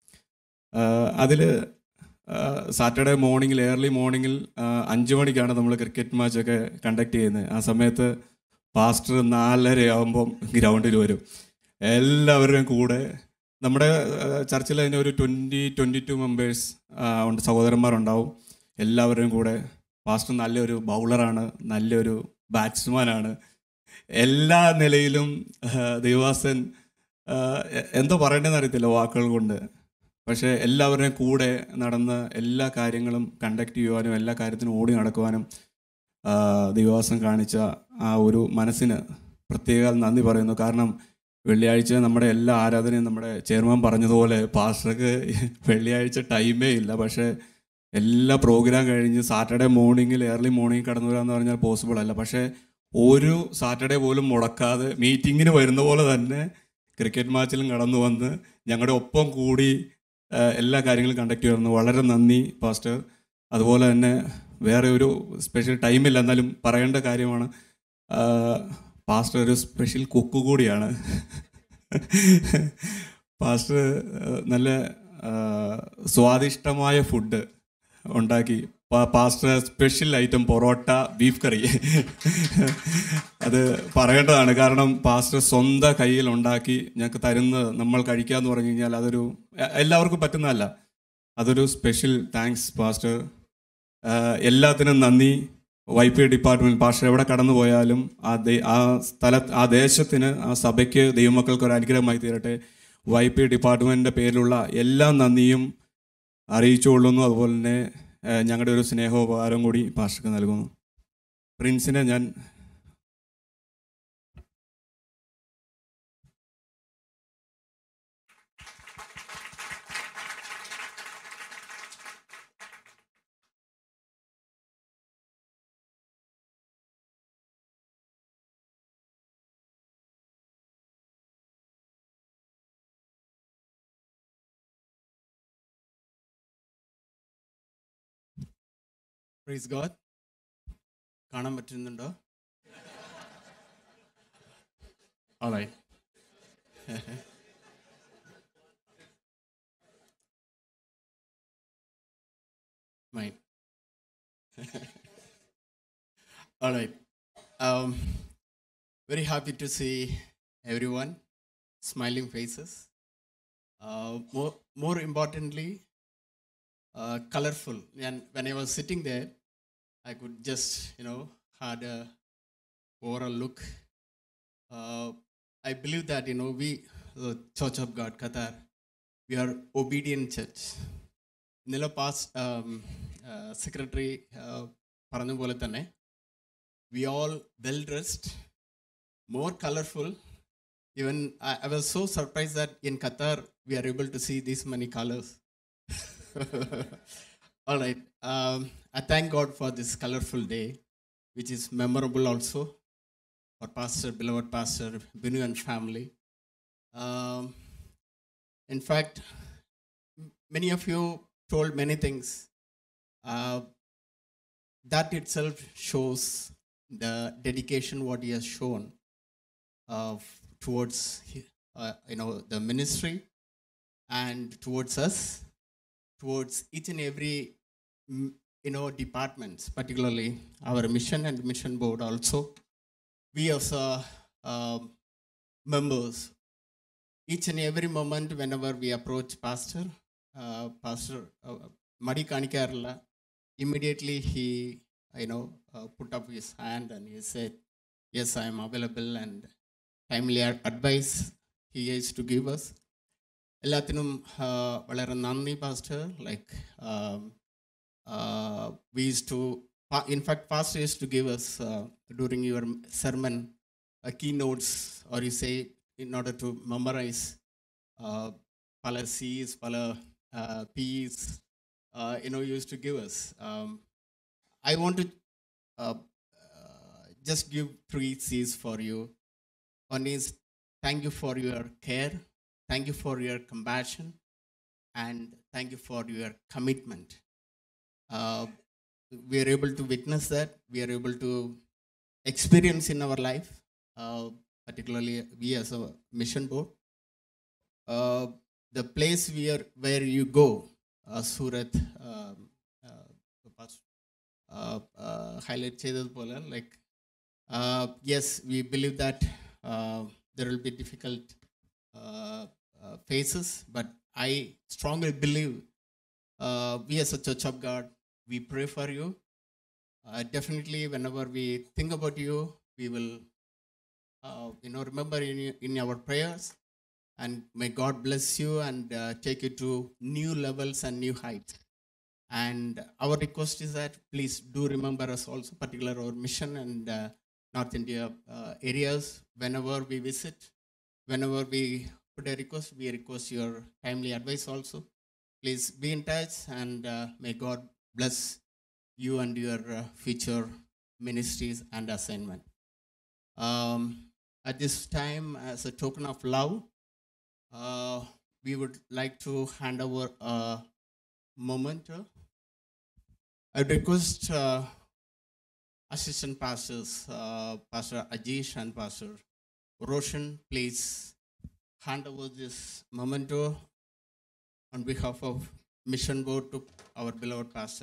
അതിൽ സാറ്റർഡേ മോർണിംഗിൽ ഏർലി മോർണിംഗിൽ അഞ്ച് മണിക്കാണ് നമ്മൾ ക്രിക്കറ്റ് മാച്ചൊക്കെ കണ്ടക്ട് ചെയ്യുന്നത് ആ സമയത്ത് പാസ്റ്റർ നാലര ആകുമ്പം ഗ്രൗണ്ടിൽ വരും എല്ലാവരുടെയും കൂടെ നമ്മുടെ ചർച്ചിൽ അതിന് ഒരു ട്വൻറ്റി ട്വൻറ്റി ടു മെമ്പേഴ്സ് ഉണ്ട് സഹോദരന്മാരുണ്ടാവും എല്ലാവരുടെയും കൂടെ പാസ്റ്റർ നല്ലൊരു ബൗളറാണ് നല്ലൊരു ബാറ്റ്സ്മാനാണ് എല്ലാ നിലയിലും ആ, ദേവാസൻ ആ, എ- എന്തോ പറയേണ്ടതെന്ന് അറിയത്തില്ല വാക്കുകൾ കൊണ്ട് പക്ഷേ എല്ലാവരുടെയും കൂടെ നടന്ന് എല്ലാ കാര്യങ്ങളും കണ്ടക്ട് ചെയ്യുവാനും എല്ലാ കാര്യത്തിനും ഓടി നടക്കുവാനും ആ, ദൈവവാസം കാണിച്ച ആ ഒരു മനസ്സിന് പ്രത്യേക നന്ദി പറയുന്നു കാരണം വെള്ളിയാഴ്ച നമ്മുടെ എല്ലാ ആരാധനയും നമ്മുടെ ചെയർമാൻ പറഞ്ഞതുപോലെ പാസ്റ്റർക്ക് വെള്ളിയാഴ്ച ടൈമേ ഇല്ല പക്ഷേ എല്ലാ പ്രോഗ്രാം കഴിഞ്ഞ് സാറ്റർഡേ മോർണിംഗിൽ ഏർലി മോർണിംഗ് കടന്നു വരാമെന്ന് പറഞ്ഞാൽ പോസിബിൾ അല്ല പക്ഷേ ഒരു സാറ്റർഡേ പോലും മുടക്കാതെ മീറ്റിങ്ങിന് വരുന്ന പോലെ തന്നെ ക്രിക്കറ്റ് മാച്ചിലും കടന്നു വന്ന് ഞങ്ങളുടെ ഒപ്പം കൂടി ആ, എല്ലാ കാര്യങ്ങളും കണ്ടക്ട് ചെയ്യുന്നു വളരെ നന്ദി പാസ്റ്റർ അതുപോലെ തന്നെ വേറെ ഒരു സ്പെഷ്യൽ ടൈമില്ല എന്നാലും പറയേണ്ട കാര്യമാണ് ആ, പാസ്റ്റർ ഒരു സ്പെഷ്യൽ കുക്ക് കൂടിയാണ് പാസ്റ്റർ ആ, നല്ല ആ, സ്വാദിഷ്ടമായ ഫുഡ് ഉണ്ടാക്കി പാ- pastor special item parotta beef curry അത് പറയേണ്ടതാണ് കാരണം പാസ്റ്റർ സ്വന്തം കയ്യിൽ ഉണ്ടാക്കി ഞങ്ങൾക്ക് തരുന്നത് നമ്മൾ കഴിക്കാന്ന് പറഞ്ഞു കഴിഞ്ഞാൽ അതൊരു എ- എല്ലാവർക്കും പറ്റുന്നതല്ല അതൊരു സ്പെഷ്യൽ താങ്ക്സ് പാസ്റ്റർ ആഹ് എല്ലാത്തിനും നന്ദി വൈ പി ഡിപ്പാർട്ട്മെന്റ് പാസ്റ്റർ എവിടെ കടന്നു പോയാലും ആ ദേ- ആ സ്ഥല ആ ദേശത്തിന് ആ സഭയ്ക്ക് ദൈവമക്കൾക്ക് ഒരു അനുഗ്രഹമായി തീരട്ടെ വൈ പി ഡിപ്പാർട്ട്മെന്റിന്റെ പേരിലുള്ള എല്ലാ നന്ദിയും അറിയിച്ചുകൊള്ളുന്നു അതുപോലെ തന്നെ ആഹ് ഞങ്ങളുടെ ഒരു സ്നേഹോപകാരം കൂടി പാസ്റ്റർക്ക് നൽകുന്നു പ്രിൻസിനെ ഞാൻ പ്രൈസ് ഗോഡ് കാണാൻ പറ്റുന്നുണ്ടോ Alright. Mine. All right. Um, very happy to see everyone, smiling faces. Uh, more, more importantly, uh, colorful. And when I was sitting there, I could just, you know, had a overall look. Uh, I believe that, you know, we, the Church of God, Qatar, we are obedient church. ഇന്നലെ past secretary പറഞ്ഞ പോലെ തന്നെ we all well dressed more colourful even I was so surprise that in Qatar we are able to see these many colours All right. Um, I thank God for this colorful day, which is memorable also for Pastor, beloved Pastor Binu and family. Um, in fact, m- many of you told many things. Uh, that itself shows the dedication what he has shown uh, towards he- uh, you know the ministry and towards us towards each and every mm, you know departments particularly our mission and mission board also we as uh, um, members each and every moment whenever we approach pastor uh, pastor uh, madi kanikarla immediately he you know uh, put up his hand and he said yes i am available and timely ad- advice he is to give us എല്ലാത്തിനും ആ, വളരെ നന്ദി pastor like we used to pa- in fact pastor used to give us uh, during your sermon uh, keynotes or you say in order to memorize uh, pala C's, pala uh, P's, uh, you know, you used to give us. Um, I want to uh, uh, just give three C's for you. One is thank you for your care, thank you for your compassion, and thank you for your commitment. Uh, we are able to witness that, we are able to experience in our life, uh, particularly we as a mission board. Uh, the place where, where you go, uh, Surat, um, uh, pas- uh, uh, highlight ചെയ്തതുപോലെ like uh, yes we believe that uh, there will be difficult uh, uh, phases but i strongly believe uh, we as a church of god we pray for you Uh, definitely, whenever we think about you, we will, uh, you know, remember in, you- in our prayers. And may God bless you and uh, take you to new levels and new heights. And our request is that please do remember us also, particular our mission and uh, North India uh, areas. Whenever we visit, whenever we put a request, we request your timely advice also. Please be in touch and uh, may God bless you and your uh, future ministries and assignment. Um, at this time, as a token of love, uh, we would like to hand over a memento. I request uh, assistant pastors, uh, Pastor Ajish and Pastor Roshan, please hand over this memento on behalf of Mission Board to our beloved pastor.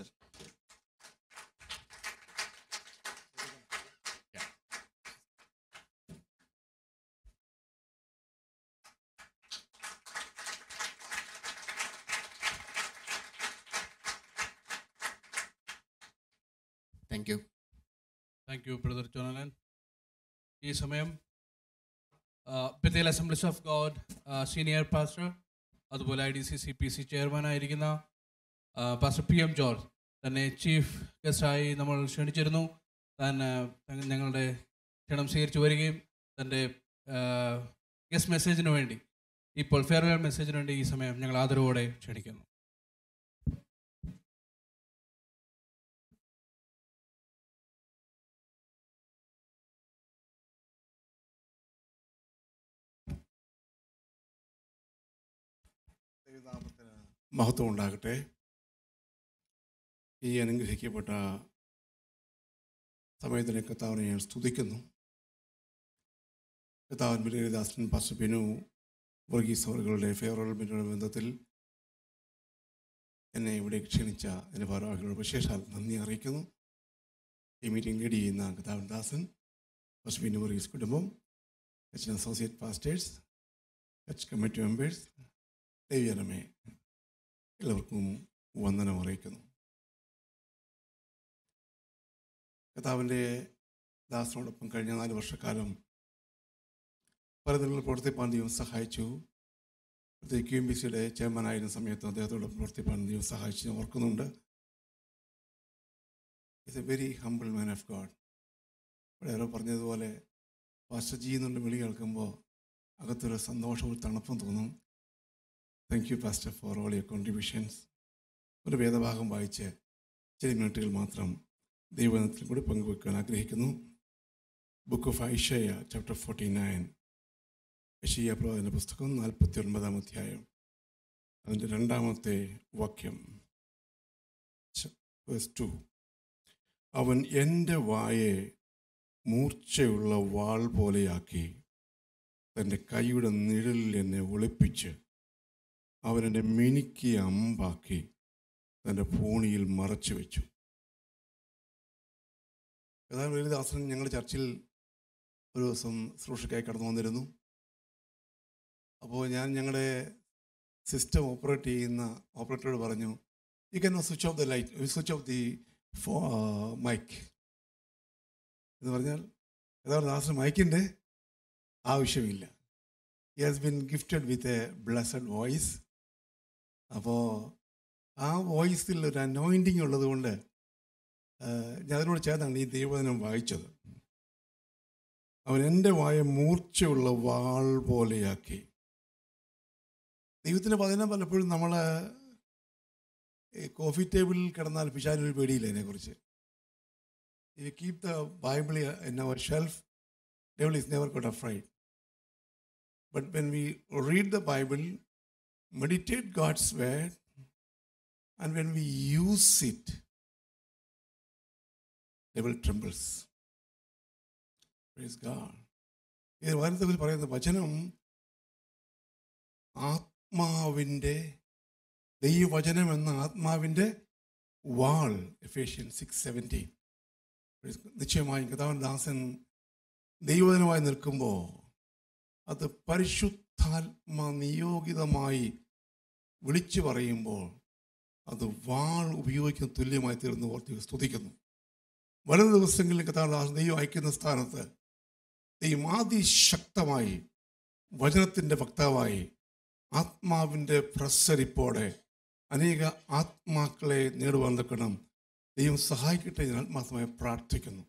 Thank you. Thank you brother ജോണലൻ ഈ സമയം Bethel assemblies of God senior pastor അതുപോലെ I D C C P C ചെയർമാനായിരിക്കുന്ന pastor P M George തന്നെ chief ഗസ്റ്റായി നമ്മൾ ക്ഷണിച്ചിരുന്നു താൻ ആ, തങ്ങ- ഞങ്ങളുടെ ക്ഷണം സ്വീകരിച്ചു വരികയും തൻ്റെ ഗസ്റ്റ് മെസ്സേജിന് വേണ്ടി ഇപ്പോൾ ഫെയർവെൽ മെസ്സേജിന് വേണ്ടി ഈ സമയം ഞങ്ങൾ ആദരവോടെ ക്ഷണിക്കുന്നു മഹത്വം ഉണ്ടാകട്ടെ ഈ അനുഗ്രഹിക്കപ്പെട്ട സമയത്തിനെ കർത്താവിനെ ഞാൻ സ്തുതിക്കുന്നു കർത്താവൻ ബലിദാസൻ പാസ്റ്റർ ബിനു വർഗീസ് അവറുകളുടെ ഫേവറൽ ബിനുടെ ബന്ധത്തിൽ എന്നെ ഇവിടെ ക്ഷണിച്ച എൻ്റെ ഭാരവാഹികളോട് വിശേഷാൽ നന്ദി അറിയിക്കുന്നു ഈ മീറ്റിംഗ് ലീഡ് ചെയ്യുന്ന കർത്താവൻ ദാസൻ പാസ്റ്റർ ബിനു വർഗീസ് കുടുംബം അച്ഛൻ അസോസിയേറ്റ് പാസ്റ്റേഴ്സ് അച്ച് കമ്മിറ്റി മെമ്പേഴ്സ് ദേവിയനമേ എല്ലാവർക്കും വന്ദനം അറിയിക്കുന്നു കർത്താവിൻ്റെ ദാസനോടൊപ്പം കഴിഞ്ഞ നാല് വർഷക്കാലം പലതരത്തിൽ പ്രവർത്തിപ്പാൻ ദൈവം സഹായിച്ചു പ്രത്യേകിച്ച് ക്യു എം ബി സിയുടെ ചെയർമാനായിരുന്ന സമയത്ത് അദ്ദേഹത്തോടൊപ്പം പ്രവർത്തിപ്പാൻ ദൈവം സഹായിച്ചു ഞാൻ ഓർക്കുന്നുണ്ട് it's a very humble man of God ഇവിടെ ആരോ പറഞ്ഞതുപോലെ പാസ്റ്റർ ജി എന്നുള്ള വിളി കേൾക്കുമ്പോൾ അകത്തൊരു സന്തോഷവും തണുപ്പും തോന്നും thank you pastor for all your contributions ഒരു വേദഭാഗം വായിച്ച് ചില മിനിറ്റുകൾ മാത്രം ദൈവത്തിൽ കൂടി പങ്കുവെക്കാൻ ആഗ്രഹിക്കുന്നു book of Isaiah chapter forty nine യശയ്യ പ്രവാചന പുസ്തകം നാൽപ്പത്തി ഒൻപതാം അധ്യായം അതിൻ്റെ രണ്ടാമത്തെ വാക്യം ടു അവൻ എൻ്റെ വായെ മൂർച്ചയുള്ള വാൾ പോലെയാക്കി തൻ്റെ കൈയുടെ നിഴലിൽ എന്നെ ഒളിപ്പിച്ച് അവൻ എന്നെ മിനുക്കിയ അമ്പാക്കി തൻ്റെ ഭൂണിയിൽ മറച്ചു വെച്ചു ഏതായാലും ലളിതാസൻ ഞങ്ങൾ ചർച്ചിൽ ഒരു ദിവസം ശുശ്രൂഷയ്ക്കായി കടന്നു വന്നിരുന്നു അപ്പോൾ ഞാൻ ഞങ്ങളുടെ സിസ്റ്റം ഓപ്പറേറ്റ് ചെയ്യുന്ന ഓപ്പറേറ്ററോട് പറഞ്ഞു you can switch off the light switch off the ഫോ മൈക്ക് എന്ന് പറഞ്ഞാൽ ഏതായാലും ദാസന് മൈക്കിൻ്റെ ആവശ്യമില്ല he has been gifted with a blessed voice അപ്പോൾ ആ വോയിസിൽ ഒരു അനോയിൻറ്റിങ് ഉള്ളത് കൊണ്ട് ഞാൻ അതിനോട് ചേർത്താണ് ഈ ദൈവദിനം വായിച്ചത് അവൻ എൻ്റെ വായ മൂർച്ചയുള്ള വാൾ പോലെയാക്കി ദൈവത്തിൻ്റെ വചനം പലപ്പോഴും നമ്മൾ കോഫി ടേബിളിൽ കിടന്നാൽ പിശാനൊരു പേടിയില്ല അതിനെക്കുറിച്ച് you keep the Bible in our shelf devil is never got afraid but when we read the Bible meditate God's word, and when we use it, devil trembles. Praise God. ഇത് വചനത്തിൽ പറയുന്ന വചനം ആത്മാവിൻ്റെ ദൈവവചനം എന്ന ആത്മാവിൻ്റെ വാൾ എഫേഷ്യൻ സിക്സ് സെവൻറ്റി നിശ്ചയമായും കഥാവൻ ദാസൻ ദൈവവചനമായി നിൽക്കുമ്പോൾ അത് പരിശുദ്ധാത്മ നിയോഗിതമായി വിളിച്ചു പറയുമ്പോൾ അത് വാൾ ഉപയോഗിക്കുന്ന തുല്യമായി തീർന്നു ഓർത്തി സ്തുതിക്കുന്നു വരും ദിവസങ്ങളിൽ കഥാദാസ് ദൈവം അയക്കുന്ന സ്ഥാനത്ത് ദൈവം അതിശക്തമായി വചനത്തിൻ്റെ വക്താവായി ആത്മാവിൻ്റെ പ്രസരിപ്പോടെ അനേക ആത്മാക്കളെ നേടുവാൻ നിൽക്കണം ദൈവം സഹായിക്കട്ടെ ഞാൻ ആത്മാർത്ഥമായി പ്രാർത്ഥിക്കുന്നു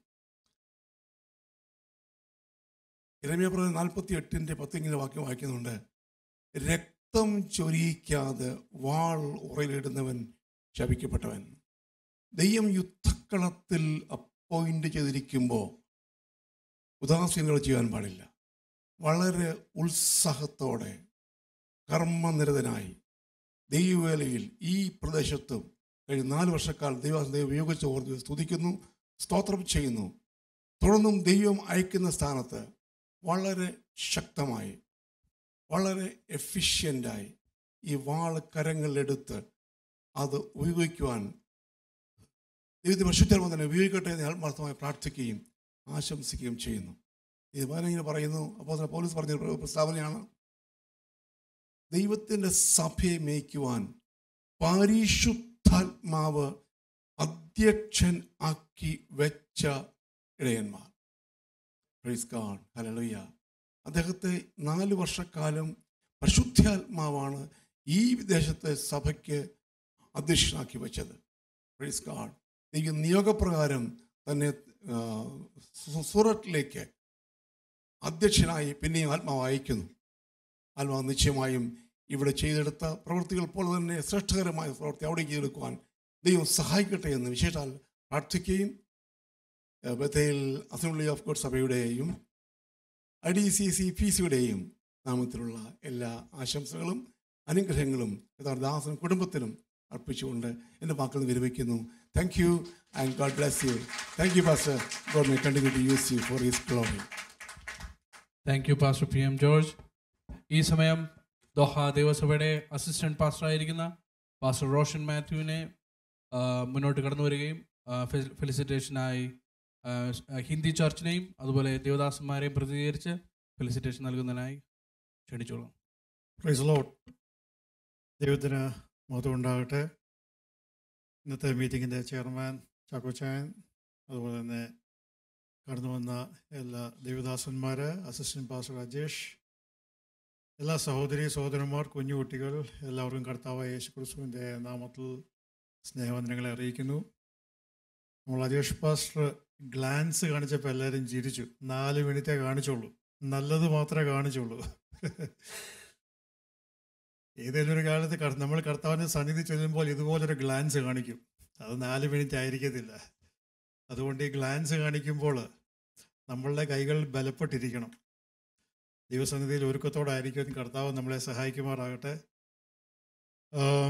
ഇരമ്യ പറഞ്ഞ നാൽപ്പത്തി എട്ടിൻ്റെ പത്തിങ്ങനെ വാക്യം വായിക്കുന്നുണ്ട് രക്തം ചൊരിയിക്കാതെ വാൾ ഉറയിലിടുന്നവൻ ശപിക്കപ്പെട്ടവൻ ദൈവം യുദ്ധക്കളത്തിൽ അപ്പോയിന്റ് ചെയ്തിരിക്കുമ്പോൾ ഉദാസീനകൾ ചെയ്യാൻ പാടില്ല വളരെ ഉത്സാഹത്തോടെ കർമ്മനിരതനായി ദൈവവേലയിൽ ഈ പ്രദേശത്തും കഴിഞ്ഞ നാല് വർഷക്കാലം ദൈവം ദൈവം ഉപയോഗിച്ച് ഓർത്ത് സ്തുതിക്കുന്നു സ്തോത്രം ചെയ്യുന്നു തുടർന്നും ദൈവം അയക്കുന്ന സ്ഥാനത്ത് വളരെ ശക്തമായി വളരെ എഫിഷ്യൻ്റായി ഈ വാള് കരങ്ങളിലെടുത്ത് അത് ഉപയോഗിക്കുവാൻ ദൈവത്തെ പരിശുദ്ധർമ്മ തന്നെ ഉപയോഗിക്കട്ടെ എന്ന് ആത്മാർത്ഥമായി പ്രാർത്ഥിക്കുകയും ആശംസിക്കുകയും ചെയ്യുന്നു ഇത് ഇങ്ങനെ പറയുന്നു അപ്പോൾ പോലീസ് പറഞ്ഞ ഒരു പ്രസ്താവനയാണ് ദൈവത്തിൻ്റെ സഭയെ മേയ്ക്കുവാൻ പരിശുദ്ധാത്മാവ് അധ്യക്ഷൻ ആക്കി വെച്ച ഇടയന്മാർ പ്രൈസ് ഗാഡ് ഹല്ലേലൂയ അദ്ദേഹത്തെ നാല് വർഷക്കാലം പരിശുദ്ധാത്മാവാണ് ഈ ദേശത്തെ സഭയ്ക്ക് അധ്യക്ഷനാക്കി വെച്ചത് പ്രൈസ് ഗാഡ് ഈ നിയോഗപ്രകാരം തന്നെ ആ, സു- സൂറത്തിലേക്ക് അധ്യക്ഷനായി പിന്നെയും ആത്മാവ് അയക്കുന്നു ആത്മാവ് നിശ്ചയമായും ഇവിടെ ചെയ്തെടുത്ത പ്രവൃത്തികൾ പോലെ തന്നെ ശ്രേഷ്ഠകരമായ പ്രവൃത്തി അവിടെ ചെയ്തെടുക്കുവാൻ ദൈവം സഹായിക്കട്ടെ എന്ന് വിശേഷാൽ പ്രാർത്ഥിക്കുകയും ഏഹ്, ബഥേൽ അസംബ്ലി ഓഫ് ഗോഡ് സഭയുടെയും I D C C P സിയുടെയും നാമത്തിലുള്ള എല്ലാ ആശംസകളും അനുഗ്രഹങ്ങളും യഥാർത്ഥ ദാസനും കുടുംബത്തിനും അർപ്പിച്ചുകൊണ്ട് എൻ്റെ വാക്കുകൾ വിരമിക്കുന്നു thank you and God bless you thank you pastor God may continue to use you for his glory thank you pastor P M George ഈ സമയം ദോഹ ദേവസഭയുടെ അസിസ്റ്റന്റ് പാസ്റ്റർ ആയിരിക്കുന്ന പാസ്റ്റർ റോഷൻ മാത്യുവിനെ ആ, മുന്നോട്ട് കടന്നു വരികയും ഫെലിസിറ്റേഷനായി ഹിന്ദി ചർച്ചിനെയും അതുപോലെ ദേവദാസന്മാരെയും പ്രതിനിധീകരിച്ച് ഫെലിസിറ്റേഷൻ നൽകുന്നതിനായി ക്ഷണിച്ചോളാം പ്രൈസ് ലോട്ട് ദൈവത്തിന് മഹത്വം ഉണ്ടാകട്ടെ ഇന്നത്തെ മീറ്റിങ്ങിൻ്റെ ചെയർമാൻ ചാക്കോച്ചായൻ അതുപോലെ തന്നെ കടന്നു വന്ന എല്ലാ ദേവദാസന്മാർ അസിസ്റ്റന്റ് പാസ്റ്റർ രാജേഷ് എല്ലാ സഹോദരി സഹോദരന്മാർ കുഞ്ഞുകുട്ടികൾ എല്ലാവർക്കും കർത്താവായ യേശു ക്രിസ്തുവിൻ്റെ നാമത്തിൽ സ്നേഹവന്ദനങ്ങളെ അറിയിക്കുന്നു നമ്മൾ അജേഷ് പാസ്റ്റർ ഗ്ലാൻസ് കാണിച്ചപ്പോൾ എല്ലാവരും ചിരിച്ചു നാല് മിനിറ്റേ കാണിച്ചുള്ളൂ നല്ലത് മാത്രമേ കാണിച്ചുള്ളൂ ഏതെങ്കിലും ഒരു കാലത്ത് കർ- നമ്മൾ കർത്താവിൻ്റെ സന്നിധി ചെല്ലുമ്പോൾ ഇതുപോലൊരു ഗ്ലാൻസ് കാണിക്കും അത് നാല് മിനിറ്റ് ആയിരിക്കത്തില്ല അതുകൊണ്ട് ഈ ഗ്ലാൻസ് കാണിക്കുമ്പോൾ നമ്മളുടെ കൈകൾ ബലപ്പെട്ടിരിക്കണം ദൈവസന്നിധിയിൽ ഒരുക്കത്തോടായിരിക്കും കർത്താവ് നമ്മളെ സഹായിക്കുമാറാകട്ടെ ആഹ്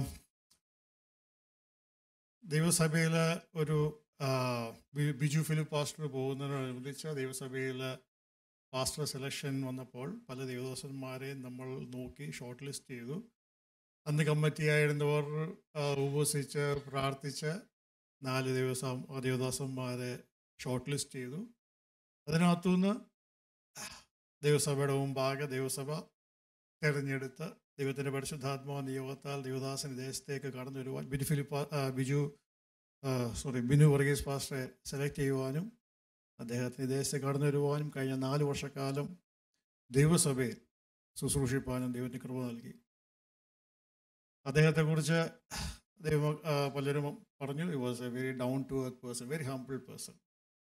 ദൈവസഭയിൽ ഒരു ആഹ് ബി- ബിജു ഫിലിപ്പ് പാസ്റ്റർ പോകുന്നതിനോടനുബന്ധിച്ച് ദൈവസഭയിൽ പാസ്റ്റർ സെലക്ഷൻ വന്നപ്പോൾ പല ദേവദാസന്മാരെ നമ്മൾ നോക്കി ഷോർട്ട് ലിസ്റ്റ് ചെയ്തു അന്ന് കമ്മിറ്റിയായിരുന്നവർ ആ, ഉപവസിച്ച് പ്രാർത്ഥിച്ച് നാല് ദിവസം ദേവദാസന്മാരെ ഷോർട്ട് ലിസ്റ്റ് ചെയ്തു അതിനകത്തുനിന്ന് ദൈവസഭയുടെ മുമ്പാകെ ദൈവസഭ തിരഞ്ഞെടുത്ത് ദൈവത്തിൻ്റെ പരിശുദ്ധാത്മാ നിയോഗത്താൽ ദേവദാസൻ ദേശത്തേക്ക് കടന്നു വരുവാൻ ബിജു ഫിലിപ്പ് ആ, ബിജു സോറി ബിനു വർഗീസ് പാസ്റ്ററെ സെലക്ട് ചെയ്യുവാനും അദ്ദേഹത്തിന് ദേശത്തെ കടന്നു വരുവാനും കഴിഞ്ഞ നാല് വർഷക്കാലം ദൈവസഭയിൽ ശുശ്രൂഷിപ്പാനും ദൈവത്തിന് കൃപ നൽകി അദ്ദേഹത്തെക്കുറിച്ച് ദൈവം ആ, പലരും പറഞ്ഞു ഈ was a very down to earth person very humble person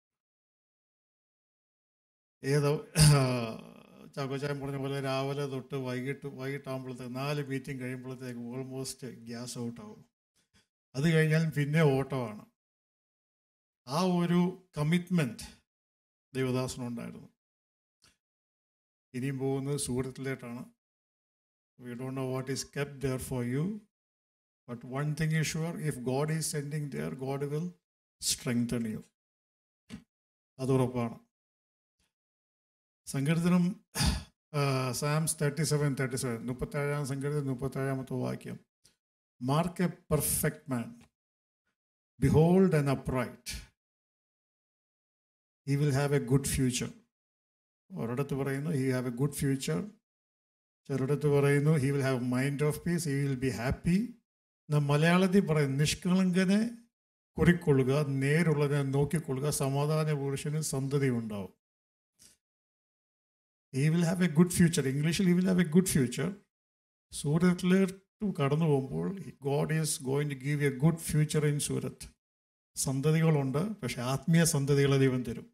ഏതോ ചാക്കോച്ചായം പറഞ്ഞ പോലെ രാവിലെ തൊട്ട് വൈകിട്ട് വൈകിട്ടാകുമ്പോഴത്തേക്ക് നാല് മീറ്റിംഗ് കഴിയുമ്പോഴത്തേക്ക് ഓൾമോസ്റ്റ് ഗ്യാസ് ഔട്ട് ആവും അത് കഴിഞ്ഞാൽ പിന്നെ ഓട്ടമാണ് ആ ഒരു കമ്മിറ്റ്മെൻറ്റ് ദേവദാസനുണ്ടായിരുന്നു ഇനിയും പോകുന്നത് സൂറത്തിലേട്ടാണ് we don't know what is kept there for you but one thing is sure if God is sending there God will strengthen you അത് ഉറപ്പാണ് സങ്കീർത്തനം psalms thirty seven thirty seven മുപ്പത്തേഴാം സങ്കീർത്തനം മുപ്പത്തേഴാമത്തെ വാക്യം mark a perfect man behold and upright he will have a good future ഒരിടത്ത് പറയുന്നു he have a good future ചിലയിടത്ത് പറയുന്നു he will have mind of peace he will be happy എന്നാൽ മലയാളത്തിൽ പറയുന്നു നിഷ്കളങ്കനെ കുറിക്കൊള്ളുക നേരുള്ളതിനെ നോക്കിക്കൊള്ളുക സമാധാന പുരുഷന് സന്തതി ഉണ്ടാവും he will have a good future ഇംഗ്ലീഷിൽ he will have a good future സൂരത്തിലേക്ക് കടന്നു പോകുമ്പോൾ God is going to give a good future in Surat സന്തതികളുണ്ട് പക്ഷെ ആത്മീയ സന്തതികളെ ദൈവം തരും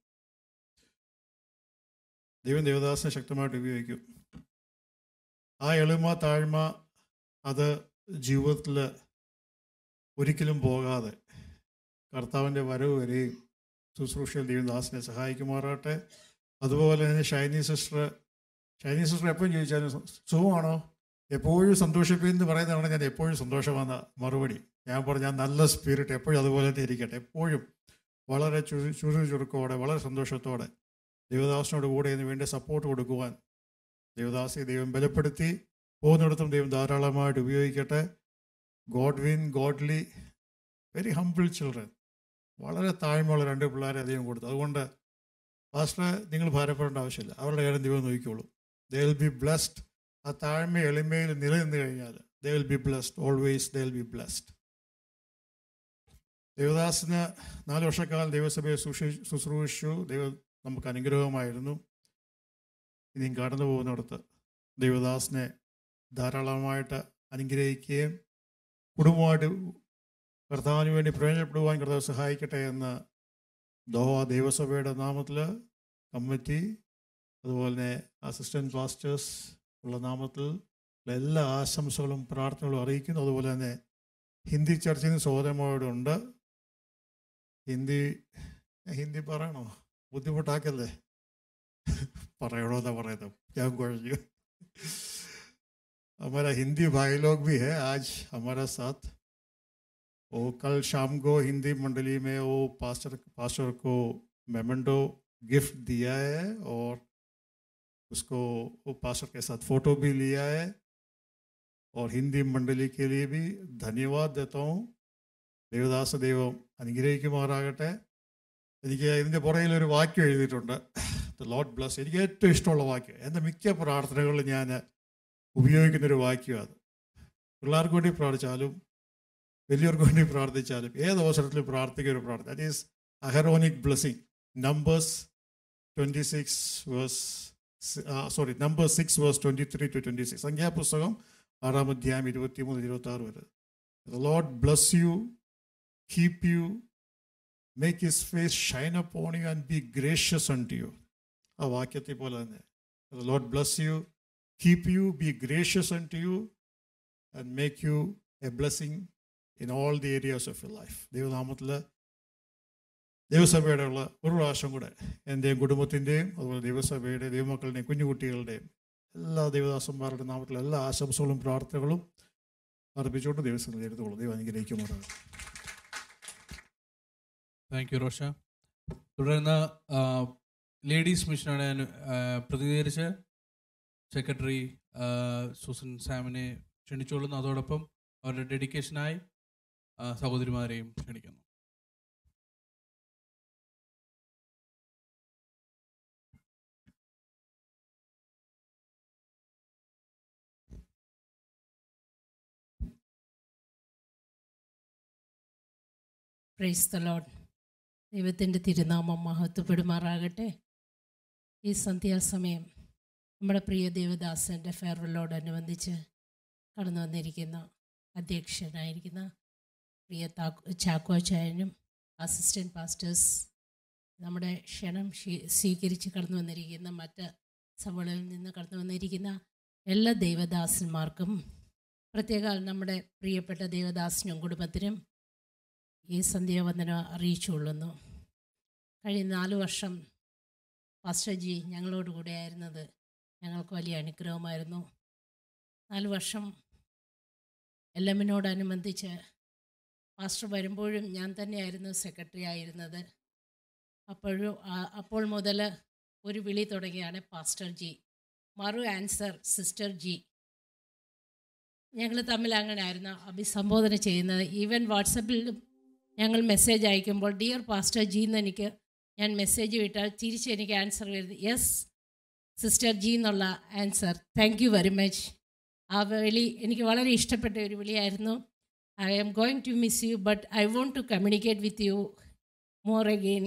ദൈവം ദേവദാസനെ ശക്തമായിട്ട് ഉപയോഗിക്കും ആ എളിമ താഴ്മ അത് ജീവിതത്തിൽ ഒരിക്കലും പോകാതെ കർത്താവിൻ്റെ വരവ് വരെയും ശുശ്രൂഷയിൽ ദൈവദാസിനെ സഹായിക്കുമാറാട്ടെ അതുപോലെ തന്നെ ഷൈനി സിസ്റ്റർ ഷൈനി സിസ്റ്റർ എപ്പോഴും ചോദിച്ചാലും സുഖമാണോ എപ്പോഴും സന്തോഷിപ്പിക്കും എന്ന് പറയുന്നതാണ് ഞാൻ എപ്പോഴും സന്തോഷമെന്ന മറുപടി ഞാൻ പറഞ്ഞു ഞാൻ നല്ല സ്പിരിറ്റ് എപ്പോഴും അതുപോലെ തന്നെ ഇരിക്കട്ടെ എപ്പോഴും വളരെ ചുരു ചുരു ചുരുക്കോടെ വളരെ സന്തോഷത്തോടെ ദൈവദാസിനോട് കൂടെ ഇതിന് വേണ്ടി സപ്പോർട്ട് കൊടുക്കുവാൻ ദൈവദാസിയെ ദൈവം ബലപ്പെടുത്തി പോകുന്നിടത്തും ദൈവം ധാരാളമായിട്ട് ഉപയോഗിക്കട്ടെ God win godly very humble children വളരെ താഴ്മയുള്ള രണ്ട് പിള്ളേരെ അധികം കൊടുത്തു അതുകൊണ്ട് പാസ്റ്ററെ നിങ്ങൾ ഭാരപ്പെടേണ്ട ആവശ്യമില്ല അവരുടെ കാര്യം ദൈവം നോക്കിക്കോളൂ ദേ വിൽ ബി ബ്ലസ്ഡ് ആ താഴ്മ എളിമയിൽ നിലനിന്ന് കഴിഞ്ഞാൽ they will be blessed always they will be blessed ദേവദാസിന് നാല് വർഷക്കാലം ദൈവസഭയെ ശുശ്രൂ ശുശ്രൂഷിച്ചു ദൈവം നമുക്ക് അനുഗ്രഹമായിരുന്നു ഇനിയും കടന്നു പോകുന്നിടത്ത് ദൈവദാസിനെ ധാരാളമായിട്ട് അനുഗ്രഹിക്കുകയും കുടുംബമായിട്ട് കർത്താവിന് വേണ്ടി പ്രയോജനപ്പെടുവാൻ കർത്താവ് സഹായിക്കട്ടെ എന്ന് ദോഹ ദൈവസഭയുടെ നാമത്തിൽ കമ്മിറ്റി അതുപോലെ തന്നെ അസിസ്റ്റൻറ്റ് പാസ്റ്റേഴ്സ് ഉള്ള നാമത്തിൽ ഉള്ള എല്ലാ ആശംസകളും പ്രാർത്ഥനകളും അറിയിക്കുന്നു അതുപോലെ തന്നെ ഹിന്ദി ചർച്ചയിൽ നിന്ന് സഹോദരന്മാരോടുണ്ട് ഹിന്ദി ഹിന്ദി പറയണോ ബുദ്ധിമുട്ടാക്കല്ലേ പറയണോ എന്നാ പറയുന്നത് ഞാൻ കുഴഞ്ഞു हमारा हिंदी भाई लोग भी है आज हमारा साथ वो कल शाम को हिंदी मंडली में वो पास्टर पास्टर को मेमेंटो गिफ्ट दिया है और उसको वो पास्टर के साथ फोटो भी लिया है और हिंदी मंडली के लिए भी धन्यवाद देता हूँ ദേവദാസ ദൈവം അനുഗ്രഹിക്കുമാറാകട്ടെ എനിക്ക് ഇതിൻ്റെ പുറകിൽ ഒരു വാക്യം എഴുതിയിട്ടുണ്ട് ദ ലോഡ് ബ്ലസ് എനിക്ക് ഏറ്റവും ഇഷ്ടമുള്ള വാക്യം എൻ്റെ മിക്ക പ്രാർത്ഥനകളിലും ഞാൻ ഉപയോഗിക്കുന്നൊരു വാക്യം അത് പിള്ളേർക്ക് വേണ്ടി പ്രാർത്ഥിച്ചാലും വലിയവർക്ക് വേണ്ടി പ്രാർത്ഥിച്ചാലും ഏത് അവസരത്തിലും പ്രാർത്ഥിക്കുന്ന ഒരു പ്രാർത്ഥന that is Aaronic blessing numbers twenty six verse sorry number six verse twenty three to twenty six സംഖ്യാപുസ്തകം ആറാം അധ്യായം ഇരുപത്തി മൂന്ന് ഇരുപത്തി ആറ് വരെ lord bless you keep you make his face shine upon you and be gracious unto you ആ വാക്യത്തെ പോലെ തന്നെ lord bless you keep you, be gracious unto you, and make you a blessing in all the areas of your life. ദൈവനാമത്തിൽ ദൈവസഭയുടെ ഉള്ള ഒരു പ്രാവശ്യം കൂടെ എൻ്റെയും കുടുംബത്തിൻ്റെയും അതുപോലെ ദൈവസഭയുടെ ദൈവമക്കളുടെയും കുഞ്ഞുകുട്ടികളുടെയും എല്ലാ ദൈവദാസന്മാരുടെ നാമത്തിൽ എല്ലാ ആശംസകളും പ്രാർത്ഥനകളും അർപ്പിച്ചുകൊണ്ട് ദൈവസ്ഥ എടുത്തോളൂ ദൈവം അനുഗ്രഹിക്കുമാറാണ് താങ്ക് യു റോഷ തുടർന്ന് ലേഡീസ് മിഷനാണ് ഞാൻ ആ, പ്രതിനിധീകരിച്ച് സെക്രട്ടറി സൂസൻ സാമിനെ ക്ഷണിച്ചുകൊള്ളുന്നു അതോടൊപ്പം അവരുടെ ഡെഡിക്കേഷനായി ആ, സഹോദരിമാരെയും ക്ഷണിക്കുന്നു പ്രൈസ് ദ ലോഡ് ദൈവത്തിൻ്റെ തിരുനാമം മഹത്വപ്പെടുമാറാകട്ടെ ഈ സന്ധ്യാസമയം നമ്മുടെ പ്രിയ ദേവദാസൻ്റെ ഫെയർവെല്ലോടനുബന്ധിച്ച് കടന്നു വന്നിരിക്കുന്ന അധ്യക്ഷനായിരിക്കുന്ന പ്രിയ താക്കോ ചാക്കോച്ചായനും അസിസ്റ്റൻറ്റ് പാസ്റ്റേഴ്സ് നമ്മുടെ ക്ഷണം സ്വീ- സ്വീകരിച്ച് കടന്നു വന്നിരിക്കുന്ന മറ്റ് സഭകളിൽ നിന്ന് കടന്നു വന്നിരിക്കുന്ന എല്ലാ ദൈവദാസന്മാർക്കും പ്രത്യേക നമ്മുടെ പ്രിയപ്പെട്ട ദേവദാസനും കുടുംബത്തിനും ഈ സന്ധ്യാവന്ദനം അറിയിച്ചുകൊള്ളുന്നു കഴിഞ്ഞ നാല് വർഷം പാസ്റ്റർ ജി ഞങ്ങളോട് കൂടെ ആയിരുന്നത് ഞങ്ങൾക്ക് വലിയ അനുഗ്രഹമായിരുന്നു നാല് വർഷം എൽ എമ്മിനോടനുബന്ധിച്ച് പാസ്റ്റർ വരുമ്പോഴും ഞാൻ തന്നെയായിരുന്നു സെക്രട്ടറി ആയിരുന്നത് അപ്പോഴും ആ- അപ്പോൾ മുതൽ ഒരു വിളി തുടങ്ങിയാണ് പാസ്റ്റർ ജി മറു ആൻസർ സിസ്റ്റർ ജി ഞങ്ങൾ തമ്മിൽ അങ്ങനെ ആയിരുന്നു അഭിസംബോധന ചെയ്യുന്നത് ഈവൻ വാട്സപ്പിലും ഞങ്ങൾ മെസ്സേജ് അയക്കുമ്പോൾ ഡിയർ പാസ്റ്റർ ജി എന്ന് എനിക്ക് ഞാൻ മെസ്സേജ് വിട്ടാൽ തിരിച്ച് എനിക്ക് ആൻസർ വരുന്നത് യെസ് സിസ്റ്റർ ജി എന്നുള്ള answer thank you very much ആ വിളി എനിക്ക് വളരെ ഇഷ്ടപ്പെട്ട ഒരു വിളിയായിരുന്നു I am going to miss you, but I want to communicate with you more again.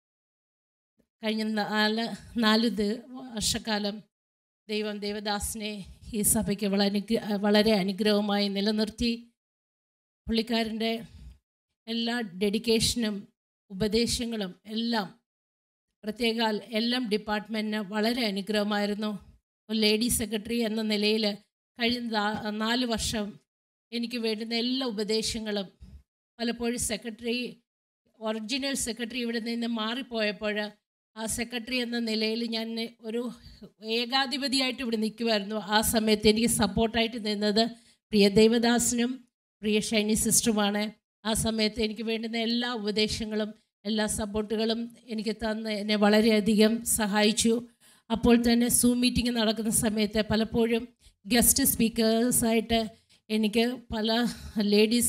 കഴിഞ്ഞ നാല് നാല് ദി- വർഷക്കാലം ദൈവം ദേവദാസിനെ ഈ സഭയ്ക്ക് വളരെ അനുഗ്ര വളരെ അനുഗ്രഹമായി നിലനിർത്തി പുള്ളിക്കാരൻ്റെ എല്ലാ ഡെഡിക്കേഷനും ഉപദേശങ്ങളും എല്ലാം പ്രത്യേകാൽ എല്ലാം ഡിപ്പാർട്ട്മെൻറ്റിന് വളരെ അനുഗ്രഹമായിരുന്നു ഒരു ലേഡി സെക്രട്ടറി എന്ന നിലയിൽ കഴിഞ്ഞ നാ- നാല് വർഷം എനിക്ക് വേണ്ടുന്ന എല്ലാ ഉപദേശങ്ങളും പലപ്പോഴും സെക്രട്ടറി ഒറിജിനൽ സെക്രട്ടറി ഇവിടെ നിന്ന് മാറിപ്പോയപ്പോൾ ആ സെക്രട്ടറി എന്ന നിലയിൽ ഞാൻ ഒരു ഏകാധിപതിയായിട്ട് ഇവിടെ നിൽക്കുമായിരുന്നു ആ സമയത്ത് എനിക്ക് സപ്പോർട്ടായിട്ട് നിന്നത് പ്രിയ ദേവദാസനും പ്രിയ ഷൈനി സിസ്റ്ററുമാണ് ആ സമയത്ത് എനിക്ക് വേണ്ടുന്ന എല്ലാ ഉപദേശങ്ങളും എല്ലാ സപ്പോർട്ടുകളും എനിക്ക് തന്ന് എന്നെ വളരെയധികം സഹായിച്ചു അപ്പോൾ തന്നെ സൂം മീറ്റിംഗ് നടക്കുന്ന സമയത്ത് പലപ്പോഴും ഗസ്റ്റ് സ്പീക്കേഴ്സായിട്ട് എനിക്ക് പല ലേഡീസ്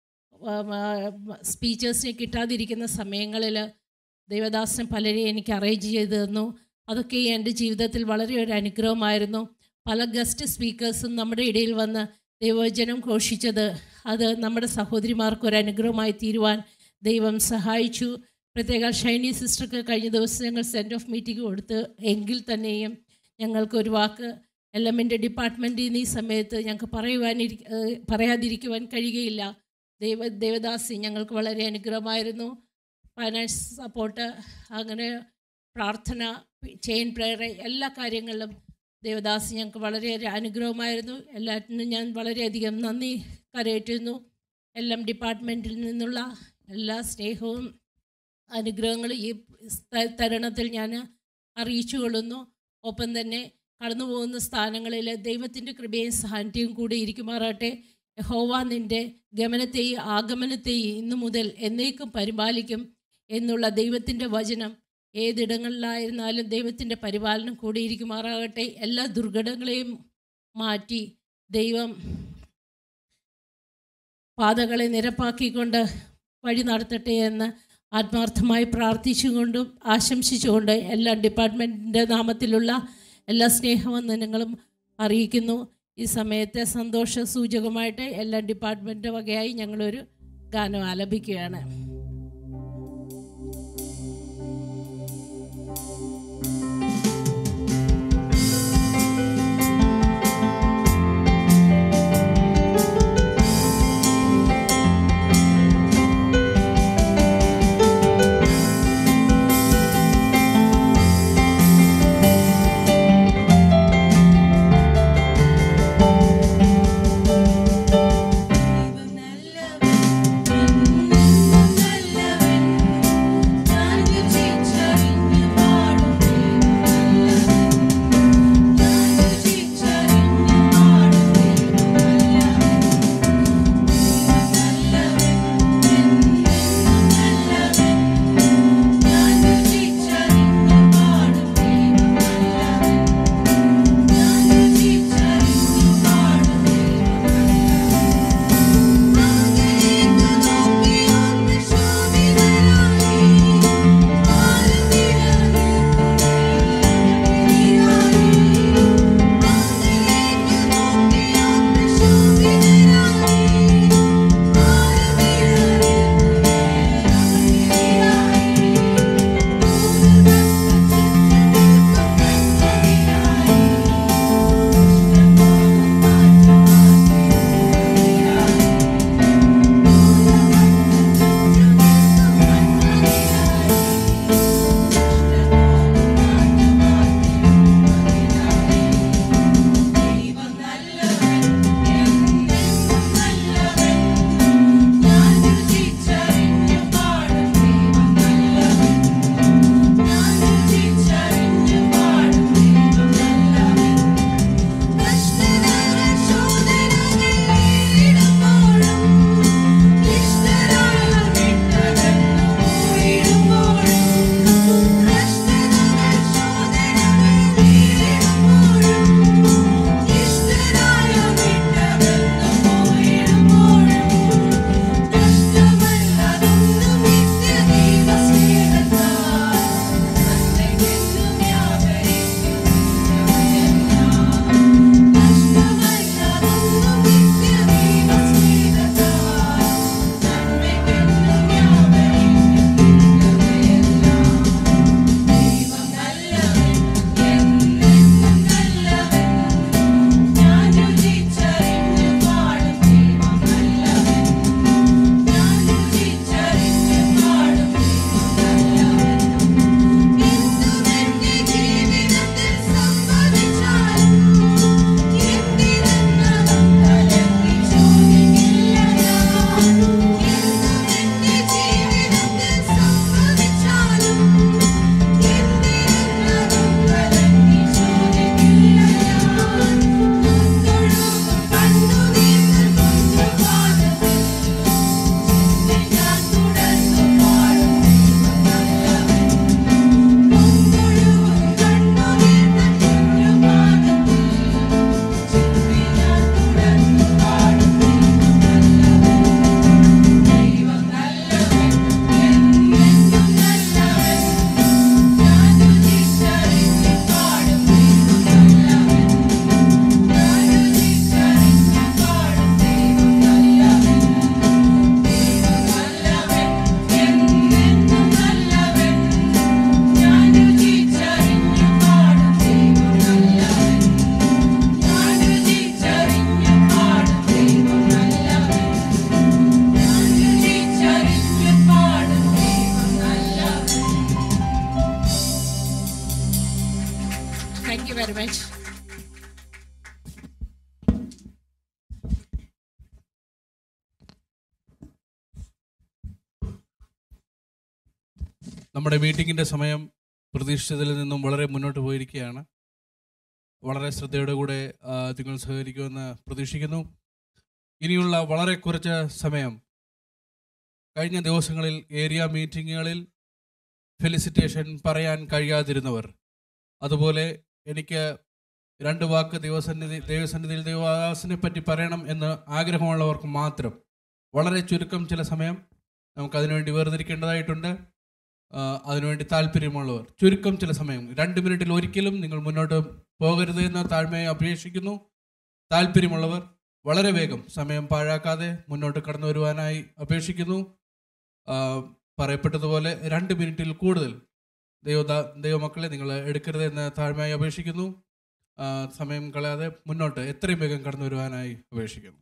സ്പീച്ചേഴ്സിനെ കിട്ടാതിരിക്കുന്ന സമയങ്ങളിൽ ദേവദാസൻ പലരെയും എനിക്ക് അറേഞ്ച് ചെയ്തു തന്നു അതൊക്കെ എൻ്റെ ജീവിതത്തിൽ വളരെ ഒരു അനുഗ്രഹമായിരുന്നു പല ഗസ്റ്റ് സ്പീക്കേഴ്സും നമ്മുടെ ഇടയിൽ വന്ന് ദൈവവചനം ഘോഷിച്ചത് അത് നമ്മുടെ സഹോദരിമാർക്ക് ഒരു അനുഗ്രഹമായി തീരുവാൻ ദൈവം സഹായിച്ചു പ്രത്യേക ഷൈനി സിസ്റ്റർക്ക് കഴിഞ്ഞ ദിവസം ഞങ്ങൾ സെൻറ്റ് ഓഫ് മീറ്റിംഗ് കൊടുത്ത് എങ്കിൽ തന്നെയും ഞങ്ങൾക്ക് ഒരു വാക്ക് എലമെൻ്റ് ഡിപ്പാർട്ട്മെൻറ്റിൽ നിന്ന് ഈ സമയത്ത് ഞങ്ങൾക്ക് പറയുവാനിരി ഏഹ് പറയാതിരിക്കുവാൻ കഴിയുകയില്ല ദൈവ ദേവദാസി ഞങ്ങൾക്ക് വളരെ അനുഗ്രഹമായിരുന്നു ഫൈനാൻസ് സപ്പോർട്ട് അങ്ങനെ പ്രാർത്ഥന ചെയിൻ പ്രയർ എല്ലാ കാര്യങ്ങളിലും ദേവദാസ് ഞങ്ങൾക്ക് വളരെയേറെ അനുഗ്രഹമായിരുന്നു എല്ലാറ്റിനും ഞാൻ വളരെയധികം നന്ദി കരയേറ്റുന്നു എല്ലാം ഡിപ്പാർട്ട്മെൻറ്റിൽ നിന്നുള്ള എല്ലാ സ്നേഹവും അനുഗ്രഹങ്ങളും ഈ ത- തരുണത്തിൽ ഞാൻ അറിയിച്ചു കൊള്ളുന്നു ഒപ്പം തന്നെ കടന്നു പോകുന്ന സ്ഥാനങ്ങളിൽ ദൈവത്തിൻ്റെ കൃപയും സാന്നിധ്യവും കൂടി ഇരിക്കുമാറാട്ടെ യഹോവ നിൻ്റെ ഗമനത്തെയും ആഗമനത്തെയും ഇന്നു മുതൽ എന്നേക്കും പരിപാലിക്കും എന്നുള്ള ദൈവത്തിൻ്റെ വചനം ഏതിടങ്ങളിലായിരുന്നാലും ദൈവത്തിൻ്റെ പരിപാലനം കൂടിയിരിക്കുമാറാകട്ടെ എല്ലാ ദുർഘടങ്ങളെയും മാറ്റി ദൈവം പാതകളെ നിരപ്പാക്കിക്കൊണ്ട് വഴി നടത്തട്ടെ എന്ന് ആത്മാർത്ഥമായി പ്രാർത്ഥിച്ചുകൊണ്ടും ആശംസിച്ചുകൊണ്ട് എല്ലാ ഡിപ്പാർട്ട്മെൻറ്റിൻ്റെ നാമത്തിലുള്ള എല്ലാ സ്നേഹവന്ദനങ്ങളും അറിയിക്കുന്നു ഈ സമയത്തെ സന്തോഷ സൂചകമായിട്ട് എല്ലാ ഡിപ്പാർട്ട്മെൻറ്റ് വകയായി ഞങ്ങളൊരു ഗാനം ആലപിക്കുകയാണ് നല്ല നമ്മുടെ മീറ്റിങ്ങിൻ്റെ സമയം പ്രതീക്ഷിച്ചതിൽ നിന്നും വളരെ മുന്നോട്ട് പോയിരിക്കുകയാണ് വളരെ ശ്രദ്ധയോടെ കൂടെ ആ, നിങ്ങൾ സഹകരിക്കുമെന്ന് പ്രതീക്ഷിക്കുന്നു ഇനിയുള്ള വളരെ കുറച്ച് സമയം കഴിഞ്ഞ ദിവസങ്ങളിൽ ഏരിയ മീറ്റിങ്ങുകളിൽ ഫെലിസിറ്റേഷൻ പറയാൻ കഴിയാതിരുന്നവർ അതുപോലെ എനിക്ക് രണ്ട് വാക്ക് ദൈവസന്നിധി ദൈവസന്നിധിയിൽ ദൈവദാസിനെ പറ്റി പറയണം എന്ന് ആഗ്രഹമുള്ളവർക്ക് മാത്രം വളരെ ചുരുക്കം ചില സമയം നമുക്ക് അതിനുവേണ്ടി വേർതിരിക്കേണ്ടതായിട്ടുണ്ട് ആ, അതിനുവേണ്ടി താല്പര്യമുള്ളവർ ചുരുക്കം ചില സമയം രണ്ട് മിനിറ്റിൽ ഒരിക്കലും നിങ്ങൾ മുന്നോട്ട് പോകരുത് എന്ന് താഴ്മയെ അപേക്ഷിക്കുന്നു താല്പര്യമുള്ളവർ വളരെ വേഗം സമയം പാഴാക്കാതെ മുന്നോട്ട് കടന്നു വരുവാനായി അപേക്ഷിക്കുന്നു ആ, പറയപ്പെട്ടതുപോലെ രണ്ട് മിനിറ്റിൽ കൂടുതൽ ദൈവദാ ദൈവമക്കളെ നിങ്ങൾ എടുക്കരുത് എന്ന് താഴ്മയായി അപേക്ഷിക്കുന്നു ആ, സമയം കളയാതെ മുന്നോട്ട് എത്രയും വേഗം കടന്നു വരുവാനായി അപേക്ഷിക്കുന്നു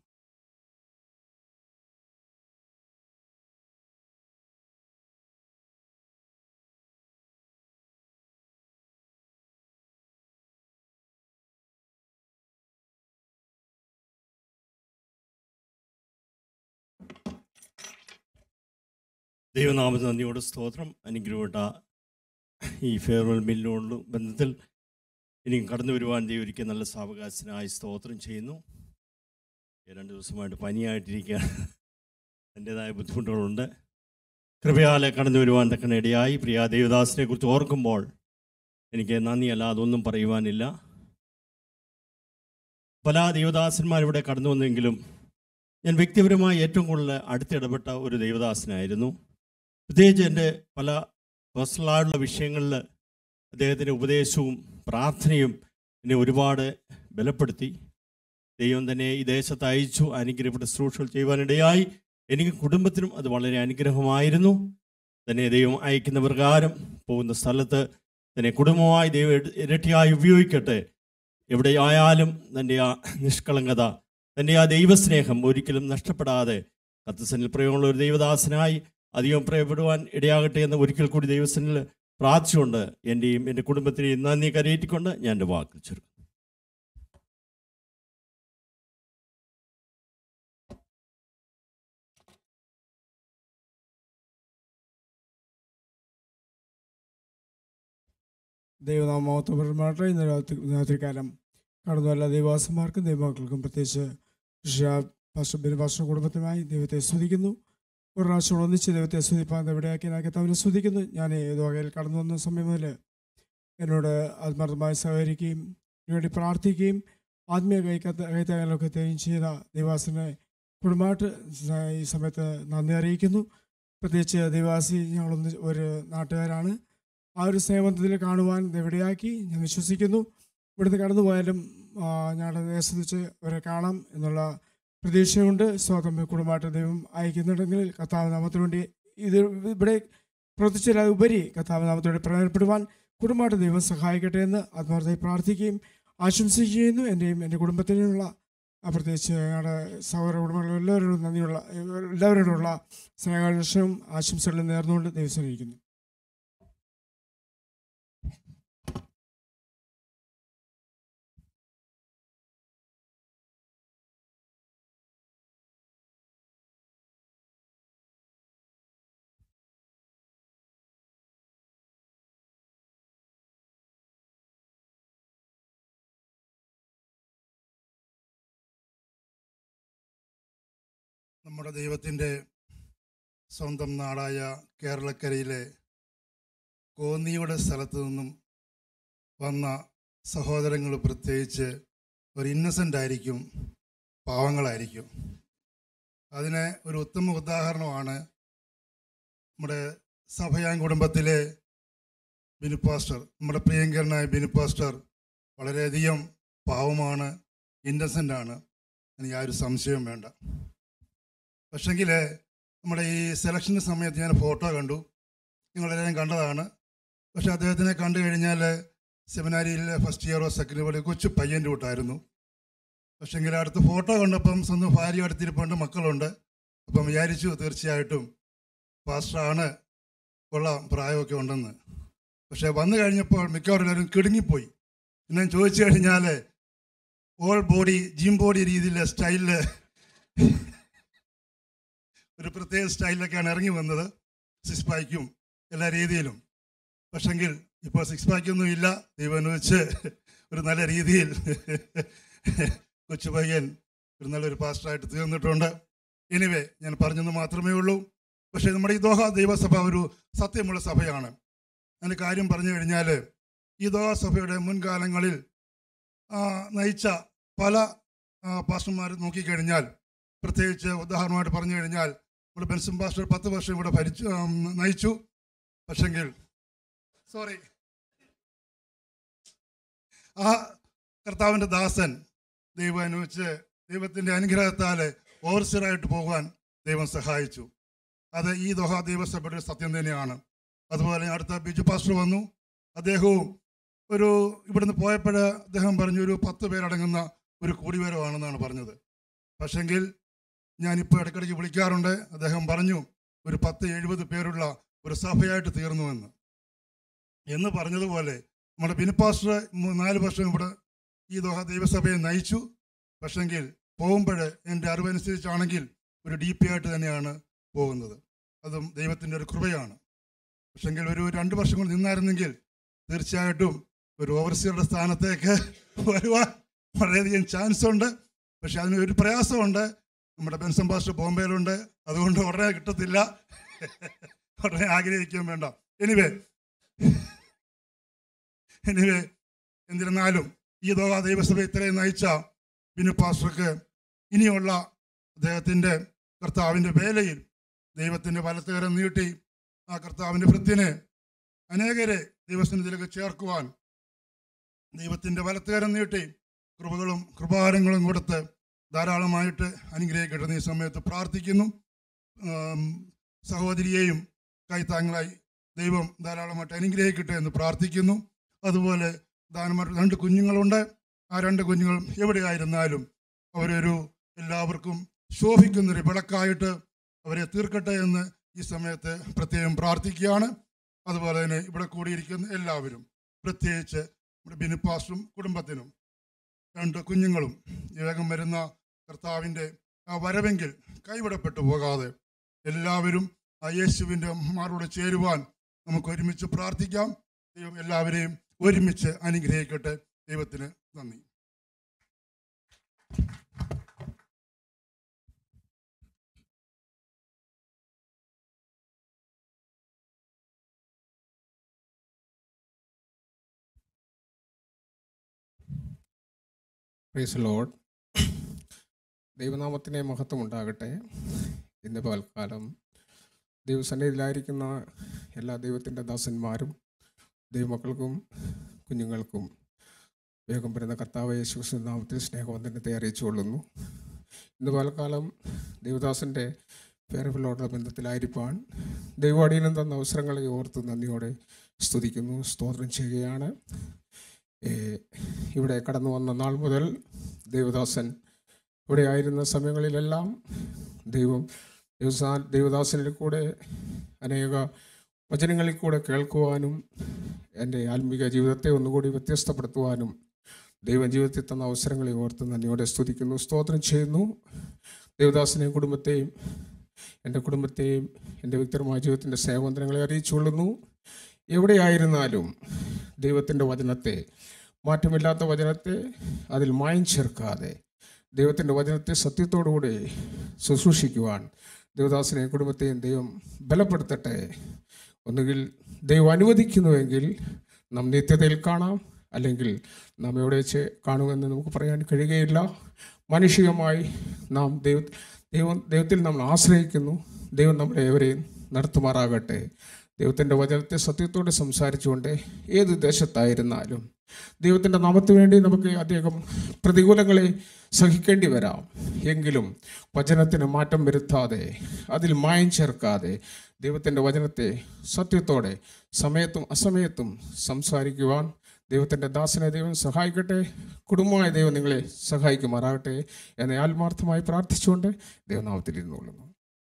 ദൈവനാമത്തിന് നന്ദിയോട് സ്തോത്രം അനുഗ്രഹപ്പെട്ട ഈ ഫെയർവെൽ മില്ലിനോട് ബന്ധത്തിൽ ഇനിയും കടന്നു വരുവാൻ ദൈവം ഒരിക്കൽ നല്ല സാവകാശത്തിനായി സ്തോത്രം ചെയ്യുന്നു ഈ രണ്ട് ദിവസമായിട്ട് പനിയായിട്ടിരിക്കുകയാണ് എൻ്റേതായ ബുദ്ധിമുട്ടുകളുണ്ട് കൃപയാലെ കടന്നു വരുവാൻ തക്കണ ഇടയായി പ്രിയ ദേവദാസിനെ കുറിച്ച് ഓർക്കുമ്പോൾ എനിക്ക് നന്ദിയല്ല അതൊന്നും പറയുവാനില്ല പല ദേവദാസന്മാരിവിടെ കടന്നു വന്നെങ്കിലും ഞാൻ വ്യക്തിപരമായി ഏറ്റവും കൂടുതൽ അടുത്തിടപെട്ട ഒരു ദേവദാസനായിരുന്നു പ്രത്യേകിച്ച് എൻ്റെ പല പേഴ്സണലായിട്ടുള്ള വിഷയങ്ങളിൽ അദ്ദേഹത്തിൻ്റെ ഉപദേശവും പ്രാർത്ഥനയും എന്നെ ഒരുപാട് ബലപ്പെടുത്തി ദൈവം തന്നെ ഈ ദേശത്ത് അയച്ചു അനുഗ്രഹപ്പെട്ട ശുശ്രൂഷകൾ ചെയ്യുവാനിടയായി എനിക്ക് കുടുംബത്തിനും അത് വളരെ അനുഗ്രഹമായിരുന്നു തന്നെ ദൈവം അയക്കുന്ന പ്രകാരം പോകുന്ന സ്ഥലത്ത് തന്നെ കുടുംബമായി ദൈവം ഇര- ഇരട്ടിയായി ഉപയോഗിക്കട്ടെ എവിടെയായാലും തൻ്റെ ആ നിഷ്കളങ്കത തൻ്റെ ആ ദൈവസ്നേഹം ഒരിക്കലും നഷ്ടപ്പെടാതെ കത്തസനിൽ പ്രയോഗമുള്ള ഒരു ദൈവദാസനായി അധികം പ്രയപ്പെടുവാൻ ഇടയാകട്ടെ എന്ന് ഒരിക്കൽ കൂടി ദൈവസനിൽ പ്രാർത്ഥിച്ചുകൊണ്ട് എൻ്റെയും എൻ്റെ കുടുംബത്തിനെയും നന്ദി കരയേറ്റിക്കൊണ്ട് ഞാൻ എൻ്റെ വാക്കിൽ ചുരുക്കും ദൈവനാമോത്തപരമായിട്ട് ഇന്ന് രാത്രി രാത്രികാലം കടന്നു എല്ലാ ദൈവവാസന്മാർക്കും ദൈവമക്കൾക്കും പ്രത്യേകിച്ച് പാസ്റ്റർ കുടുംബത്തിനുമായി ദൈവത്തെ സ്തുതിക്കുന്നു ഒരു പ്രാവശ്യം ഒന്നിച്ച് ദൈവത്തെ സ്തുതിപ്പാൻ എവിടെയാക്കിയതാക്കി തമ്മിൽ സ്തുതിക്കുന്നു ഞാൻ ഏതോ വകയിൽ കടന്നു വന്ന സമയം മുതൽ എന്നോട് ആത്മാർത്ഥമായി സഹകരിക്കുകയും ഇതിനുവേണ്ടി പ്രാർത്ഥിക്കുകയും ആത്മീയ കൈക്കത്ത് കൈത്തകലൊക്കെ ചെയ്ത ദൈവാസിനെ കുടുംബമായിട്ട് ഈ സമയത്ത് നന്ദി അറിയിക്കുന്നു പ്രത്യേകിച്ച് ദൈവാസി ഞങ്ങളൊന്ന് ഒരു നാട്ടുകാരാണ് ആ ഒരു സ്നേഹബന്ധത്തിൽ കാണുവാൻ ഇതെവിടെയാക്കി ഞാൻ വിശ്വസിക്കുന്നു ഇവിടുന്ന് കടന്നു പോയാലും ആ, ഞങ്ങളുടെ ദേശത്ത് വെച്ച് അവരെ കാണാം എന്നുള്ള പ്രതീക്ഷയുണ്ട് സ്വന്തം കുടുംബമായിട്ട് ദൈവം അയക്കുന്നുണ്ടെങ്കിൽ കർത്താവ് നാമത്തിന് വേണ്ടി ഇത് ഇവിടെ പ്രവർത്തിച്ചാൽ ഉപരി കർത്താവ് നാമത്തോടെ പ്രയോജനപ്പെടുവാൻ കുടുംബമായിട്ട് ദൈവം സഹായിക്കട്ടെ എന്ന് ആത്മാർത്ഥമായി പ്രാർത്ഥിക്കുകയും ആശംസിക്കുകയും ചെയ്യുന്നു എൻ്റെയും എൻ്റെ കുടുംബത്തിനുള്ള ആ, പ്രത്യേകിച്ച് ഞങ്ങളുടെ സഹോദര കുടുംബങ്ങൾ എല്ലാവരോടും നന്ദിയുള്ള എല്ലാവരോടുള്ള സ്നേഹാന്വേഷണവും ആശംസകളും നേർന്നുകൊണ്ട് ദൈവം സ്നേഹിക്കുന്നു നമ്മുടെ ദൈവത്തിൻ്റെ സ്വന്തം നാടായ കേരളക്കരയിലെ കോന്നിയുടെ സ്ഥലത്ത് നിന്നും വന്ന സഹോദരങ്ങൾ പ്രത്യേകിച്ച് ഒരു ഇന്നസെൻ്റ് ആയിരിക്കും പാവങ്ങളായിരിക്കും അതിന് ഒരു ഉത്തമ ഉദാഹരണമാണ് നമ്മുടെ സഭയാൻ കുടുംബത്തിലെ ബിനു പാസ്റ്റർ നമ്മുടെ പ്രിയങ്കരനായ ബിനു പാസ്റ്റർ വളരെയധികം പാവമാണ് ഇന്നസെൻ്റ് ആണ് എനിക്ക് ആ ഒരു സംശയവും വേണ്ട പക്ഷെങ്കിൽ നമ്മുടെ ഈ സെലക്ഷൻ്റെ സമയത്ത് ഞാൻ ഫോട്ടോ കണ്ടു നിങ്ങളെല്ലാവരും കണ്ടതാണ് പക്ഷെ അദ്ദേഹത്തിനെ കണ്ടു കഴിഞ്ഞാൽ സെമിനാരിയിലെ ഫസ്റ്റ് ഇയറോ സെക്കൻഡ് ഇയറോ കൊച്ചു പയ്യൻ്റെ കൂട്ടായിരുന്നു പക്ഷെങ്കിൽ അടുത്ത് ഫോട്ടോ കണ്ടപ്പം സ്വന്തം ഭാര്യ അടുത്തിരിപ്പുണ്ട് മക്കളുണ്ട് അപ്പം വിചാരിച്ചു തീർച്ചയായിട്ടും പാസ്റ്ററാണ് കൊള്ളാം പ്രായമൊക്കെ ഉണ്ടെന്ന് പക്ഷെ വന്നു കഴിഞ്ഞപ്പോൾ മിക്കവാറും എല്ലാവരും കിടുങ്ങിപ്പോയി പിന്നെ ചോദിച്ചു കഴിഞ്ഞാൽ ഓൾ ബോഡി ജിം ബോഡി രീതിയിലെ സ്റ്റൈലിൽ ഒരു പ്രത്യേക സ്റ്റൈലിലൊക്കെയാണ് ഇറങ്ങി വന്നത് സിസ്പായ്ക്കും എല്ലാ രീതിയിലും പക്ഷെങ്കിൽ ഇപ്പോൾ സിക്സ് പാക്കൊന്നും ഇല്ല ദൈവം അനുവദിച്ച് ഒരു നല്ല രീതിയിൽ കൊച്ചു പയ്യൻ ഒരു നല്ലൊരു പാസ്റ്ററായിട്ട് തീർന്നിട്ടുണ്ട് എനിവേ ഞാൻ പറഞ്ഞെന്ന് മാത്രമേ ഉള്ളൂ പക്ഷേ നമ്മുടെ ഈ ദോഹ ദൈവസഭ ഒരു സത്യമുള്ള സഭയാണ് അതിന് കാര്യം പറഞ്ഞു കഴിഞ്ഞാൽ ഈ ദോഹ സഭയുടെ മുൻകാലങ്ങളിൽ ആ, നയിച്ച പല പാസ്റ്റർമാർ നോക്കിക്കഴിഞ്ഞാൽ പ്രത്യേകിച്ച് ഉദാഹരണമായിട്ട് പറഞ്ഞു കഴിഞ്ഞാൽ നമ്മുടെ ബെൻസൺ പാസ്റ്റർ പത്ത് വർഷം ഇവിടെ ഭരിച്ചു ആ, നയിച്ചു പക്ഷെങ്കിൽ സോറി ആ കർത്താവിൻ്റെ ദാസൻ ദൈവം അനുവദിച്ച് ദൈവത്തിൻ്റെ അനുഗ്രഹത്താൽ ഓവർസിയറായിട്ട് പോകാൻ ദൈവം സഹായിച്ചു അത് ഈ ദോഹ ദൈവസഭയുടെ ഒരു സത്യം തന്നെയാണ് അതുപോലെ അടുത്ത ബിജു പാസ്റ്റർ വന്നു അദ്ദേഹവും ഒരു ഇവിടുന്ന് പോയപ്പോൾ അദ്ദേഹം പറഞ്ഞു ഒരു പത്ത് പേരടങ്ങുന്ന ഒരു കൂടിവരവാണെന്നാണ് പറഞ്ഞത് പക്ഷെങ്കിൽ ഞാനിപ്പോൾ ഇടയ്ക്കിടയ്ക്ക് വിളിക്കാറുണ്ട് അദ്ദേഹം പറഞ്ഞു ഒരു പത്ത് എഴുപത് പേരുള്ള ഒരു സഭയായിട്ട് തീർന്നുവെന്ന് എന്ന് പറഞ്ഞതുപോലെ നമ്മുടെ ബിനുപാസ്റ്റർ മൂ- നാല് വർഷം ഇവിടെ ഈ ദോഹ ദൈവസഭയെ നയിച്ചു പക്ഷെങ്കിൽ പോകുമ്പോൾ എൻ്റെ അറിവനുസരിച്ചാണെങ്കിൽ ഒരു ഡി പി ആയിട്ട് തന്നെയാണ് പോകുന്നത് അതും ദൈവത്തിൻ്റെ ഒരു കൃപയാണ് പക്ഷെങ്കിൽ ഒരു രണ്ട് വർഷം കൊണ്ട് നിന്നായിരുന്നെങ്കിൽ തീർച്ചയായിട്ടും ഒരു ഓവർസിയറുടെ സ്ഥാനത്തേക്ക് വരുവാൻ വളരെയധികം ചാൻസ് ഉണ്ട് പക്ഷെ അതിന് ഒരു പ്രയാസമുണ്ട് നമ്മുടെ ബെൻസൺ പാസ്റ്റർ ബോംബെയിലുണ്ട് അതുകൊണ്ട് ഉടനെ കിട്ടത്തില്ല ഉടനെ ആഗ്രഹിക്കുകയും വേണ്ട എനിവേ എനിവേ എന്നിരുന്നാലും ഈ ദോഹ ദൈവസഭ ഇത്രയും നയിച്ച ബിനു പാസ്റ്റർക്ക് ഇനിയുള്ള അദ്ദേഹത്തിൻ്റെ കർത്താവിൻ്റെ വേലയിൽ ദൈവത്തിൻ്റെ വലത്തുകരം നീട്ടി ആ കർത്താവിൻ്റെ ഭൃത്യനെ അനേകരെ ദൈവസന്നിധിയിലേക്ക് ചേർക്കുവാൻ ദൈവത്തിൻ്റെ വലത്തുകരം നീട്ടി കൃപകളും കൃപാരങ്ങളും കൊടുത്ത് ധാരാളമായിട്ട് അനുഗ്രഹിക്കട്ടെ ഈ സമയത്ത് പ്രാർത്ഥിക്കുന്നു ആം, സഹോദരിയെയും കൈത്താങ്ങളായി ദൈവം ധാരാളമായിട്ട് അനുഗ്രഹിക്കട്ടെ എന്ന് പ്രാർത്ഥിക്കുന്നു അതുപോലെ ദാനമായിട്ട് രണ്ട് കുഞ്ഞുങ്ങളുണ്ട് ആ രണ്ട് കുഞ്ഞുങ്ങളും എവിടെയായിരുന്നാലും അവരൊരു എല്ലാവർക്കും ശോഭിക്കുന്നൊരു വിളക്കായിട്ട് അവരെ തീർക്കട്ടെ എന്ന് ഈ സമയത്ത് പ്രത്യേകം പ്രാർത്ഥിക്കുകയാണ് അതുപോലെ തന്നെ ഇവിടെ കൂടിയിരിക്കുന്ന എല്ലാവരും പ്രത്യേകിച്ച് നമ്മുടെ ബിനുപാസ്റ്റും കുടുംബത്തിനും രണ്ട് കുഞ്ഞുങ്ങളും ഈ വേഗം വരുന്ന കർത്താവിൻ്റെ ആ വരവെങ്കിൽ കൈവിടപ്പെട്ടു പോകാതെ എല്ലാവരും ആ യേശുവിൻ്റെ മാറോട് ചേരുവാൻ നമുക്ക് ഒരുമിച്ച് പ്രാർത്ഥിക്കാം ദൈവം എല്ലാവരെയും ഒരുമിച്ച് അനുഗ്രഹിക്കട്ടെ ദൈവത്തിന് നന്ദി പ്രൈസ് ലോഡ് ദൈവനാമത്തിൻ്റെ മഹത്വം ഉണ്ടാകട്ടെ ഇന്ന് പൽക്കാലം ദൈവസന്നിധിയിലായിരിക്കുന്ന എല്ലാ ദൈവത്തിൻ്റെ ദാസന്മാരും ദൈവമക്കൾക്കും കുഞ്ഞുങ്ങൾക്കും വേഗം വരുന്ന കർത്താവ് യേശുക്രിസ്തു നാമത്തിൽ സ്നേഹവന്ദനത്തെ അറിയിച്ചുകൊള്ളുന്നു ഇന്ന് പൽക്കാലം ദൈവദാസൻ്റെ പേരപ്പിലോടുള്ള ബന്ധത്തിലായിരിക്കാൻ ദൈവാടീനം തന്ന അവസരങ്ങളെ ഓർത്ത് നന്ദിയോടെ സ്തുതിക്കുന്നു സ്തോത്രം ചെയ്യുകയാണ് ഏ, ഇവിടെ കടന്നു വന്ന നാൾ മുതൽ ദേവദാസൻ ഇവിടെ ആയിരുന്ന സമയങ്ങളിലെല്ലാം ദൈവം ദേവസാ ദേവദാസനിൽ കൂടെ അനേക വചനങ്ങളിൽ കൂടെ കേൾക്കുവാനും എൻ്റെ ആത്മീക ജീവിതത്തെ ഒന്നുകൂടി വ്യത്യസ്തപ്പെടുത്തുവാനും ദൈവം ജീവിതത്തിൽ തന്ന അവസരങ്ങളെ ഓർത്ത് നന്ദിയോടെ സ്തുതിക്കുന്നു സ്തോത്രം ചെയ്യുന്നു ദേവദാസനെയും കുടുംബത്തെയും എൻ്റെ കുടുംബത്തെയും എൻ്റെ വ്യക്തിപരമായ ജീവിതത്തിൻ്റെ സേവന്തരങ്ങളെ അറിയിച്ചുകൊള്ളുന്നു എവിടെയായിരുന്നാലും ദൈവത്തിൻ്റെ വചനത്തെ മാറ്റമില്ലാത്ത വചനത്തെ അതിൽ മായം ചേർക്കാതെ ദൈവത്തിൻ്റെ വചനത്തെ സത്യത്തോടുകൂടി ശുശ്രൂഷിക്കുവാൻ ദേവദാസനെ കുടുംബത്തെയും ദൈവം ബലപ്പെടുത്തട്ടെ ഒന്നുകിൽ ദൈവം അനുവദിക്കുന്നുവെങ്കിൽ നാം നിത്യതയിൽ കാണാം അല്ലെങ്കിൽ നാം എവിടെ വെച്ച് കാണുമെന്ന് നമുക്ക് പറയാൻ കഴിയുകയില്ല മാനുഷികമായി നാം ദൈവ ദൈവം ദൈവത്തിൽ നമ്മൾ ആശ്രയിക്കുന്നു ദൈവം നമ്മളെ എവരെയും നടത്തുമാറാകട്ടെ ദൈവത്തിൻ്റെ വചനത്തെ സത്യത്തോടെ സംസാരിച്ചുകൊണ്ട് ഏത് ദേശത്തായിരുന്നാലും ദൈവത്തിൻ്റെ നാമത്തിന് വേണ്ടി നമുക്ക് അധികം പ്രതികൂലങ്ങളെ സഹിക്കേണ്ടി വരാം എങ്കിലും വചനത്തിന് മാറ്റം വരുത്താതെ അതിൽ മായം ചേർക്കാതെ ദൈവത്തിൻ്റെ വചനത്തെ സത്യത്തോടെ സമയത്തും അസമയത്തും സംസാരിക്കുവാൻ ദൈവത്തിൻ്റെ ദാസനെ ദൈവം സഹായിക്കട്ടെ കുടുംബമായ ദൈവം നിങ്ങളെ സഹായിക്കുമാറാകട്ടെ എന്നെ ആത്മാർത്ഥമായി പ്രാർത്ഥിച്ചുകൊണ്ട് ദൈവനാമത്തിൽ ഇരുന്നുകൊള്ളുന്നു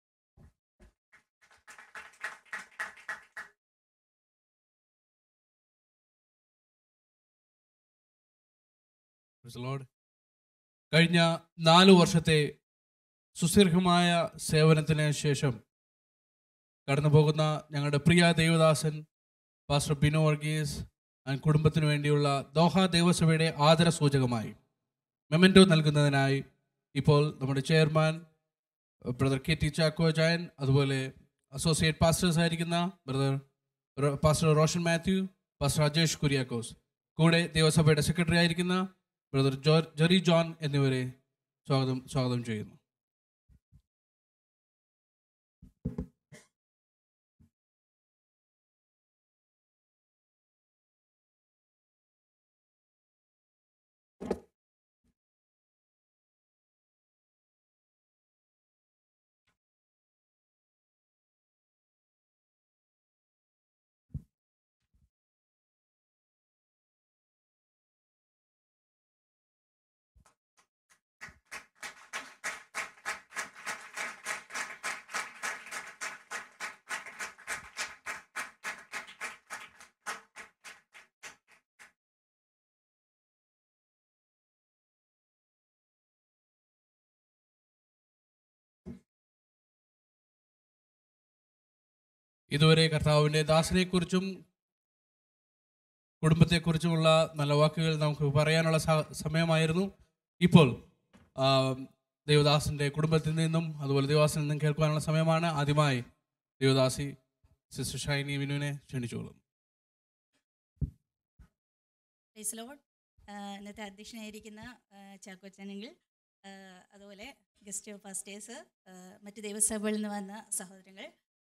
Praise the Lord. കഴിഞ്ഞ നാല് വർഷത്തെ സുദീർഘമായ സേവനത്തിന് ശേഷം കടന്നു പോകുന്ന ഞങ്ങളുടെ പ്രിയ ദേവദാസൻ പാസ്റ്റർ ബിനോ വർഗീസ് ആൻഡ് കുടുംബത്തിനു വേണ്ടിയുള്ള ദോഹ ദേവസഭയുടെ ആദര സൂചകമായി മെമൻറ്റോ നൽകുന്നതിനായി ഇപ്പോൾ നമ്മുടെ chairman brother K T Chacko Jayan അതുപോലെ അസോസിയേറ്റ് പാസ്റ്റേഴ്സ് ആയിരിക്കുന്ന brother pastor Roshan Mathew pastor Rajesh Kuriakose കൂടെ ദേവസഭയുടെ സെക്രട്ടറി ആയിരിക്കുന്ന ബ്രദർ ജോ ജെറി ജോൺ എന്നിവരെ സ്വാഗതം സ്വാഗതം ചെയ്യുന്നു ഇതുവരെ കർത്താവിൻ്റെ ദാസനെക്കുറിച്ചും കുടുംബത്തെക്കുറിച്ചുമുള്ള നല്ല വാക്കുകൾ നമുക്ക് പറയാനുള്ള സ- സമയമായിരുന്നു ഇപ്പോൾ ആ, ദേവദാസിൻ്റെ കുടുംബത്തിൽ നിന്നും അതുപോലെ ദേവദാസിൽ നിന്നും കേൾക്കാനുള്ള സമയമാണ് ആദ്യമായി ദേവദാസി സിസ്റ്റർ ഷൈനി വിനുവിനെ ക്ഷണിച്ചോളും പ്രൈസ് ലോഡ് ഇന്നത്തെ അധ്യക്ഷനായിരിക്കുന്ന ആ, ചാക്കോച്ചനെങ്കിൽ ആ, അതുപോലെ ഗസ്റ്റ് പാസ്റ്റേഴ്സ് ആ, മറ്റ് ദൈവസഭകളിൽ നിന്ന് വന്ന സഹോദരങ്ങൾ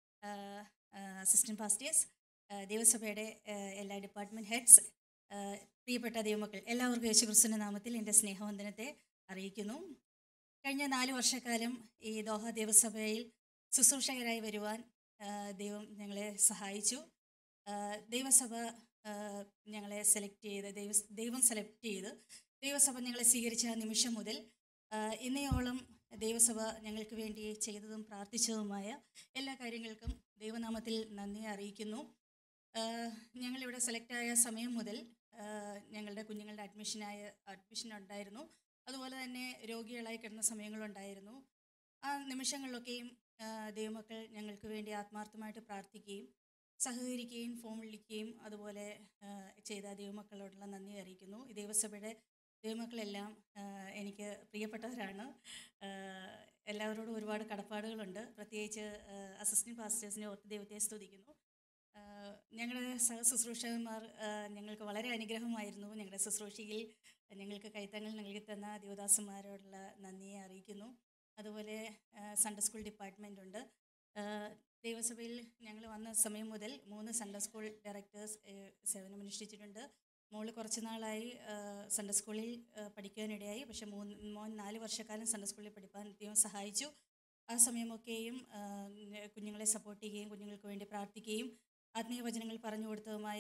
അസിസ്റ്റന്റ് പാസ്റ്റേഴ്സ് ആ, ദൈവസഭയുടെ ആ, എല്ലാ ഡിപ്പാർട്ട്മെൻറ്റ് ഹെഡ്സ് ആ, പ്രിയപ്പെട്ട ദൈവമക്കൾ എല്ലാവർക്കും യേശുക്രിസ്തുവിൻ്റെ നാമത്തിൽ എൻ്റെ സ്നേഹവന്ദനത്തെ അറിയിക്കുന്നു കഴിഞ്ഞ നാല് വർഷക്കാലം ഈ ദോഹ ദേവസഭയിൽ ശുശ്രൂഷകരായി വരുവാൻ ആ, ദൈവം ഞങ്ങളെ സഹായിച്ചു ആ, ദൈവസഭ ആ, ഞങ്ങളെ സെലക്ട് ചെയ്ത് ദൈവ ദൈവം സെലക്ട് ചെയ്ത് ദൈവസഭ ഞങ്ങളെ സ്വീകരിച്ച നിമിഷം മുതൽ ആ, ഇന്നയോളം ദൈവസഭ ഞങ്ങൾക്ക് വേണ്ടി ചെയ്തതും പ്രാർത്ഥിച്ചതുമായ എല്ലാ കാര്യങ്ങൾക്കും ദൈവനാമത്തിൽ നന്ദി അറിയിക്കുന്നു ആ, ഞങ്ങളിവിടെ സെലക്ട് ആയ സമയം മുതൽ ആ, ഞങ്ങളുടെ കുഞ്ഞുങ്ങളുടെ അഡ്മിഷനായ അഡ്മിഷൻ ഉണ്ടായിരുന്നു അതുപോലെ തന്നെ രോഗികളായി കിടന്ന സമയങ്ങളുണ്ടായിരുന്നു ആ നിമിഷങ്ങളിലൊക്കെയും ആ, ദൈവമക്കൾ ഞങ്ങൾക്ക് വേണ്ടി ആത്മാർത്ഥമായിട്ട് പ്രാർത്ഥിക്കുകയും സഹകരിക്കുകയും ഫോൺ വിളിക്കുകയും അതുപോലെ ആ, ചെയ്ത ദൈവമക്കളോടുള്ള നന്ദി അറിയിക്കുന്നു ഈ ദൈവസഭയുടെ ദൈവമക്കളെല്ലാം ആ, എനിക്ക് പ്രിയപ്പെട്ടവരാണ് ആ, എല്ലാവരോടും ഒരുപാട് കടപ്പാടുകളുണ്ട് പ്രത്യേകിച്ച് അസിസ്റ്റൻറ്റ് പാസ്റ്റേഴ്സിനെ ഓർത്ത് ദൈവത്തെ സ്തുതിക്കുന്നു ആ, ഞങ്ങളുടെ സഹ ശുശ്രൂഷകന്മാർ ആ, ഞങ്ങൾക്ക് വളരെ അനുഗ്രഹമായിരുന്നു ഞങ്ങളുടെ ശുശ്രൂഷയിൽ ഞങ്ങൾക്ക് കൈത്തങ്ങൾ നൽകി തന്ന ദേവദാസന്മാരോടുള്ള നന്ദിയെ അറിയിക്കുന്നു അതുപോലെ സൺഡേ സ്കൂൾ ഡിപ്പാർട്ട്മെൻ്റ് ഉണ്ട് ആ, ദൈവസഭയിൽ ഞങ്ങൾ വന്ന സമയം മുതൽ മൂന്ന് സൺഡേ സ്കൂൾ ഡയറക്ടേഴ്സ് സേവനമനുഷ്ഠിച്ചിട്ടുണ്ട് മോള് കുറച്ച് നാളായി ആ, സൺഡേ സ്കൂളിൽ ആ, പഠിക്കാനിടയായി പക്ഷേ മൂന്ന് മോൻ നാല് വർഷക്കാലം സൺഡേ സ്കൂളിൽ പഠിപ്പാൻ ദൈവം സഹായിച്ചു ആ സമയമൊക്കെയും ആ, കുഞ്ഞുങ്ങളെ സപ്പോർട്ട് ചെയ്യുകയും കുഞ്ഞുങ്ങൾക്ക് വേണ്ടി പ്രാർത്ഥിക്കുകയും ആത്മീയ വചനങ്ങൾ പറഞ്ഞു കൊടുത്തതുമായ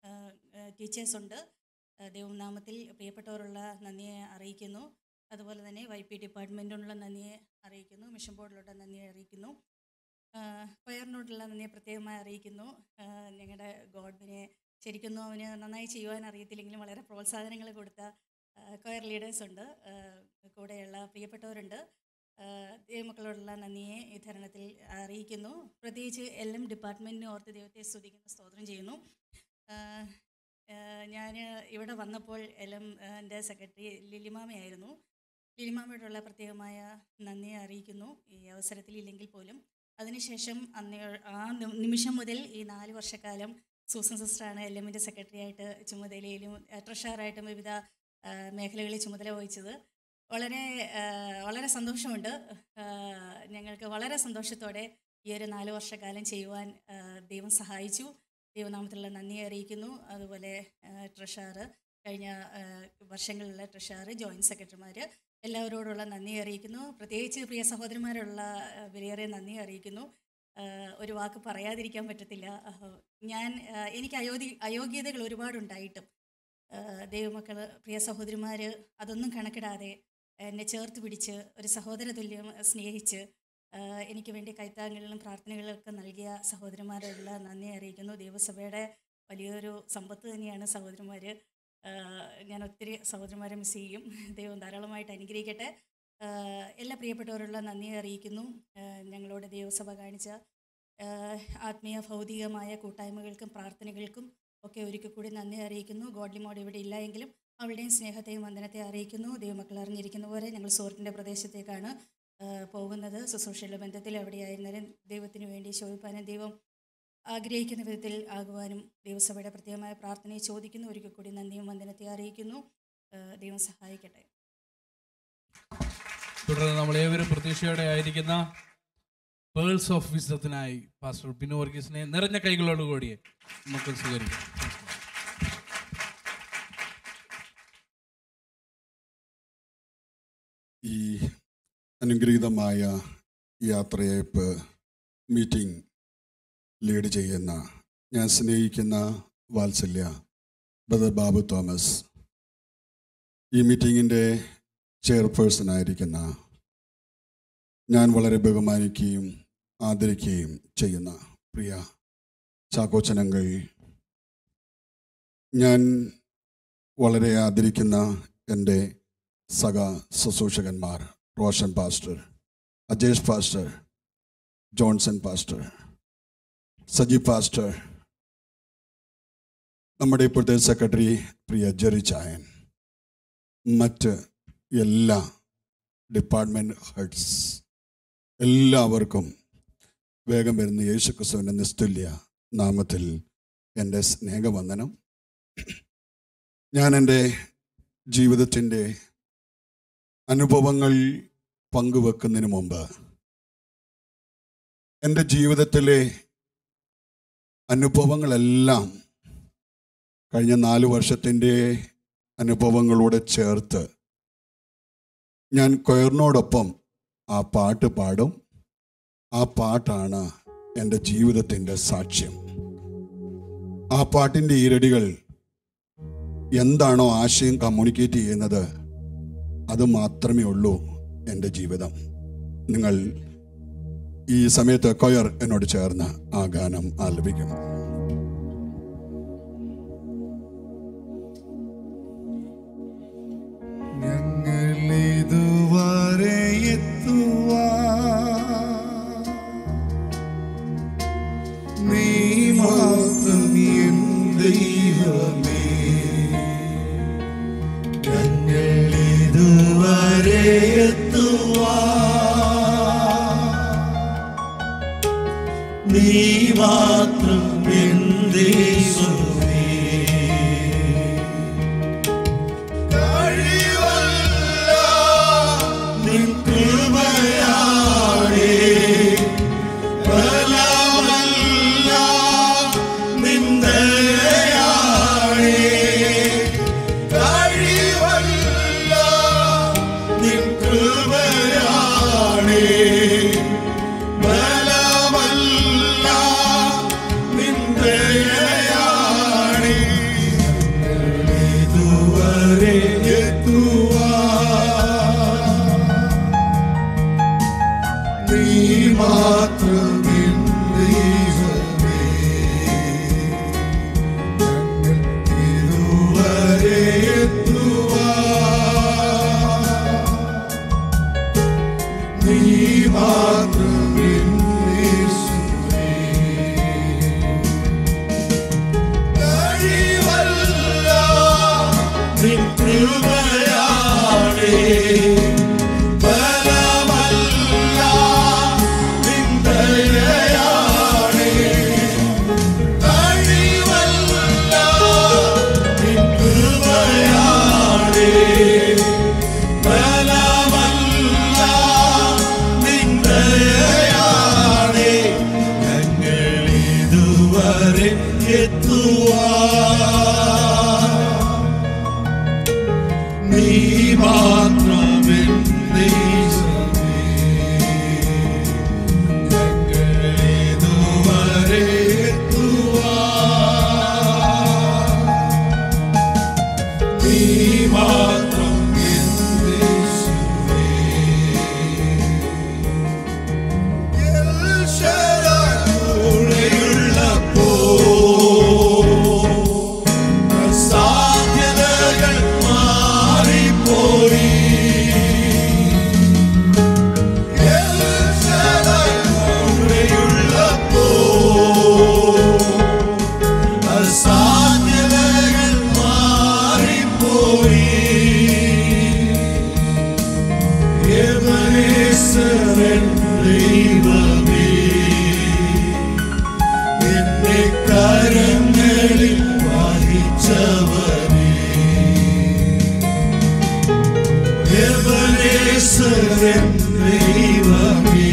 ടീച്ചേഴ്സ് ഉണ്ട് ആ, ദൈവനാമത്തിൽ പ്രിയപ്പെട്ടവരുള്ള നന്ദിയെ അറിയിക്കുന്നു അതുപോലെ തന്നെ വൈ പി ഡിപ്പാർട്ട്മെൻറ്റിനുള്ള നന്ദിയെ അറിയിക്കുന്നു മിഷൻ ബോർഡിലുള്ള നന്ദിയെ അറിയിക്കുന്നു കൊയറിനോടുള്ള നന്ദിയെ പ്രത്യേകമായി അറിയിക്കുന്നു ഞങ്ങളുടെ ഗോഡ്ബിനെ ശരിക്കും അവന് നന്നായി ചെയ്യുവാൻ അറിയത്തില്ലെങ്കിലും വളരെ പ്രോത്സാഹനങ്ങൾ കൊടുത്ത കൊയർ ലീഡേഴ്സ് ഉണ്ട് ആ, കൂടെയുള്ള പ്രിയപ്പെട്ടവരുണ്ട് ആ, ദൈവമക്കളോടുള്ള നന്ദിയെ ഈ തരണത്തിൽ അറിയിക്കുന്നു പ്രത്യേകിച്ച് എല്ലാം ഡിപ്പാർട്ട്മെൻറ്റിനെ ഓർത്ത് ദൈവത്തെ സ്തുതിക്കുന്ന സ്തോത്രം ചെയ്യുന്നു ഞാൻ ഇവിടെ വന്നപ്പോൾ എല്ലാം എൻ്റെ സെക്രട്ടറി ലിലിമാമയായിരുന്നു ലിലിമാമയോടുള്ള പ്രത്യേകമായ നന്ദി അറിയിക്കുന്നു ഈ അവസരത്തിൽ ഇല്ലെങ്കിൽ പോലും അതിനുശേഷം അന്ന് ആ നി- നിമിഷം മുതൽ ഈ നാല് വർഷക്കാലം സൂസൻ സിസ്റ്ററാണ് എൽ എമ്മിൻ്റെ സെക്രട്ടറി ആയിട്ട് ചുമതലയിലും ട്രഷറായിട്ടും വിവിധ ആ, മേഖലകളിൽ ചുമതല വഹിച്ചത് വളരെ ആ, വളരെ സന്തോഷമുണ്ട് ആ, ഞങ്ങൾക്ക് വളരെ സന്തോഷത്തോടെ ഈ ഒരു നാല് വർഷക്കാലം ചെയ്യുവാൻ ആ, ദൈവം സഹായിച്ചു ദൈവനാമത്തിലുള്ള നന്ദി അറിയിക്കുന്നു അതുപോലെ ട്രഷാറ് കഴിഞ്ഞ ആ, വർഷങ്ങളിലുള്ള ട്രഷാറ് ജോയിൻറ്റ് സെക്രട്ടറിമാർ എല്ലാവരോടുള്ള നന്ദി അറിയിക്കുന്നു പ്രത്യേകിച്ച് പ്രിയ സഹോദരന്മാരുള്ള ആ, വിലയേറിയ നന്ദി അറിയിക്കുന്നു ആ, ഒരു വാക്ക് പറയാതിരിക്കാൻ പറ്റത്തില്ല ആ, ഞാൻ ആ, എനിക്ക് അയോഗ്യ അയോഗ്യതകൾ ഒരുപാടുണ്ടായിട്ടും ആ, ദൈവമക്കൾ പ്രിയ സഹോദരിമാർ അതൊന്നും കണക്കിടാതെ എന്നെ ചേർത്ത് പിടിച്ച് ഒരു സഹോദര തുല്യം സ്നേഹിച്ച് ആ, എനിക്ക് വേണ്ടി കൈത്താങ്ങലിലും പ്രാർത്ഥനകളൊക്കെ നൽകിയ സഹോദരന്മാരോടുള്ള നന്ദി അറിയിക്കുന്നു ദൈവസഭയുടെ വലിയൊരു സമ്പത്ത് തന്നെയാണ് സഹോദരന്മാർ ഞാൻ ഒത്തിരി സഹോദരന്മാരെ മിസ് ചെയ്യും ദൈവം ധാരാളമായിട്ട് അനുഗ്രഹിക്കട്ടെ ആ, എല്ലാ പ്രിയപ്പെട്ടവരുള്ള നന്ദി അറിയിക്കുന്നു ആ, ഞങ്ങളോട് ദൈവസഭ കാണിച്ച ആഹ് ആത്മീയ ഭൗതികമായ കൂട്ടായ്മകൾക്കും പ്രാർത്ഥനകൾക്കും ഒക്കെ ഒരിക്കൽ കൂടി നന്ദി അറിയിക്കുന്നു ഗോഡ്ലി മോഡ് ഇവിടെ ഇല്ല എങ്കിലും അവളുടെയും സ്നേഹത്തെയും വന്ദനത്തെ അറിയിക്കുന്നു ദൈവമക്കൾ അറിഞ്ഞിരിക്കുന്ന പോലെ ഞങ്ങൾ സുഹൃത്തിൻ്റെ പ്രദേശത്തേക്കാണ് ആഹ് പോകുന്നത് ശുശ്രൂഷയുടെ ബന്ധത്തിൽ എവിടെയായിരുന്നാലും ദൈവത്തിന് വേണ്ടി ശോഭിപ്പാനും ദൈവം ആഗ്രഹിക്കുന്ന വിധത്തിൽ ആകുവാനും ദൈവസഭയുടെ പ്രത്യേകമായ പ്രാർത്ഥനയെ ചോദിക്കുന്നു ഒരിക്കൽ കൂടി നന്ദിയും വന്ദനത്തെ അറിയിക്കുന്നു ആഹ് ദൈവം സഹായിക്കട്ടെ തുടർന്ന് നമ്മൾ ഏവരും പ്രതീക്ഷയോടെ ആയിരിക്കുന്ന പേൾസ് ഓഫ് വിസ്ഡത്തിനായി പാസ്റ്റർ ബിനു വർഗീസിനെ നിറഞ്ഞ കൈകളോടുകൂടി നമുക്ക് സ്വീകരിക്കാം ഈ അനുഗ്രഹീതമായ യാത്രയയപ്പ് മീറ്റിംഗ് ലീഡ് ചെയ്യുന്ന ഞാൻ സ്നേഹിക്കുന്ന വാത്സല്യ ബ്രദർ ബാബു തോമസ് ഈ മീറ്റിങ്ങിൻ്റെ ചെയർപേഴ്സൺ ആയിരിക്കുന്ന ഞാൻ വളരെ ബഹുമാനിക്കുകയും ആദരിക്കുകയും ചെയ്യുന്ന പ്രിയ ചാക്കോച്ചനങ്ങൾ ഞാൻ വളരെ ആദരിക്കുന്ന എൻ്റെ സഹ ശുശ്രൂഷകന്മാർ Roshan pastor Ajesh pastor Johnson pastor Saji pastor നമ്മുടെ ഇപ്പോഴത്തെ സെക്രട്ടറി പ്രിയ ജെറി ചായൻ മറ്റ് എല്ലാ ഡിപ്പാർട്ട്മെൻറ്റ് ഹെഡ്സ് എല്ലാവർക്കും വേഗം വരുന്ന യേശു ക്രിസ്തുവിൻ്റെ നിസ്തുല്യ നാമത്തിൽ എൻ്റെ സ്നേഹവന്ദനം ഞാൻ എൻ്റെ ജീവിതത്തിൻ്റെ അനുഭവങ്ങൾ പങ്കുവെക്കുന്നതിന് മുമ്പ് എൻ്റെ ജീവിതത്തിലെ അനുഭവങ്ങളെല്ലാം കഴിഞ്ഞ നാല് വർഷത്തിൻ്റെ അനുഭവങ്ങളോട് ചേർത്ത് ഞാൻ കൊയറിനോടൊപ്പം ആ പാട്ട് പാടും ആ പാട്ടാണ് എൻ്റെ ജീവിതത്തിൻ്റെ സാക്ഷ്യം ആ പാട്ടിൻ്റെ ഈരടികൾ എന്താണോ ആശയം കമ്മ്യൂണിക്കേറ്റ് ചെയ്യുന്നത് അത് മാത്രമേ ഉള്ളൂ എൻ്റെ ജീവിതം നിങ്ങൾ ഈ സമയത്ത് കൊയർ എന്നോട് ചേർന്ന് ആ ഗാനം ആലപിക്കും ഞങ്ങളിതുവരെ എത്തുവാ നീ മാത്രം എൻ ദൈവമേ ഞങ്ങളിതുവരെ എത്തുവാ നീ മാത്രം എൻ ദൈവമേ കഴിവല്ല നിൻ കൃപയാണേ ബലമല്ല നിൻ ദയയാണേ കഴിവല്ല നിൻ കൃപയാണേ ബലമല്ല നിൻ ദയയാണേ ഇതുവരെ എത്തുവാ നീ മാത്രം എൻ ദൈവമേ ഞങ്ങൾ ഇതുവരെ എത്തുവാ നീ മാത്രം എൻ യേശുവേ കഴിവല്ല നിൻ കൃപയാണേ ബലമല്ല നിൻ ദയയാണേ കഴിവല്ല നിൻ കൃപയാണേ ബലമല്ല നിൻ ദയയാണേ ദൈവമേ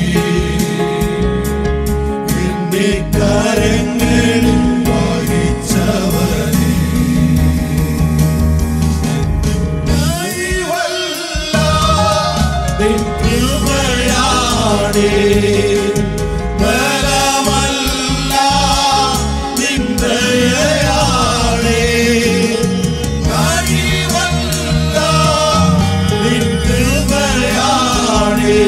എന്നെ കരങ്ങളിൽ വഹിച്ചവനേ കഴിവല്ല നിൻ കൃപയാണേ ബലമല്ല നിൻ ദയയാണേ കഴിവല്ല നിൻ കൃപയാണേ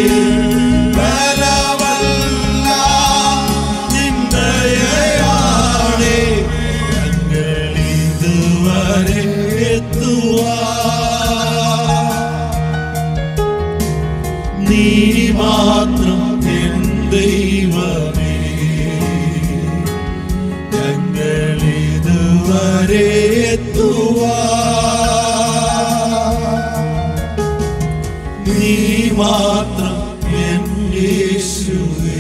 ബലമല്ല നിൻ ദയയാണേ ഞങ്ങൾ ഇതുവരെ എത്തുവാ നീ മാത്രം എൻ ദൈവമേ ഞങ്ങൾ ഇതുവരെ എത്തുവാ നീ മാത്രം എൻ യേശുവേ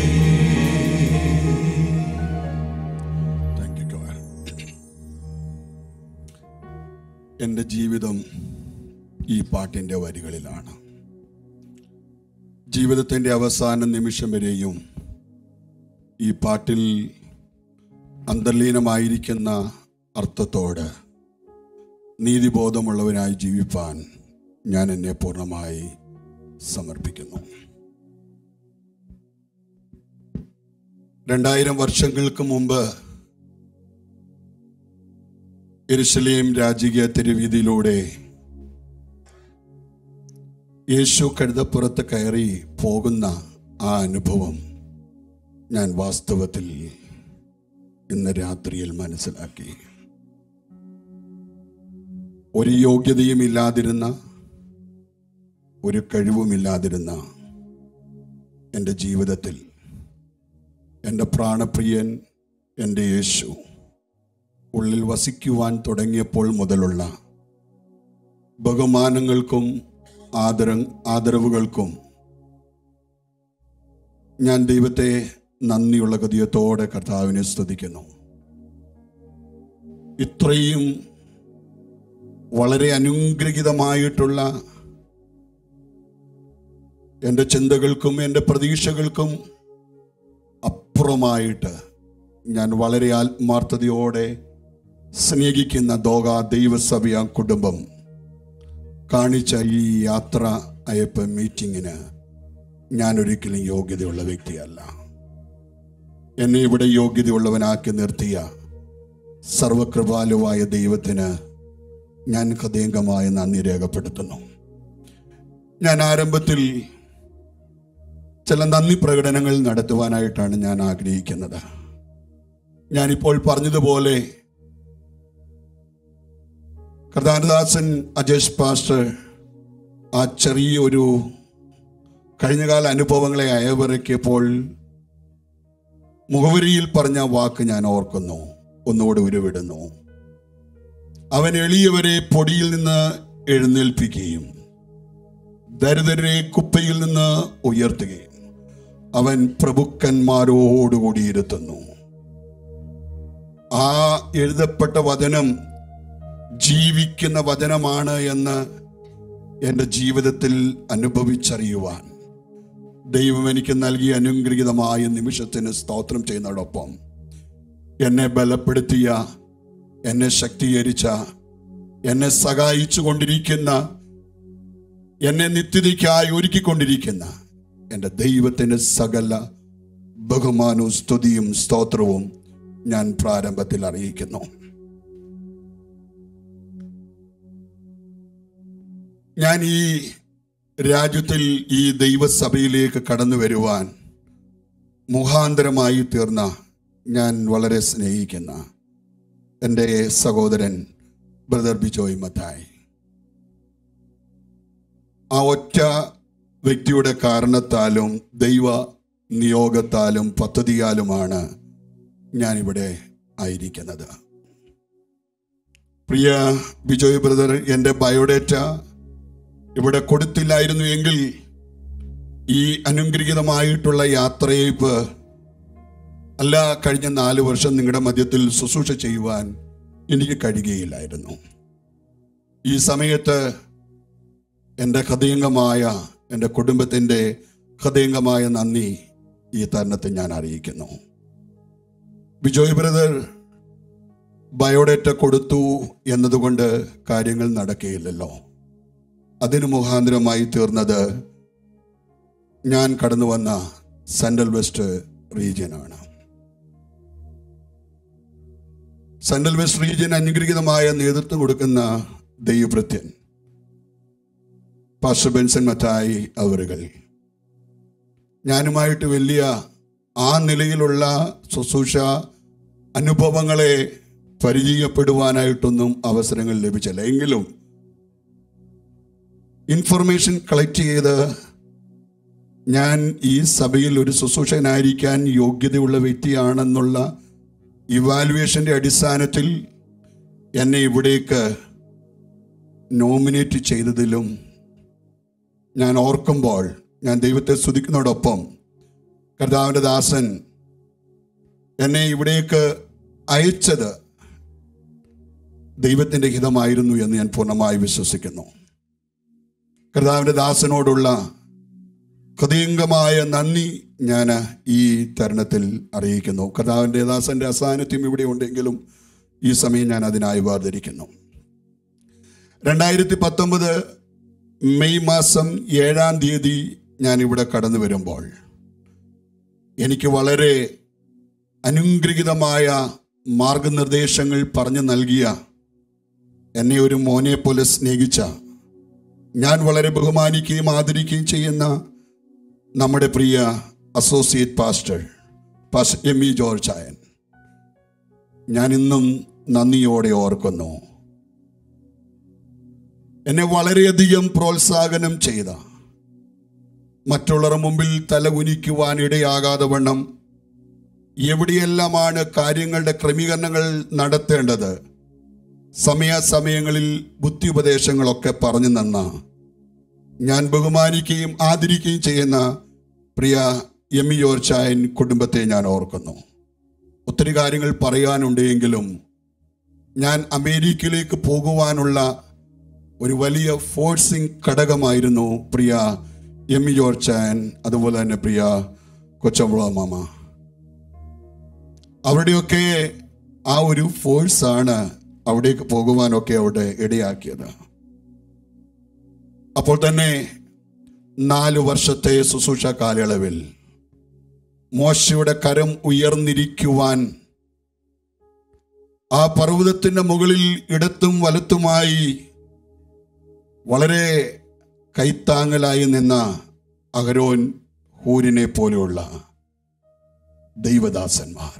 എൻ്റെ ജീവിതം ഈ പാട്ടിൻ്റെ വരികളിലാണ് ജീവിതത്തിൻ്റെ അവസാന നിമിഷം വരെയും ഈ പാട്ടിൽ അന്തർലീനമായിരിക്കുന്ന അർത്ഥത്തോട് നീതിബോധമുള്ളവനായി ജീവിപ്പാൻ ഞാൻ എന്നെ പൂർണ്ണമായി സമർപ്പിക്കുന്നു രണ്ടായിരം വർഷങ്ങൾക്ക് മുമ്പ് എരുസലേം രാജകീയ തെരുവീതിയിലൂടെ യേശു കഴുതപ്പുറത്ത് കയറി പോകുന്ന ആ അനുഭവം ഞാൻ വാസ്തവത്തിൽ ഇന്ന് രാത്രിയിൽ മനസ്സിലാക്കി ഒരു യോഗ്യതയും ഇല്ലാതിരുന്ന ഒരു കഴിവുമില്ലാതിരുന്ന എൻ്റെ ജീവിതത്തിൽ എൻ്റെ പ്രാണപ്രിയൻ എൻ്റെ യേശു ഉള്ളിൽ വസിക്കുവാൻ തുടങ്ങിയപ്പോൾ മുതലുള്ള ബഹുമാനങ്ങൾക്കും ആദര ആദരവുകൾക്കും ഞാൻ ദൈവത്തെ നന്ദിയുള്ള ഗതിയത്തോടെ കർത്താവിനെ സ്തുതിക്കുന്നു ഇത്രയും വളരെ അനുഗ്രഹീതമായിട്ടുള്ള എൻ്റെ ചിന്തകൾക്കും എൻ്റെ പ്രതീക്ഷകൾക്കും അപ്പുറമായിട്ട് ഞാൻ വളരെ ആത്മാർത്ഥതയോടെ സ്നേഹിക്കുന്ന ദോഗ ദൈവസഭയ കുടുംബം കാണിച്ച ഈ യാത്ര അയപ്പ് മീറ്റിങ്ങിന് ഞാൻ ഒരിക്കലും യോഗ്യതയുള്ള വ്യക്തിയല്ല എന്നെ ഇവിടെ യോഗ്യതയുള്ളവനാക്കി നിർത്തിയ സർവകൃപാലുവായ ദൈവത്തിന് ഞാൻ ഹൃദയംഗമായ നന്ദി രേഖപ്പെടുത്തുന്നു ഞാൻ ആരംഭത്തിൽ ചില നന്ദി പ്രകടനങ്ങൾ നടത്തുവാനായിട്ടാണ് ഞാൻ ആഗ്രഹിക്കുന്നത് ഞാനിപ്പോൾ പറഞ്ഞതുപോലെ കർദാനദാസൻ അജേഷ് പാസ്റ്റർ ആ ചെറിയൊരു കഴിഞ്ഞകാല അനുഭവങ്ങളെ അയവിറക്കിയപ്പോൾ മുഖവരിയിൽ പറഞ്ഞ വാക്ക് ഞാൻ ഓർക്കുന്നു ഒന്നുകൂടെ ഉരുവിടുന്നു അവൻ എളിയവരെ പൊടിയിൽ നിന്ന് എഴുന്നേൽപ്പിക്കുകയും ദരിദ്രരെ കുപ്പയിൽ നിന്ന് ഉയർത്തുകയും അവൻ പ്രഭുക്കന്മാരോടുകൂടി ഇരുത്തുന്നു ആ എഴുതപ്പെട്ട വചനം ജീവിക്കുന്ന വചനമാണ് എന്ന് എൻ്റെ ജീവിതത്തിൽ അനുഭവിച്ചറിയുവാൻ ദൈവം എനിക്ക് നൽകിയ അനുഗ്രഹീതമായ നിമിഷത്തിന് സ്തോത്രം ചെയ്യുന്നതോടൊപ്പം എന്നെ ബലപ്പെടുത്തിയ എന്നെ ശക്തീകരിച്ച എന്നെ സഹായിച്ചു കൊണ്ടിരിക്കുന്ന എന്നെ നിത്യതയ്ക്കായി ഒരുക്കിക്കൊണ്ടിരിക്കുന്ന എൻ്റെ ദൈവത്തിന് സകല ബഹുമാനവും സ്തുതിയും സ്തോത്രവും ഞാൻ പ്രാരംഭത്തിൽ അറിയിക്കുന്നു ഞാൻ ഈ രാജ്യത്തിൽ ഈ ദൈവസഭയിലേക്ക് കടന്നു വരുവാൻ മുഖാന്തരമായി തീർന്ന ഞാൻ വളരെ സ്നേഹിക്കുന്ന എൻ്റെ സഹോദരൻ ബ്രദർ ബിജോയ് മത്തായി ആ ഒറ്റ വ്യക്തിയുടെ കാരണത്താലും ദൈവ നിയോഗത്താലും പദ്ധതിയാലുമാണ് ഞാനിവിടെ ആയിരിക്കുന്നത് പ്രിയ ബിജോയ് ബ്രദർ എൻ്റെ ബയോഡേറ്റ ഇവിടെ കൊടുത്തില്ലായിരുന്നു എങ്കിൽ ഈ അനുഗ്രഹീതമായിട്ടുള്ള യാത്രയയപ്പ് അല്ല കഴിഞ്ഞ നാല് വർഷം നിങ്ങളുടെ മധ്യത്തിൽ ശുശ്രൂഷ ചെയ്യുവാൻ എനിക്ക് കഴിയുകയില്ലായിരുന്നു ഈ സമയത്ത് എൻ്റെ ഹൃദയംഗമായ എൻ്റെ കുടുംബത്തിൻ്റെ ഹൃദയംഗമായ നന്ദി ഈ തരുണത്തിൽ ഞാൻ അറിയിക്കുന്നു ബിജോയ് ബ്രദർ ബയോഡേറ്റ കൊടുത്തു എന്നതുകൊണ്ട് കാര്യങ്ങൾ നടക്കുകയില്ലല്ലോ അതിന് മുഖാന്തരമായി തീർന്നത് ഞാൻ കടന്നു വന്ന സെൻട്രൽ വെസ്റ്റ് റീജിയനാണ് സെൻട്രൽ വെസ്റ്റ് റീജിയൻ അനുഗ്രഹീതമായ നേതൃത്വം കൊടുക്കുന്ന ദൈവഭൃത്യൻ പാസ്റ്റർ ബെൻസൺ മറ്റായി അവരുകൾ ഞാനുമായിട്ട് വലിയ ആ നിലയിലുള്ള ശുശ്രൂഷ അനുഭവങ്ങളെ പരിചയപ്പെടുവാനായിട്ടൊന്നും അവസരങ്ങൾ ലഭിച്ചില്ല എങ്കിലും ഇൻഫർമേഷൻ കളക്ട് ചെയ്ത് ഞാൻ ഈ സഭയിൽ ഒരു ശുശ്രൂഷകനായിരിക്കാൻ യോഗ്യതയുള്ള വ്യക്തിയാണെന്നുള്ള ഇവാലുവേഷൻ്റെ അടിസ്ഥാനത്തിൽ എന്നെ ഇവിടേക്ക് നോമിനേറ്റ് ചെയ്തതിലും ഞാൻ ഓർക്കുമ്പോൾ ഞാൻ ദൈവത്തെ സ്തുതിക്കുന്നതോടൊപ്പം കർത്താവിൻ്റെ ദാസൻ എന്നെ ഇവിടേക്ക് അയച്ചത് ദൈവത്തിൻ്റെ ഹിതമായിരുന്നു എന്ന് ഞാൻ പൂർണ്ണമായി വിശ്വസിക്കുന്നു കർത്താവിൻ്റെ ദാസനോടുള്ള ഹൃദയംഗമായ നന്ദി ഞാൻ ഈ തരുണത്തിൽ അറിയിക്കുന്നു കർത്താവിൻ്റെ ദാസൻ്റെ അസാന്നിധ്യം ഇവിടെ ഉണ്ടെങ്കിലും ഈ സമയം ഞാൻ അതിനായി വേർതിരിക്കുന്നു രണ്ടായിരത്തി പത്തൊമ്പത് മെയ് മാസം ഏഴാം തീയതി ഞാൻ ഇവിടെ കടന്നു വരുമ്പോൾ എനിക്ക് വളരെ അനുഗ്രഹീതമായ മാർഗനിർദ്ദേശങ്ങൾ പറഞ്ഞു നൽകിയ എന്നെ ഒരു മോനെ പോലെ സ്നേഹിച്ച ഞാൻ വളരെ ബഹുമാനിക്കുകയും ആദരിക്കുകയും ചെയ്യുന്ന നമ്മുടെ പ്രിയ associate pastor pastor M E George ആയൻ ഞാൻ ഇന്നും നന്ദിയോടെ ഓർക്കുന്നു എന്നെ വളരെയധികം പ്രോത്സാഹനം ചെയ്ത മറ്റുള്ളവരുടെ മുമ്പിൽ തലകുനിക്കുവാൻ ഇടയാകാതെ വണ്ണം എവിടെയെല്ലാമാണ് കാര്യങ്ങളുടെ ക്രമീകരണങ്ങൾ നടത്തേണ്ടത് സമയാസമയങ്ങളിൽ ബുദ്ധി ഉപദേശങ്ങളൊക്കെ പറഞ്ഞു തന്ന ഞാൻ ബഹുമാനിക്കുകയും ആദരിക്കുകയും ചെയ്യുന്ന പ്രിയ എം ഇ ജോർച്ചായൻ കുടുംബത്തെ ഞാൻ ഓർക്കുന്നു ഒത്തിരി കാര്യങ്ങൾ പറയാനുണ്ടെങ്കിലും ഞാൻ അമേരിക്കയിലേക്ക് പോകുവാനുള്ള ഒരു വലിയ ഫോഴ്സിങ് ഘടകമായിരുന്നു പ്രിയ എം ഇ ജോർച്ചായൻ അതുപോലെ തന്നെ പ്രിയ കൊച്ചമ്പുള മാമ അവരുടെയൊക്കെ ആ ഒരു ഫോഴ്സാണ് അവിടേക്ക് പോകുവാനൊക്കെ അവിടെ ഇടയാക്കിയത് അപ്പോൾ തന്നെ നാല് വർഷത്തെ ശുശ്രൂഷ കാലയളവിൽ മോശയുടെ കരം ഉയർന്നിരിക്കുവാൻ ആ പർവ്വതത്തിന്റെ മുകളിൽ ഇടത്തും വലത്തുമായി വളരെ കൈത്താങ്ങലായി നിന്ന അഹരോൻ ഹൂരിനെ പോലെയുള്ള ദൈവദാസന്മാർ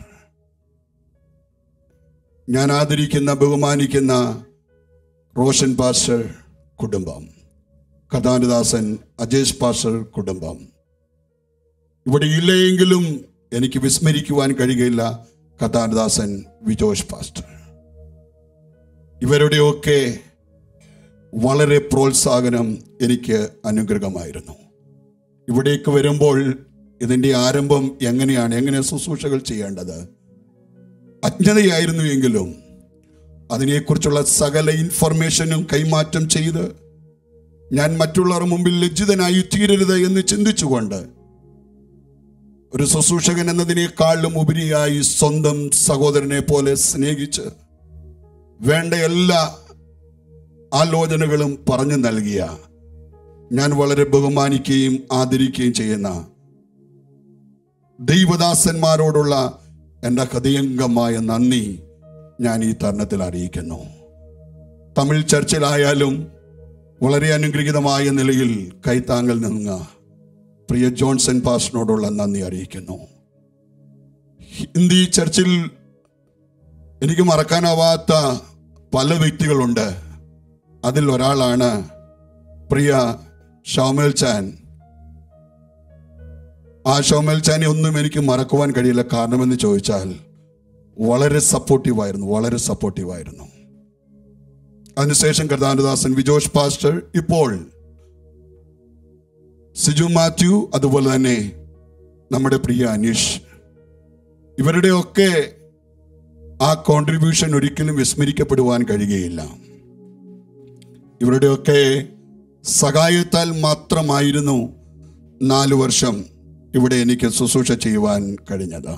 ഞാൻ ആദരിക്കുന്ന ബഹുമാനിക്കുന്ന റോഷൻ പാസ്റ്റർ കുടുംബം കഥാനദാസൻ അജേഷ് പാസ്റ്റർ കുടുംബം ഇവിടെ ഇല്ലയെങ്കിലും എനിക്ക് വിസ്മരിക്കുവാൻ കഴിയുകയില്ല കഥാനദാസൻ വിജോഷ് പാസ്റ്റർ ഇവരുടെയൊക്കെ വളരെ പ്രോത്സാഹനം എനിക്ക് അനുഗ്രഹമായിരുന്നു ഇവിടേക്ക് വരുമ്പോൾ ഇതിൻ്റെ ആരംഭം എങ്ങനെയാണ് എങ്ങനെ ശുശ്രൂഷകൾ ചെയ്യേണ്ടത് അജ്ഞതയായിരുന്നു എങ്കിലും അതിനെക്കുറിച്ചുള്ള സകല ഇൻഫർമേഷനും കൈമാറ്റം ചെയ്ത് ഞാൻ മറ്റുള്ളവർ മുമ്പിൽ ലജ്ജിതനായി തീരരുത് എന്ന് ചിന്തിച്ചുകൊണ്ട് ഒരു ശുശ്രൂഷകൻ എന്നതിനേക്കാളും ഉപരിയായി സ്വന്തം സഹോദരനെ പോലെ സ്നേഹിച്ച് വേണ്ട എല്ലാ ആലോചനകളും പറഞ്ഞു നൽകിയ ഞാൻ വളരെ ബഹുമാനിക്കുകയും ആദരിക്കുകയും ചെയ്യുന്ന ദൈവദാസന്മാരോടുള്ള എൻ്റെ ഹൃദയംഗമായ നന്ദി ഞാൻ ഈ തരുണത്തിൽ അറിയിക്കുന്നു തമിഴ് ചർച്ചിലായാലും വളരെ അനുഗ്രഹീതമായ നിലയിൽ കൈത്താങ്ങൽ നിന്ന പ്രിയ ജോൺസൺ പാസ്റ്ററിനോടുള്ള നന്ദി അറിയിക്കുന്നു ഹിന്ദി ചർച്ചിൽ എനിക്ക് മറക്കാനാവാത്ത പല വ്യക്തികളുണ്ട് അതിൽ ഒരാളാണ് പ്രിയ ഷൗമൽ ചാൻ ആ ഷൗമൽ ചാനെ ഒന്നും എനിക്ക് മറക്കുവാൻ കഴിയില്ല കാരണമെന്ന് ചോദിച്ചാൽ വളരെ സപ്പോർട്ടീവായിരുന്നു വളരെ സപ്പോർട്ടീവായിരുന്നു അതിനുശേഷം കർദാനദാസൻ വിജോഷ് പാസ്റ്റർ ഇപ്പോൾ സിജു മാത്യു അതുപോലെ തന്നെ നമ്മുടെ പ്രിയ അനീഷ് ഇവരുടെയൊക്കെ ആ കോൺട്രിബ്യൂഷൻ ഒരിക്കലും വിസ്മരിക്കപ്പെടുവാൻ കഴിയുകയില്ല ഇവരുടെയൊക്കെ സഹായത്താൽ മാത്രമായിരുന്നു നാല് വർഷം ഇവിടെ എനിക്ക് ശുശ്രൂഷ ചെയ്യുവാൻ കഴിഞ്ഞത്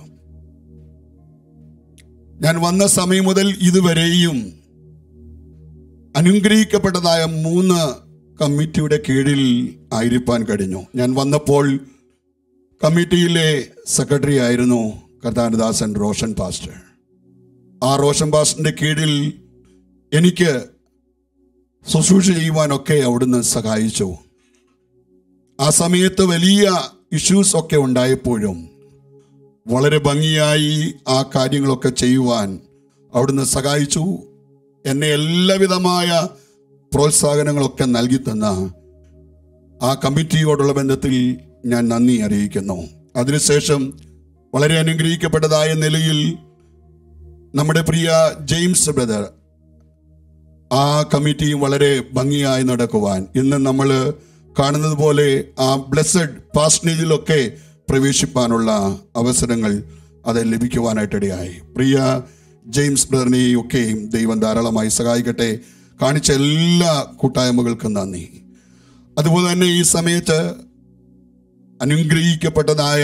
ഞാൻ വന്ന സമയം മുതൽ ഇതുവരെയും അനുഗ്രഹിക്കപ്പെട്ടതായ മൂന്ന് കമ്മിറ്റിയുടെ കീഴിൽ ആയിരിക്കാൻ കഴിഞ്ഞു ഞാൻ വന്നപ്പോൾ കമ്മിറ്റിയിലെ സെക്രട്ടറി ആയിരുന്നു കർത്താനദാസൻ റോഷൻ പാസ്റ്റർ ആ റോഷൻ പാസ്റ്ററിന്റെ കീഴിൽ എനിക്ക് ശുശ്രൂഷ ചെയ്യുവാനൊക്കെ അവിടുന്ന് സഹായിച്ചു ആ സമയത്ത് വലിയ ഇഷ്യൂസ് ഒക്കെ ഉണ്ടായപ്പോഴും വളരെ ഭംഗിയായി ആ കാര്യങ്ങളൊക്കെ ചെയ്യുവാൻ അവിടുന്ന് സഹായിച്ചു എന്നെ എല്ലാവിധമായ പ്രോത്സാഹനങ്ങളൊക്കെ നൽകി തന്ന ആ കമ്മിറ്റിയോടുള്ള ബന്ധത്തിൽ ഞാൻ നന്ദി അറിയിക്കുന്നു അതിനുശേഷം വളരെ അനുഗ്രഹിക്കപ്പെട്ടതായ നിലയിൽ നമ്മുടെ പ്രിയ ജെയിംസ് ബ്രദർ ആ കമ്മിറ്റിയും വളരെ ഭംഗിയായി നടക്കുവാൻ ഇന്ന് നമ്മൾ കാണുന്നത് പോലെ ആ ബ്ലെസ്സഡ് പാസ്റ്റേജിലൊക്കെ പ്രവേശിപ്പാനുള്ള അവസരങ്ങൾ അത് ലഭിക്കുവാനായിട്ടിടയായി പ്രിയ ജെയിംസ് ബ്രദറിനെയും ഒക്കെയും ദൈവം ധാരാളമായി സഹായിക്കട്ടെ കാണിച്ച എല്ലാ കൂട്ടായ്മകൾക്കും നന്ദി അതുപോലെ തന്നെ ഈ സമയത്ത് അനുഗ്രഹിക്കപ്പെട്ടതായ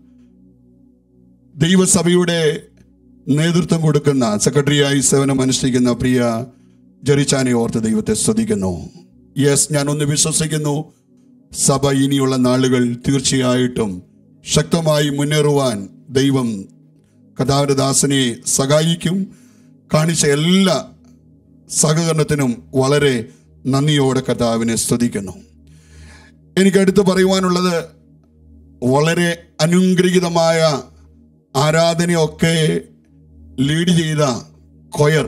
ദൈവസഭയുടെ നേതൃത്വം കൊടുക്കുന്ന സെക്രട്ടറിയായി സേവനം അനുഷ്ഠിക്കുന്ന പ്രിയ ജെറിച്ചാനെ ഓർത്ത് ദൈവത്തെ സ്തുതിക്കുന്നു യെസ് ഞാനൊന്ന് വിശ്വസിക്കുന്നു സഭ ഇനിയുള്ള നാളുകൾ തീർച്ചയായിട്ടും ശക്തമായി മുന്നേറുവാൻ ദൈവം കഥാരദാസനെ സഹായിക്കും കാണിച്ച എല്ലാ സഹകരണത്തിനും വളരെ നന്ദിയോടെ കർത്താവിനെ സ്തുതിക്കുന്നു എനിക്ക് അടുത്ത് പറയുവാനുള്ളത് വളരെ അനുഗ്രഹീതമായ ആരാധനയൊക്കെ ലീഡ് ചെയ്ത കൊയർ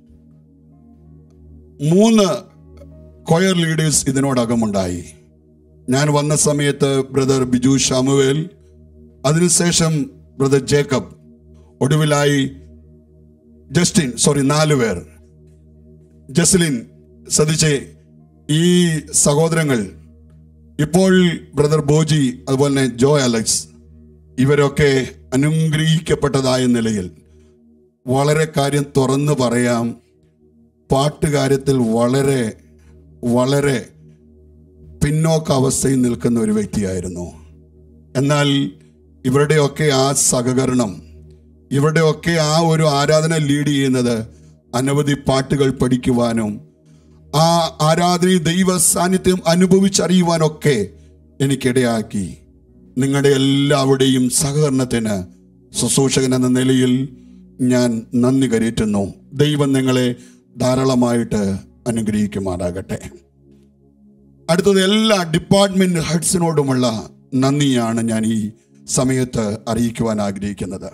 മൂന്ന് കൊയർ ലീഡേഴ്സ് ഇതിനോടകമുണ്ടായി ഞാൻ വന്ന സമയത്ത് ബ്രദർ ബിജു ഷാമുവേൽ അതിനുശേഷം ബ്രദർ ജേക്കബ് ഒടുവിലായി ജസ്റ്റിൻ സോറി നാല് പേർ ജസ്ലിൻ ശ്രദ്ധിച്ചേ ഈ സഹോദരങ്ങൾ ഇപ്പോൾ ബ്രദർ ബോജി അതുപോലെ തന്നെ ജോ അലക്സ് ഇവരൊക്കെ അനുഗ്രഹിക്കപ്പെട്ടതായ നിലയിൽ വളരെ കാര്യം തുറന്നു പറയാം പാട്ടുകാര്യത്തിൽ വളരെ വളരെ പിന്നോക്ക അവസ്ഥയിൽ നിൽക്കുന്ന ഒരു വ്യക്തിയായിരുന്നു എന്നാൽ ഇവരുടെയൊക്കെ ആ സഹകരണം ഇവരുടെയൊക്കെ ആ ഒരു ആരാധന ലീഡ് ചെയ്യുന്നത് അനവധി പാട്ടുകൾ പഠിക്കുവാനും ആ ആരാധന ദൈവ സാന്നിധ്യം അനുഭവിച്ചറിയുവാനൊക്കെ എനിക്കിടയാക്കി നിങ്ങളുടെ എല്ലാവരുടെയും സഹകരണത്തിന് ശുശ്രൂഷകൻ എന്ന നിലയിൽ ഞാൻ നന്ദി കരയറ്റുന്നു ദൈവം നിങ്ങളെ ധാരാളമായിട്ട് അനുഗ്രഹിക്കുമാറാകട്ടെ അടുത്തത് എല്ലാ ഡിപ്പാർട്ട്മെന്റ് ഹെഡ്സിനോടുമുള്ള നന്ദിയാണ് ഞാൻ ഈ സമയത്ത് അറിയിക്കുവാൻ ആഗ്രഹിക്കുന്നത്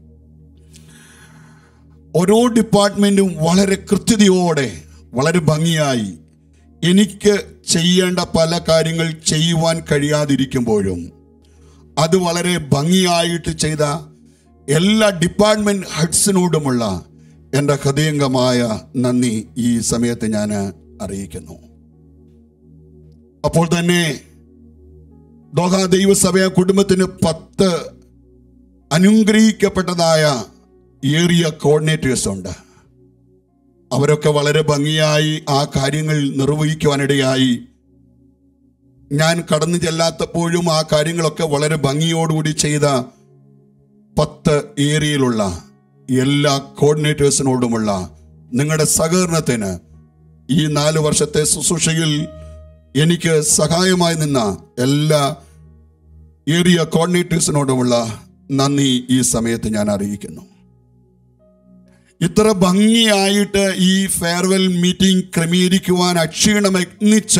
ഓരോ ഡിപ്പാർട്ട്മെന്റും വളരെ കൃത്യതയോടെ വളരെ ഭംഗിയായി എനിക്ക് ചെയ്യേണ്ട പല കാര്യങ്ങൾ ചെയ്യുവാൻ കഴിയാതിരിക്കുമ്പോഴും അത് വളരെ ഭംഗിയായിട്ട് ചെയ്ത എല്ലാ ഡിപ്പാർട്ട്മെന്റ് ഹെഡ്സിനോടുമുള്ള എൻ്റെ ഹൃദയംഗമായ നന്ദി ഈ സമയത്ത് ഞാൻ അറിയിക്കുന്നു അപ്പോൾ തന്നെ ദോഹ ദൈവസഭ കുടുംബത്തിന് പത്ത് അനുഗ്രഹിക്കപ്പെട്ടതായ ഏറിയ കോർഡിനേറ്റേഴ്സ് ഉണ്ട് അവരൊക്കെ വളരെ ഭംഗിയായി ആ കാര്യങ്ങൾ നിർവഹിക്കുവാനിടയായി ഞാൻ കടന്നു ചെല്ലാത്തപ്പോഴും ആ കാര്യങ്ങളൊക്കെ വളരെ ഭംഗിയോടുകൂടി ചെയ്ത പത്ത് ഏരിയയിലുള്ള എല്ലാ കോർഡിനേറ്റേഴ്സിനോടുമുള്ള നിങ്ങളുടെ സഹകരണത്തിന് ഈ നാല് വർഷത്തെ ശുശ്രൂഷയിൽ എനിക്ക് സഹായമായി നിന്ന എല്ലാ ഏരിയ കോർഡിനേറ്റേഴ്സിനോടുമുള്ള നന്ദി ഈ സമയത്ത് ഞാൻ അറിയിക്കുന്നു ഇത്ര ഭംഗിയായിട്ട് ഈ ഫെയർവെൽ മീറ്റിംഗ് ക്രമീകരിക്കുവാൻ അക്ഷീണം യത്നിച്ച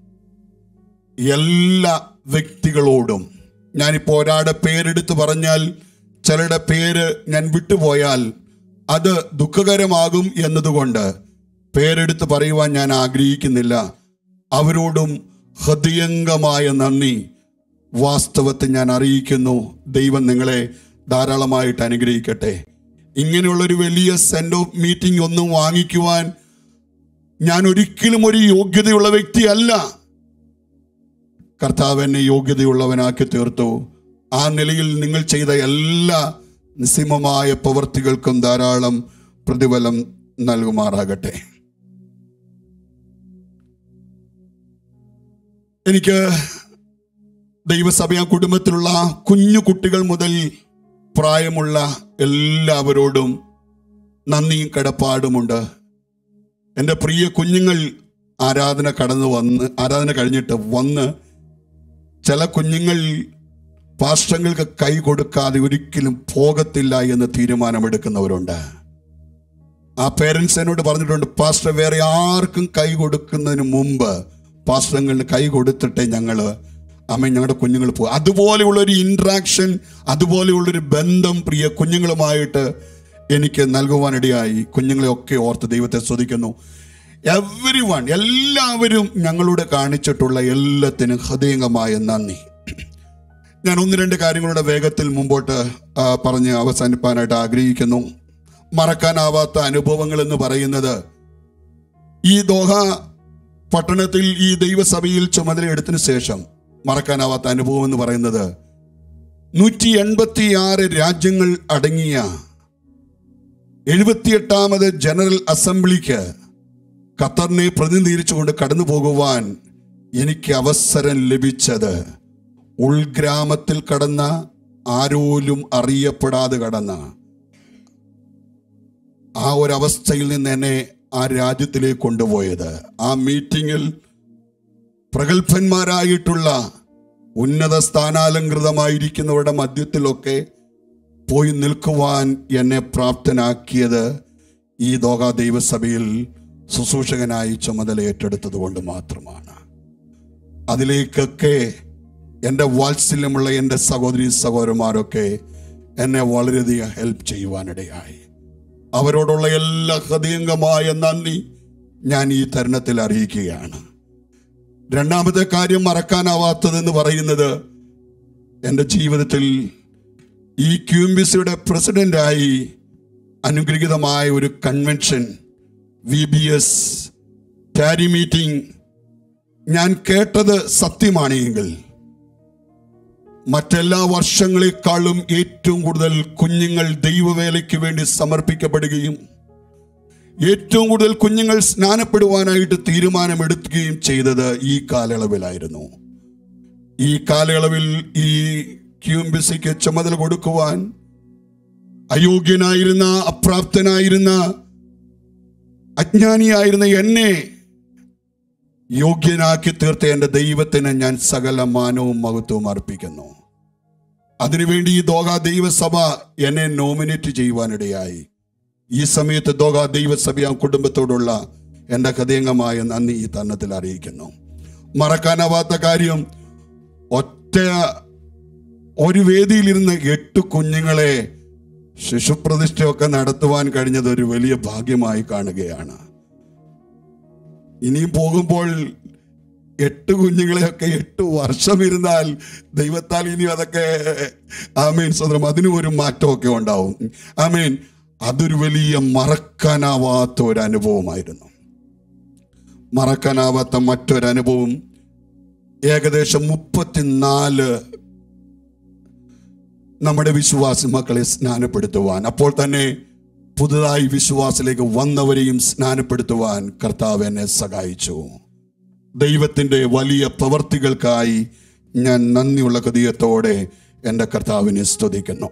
എല്ലാ വ്യക്തികളോടും ഞാനിപ്പോൾ ഒരാളുടെ പേരെടുത്ത് പറഞ്ഞാൽ ചിലരുടെ പേര് ഞാൻ വിട്ടുപോയാൽ അത് ദുഃഖകരമാകും എന്നതുകൊണ്ട് പേരെടുത്ത് പറയുവാൻ ഞാൻ ആഗ്രഹിക്കുന്നില്ല അവരോടും ഹൃദയംഗമായ നന്ദി വാസ്തവത്തിൽ ഞാൻ അറിയിക്കുന്നു ദൈവം നിങ്ങളെ ധാരാളമായിട്ട് അനുഗ്രഹിക്കട്ടെ ഇങ്ങനെയുള്ളൊരു വലിയ സെൻഡ് ഓഫ് മീറ്റിംഗ് ഒന്നും വാങ്ങിക്കുവാൻ ഞാൻ ഒരിക്കലും ഒരു യോഗ്യതയുള്ള വ്യക്തിയല്ല കർത്താവ് എന്നെ യോഗ്യതയുള്ളവനാക്കി തീർത്തു ആ നിലയിൽ നിങ്ങൾ ചെയ്ത എല്ലാ നിസ്സീമമായ പ്രവൃത്തികൾക്കും ധാരാളം പ്രതിഫലം നൽകുമാറാകട്ടെ എനിക്ക് ദൈവസഭ കുടുംബത്തിലുള്ള കുഞ്ഞു കുട്ടികൾ മുതൽ പ്രായമുള്ള എല്ലാവരോടും നന്ദിയും കടപ്പാടുമുണ്ട് എൻ്റെ പ്രിയ കുഞ്ഞുങ്ങൾ ആരാധന കടന്നു വന്ന് ആരാധന കഴിഞ്ഞിട്ട് വന്ന് ചില കുഞ്ഞുങ്ങൾ പാർശ്വങ്ങൾക്ക് കൈ കൊടുക്കാതെ ഒരിക്കലും പോകത്തില്ല എന്ന് തീരുമാനമെടുക്കുന്നവരുണ്ട് ആ പേരൻസ് എന്നോട് പറഞ്ഞിട്ടുണ്ട് പാസ്റ്റർ വേറെ ആർക്കും കൈ കൊടുക്കുന്നതിന് മുമ്പ് പാസ്റ്ററിന് കൈ കൊടുത്തിട്ടേ ഞങ്ങൾ അമ്മ ഞങ്ങളുടെ കുഞ്ഞുങ്ങൾ പോകും അതുപോലെയുള്ളൊരു ഇൻട്രാക്ഷൻ അതുപോലെയുള്ളൊരു ബന്ധം പ്രിയ കുഞ്ഞുങ്ങളുമായിട്ട് എനിക്ക് നൽകുവാനിടയായി കുഞ്ഞുങ്ങളെ ഒക്കെ ഓർത്ത് ദൈവത്തെ സ്തുതിക്കുന്നു എവരി വൺ എല്ലാവരും ഞങ്ങളോട് കാണിച്ചിട്ടുള്ള എല്ലാത്തിനും ഹൃദയംഗമായ നന്ദി ഞാൻ ഒന്ന് രണ്ട് കാര്യങ്ങളുടെ വേഗത്തിൽ മുമ്പോട്ട് ആ, പറഞ്ഞ് അവസാനിപ്പാനായിട്ട് ആഗ്രഹിക്കുന്നു മറക്കാനാവാത്ത അനുഭവങ്ങൾ എന്ന് പറയുന്നത് ഈ ദോഹ പട്ടണത്തിൽ ഈ ദൈവസഭയിൽ ചുമതലയെടുത്തതിനു ശേഷം മറക്കാനാവാത്ത അനുഭവം എന്ന് പറയുന്നത് നൂറ്റി എൺപത്തി ആറ് രാജ്യങ്ങൾ അടങ്ങിയ എഴുപത്തിയെട്ടാമത് ജനറൽ അസംബ്ലിക്ക് ഖത്തറിനെ പ്രതിനിധീകരിച്ചുകൊണ്ട് കടന്നു പോകുവാൻ എനിക്ക് അവസരം ലഭിച്ചത് ഉൾഗ്രാമത്തിൽ കടന്ന ആരോലും അറിയപ്പെടാതെ കടന്ന ആ ഒരവസ്ഥയിൽ നിന്ന് എന്നെ ആ രാജ്യത്തിലേക്ക് കൊണ്ടുപോയത് ആ മീറ്റിങ്ങിൽ പ്രഗത്ഭന്മാരായിട്ടുള്ള ഉന്നത സ്ഥാനാലങ്കൃതമായിരിക്കുന്നവരുടെ മധ്യത്തിലൊക്കെ പോയി നിൽക്കുവാൻ എന്നെ പ്രാപ്തനാക്കിയത് ഈ ദോഹ ദൈവസഭയിൽ ശുശ്രൂഷകനായി ചുമതല ഏറ്റെടുത്തത് കൊണ്ട് മാത്രമാണ് അതിലേക്കൊക്കെ എൻ്റെ വാത്സല്യമുള്ള എൻ്റെ സഹോദരി സഹോദരന്മാരൊക്കെ എന്നെ വളരെയധികം ഹെൽപ്പ് ചെയ്യുവാനിടയായി അവരോടുള്ള എല്ലാ ഹൃദയംഗമായ നന്ദി ഞാൻ ഈ തരുണത്തിൽ അറിയിക്കുകയാണ് രണ്ടാമത്തെ കാര്യം മറക്കാനാവാത്തതെന്ന് പറയുന്നത് എൻ്റെ ജീവിതത്തിൽ ഈ ക്യൂംബിസിയുടെ പ്രസിഡന്റായി അനുഗ്രഹീതമായ ഒരു convention V B S tarry meeting ഞാൻ കേട്ടത് സത്യമാണ് എങ്കിൽ മറ്റെല്ലാ വർഷങ്ങളെക്കാളും ഏറ്റവും കൂടുതൽ കുഞ്ഞുങ്ങൾ ദൈവവേലയ്ക്ക് വേണ്ടി സമർപ്പിക്കപ്പെടുകയും ഏറ്റവും കൂടുതൽ കുഞ്ഞുങ്ങൾ സ്നാനപ്പെടുവാനായിട്ട് തീരുമാനമെടുക്കുകയും ചെയ്തത് ഈ കാലയളവിലായിരുന്നു ഈ കാലയളവിൽ ഈ ക്യൂംബിസിക്ക് ചുമതല കൊടുക്കുവാൻ അയോഗ്യനായിരുന്ന അപ്രാപ്തനായിരുന്ന അജ്ഞാനിയായിരുന്ന എന്നെ യോഗ്യനാക്കി തീർത്ത എൻ്റെ ദൈവത്തിന് ഞാൻ സകല മാനവും മഹത്വവും അർപ്പിക്കുന്നു അതിനുവേണ്ടി ഈ ദോഹ ദൈവസഭ എന്നെ നോമിനേറ്റ് ചെയ്യുവാനിടയായി ഈ സമയത്ത് ദോഹ ദൈവസഭ ആ കുടുംബത്തോടുള്ള എൻ്റെ ഹൃദയംഗമായ നന്ദി ഈ തരണത്തിൽ അറിയിക്കുന്നു മറക്കാനാവാത്ത കാര്യം ഒറ്റ ഒരു വേദിയിലിരുന്ന് എട്ട് കുഞ്ഞുങ്ങളെ ശിശുപ്രതിഷ്ഠയൊക്കെ നടത്തുവാൻ കഴിഞ്ഞത് ഒരു വലിയ ഭാഗ്യമായി കാണുകയാണ് ഇനിയും പോകുമ്പോൾ എട്ട് കുഞ്ഞുങ്ങളെയൊക്കെ എട്ട് വർഷം ഇരുന്നാൽ ദൈവത്താൽ ഇനി അതൊക്കെ ആമീൻ സ്വതന്ത്രം അതിനും ഒരു മാറ്റമൊക്കെ ഉണ്ടാവും ആമീൻ അതൊരു വലിയ മറക്കാനാവാത്ത ഒരു അനുഭവമായിരുന്നു മറക്കാനാവാത്ത മറ്റൊരനുഭവം ഏകദേശം മുപ്പത്തിനാല് നമ്മുടെ വിശ്വാസി മക്കളെ സ്നാനപ്പെടുത്തുവാൻ അപ്പോൾ തന്നെ പുതുതായി വിശ്വാസത്തിലേക്ക് വന്നവരെയും സ്നാനപ്പെടുത്തുവാൻ കർത്താവ് എന്നെ സഹായിച്ചു ദൈവത്തിൻ്റെ വലിയ പ്രവർത്തികൾക്കായി ഞാൻ നന്ദിയുള്ള ഹൃദയത്തോടെ എൻ്റെ കർത്താവിനെ സ്തുതിക്കുന്നു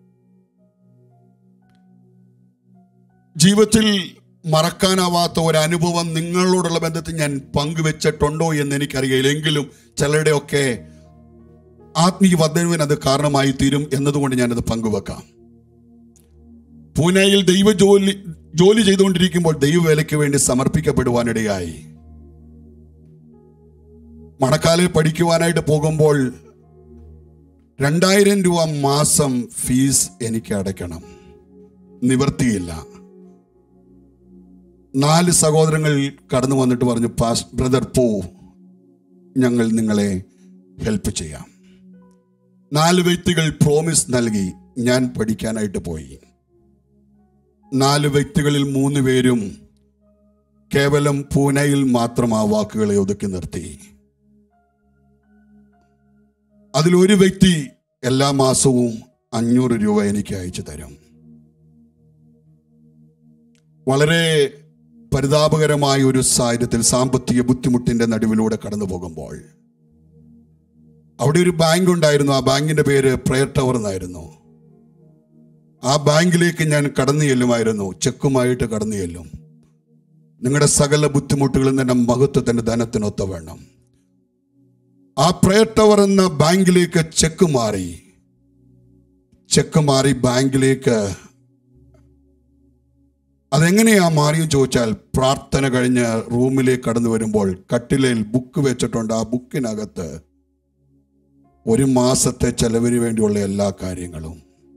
ജീവിതത്തിൽ മറക്കാനാവാത്ത ഒരു അനുഭവം നിങ്ങളോടുള്ള ബന്ധത്തിൽ ഞാൻ പങ്കുവെച്ചിട്ടുണ്ടോ എന്ന് എനിക്കറിയില്ല എങ്കിലും ചിലരുടെയൊക്കെ ആത്മീയ വർദ്ധനവിന് അത് കാരണമായി തീരും എന്നതുകൊണ്ട് ഞാനത് പങ്കുവെക്കാം പൂനെയിൽ ദൈവ ജോലി ജോലി ചെയ്തുകൊണ്ടിരിക്കുമ്പോൾ ദൈവവേലയ്ക്ക് വേണ്ടി സമർപ്പിക്കപ്പെടുവാനിടയായി മണക്കാലിൽ പഠിക്കുവാനായിട്ട് പോകുമ്പോൾ രണ്ടായിരം രൂപ മാസം ഫീസ് എനിക്ക് അടയ്ക്കണം നിവർത്തിയില്ല നാല് സഹോദരങ്ങൾ കടന്നു വന്നിട്ട് പറഞ്ഞു പാസ് ബ്രദർ പോ ഞങ്ങൾ നിങ്ങളെ ഹെൽപ്പ് ചെയ്യാം നാല് വ്യക്തികൾ പ്രോമിസ് നൽകി ഞാൻ പഠിക്കാനായിട്ട് പോയി നാല് വ്യക്തികളിൽ മൂന്ന് പേരും കേവലം പൂനെയിൽ മാത്രം ആ വാക്കുകളെ ഒതുക്കി നിർത്തി അതിലൊരു വ്യക്തി എല്ലാ മാസവും അഞ്ഞൂറ് രൂപ എനിക്ക് അയച്ചു തരും വളരെ പരിതാപകരമായ ഒരു സാഹചര്യത്തിൽ സാമ്പത്തിക ബുദ്ധിമുട്ടിന്റെ നടുവിലൂടെ കടന്നു പോകുമ്പോൾ അവിടെ ഒരു ബാങ്ക് ഉണ്ടായിരുന്നു ആ ബാങ്കിന്റെ പേര് പ്രയർ ടവർ എന്നായിരുന്നു ആ ബാങ്കിലേക്ക് ഞാൻ കടന്നു ചെല്ലുമായിരുന്നു ചെക്കുമായിട്ട് കടന്നു ചെല്ലും നിങ്ങളുടെ സകല ബുദ്ധിമുട്ടുകളും തന്നെ മഹത്വത്തിന്റെ ധനത്തിനൊത്ത വേണം ആ പ്രയർ ടവർ എന്ന ബാങ്കിലേക്ക് ചെക്ക് മാറി ചെക്ക് മാറി ബാങ്കിലേക്ക് അതെങ്ങനെയാ മാറിയെന്ന് ചോദിച്ചാൽ പ്രാർത്ഥന കഴിഞ്ഞ് റൂമിലേക്ക് കടന്നു വരുമ്പോൾ കട്ടിലയിൽ ബുക്ക് വെച്ചിട്ടുണ്ട് ആ ബുക്കിനകത്ത് ഒരു മാസത്തെ ചെലവിന് വേണ്ടിയുള്ള എല്ലാ കാര്യങ്ങളും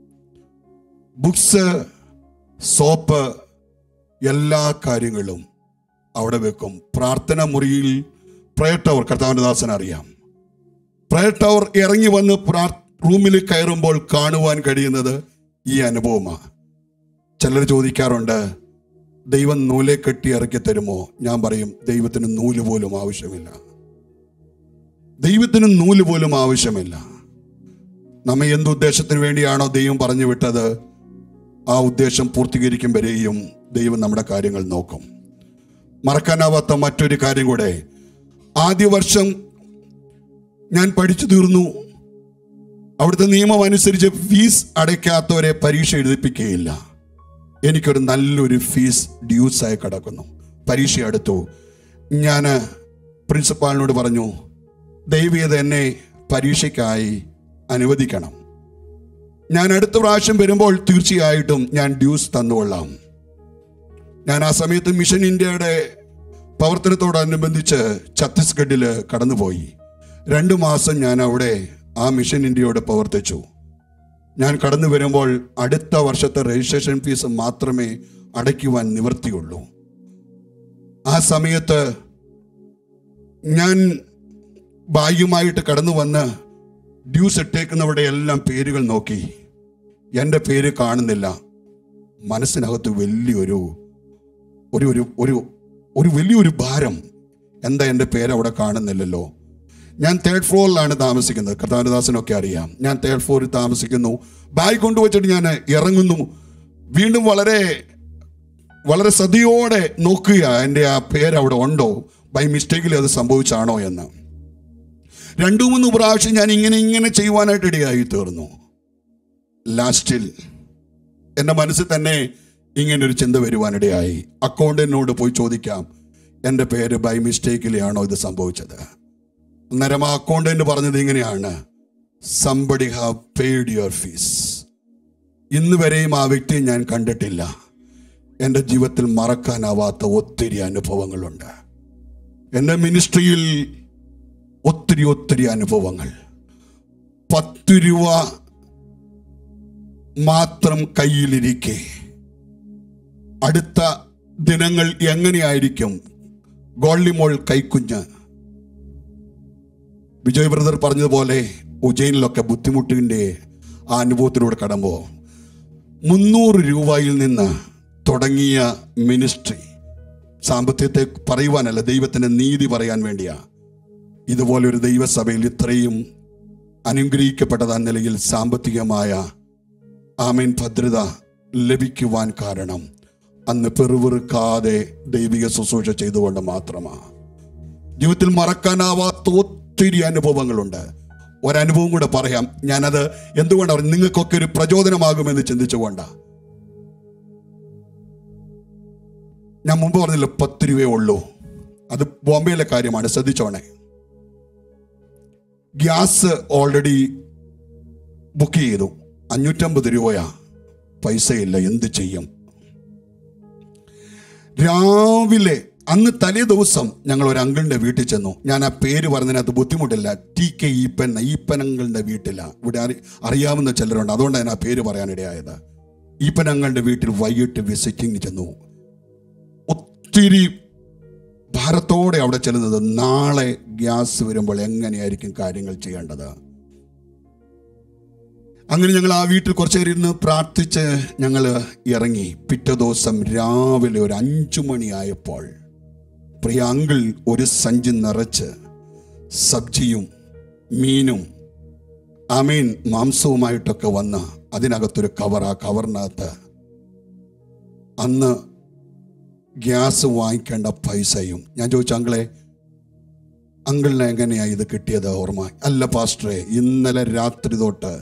ബുക്സ് സോപ്പ് എല്ലാ കാര്യങ്ങളും അവിടെ വെക്കും പ്രാർത്ഥന മുറിയിൽ പ്രയർ ടവർ കർത്താവിൻ്റെ ദാസൻ അറിയാം പ്രയർ ടവർ ഇറങ്ങി വന്ന് പ്രാർ റൂമിൽ കയറുമ്പോൾ കാണുവാൻ കഴിയുന്നത് ഈ അനുഭവമാണ് ചിലർ ചോദിക്കാറുണ്ട് ദൈവം നൂലെ കെട്ടി ഇറക്കി തരുമോ ഞാൻ പറയും ദൈവത്തിന് നൂല് പോലും ആവശ്യമില്ല ദൈവത്തിന് നൂല് പോലും ആവശ്യമില്ല നമ്മെ എന്ത് ഉദ്ദേശത്തിന് വേണ്ടിയാണോ ദൈവം പറഞ്ഞു വിട്ടത് ആ ഉദ്ദേശം പൂർത്തീകരിക്കും വരെയും ദൈവം നമ്മുടെ കാര്യങ്ങൾ നോക്കും മറക്കാനാവാത്ത മറ്റൊരു കാര്യം കൂടെ ആദ്യ വർഷം ഞാൻ പഠിച്ചു തീർന്നു അവിടുത്തെ നിയമം അനുസരിച്ച് ഫീസ് അടയ്ക്കാത്തവരെ പരീക്ഷ എഴുതിപ്പിക്കുകയില്ല എനിക്കൊരു നല്ലൊരു ഫീസ് ഡ്യൂസായി കിടക്കുന്നു പരീക്ഷ എടുത്തു ഞാൻ പ്രിൻസിപ്പാളിനോട് പറഞ്ഞു ദൈവീയത എന്നെ പരീക്ഷയ്ക്കായി അനുവദിക്കണം ഞാൻ അടുത്ത പ്രാവശ്യം വരുമ്പോൾ തീർച്ചയായിട്ടും ഞാൻ ഡ്യൂസ് തന്നുകൊള്ളാം ഞാൻ ആ സമയത്ത് മിഷൻ ഇന്ത്യയുടെ പ്രവർത്തനത്തോടനുബന്ധിച്ച് ഛത്തീസ്ഗഡിൽ കടന്നുപോയി രണ്ടു മാസം ഞാൻ അവിടെ ആ മിഷൻ ഇന്ത്യയോട് പ്രവർത്തിച്ചു ഞാൻ കടന്നു വരുമ്പോൾ അടുത്ത വർഷത്തെ രജിസ്ട്രേഷൻ ഫീസ് മാത്രമേ അടയ്ക്കുവാൻ നിവർത്തിയുള്ളൂ ആ സമയത്ത് ഞാൻ ബാഗ്യമായിട്ട് കടന്നു വന്ന് ഡ്യൂസ് ഇട്ടേക്കുന്നവരുടെ എല്ലാം പേരുകൾ നോക്കി എൻ്റെ പേര് കാണുന്നില്ല മനസ്സിനകത്ത് വലിയൊരു ഒരു ഒരു ഒരു ഒരു വലിയൊരു ഭാരം എന്താ എൻ്റെ പേര് അവിടെ കാണുന്നില്ലല്ലോ ഞാൻ തേർഡ് ഫ്ലോറിലാണ് താമസിക്കുന്നത് കർത്താനദാസനൊക്കെ അറിയാം ഞാൻ തേർഡ് ഫ്ലോറിൽ താമസിക്കുന്നു ബാഗ് കൊണ്ടുവച്ചിട്ട് ഞാൻ ഇറങ്ങുന്നു വീണ്ടും വളരെ വളരെ സതിയോടെ നോക്കുക എൻ്റെ ആ പേര് അവിടെ ഉണ്ടോ ബൈ മിസ്റ്റേക്കിൽ അത് സംഭവിച്ചാണോ എന്ന് രണ്ടു മൂന്ന് പ്രാവശ്യം ഞാൻ ഇങ്ങനെ ഇങ്ങനെ ചെയ്യുവാനായിട്ട് ഇടയായി തീർന്നു ലാസ്റ്റിൽ എൻ്റെ മനസ്സിൽ തന്നെ ഇങ്ങനെ ഒരു ചിന്ത വരുവാനിടയായി അക്കൗണ്ടന്റിനോട് പോയി ചോദിക്കാം എൻ്റെ പേര് ബൈ മിസ്റ്റേക്കിലാണോ ഇത് സംഭവിച്ചത് അന്നേരം ആ അക്കൗണ്ടന്റ് പറഞ്ഞത് ഇങ്ങനെയാണ് somebody have paid your fees ഇന്ന് വരെയും ആ വ്യക്തിയെ ഞാൻ കണ്ടിട്ടില്ല എൻ്റെ ജീവിതത്തിൽ മറക്കാനാവാത്ത ഒത്തിരി അനുഭവങ്ങളുണ്ട് എൻ്റെ മിനിസ്ട്രിയിൽ ഒത്തിരി ഒത്തിരി അനുഭവങ്ങൾ പത്ത് രൂപ മാത്രം കയ്യിലിരിക്കെ അടുത്ത ദിനങ്ങൾ എങ്ങനെയായിരിക്കും ഗോൾഡിമോൾ കൈക്കുഞ്ഞ് വിജയ് ബ്രദർ പറഞ്ഞതുപോലെ ഉജയിനിലൊക്കെ ബുദ്ധിമുട്ടിൻ്റെ ആ അനുഭവത്തിലൂടെ കടമ്പോ മുന്നൂറ് രൂപയിൽ നിന്ന് തുടങ്ങിയ മിനിസ്ട്രി സാമ്പത്തികത്തെ പറയുവാനല്ല ദൈവത്തിൻ്റെ നീതി പറയാൻ വേണ്ടിയാ ഇതുപോലെ ഒരു ദൈവസഭയിൽ ഇത്രയും അനുഗ്രഹിക്കപ്പെട്ടത് ആ നിലയിൽ സാമ്പത്തികമായ ആമീൻ ഭദ്രത ലഭിക്കുവാൻ കാരണം അന്ന് പെറുവിറുക്കാതെ ദൈവിക ശുശ്രൂഷ ചെയ്തുകൊണ്ട് മാത്രമാണ് ജീവിതത്തിൽ മറക്കാനാവാത്ത ഒത്തിരി അനുഭവങ്ങളുണ്ട് ഒരനുഭവം കൂടെ പറയാം ഞാനത് എന്തുകൊണ്ടാണ് നിങ്ങൾക്കൊക്കെ ഒരു പ്രചോദനമാകുമെന്ന് ചിന്തിച്ചുകൊണ്ടാ ഞാൻ മുമ്പ് പറഞ്ഞില്ല പത്ത് രൂപയേ ഉള്ളൂ അത് ബോംബെയിലെ കാര്യമാണ് ശ്രദ്ധിച്ചോണേ ഗ്യാസ് ഓൾറെഡി ബുക്ക് ചെയ്തു അഞ്ഞൂറ്റമ്പത് രൂപയാ പൈസയില്ല എന്ത് ചെയ്യും രാവിലെ അന്ന് തലേ ദിവസം ഞങ്ങൾ ഒരു അങ്കിളിന്റെ വീട്ടിൽ ചെന്നു ഞാൻ ആ പേര് പറഞ്ഞതിനകത്ത് ബുദ്ധിമുട്ടില്ല ടി കെ ഈപ്പൻ ഈപ്പനങ്ങളുടെ വീട്ടില ഇവിടെ അറി അറിയാവുന്ന ചിലരുണ്ട് അതുകൊണ്ടാണ് ഞാൻ ആ പേര് പറയാനിടയായത് ഈപ്പനങ്ങളുടെ വീട്ടിൽ വൈകിട്ട് വിസിറ്റിംഗ് ചെന്നു ഒത്തിരി ഭാരത്തോടെ അവിടെ ചെല്ലുന്നത് നാളെ ഗ്യാസ് വരുമ്പോൾ എങ്ങനെയായിരിക്കും കാര്യങ്ങൾ ചെയ്യേണ്ടത് അങ്ങനെ ഞങ്ങൾ ആ വീട്ടിൽ കുറച്ച് നേരം ഇരുന്ന് പ്രാർത്ഥിച്ച് ഞങ്ങൾ ഇറങ്ങി പിറ്റേ ദിവസം രാവിലെ ഒരു അഞ്ചു മണിയായപ്പോൾ പ്രിയ അങ്കിൾ ഒരു സഞ്ചി നിറച്ച് സബ്ജിയും മീനും അമീൻ മാംസവുമായിട്ടൊക്കെ വന്ന് അതിനകത്തൊരു കവർ ആ കവറിനകത്ത് അന്ന് ഗ്യാസ് വാങ്ങിക്കേണ്ട പൈസയും ഞാൻ ചോദിച്ചു അങ്കിളെ അങ്കിളിന് എങ്ങനെയാ ഇത് കിട്ടിയത് ഓർമ്മ അല്ല പാസ്റ്ററെ ഇന്നലെ രാത്രി തൊട്ട്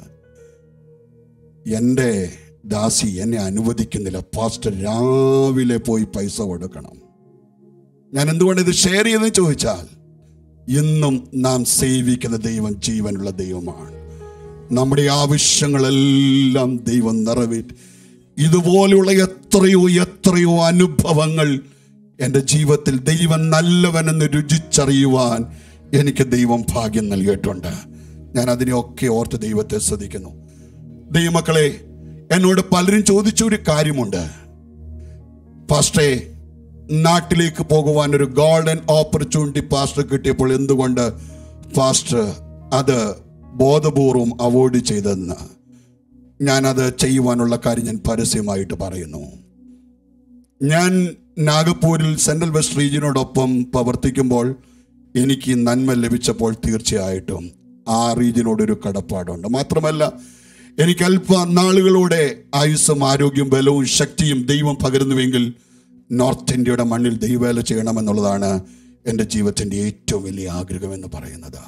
എൻ്റെ ദാസി എന്നെ അനുവദിക്കുന്നില്ല പാസ്റ്റർ രാവിലെ പോയി പൈസ കൊടുക്കണം ഞാൻ എന്തുകൊണ്ട് ഇത് ഷെയർ ചെയ്തെന്ന് ചോദിച്ചാൽ ഇന്നും നാം സേവിക്കുന്ന ദൈവം ജീവനുള്ള ദൈവമാണ് നമ്മുടെ ആവശ്യങ്ങളെല്ലാം ദൈവം നിറവേറ്റി ഇതുപോലെയുള്ള എത്രയോ എത്രയോ അനുഭവങ്ങൾ എൻ്റെ ജീവിതത്തിൽ ദൈവം നല്ലവനെന്ന് രുചിച്ചറിയുവാൻ എനിക്ക് ദൈവം ഭാഗ്യം നൽകിയിട്ടുണ്ട് ഞാൻ അതിനെയൊക്കെ ഓർത്ത് ദൈവത്തെ ശ്രദ്ധിക്കുന്നു ദൈവമക്കളെ എന്നോട് പലരും ചോദിച്ച ഒരു കാര്യമുണ്ട് പാസ്റ്റേ നാട്ടിലേക്ക് പോകുവാൻ ഒരു ഗോൾഡൻ ഓപ്പർച്യൂണിറ്റി പാസ്റ്റർ കിട്ടിയപ്പോൾ എന്തുകൊണ്ട് പാസ്റ്റർ അത് ബോധപൂർവം അവോയ്ഡ് ചെയ്തെന്ന് ഞാനത് ചെയ്യുവാനുള്ള കാര്യം ഞാൻ പരസ്യമായിട്ട് പറയുന്നു ഞാൻ നാഗപ്പൂരിൽ സെൻട്രൽ വെസ്റ്റ് റീജിയനോടൊപ്പം പ്രവർത്തിക്കുമ്പോൾ എനിക്ക് നന്മ ലഭിച്ചപ്പോൾ തീർച്ചയായിട്ടും ആ റീജിയനോടൊരു കടപ്പാടുണ്ട് മാത്രമല്ല എനിക്ക് അല്പ നാളുകളൂടെ ആയുസ്സും ആരോഗ്യം ബലവും ശക്തിയും ദൈവം പകരുന്നുവെങ്കിൽ നോർത്ത് ഇന്ത്യയുടെ മണ്ണിൽ ദൈവവേല ചെയ്യണമെന്നുള്ളതാണ് എൻ്റെ ജീവിതത്തിൻ്റെ ഏറ്റവും വലിയ ആഗ്രഹം എന്ന് പറയുന്നത്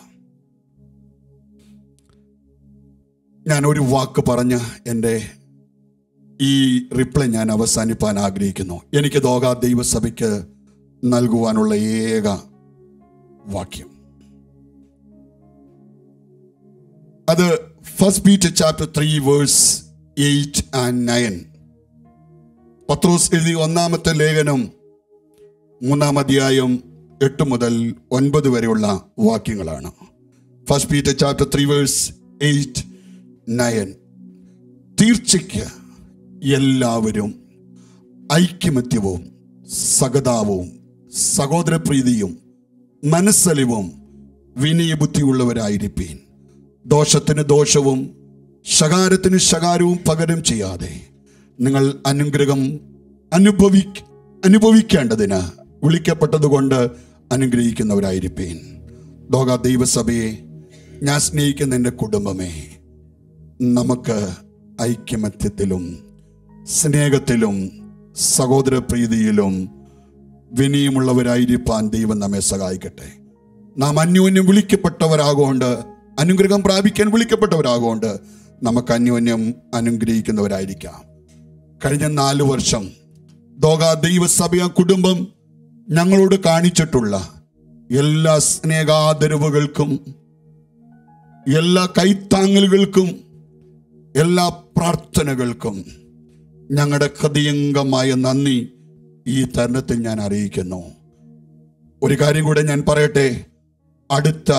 ഞാൻ ഒരു വാക്ക് പറഞ്ഞ് എൻ്റെ ഈ റിപ്ലൈ ഞാൻ അവസാനിപ്പാൻ ആഗ്രഹിക്കുന്നു എനിക്ക് ദോഹ ദൈവസഭയ്ക്ക് നൽകുവാനുള്ള ഏക വാക്യം അത് first Peter chapter three verse eight and nine പത്രോസ് എഴുതിയ ഒന്നാമത്തെ ലേഖനം മൂന്നാം അധ്യായം എട്ട് മുതൽ ഒൻപത് വരെയുള്ള വാക്യങ്ങളാണ് first Peter chapter three verse eight nine തീർച്ചയ്ക്ക് എല്ലാവരും ഐക്യമത്യവും സഗതാവും സഹോദരപ്രീതിയും മനസ്സലിവും വിനയബുദ്ധിയുള്ളവരായിരിപ്പീൻ ദോഷത്തിന് ദോഷവും ശകാരത്തിന് ശകാരവും പകരം ചെയ്യാതെ നിങ്ങൾ അനുഗ്രഹം അനുഭവി അനുഭവിക്കേണ്ടതിന് വിളിക്കപ്പെട്ടതുകൊണ്ട് അനുഗ്രഹിക്കുന്നവരായിരിപ്പീൻ ദോഹ ദൈവസഭയെ ഞാൻ സ്നേഹിക്കുന്ന എൻ്റെ കുടുംബമേ നമുക്ക് ഐക്യമത്യത്തിലും സ്നേഹത്തിലും സഹോദരപ്രീതിയിലും വിനയമുള്ളവരായിരിക്കാൻ ദൈവം നമ്മെ സഹായിക്കട്ടെ നാം അന്യോന്യം വിളിക്കപ്പെട്ടവരാകൊണ്ട് അനുഗ്രഹം പ്രാപിക്കാൻ വിളിക്കപ്പെട്ടവരാകൊണ്ട് നമുക്ക് അന്യോന്യം അനുഗ്രഹിക്കുന്നവരായിരിക്കാം കഴിഞ്ഞ നാല് വർഷം ദോഗ ദൈവസഭ കുടുംബം ഞങ്ങളോട് കാണിച്ചിട്ടുള്ള എല്ലാ സ്നേഹാദരവുകൾക്കും എല്ലാ കൈത്താങ്ങലുകൾക്കും എല്ലാ പ്രാർത്ഥനകൾക്കും ഞങ്ങളുടെ ഹൃദയംഗമായ നന്ദി ഈ തരുണത്തിൽ ഞാൻ അറിയിക്കുന്നു ഒരു കാര്യം കൂടെ ഞാൻ പറയട്ടെ അടുത്ത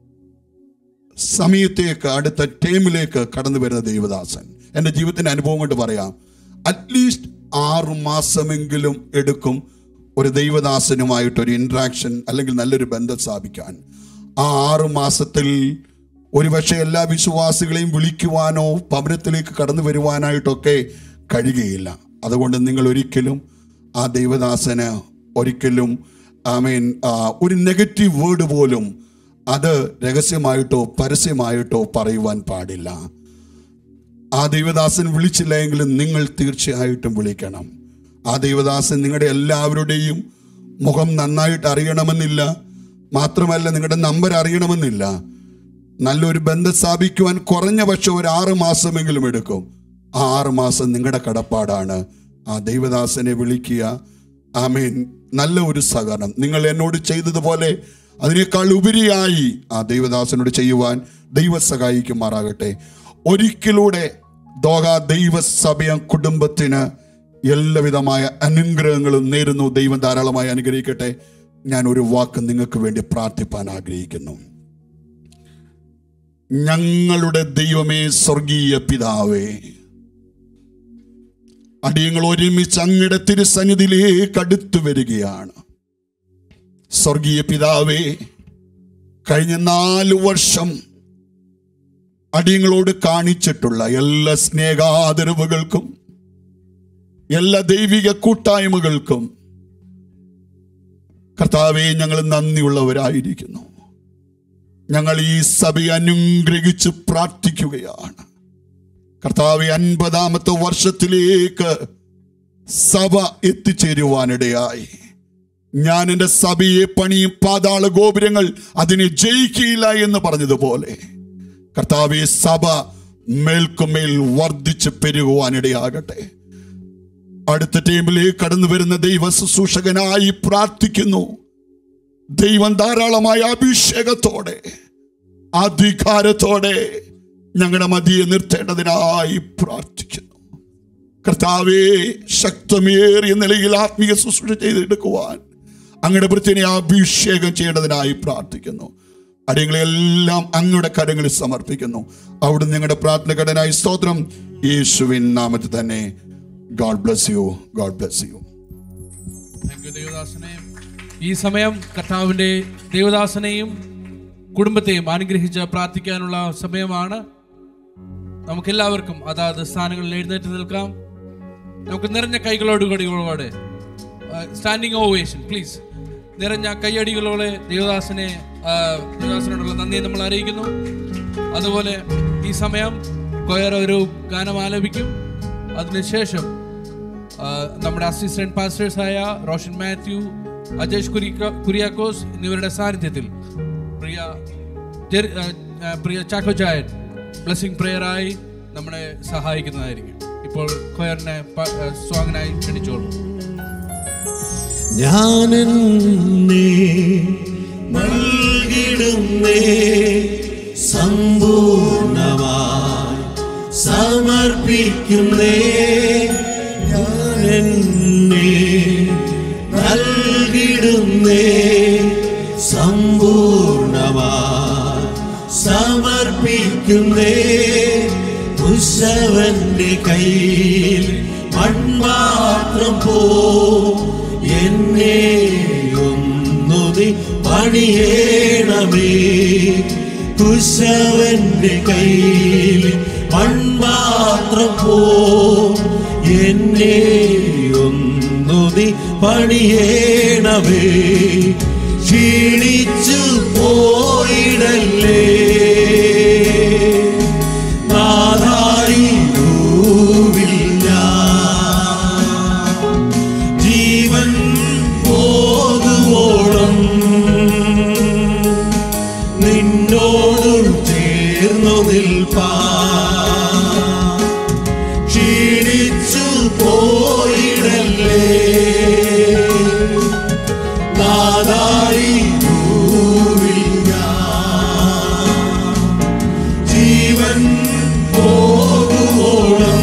സമയത്തേക്ക് അടുത്ത ടൈമിലേക്ക് കടന്നു വരുന്ന ദേവദാസൻ എൻ്റെ ജീവിതത്തിൻ്റെ അനുഭവം കൊണ്ട് പറയാം അറ്റ്ലീസ്റ്റ് ആറു മാസമെങ്കിലും എടുക്കും ഒരു ദൈവദാസനുമായിട്ട് ഒരു ഇൻട്രാക്ഷൻ അല്ലെങ്കിൽ നല്ലൊരു ബന്ധം സ്ഥാപിക്കാൻ ആ ആറു മാസത്തിൽ ഒരുപക്ഷെ എല്ലാ വിശ്വാസികളെയും വിളിക്കുവാനോ ഭവനത്തിലേക്ക് കടന്നു വരുവാനായിട്ടൊക്കെ കഴിയുകയില്ല അതുകൊണ്ട് നിങ്ങൾ ഒരിക്കലും ആ ദൈവദാസന് ഒരിക്കലും ഐ മീൻ ഒരു നെഗറ്റീവ് വേർഡ് പോലും അത് രഹസ്യമായിട്ടോ പരസ്യമായിട്ടോ പറയുവാൻ പാടില്ല ആ ദൈവദാസൻ വിളിച്ചില്ല എങ്കിലും നിങ്ങൾ തീർച്ചയായിട്ടും വിളിക്കണം ആ ദൈവദാസൻ നിങ്ങളുടെ എല്ലാവരുടെയും മുഖം നന്നായിട്ട് അറിയണമെന്നില്ല മാത്രമല്ല നിങ്ങളുടെ നമ്പർ അറിയണമെന്നില്ല നല്ലൊരു ബന്ധം സ്ഥാപിക്കുവാൻ കുറഞ്ഞ പക്ഷം ഒരു ആറ് മാസമെങ്കിലും എടുക്കും ആ ആറ് മാസം നിങ്ങളുടെ കടപ്പാടാണ് ആ ദൈവദാസനെ വിളിക്കുക ആമീൻ നല്ല ഒരു സഹകരണം നിങ്ങൾ എന്നോട് ചെയ്തതുപോലെ അതിനേക്കാൾ ഉപരിയായി ആ ദൈവദാസനോട് ചെയ്യുവാൻ ദൈവ സഹായിക്കുമാറാകട്ടെ ഒരിക്കലൂടെ ദോഹ ദൈവസഭയ കുടുംബത്തിന് എല്ലാവിധമായ അനുഗ്രഹങ്ങളും നേരുന്നു ദൈവം ധാരാളമായി അനുഗ്രഹിക്കട്ടെ ഞാൻ ഒരു വാക്ക് നിങ്ങൾക്ക് വേണ്ടി പ്രാർത്ഥിപ്പാൻ ആഗ്രഹിക്കുന്നു ഞങ്ങളുടെ ദൈവമേ സ്വർഗീയ പിതാവേ അടിയങ്ങൾ ഒരുമിച്ച് അങ്ങയുടെ തിരുസന്നിധിയിലേക്ക് അടുത്തു വരികയാണ് സ്വർഗീയ പിതാവേ കഴിഞ്ഞ നാല് വർഷം അടിയങ്ങളോട് കാണിച്ചിട്ടുള്ള എല്ലാ സ്നേഹാദരവുകൾക്കും എല്ലാ ദൈവിക കൂട്ടായ്മകൾക്കും കർത്താവെ ഞങ്ങൾ നന്ദിയുള്ളവരായിരിക്കുന്നു ഞങ്ങൾ ഈ സഭയെ അനുഗ്രഹിച്ച് പ്രാർത്ഥിക്കുകയാണ് കർത്താവെ അൻപതാമത്തെ വർഷത്തിലേക്ക് സഭ എത്തിച്ചേരുവാനിടയായി ഞാൻ എൻ്റെ സഭയെ പണിയും പാതാള ഗോപുരങ്ങൾ അതിനെ ജയിക്കുകയില്ല എന്ന് പറഞ്ഞതുപോലെ കർത്താവെ സഭ മേൽക്കുമേൽ വർദ്ധിച്ച് പെരുകുവാനിടയാകട്ടെ അടുത്ത ടീമിലേക്ക് കടന്നു വരുന്ന ദൈവ ശുശ്രൂഷകനായി പ്രാർത്ഥിക്കുന്നു ദൈവം ധാരാളമായ അഭിഷേകത്തോടെ അധികാരത്തോടെ ഞങ്ങളുടെ മതിയെ നിർത്തേണ്ടതിനായി പ്രാർത്ഥിക്കുന്നു കർത്താവേ ശക്തമേറിയ നിലയിൽ ആത്മീയ ശുശ്രൂഷ ചെയ്തെടുക്കുവാൻ അങ്ങയുടെ വൃത്തിനെ അഭിഷേകം ചെയ്യേണ്ടതിനായി പ്രാർത്ഥിക്കുന്നു അടിയങ്ങളെല്ലാം അങ്ങയുടെ കരങ്ങളിൽ സമർപ്പിക്കുന്നു അവിടുന്ന് ഞങ്ങളുടെ പ്രാർത്ഥന കടനായി സ്തോത്രം യേശുവിൻ നാമത്തിൽ തന്നെ God bless you God bless you thank you ദേവദാസനെ ഈ സമയം കർത്താവിൻ്റെ ദേവദാസനെയും കുടുംബത്തെയും അനുഗ്രഹിച്ച് പ്രാർത്ഥിക്കാനുള്ള സമയമാണ് നമുക്കെല്ലാവർക്കും അതാത് സ്ഥാനങ്ങളിൽ എഴുന്നേറ്റ് നിൽക്കാം നമുക്ക് നിറഞ്ഞ കൈകളോട് കടികളോടെ സ്റ്റാൻഡിങ് ഓവേഷൻ പ്ലീസ് നിറഞ്ഞ കൈയടികളോടെ ദേവദാസനെ ആ, ദേവദാസനോടുള്ള നന്ദി നമ്മൾ അറിയിക്കുന്നു അതുപോലെ ഈ സമയം കൊയർ ഒരു ഗാനം ആലപിക്കും അതിനുശേഷം ആ, നമ്മുടെ അസിസ്റ്റന്റ് പാസ്റ്റേഴ്സായ റോഷൻ മാത്യു അജേഷ് കുരിക്ക കുര്യാക്കോസ് എന്നിവരുടെ സാന്നിധ്യത്തിൽ പ്രിയ ജെറി- ആ, ആ, പ്രിയ ചാക്കോചായൻ ബ്ലെസ്സിങ് പ്രെയറായി നമ്മളെ സഹായിക്കുന്നതായിരിക്കും ഇപ്പോൾ കൊയറിനെ പ- ആ, സ്വാഗനായി ക്ഷണിച്ചോളൂ ഞാനെന്നെ നൽകിടുന്നേ സമ്പൂർണമായി സമർപ്പിക്കുന്നേ ഞാനെന്നെ നൽകിടുന്നേ സമ്പൂർണമായി സമർപ്പിക്കുന്നേ ഉത്സവന്റെ കയ്യിൽ മൺമാത്രം പോ എന്നെ ഒന്നുതി പണിയേണമേ കുശവന്റെ കയ്യിൽ മൺമാത്രം പോ എന്നെ ഒന്നുതി പണിയേണമേ ക്ഷീണിച്ചു പോയിടല്ലേ നാഥായി രൂപില്ല ജീവൻ പോകുവോളം നിന്നോട് ചേർന്നു നിൽപ്പാ ക്ഷീണിച്ചു പോയിടല്ലേ നാദായി ഭൂവില്ല ജീവൻ പോകുവോളം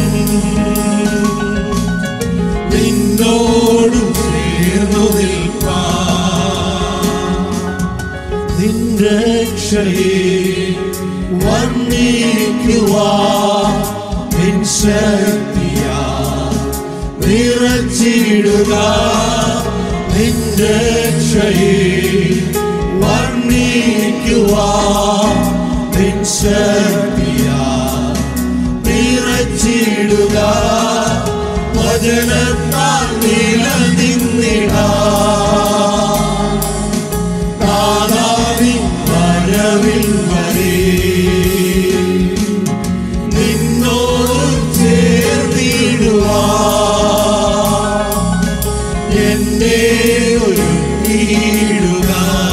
നിന്നോട് ചേർന്നു നിൽപ്പാ നിന്റെ രക്ഷയെ വർണ്ണിക്കുവാ നിൻ ശക്തിയാ നിറച്ചിടുക നിന്റെ രക്ഷയെ വർണ്ണിക്കുവാ നിൻ ശക്തിയാ നിറച്ചിടുക വചനത്താൽ നിലനിന്നിടാ നാദാവിൻ വരവിൽ വരെ നിന്നോട് ചേർന്നിടുവാ എന്നെ ഒരുക്കിയിടുക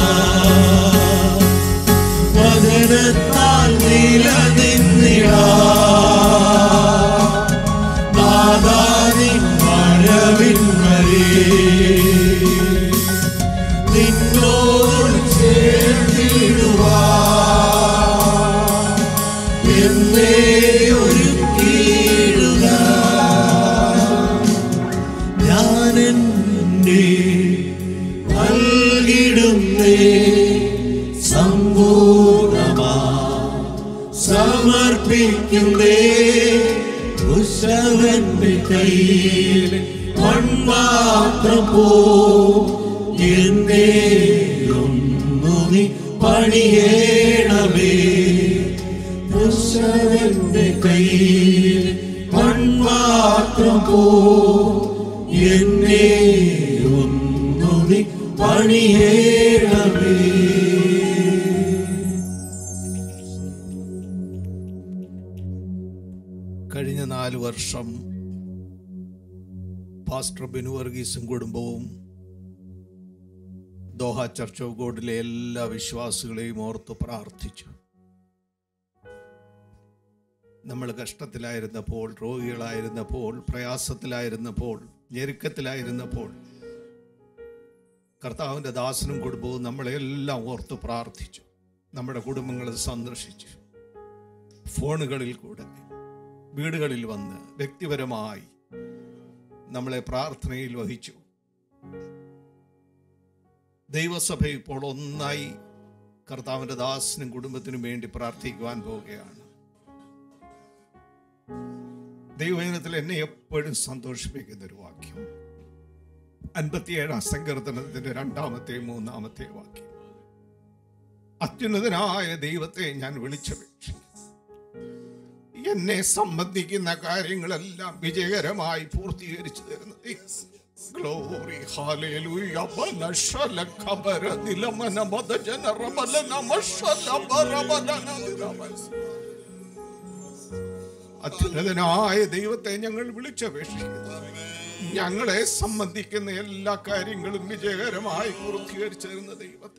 വചനത്താൽ നിലനിന്നിടാ നാദാവിൻ വരവിൻ വരെ നിന്നോട് ചേർന്നിടുവാ എന്നെ ഒരുക്കിയിടുക ഞാൻ എന്നെ നൽകിടുന്നേ സമ്പൂർണമാ സമർപ്പിക്കുന്നേ ഉത്സവന്റെ കയ്യിൽ മൺമാത്രം പോ എന്നെ ഒന്നു നീ പണിയേണമേ ഉത്സവന്റെ കയ്യിൽ മൺമാത്രം പോ എന്നെ ഒന്നു നീ പണിയേണമേ കഴിഞ്ഞ നാല് വർഷം പാസ്റ്റർ ബിനു വർഗീസും കുടുംബവും ദോഹ ചർച്ച് ഓഫ് ഗോഡിലെ എല്ലാ വിശ്വാസികളെയും ഓർത്ത് പ്രാർത്ഥിച്ചു നമ്മൾ കഷ്ടത്തിലായിരുന്നപ്പോൾ രോഗികളായിരുന്നപ്പോൾ പ്രയാസത്തിലായിരുന്നപ്പോൾ ഞെരുക്കത്തിലായിരുന്നപ്പോൾ കർത്താവിൻ്റെ ദാസനും കുടുംബവും നമ്മളെല്ലാം ഓർത്ത് പ്രാർത്ഥിച്ചു നമ്മുടെ കുടുംബങ്ങളെ സന്ദർശിച്ചു ഫോണുകളിൽ കൂടെ വീടുകളിൽ വന്ന് വ്യക്തിപരമായി നമ്മളെ പ്രാർത്ഥനയിൽ വഹിച്ചു ദൈവസഭ ഇപ്പോൾ ഒന്നായി കർത്താവിൻ്റെ ദാസനും കുടുംബത്തിനും വേണ്ടി പ്രാർത്ഥിക്കുവാൻ പോവുകയാണ് ദൈവജനത്തിൽ എന്നെ എപ്പോഴും സന്തോഷിപ്പിക്കുന്ന ഒരു വാക്യം അൻപത്തിയേഴാം സങ്കീർത്തനത്തിന്റെ രണ്ടാമത്തെ മൂന്നാമത്തെ വാക്യം അത്യുന്നതനായ ദൈവത്തെ ഞാൻ വിളിച്ചപേക്ഷിക്കുന്നു എന്നെ സംബന്ധിക്കുന്ന കാര്യങ്ങളെല്ലാം വിജയകരമായി പൂർത്തീകരിച്ചു തരുന്നത് ഗ്ലോറി ഹാലേലൂയ ബനശല ഖബര നിലമന മദജന റബലന മശല ബറബലന നിലമന അത്യുന്നതനായ ദൈവത്തെ ഞങ്ങൾ വിളിച്ചപേക്ഷിക്കുന്നു ഞങ്ങളെ സംബന്ധിക്കുന്ന എല്ലാ കാര്യങ്ങളും വിജയകരമായി പൂർത്തീകരിച്ചു തരുന്ന ദൈവത്തെ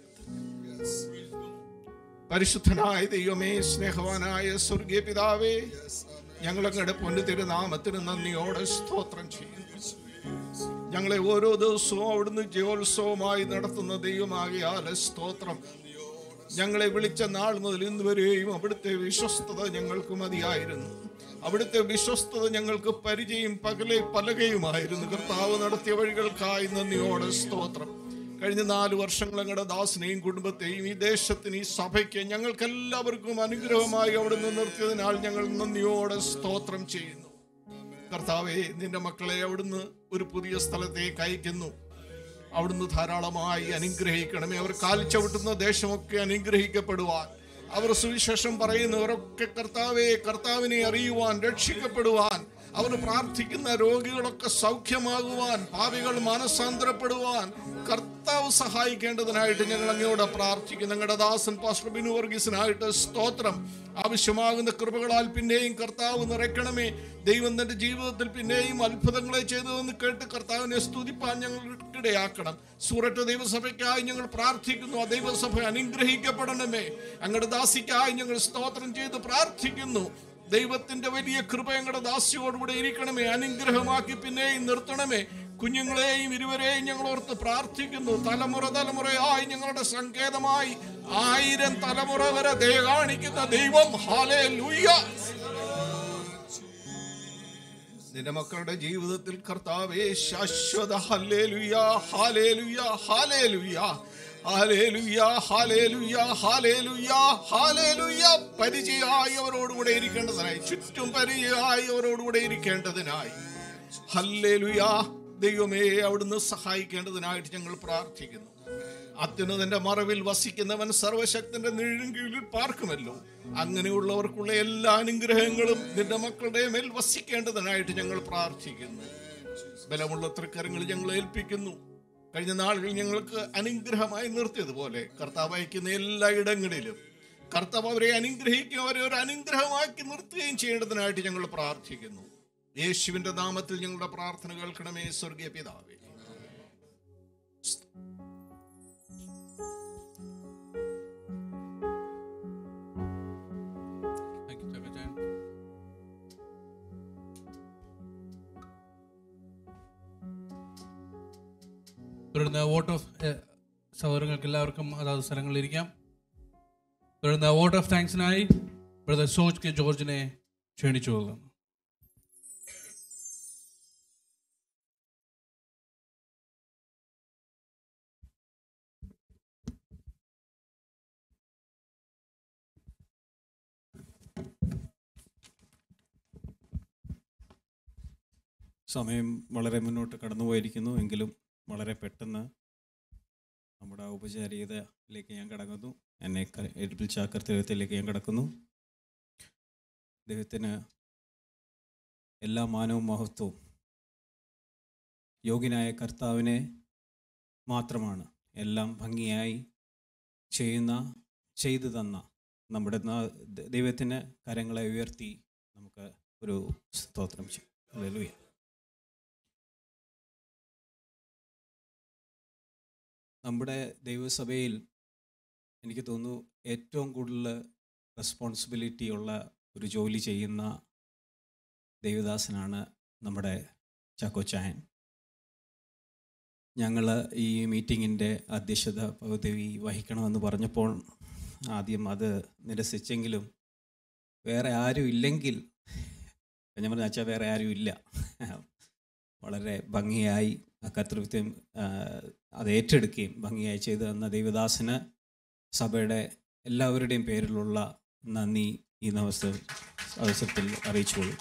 പരിശുദ്ധനായ ദൈവമേ സ്നേഹവാനായ സ്വർഗീയ പിതാവേ ഞങ്ങളങ്ങയുടെ പൊന്നു തിരുനാമത്തിന് നന്ദിയോടെ സ്തോത്രം ചെയ്യുന്നു ഞങ്ങളെ ഓരോ ദിവസവും അവിടുന്ന് ജയോത്സവമായി നടത്തുന്ന ദൈവമാകിയാൽ സ്തോത്രം ഞങ്ങളെ വിളിച്ച നാൾ മുതൽ ഇന്ന് വരെയും അവിടുത്തെ വിശ്വസ്തത ഞങ്ങൾക്ക് മതിയായിരുന്നു അവിടുത്തെ വിശ്വസ്തത ഞങ്ങൾക്ക് പരിചയം പകലെ പലകയുമായിരുന്നു കർത്താവ് നടത്തിയ വഴികൾക്കായി നന്ദിയോടെ സ്തോത്രം കഴിഞ്ഞ നാല് വർഷങ്ങൾ ഞങ്ങളുടെ ദാസനെയും കുടുംബത്തെയും ഈ ദേശത്തിന് ഈ സഭയ്ക്ക് ഞങ്ങൾക്കെല്ലാവർക്കും അനുഗ്രഹമായി അവിടുന്ന് നിർത്തിയതിനാൽ ഞങ്ങൾ നന്ദിയോടെ സ്തോത്രം ചെയ്യുന്നു കർത്താവെ നിന്റെ മക്കളെ അവിടുന്ന് ഒരു പുതിയ സ്ഥലത്തേക്ക് അയക്കുന്നു അവിടുന്ന് ധാരാളമായി അനുഗ്രഹിക്കണമേ അവർ കാൽച്ചവിട്ടുന്ന ദേശമൊക്കെ അനുഗ്രഹിക്കപ്പെടുവാൻ അവർ സുവിശേഷം പറയുന്നവരൊക്കെ കർത്താവെ കർത്താവിനെ അറിയുവാൻ രക്ഷിക്കപ്പെടുവാൻ അവർ പ്രാർത്ഥിക്കുന്ന രോഗികളൊക്കെ സൗഖ്യമാകുവാൻ പാവികൾ മാനസാന്തരപ്പെടുവാൻ കർത്താവ് സഹായിക്കേണ്ടതിനായിട്ട് ഞങ്ങൾ അങ്ങയോടെ പ്രാർത്ഥിക്കുന്നു ഞങ്ങളുടെ ദാസൻ പാസ്റ്റർ ബിനു വർഗീസിനായിട്ട് സ്തോത്രം ആവശ്യമാകുന്ന കൃപകളാൽ പിന്നെയും കർത്താവ് നിറയ്ക്കണമേ ദൈവം തന്റെ ജീവിതത്തിൽ പിന്നെയും അത്ഭുതങ്ങളെ ചെയ്തതെന്ന് കേട്ട് കർത്താവിനെ സ്തുതിപ്പാൻ ഞങ്ങൾക്കിടയാക്കണം സൂററ്റ് ദൈവസഭയ്ക്കായി ഞങ്ങൾ പ്രാർത്ഥിക്കുന്നു ആ ദൈവസഭ അനുഗ്രഹിക്കപ്പെടണമേ അങ്ങയുടെ ദാസിക്കായി ഞങ്ങൾ സ്തോത്രം ചെയ്ത് പ്രാർത്ഥിക്കുന്നു ദൈവത്തിന്റെ വലിയ കൃപ ഞങ്ങളുടെ ദാസിയോടുകൂടെ ഇരിക്കണമേ അനുഗ്രഹമാക്കി പിന്നെയും നിർത്തണമേ കുഞ്ഞുങ്ങളെയും ഇരുവരെയും ഞങ്ങൾ ഓർത്ത് പ്രാർത്ഥിക്കുന്നു തലമുറ തലമുറയായി ഞങ്ങളുടെ സങ്കേതമായി ആയിരം തലമുറ വരെ ദയ കാണിക്കുന്ന ദൈവം ഹാലേ നിന്റെ മക്കളുടെ ജീവിതത്തിൽ കർത്താവേ ശാശ്വത ഹല്ലേലുയ ഹാലേലുയ ഹാലേലുയ ഹാലേലുയ ഹാലേലുയ ഹാലേലുയ ഹാലേലുയ പരിചയമായി അവരോടുകൂടെ ഇരിക്കേണ്ടതിനായി ചുറ്റും പരിചയമായി അവരോടുകൂടെ ഇരിക്കേണ്ടതിനായി ഹല്ലേലുയ ദൈവമേ അവിടുന്ന് സഹായിക്കേണ്ടതിനായിട്ട് ഞങ്ങൾ പ്രാർത്ഥിക്കുന്നു അത്യുന്നതന്റെ മറവിൽ വസിക്കുന്നവൻ സർവശക്തന്റെ നിഴലിൻ കീഴിൽ പാർക്കുമല്ലോ അങ്ങനെയുള്ളവർക്കുള്ള എല്ലാ അനുഗ്രഹങ്ങളും നിന്റെ മക്കളുടെ മേൽ വസിക്കേണ്ടതിനായിട്ട് ഞങ്ങൾ പ്രാർത്ഥിക്കുന്നു ബലമുള്ള തൃക്കരങ്ങൾ ഞങ്ങൾ ഏൽപ്പിക്കുന്നു കഴിഞ്ഞ നാളുകളിൽ ഞങ്ങൾക്ക് അനുഗ്രഹമായി നിർത്തിയതുപോലെ കർത്താവ് അയക്കുന്ന എല്ലാ ഇടങ്ങളിലും കർത്താവ് അവരെ അനുഗ്രഹിക്കുകയും അവരെ ഒരു അനുഗ്രഹമാക്കി നിർത്തുകയും ചെയ്യേണ്ടതിനായിട്ട് ഞങ്ങൾ പ്രാർത്ഥിക്കുന്നു യേശുവിന്റെ നാമത്തിൽ ഞങ്ങളുടെ പ്രാർത്ഥന കേൾക്കണമേ സ്വർഗീയ പിതാവേ Thank you, Chakajan. തുടർന്ന് വോട്ട് ഓഫ് സഹോദരങ്ങൾക്ക് എല്ലാവർക്കും അതാത് സ്ഥലങ്ങളിൽ ഇരിക്കാം തുടർന്ന് വോട്ട് ഓഫ് താങ്ക്സിനായി ബ്രദർ സോജ് കെ ജോർജിനെ ക്ഷണിച്ചു പോകുന്നു സമയം വളരെ മുന്നോട്ട് കടന്നുപോയിരിക്കുന്നു എങ്കിലും വളരെ പെട്ടെന്ന് നമ്മുടെ ഔപചാരികതയിലേക്ക് ഞാൻ കടങ്ങുന്നു എന്നെ ക- ഏൽപ്പിച്ച കർത്തവ്യത്തിലേക്ക് ഞാൻ കടക്കുന്നു ദൈവത്തിന് എല്ലാ മാനവും മഹത്വവും യോഗ്യനായ കർത്താവിനെ മാത്രമാണ് എല്ലാം ഭംഗിയായി ചെയ്യുന്ന ചെയ്തു തന്ന നമ്മുടെ നാ- ദൈവത്തിന് കരങ്ങളെ ഉയർത്തി നമുക്ക് ഒരു സ്തോത്രം ചെയ്യും ഹല്ലേലൂയ നമ്മുടെ ദൈവസഭയിൽ എനിക്ക് തോന്നുന്നു ഏറ്റവും കൂടുതൽ റെസ്പോൺസിബിലിറ്റി ഉള്ള ഒരു ജോലി ചെയ്യുന്ന ദേവദാസനാണ് നമ്മുടെ ചാക്കോച്ചായൻ ഞങ്ങൾ ഈ മീറ്റിങ്ങിൻ്റെ അധ്യക്ഷത പദവി വഹിക്കണമെന്ന് പറഞ്ഞപ്പോൾ ആദ്യം അത് നിരസിച്ചെങ്കിലും വേറെ ആരും ഇല്ലെങ്കിൽ ഞാൻ പറഞ്ഞ വെച്ചാൽ വേറെ ആരും ഇല്ല വളരെ ഭംഗിയായി ആ കർത്തൃത്വം ആ, അത് ഏറ്റെടുക്കുകയും ഭംഗിയായി ചെയ്തു തന്ന ദൈവദാസന് സഭയുടെ എല്ലാവരുടെയും പേരിലുള്ള നന്ദി ഈ അവസ അവസരത്തിൽ അറിയിച്ചുകൊള്ളു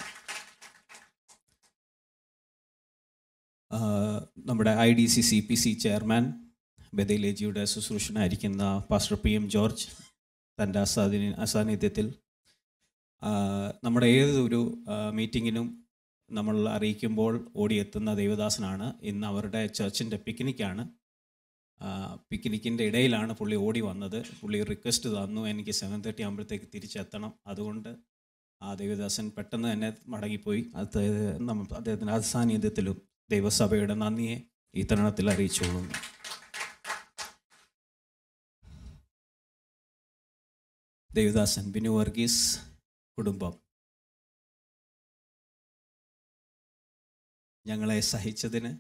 ആ, നമ്മുടെ I D C C P C chairman ബദലേജിയുടെ ശുശ്രൂഷനായിരിക്കുന്ന പാസ്റ്റർ പി എം ജോർജ് തൻ്റെ അസാധി അസാന്നിധ്യത്തിൽ ആ, നമ്മുടെ ഏതൊരു ആ, മീറ്റിങ്ങിനും നമ്മൾ അറിയിക്കുമ്പോൾ ഓടിയെത്തുന്ന ദേവദാസനാണ് ഇന്ന് അവരുടെ ചർച്ചിൻ്റെ പിക്നിക്കാണ് പിക്നിക്കിൻ്റെ ഇടയിലാണ് പുള്ളി ഓടി വന്നത് പുള്ളി റിക്വസ്റ്റ് തന്നു എനിക്ക് സെവൻ തേർട്ടി ആകുമ്പോഴത്തേക്ക് തിരിച്ചെത്തണം അതുകൊണ്ട് ആ ദേവദാസൻ പെട്ടെന്ന് തന്നെ മടങ്ങിപ്പോയി അത് നമ്മ അദ്ദേഹത്തിൻ്റെ അസാന്നിധ്യത്തിലും ദൈവസഭയുടെ നന്ദിയെ ഈ തരുണത്തിൽ അറിയിച്ചുകൊള്ളുന്നു ദേവദാസൻ ബിനു വർഗീസ് കുടുംബം ഞങ്ങളെ സഹിച്ചതിന്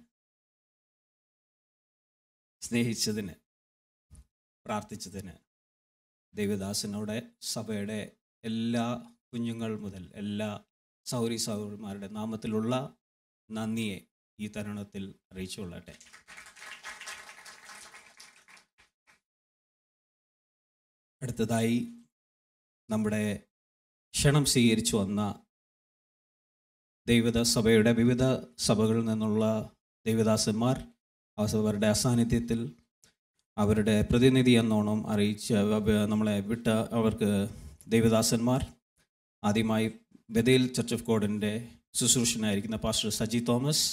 സ്നേഹിച്ചതിന് പ്രാർത്ഥിച്ചതിന് ദേവദാസനോടെ സഭയുടെ എല്ലാ കുഞ്ഞുങ്ങൾ മുതൽ എല്ലാ സൗരി സൗരന്മാരുടെ നാമത്തിലുള്ള നന്ദിയെ ഈ തരുണത്തിൽ അറിയിച്ചുകൊള്ളട്ടെ അടുത്തതായി നമ്മുടെ ക്ഷണം സ്വീകരിച്ചു വന്ന ദൈവത സഭയുടെ വിവിധ സഭകളിൽ നിന്നുള്ള ദൈവദാസന്മാർ അവരുടെ അസാന്നിധ്യത്തിൽ അവരുടെ പ്രതിനിധി എന്നോണം അറിയിച്ച അവ- നമ്മളെ വിട്ട അവർക്ക് ദൈവദാസന്മാർ ആദ്യമായി ബദേൽ ചർച്ച് ഓഫ് ഗോഡിൻ്റെ ശുശ്രൂഷനായിരിക്കുന്ന pastor Saji Thomas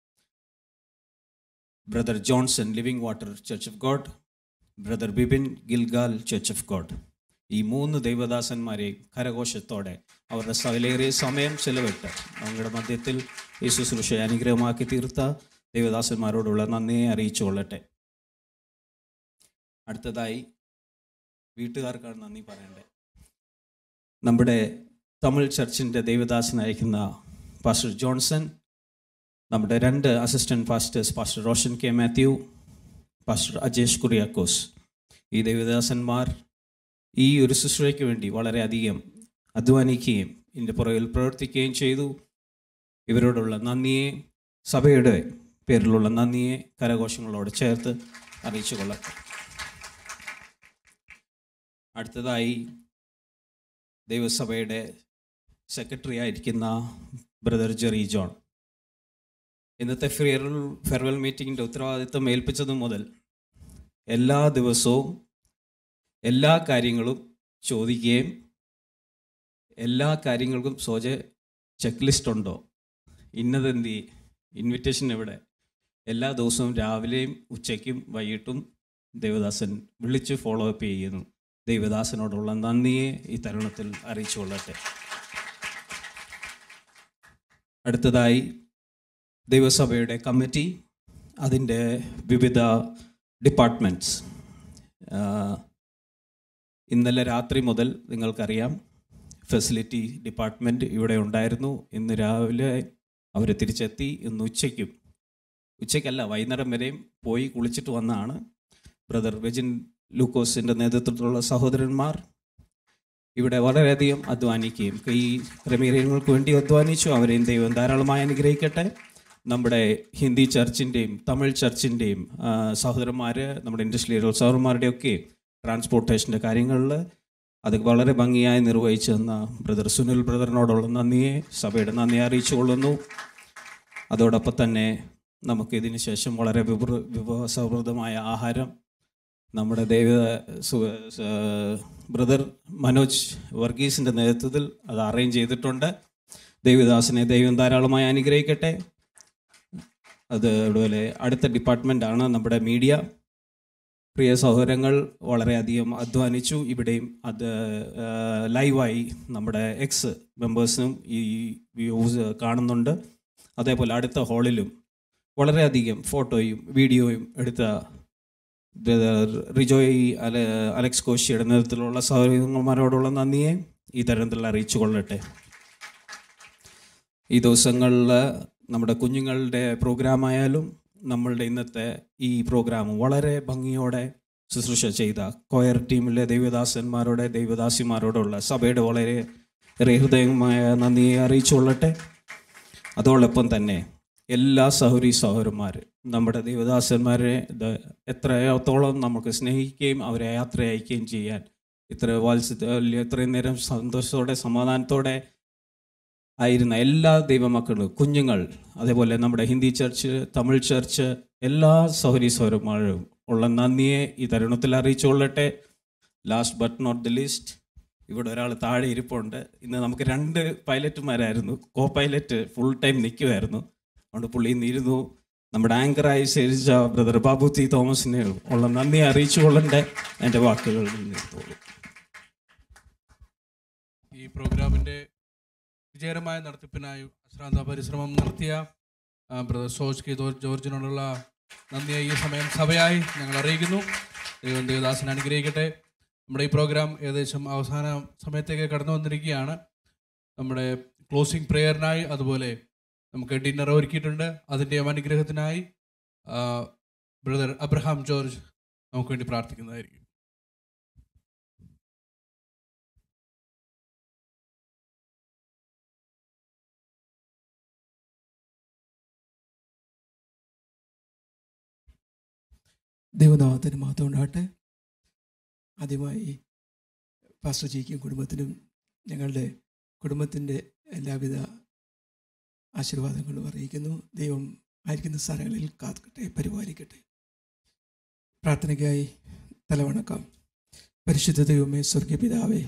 brother Johnson living water church of God brother Bibin Gilgal church of God ഈ മൂന്ന് ദൈവദാസന്മാരെയും കരഘോഷത്തോടെ അവരുടെ സകലേറിയ സമയം ചെലവിട്ട് ഞങ്ങളുടെ മധ്യത്തിൽ ഈ ശുശ്രൂഷ അനുഗ്രഹമാക്കി തീർത്ത ദൈവദാസന്മാരോടുള്ള നന്ദിയെ അറിയിച്ചു കൊള്ളട്ടെ അടുത്തതായി വീട്ടുകാർക്കാണ് നന്ദി പറയേണ്ടത് നമ്മുടെ തമിഴ് ചർച്ചിൻ്റെ ദൈവദാസനായിരിക്കുന്ന പാസ്റ്റർ ജോൺസൺ നമ്മുടെ രണ്ട് assistant pastors pastor Roshan K Mathew pastor Ajesh Kuriakose ഈ ദൈവദാസന്മാർ ഈ ഒരു ശുശ്രൂഷയ്ക്ക് വേണ്ടി വളരെയധികം അധ്വാനിക്കുകയും ഇതിൻ്റെ പുറകിൽ പ്രവർത്തിക്കുകയും ചെയ്തു ഇവരോടുള്ള നന്ദിയെ സഭയുടെ പേരിലുള്ള നന്ദിയെ കരഘോഷങ്ങളോട് ചേർത്ത് അറിയിച്ചു കൊള്ളാം അടുത്തതായി ദൈവസഭയുടെ സെക്രട്ടറി ആയിരിക്കുന്ന ബ്രദർ ജെറി ജോൺ ഇന്നത്തെ ഫെയർവെൽ ഫെയർവെൽ മീറ്റിങ്ങിൻ്റെ ഉത്തരവാദിത്വം ഏൽപ്പിച്ചതു മുതൽ എല്ലാ ദിവസവും എല്ലാ കാര്യങ്ങളും ചോദിക്കുകയും എല്ലാ കാര്യങ്ങൾക്കും സോജ ചെക്ക് ലിസ്റ്റ് ഉണ്ടോ ഇന്നതെന്തി ഇൻവിറ്റേഷൻ എവിടെ എല്ലാ ദിവസവും രാവിലെയും ഉച്ചയ്ക്കും വൈകിട്ടും ദേവദാസൻ വിളിച്ച് ഫോളോ അപ്പ് ചെയ്യുന്നു ദൈവദാസനോടുള്ള നന്ദിയെ ഈ തരുണത്തിൽ അറിയിച്ചു കൊള്ളട്ടെ അടുത്തതായി ദൈവസഭയുടെ കമ്മിറ്റി അതിൻ്റെ വിവിധ ഡിപ്പാർട്ട്മെൻറ്റ്സ് ഇന്നലെ രാത്രി മുതൽ നിങ്ങൾക്കറിയാം ഫെസിലിറ്റി ഡിപ്പാർട്ട്മെൻറ്റ് ഇവിടെ ഉണ്ടായിരുന്നു ഇന്ന് രാവിലെ അവർ തിരിച്ചെത്തി ഇന്ന് ഉച്ചയ്ക്കും ഉച്ചയ്ക്കല്ല വൈകുന്നേരം വരെയും പോയി കുളിച്ചിട്ട് വന്നതാണ് ബ്രദർ വെജിൻ ലൂക്കോസിൻ്റെ നേതൃത്വത്തിലുള്ള സഹോദരന്മാർ ഇവിടെ വളരെയധികം അധ്വാനിക്കുകയും ഈ ക്രമീകരണങ്ങൾക്ക് വേണ്ടി അധ്വാനിച്ചു അവരെയും ദൈവം ധാരാളമായി അനുഗ്രഹിക്കട്ടെ നമ്മുടെ ഹിന്ദി ചർച്ചിൻ്റെയും തമിഴ് ചർച്ചിൻ്റെയും സഹോദരന്മാർ നമ്മുടെ ഇൻഡസ്ട്രിയൽ സഹോദരന്മാരുടെയൊക്കെ ട്രാൻസ്പോർട്ടേഷൻ്റെ കാര്യങ്ങളിൽ അത് വളരെ ഭംഗിയായി നിർവഹിച്ചു തന്ന ബ്രദർ സുനിൽ ബ്രദറിനോടുള്ള നന്ദിയെ സഭയുടെ നന്ദി അറിയിച്ചു കൊള്ളുന്നു അതോടൊപ്പം തന്നെ നമുക്ക് ഇതിന് ശേഷം വളരെ വിഭ്ര വിഭവസമൃദ്ധമായ ആഹാരം നമ്മുടെ ദൈവ സു- സ- ബ്രദർ മനോജ് വർഗീസിൻ്റെ നേതൃത്വത്തിൽ അത് അറേഞ്ച് ചെയ്തിട്ടുണ്ട് ദേവിദാസിനെ ദൈവം ധാരാളമായി അനുഗ്രഹിക്കട്ടെ അത് അതുപോലെ അടുത്ത ഡിപ്പാർട്ട്മെൻ്റാണ് നമ്മുടെ മീഡിയ പ്രിയ സഹോദരങ്ങൾ വളരെയധികം അധ്വാനിച്ചു ഇവിടെയും അത് ആ, ലൈവായി നമ്മുടെ എക്സ് മെമ്പേഴ്സിനും ഈ വ്യൂസ് കാണുന്നുണ്ട് അതേപോലെ അടുത്ത ഹാളിലും വളരെയധികം ഫോട്ടോയും വീഡിയോയും എടുത്ത ബ്രദർ റിജോയ് അല അലക്സ് കോശിയുടെ നേതൃത്വത്തിലുള്ള സഹോദരന്മാരോടുള്ള നന്ദിയെ ഈ തരുണത്തിൽ അറിയിച്ചു കൊള്ളട്ടെ ഈ ദിവസങ്ങളിൽ നമ്മുടെ കുഞ്ഞുങ്ങളുടെ പ്രോഗ്രാമായാലും നമ്മളുടെ ഇന്നത്തെ ഈ പ്രോഗ്രാം വളരെ ഭംഗിയോടെ ശുശ്രൂഷ ചെയ്ത കൊയർ ടീമിലെ ദൈവദാസന്മാരോടെ ദൈവദാസിമാരോടുള്ള സഭയുടെ വളരെ ഹൃദയമായ നന്ദിയെ അറിയിച്ചു കൊള്ളട്ടെ അതോടൊപ്പം തന്നെ എല്ലാ സഹോദരി സഹോദരന്മാർ നമ്മുടെ ദൈവദാസന്മാരെ ഇത് എത്രത്തോളം നമുക്ക് സ്നേഹിക്കുകയും അവരെ യാത്ര അയക്കുകയും ചെയ്യാൻ ഇത്ര വാത്സല്യ ഇത്രയും നേരം സന്തോഷത്തോടെ സമാധാനത്തോടെ ആയിരുന്ന എല്ലാ ദൈവമക്കളും കുഞ്ഞുങ്ങൾ അതേപോലെ നമ്മുടെ ഹിന്ദി ചർച്ച് തമിഴ് ചർച്ച് എല്ലാ സഹോദരി സഹോദരന്മാരും ഉള്ള നന്ദിയെ ഈ തരുണത്തിൽ അറിയിച്ചുകൊള്ളട്ടെ last but not the list ഇവിടെ ഒരാൾ താഴെ ഇരിപ്പുണ്ട് ഇന്ന് നമുക്ക് രണ്ട് പൈലറ്റുമാരായിരുന്നു കോ പൈലറ്റ് ഫുൾ ടൈം നിൽക്കുമായിരുന്നു അതുകൊണ്ട് പുള്ളി ഇന്ന് ഇരുന്നു നമ്മുടെ ആങ്കറായി ശരിച്ച ബ്രദർ ബാബു ടി തോമസിനെ ഉള്ള നന്ദി അറിയിച്ചു കൊള്ളണ്ടേ എൻ്റെ വാക്കുകൾ നിർത്തുള്ളൂ ഈ പ്രോഗ്രാമിൻ്റെ വിജയകരമായ നടത്തിപ്പിനായി അശ്രാന്ത പരിശ്രമം നടത്തിയ ആ, ബ്രദർ സോജ് കെ ജോർജ് ജോർജിനോടുള്ള നന്ദിയെ ഈ സമയം സഭയായി ഞങ്ങൾ അറിയിക്കുന്നു ദൈവം ദേവദാസനെ അനുഗ്രഹിക്കട്ടെ നമ്മുടെ ഈ പ്രോഗ്രാം ഏകദേശം അവസാന സമയത്തേക്ക് കടന്നു വന്നിരിക്കുകയാണ് നമ്മുടെ ക്ലോസിംഗ് പ്രെയറിനായി അതുപോലെ നമുക്ക് ഡിന്നർ ഒരുക്കിയിട്ടുണ്ട് അതിൻ്റെ അനുഗ്രഹത്തിനായി ആ, ബ്രദർ അബ്രഹാം ജോർജ് നമുക്ക് വേണ്ടി പ്രാർത്ഥിക്കുന്നതായിരിക്കും ദൈവനാമത്തിന് മഹത്വം ഉണ്ടാകട്ടെ ആദ്യമായി പാസ്റ്റർ ജിക്കും കുടുംബത്തിനും ഞങ്ങളുടെ കുടുംബത്തിൻ്റെ എല്ലാവിധ ആശീർവാദങ്ങളും അറിയിക്കുന്നു ദൈവം ആയിരിക്കുന്ന സ്ഥലങ്ങളിൽ കാക്കട്ടെ പരിപാലിക്കട്ടെ പ്രാർത്ഥനയ്ക്കായി തലവണക്കാം പരിശുദ്ധ ദൈവമേ സ്വർഗീയ പിതാവേ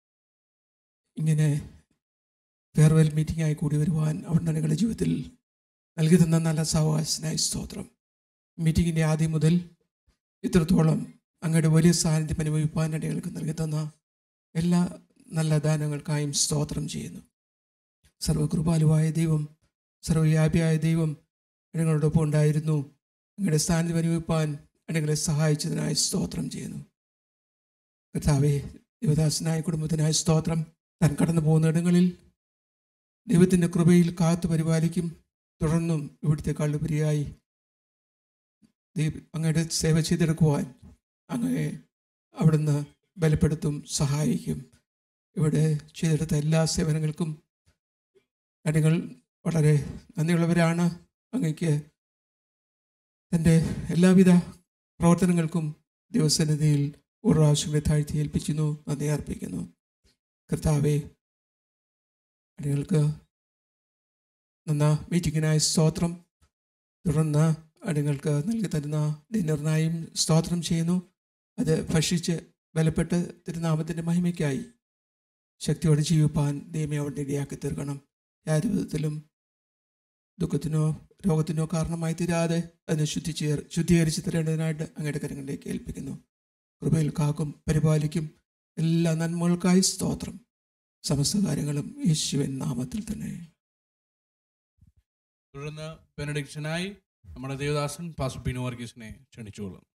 ഇങ്ങനെ ഫെയർവെൽ മീറ്റിംഗായി കൂടി വരുവാൻ അവിടുന്ന് ഞങ്ങളുടെ ജീവിതത്തിൽ നൽകി തന്ന നല്ല സഹവാസനായ സ്തോത്രം മീറ്റിങ്ങിൻ്റെ ആദ്യം മുതൽ ഇത്രത്തോളം അങ്ങയുടെ വലിയ സാന്നിധ്യം അനുഭവിപ്പാൻ ഞങ്ങൾക്ക് നൽകി തന്ന എല്ലാ നല്ല ദാനങ്ങൾക്കായും സ്തോത്രം ചെയ്യുന്നു സർവകൃപാലുവായ ദൈവം സർവവ്യാപിയായ ദൈവം ഞങ്ങളോടൊപ്പം ഉണ്ടായിരുന്നു അങ്ങയുടെ സാന്നിധ്യം അനുഭവിപ്പാൻ ഞങ്ങളെ സഹായിച്ചതിനായി സ്തോത്രം ചെയ്യുന്നു കർത്താവെ ദേവദാസനായ കുടുംബത്തിനായ സ്തോത്രം താൻ കടന്നു പോകുന്ന ഇടങ്ങളിൽ ദൈവത്തിൻ്റെ കൃപയിൽ കാത്തു പരിപാലിക്കും തുടർന്നും ഇവിടുത്തെ കള്ളുപരിയായി ദൈവ അങ്ങയുടെ സേവ ചെയ്തെടുക്കുവാൻ അങ്ങയെ അവിടുന്ന് ബലപ്പെടുത്തും സഹായിക്കും ഇവിടെ ചെയ്തെടുത്ത എല്ലാ സേവനങ്ങൾക്കും അടികൾ വളരെ നന്ദിയുള്ളവരാണ് അങ്ങയ്ക്ക് തൻ്റെ എല്ലാവിധ പ്രവർത്തനങ്ങൾക്കും ദൈവസന്നിധിയിൽ ഒരു പ്രാവശ്യം താഴ്ത്തി ഏൽപ്പിക്കുന്നു നന്ദി അർപ്പിക്കുന്നു കർത്താവെ അടികൾക്ക് നന്ന മീറ്റിങ്ങിനായ സ്തോത്രം തുടർന്ന് അടിങ്ങൾക്ക് നൽകി തരുന്ന ഡിന്നറിനായും സ്തോത്രം ചെയ്യുന്നു അത് ഭക്ഷിച്ച് ബലപ്പെട്ട് തിരുനാമത്തിൻ്റെ മഹിമയ്ക്കായി ശക്തിയോടെ ജീവിപ്പാൻ ദൈവമേ അവിടെ ഇടയാക്കി തീർക്കണം യാതൊരു വിധത്തിലും ദുഃഖത്തിനോ രോഗത്തിനോ കാരണമായി തീരാതെ അതിനെ ശുദ്ധിച്ച് ശുദ്ധീകരിച്ച് തരേണ്ടതിനായിട്ട് അങ്ങയുടെ കരങ്ങളിലേക്ക് ഏൽപ്പിക്കുന്നു കൃപയിൽ കാക്കും പരിപാലിക്കും എല്ലാ നന്മകൾക്കായി സ്തോത്രം സമസ്ത കാര്യങ്ങളും യേശുവൻ നാമത്തിൽ തന്നെ തുടർന്ന് ബെനഡിക്ഷനായി നമ്മുടെ ദേവദാസൻ പാസ് ബിനു വർഗീസിനെ ക്ഷണിച്ചുകൊള്ളും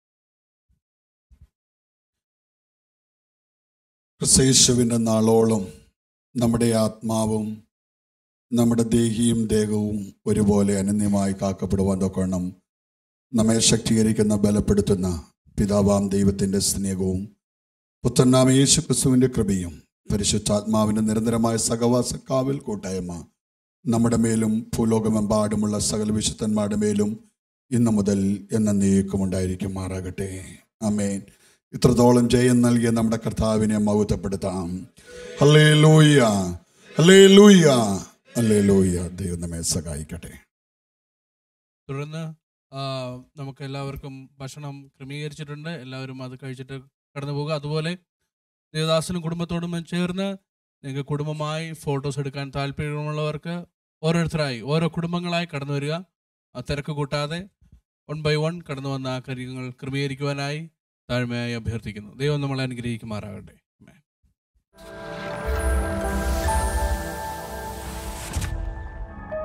ക്രിസ്തയേശുവിൻ്റെ നാളോളം നമ്മുടെ ആത്മാവും നമ്മുടെ ദേഹിയും ദേഹവും ഒരുപോലെ അനന്യമായി കാക്കപ്പെടുവാൻ തൊക്കണം നമ്മെ ശക്തീകരിക്കുന്ന ബലപ്പെടുത്തുന്ന പിതാവാം ദൈവത്തിൻ്റെ സ്നേഹവും പുത്രനാമ യേശു ക്രിസ്തുവിൻ്റെ കൃപയും പരിശുദ്ധാത്മാവിൻ്റെ നിരന്തരമായ സഹവാസ കാവൽ കൂട്ടായ്മ നമ്മുടെ മേലും ഭൂലോകമെമ്പാടുമുള്ള സകല വിശുദ്ധന്മാരുടെ മേലും ഇന്നു മുതൽ എന്നേക്കും ഉണ്ടായിരിക്കുമാറാകട്ടെ അമേൻ ഇത്രത്തോളം ജയം നൽകിയ നമ്മുടെ കർത്താവിനെ മഹത്വപ്പെടുത്താം ഹല്ലേ ലൂയ ഹല്ലേ ലൂയ ഹല്ലേ ലൂയ ദൈവം നമ്മെ സഹായിക്കട്ടെ തുടർന്ന് ആ, നമുക്ക് എല്ലാവർക്കും ഭക്ഷണം ക്രമീകരിച്ചിട്ടുണ്ട് എല്ലാവരും അത് കഴിച്ചിട്ട് കടന്നു പോകുക അതുപോലെ ദേവദാസനും കുടുംബത്തോടും ചേർന്ന് നിങ്ങൾക്ക് കുടുംബമായി ഫോട്ടോസ് എടുക്കാൻ താല്പര്യമുള്ളവർക്ക് ഓരോരുത്തരായി ഓരോ കുടുംബങ്ങളായി കടന്നു വരിക ആ തിരക്ക് കൂട്ടാതെ വൺ ബൈ വൺ കടന്നു വന്ന ആ കാര്യങ്ങൾ ക്രമീകരിക്കുവാനായി താഴ്മയായി അഭ്യർത്ഥിക്കുന്നു ദൈവം നമ്മളെ അനുഗ്രഹിക്കുമാറാകട്ടെ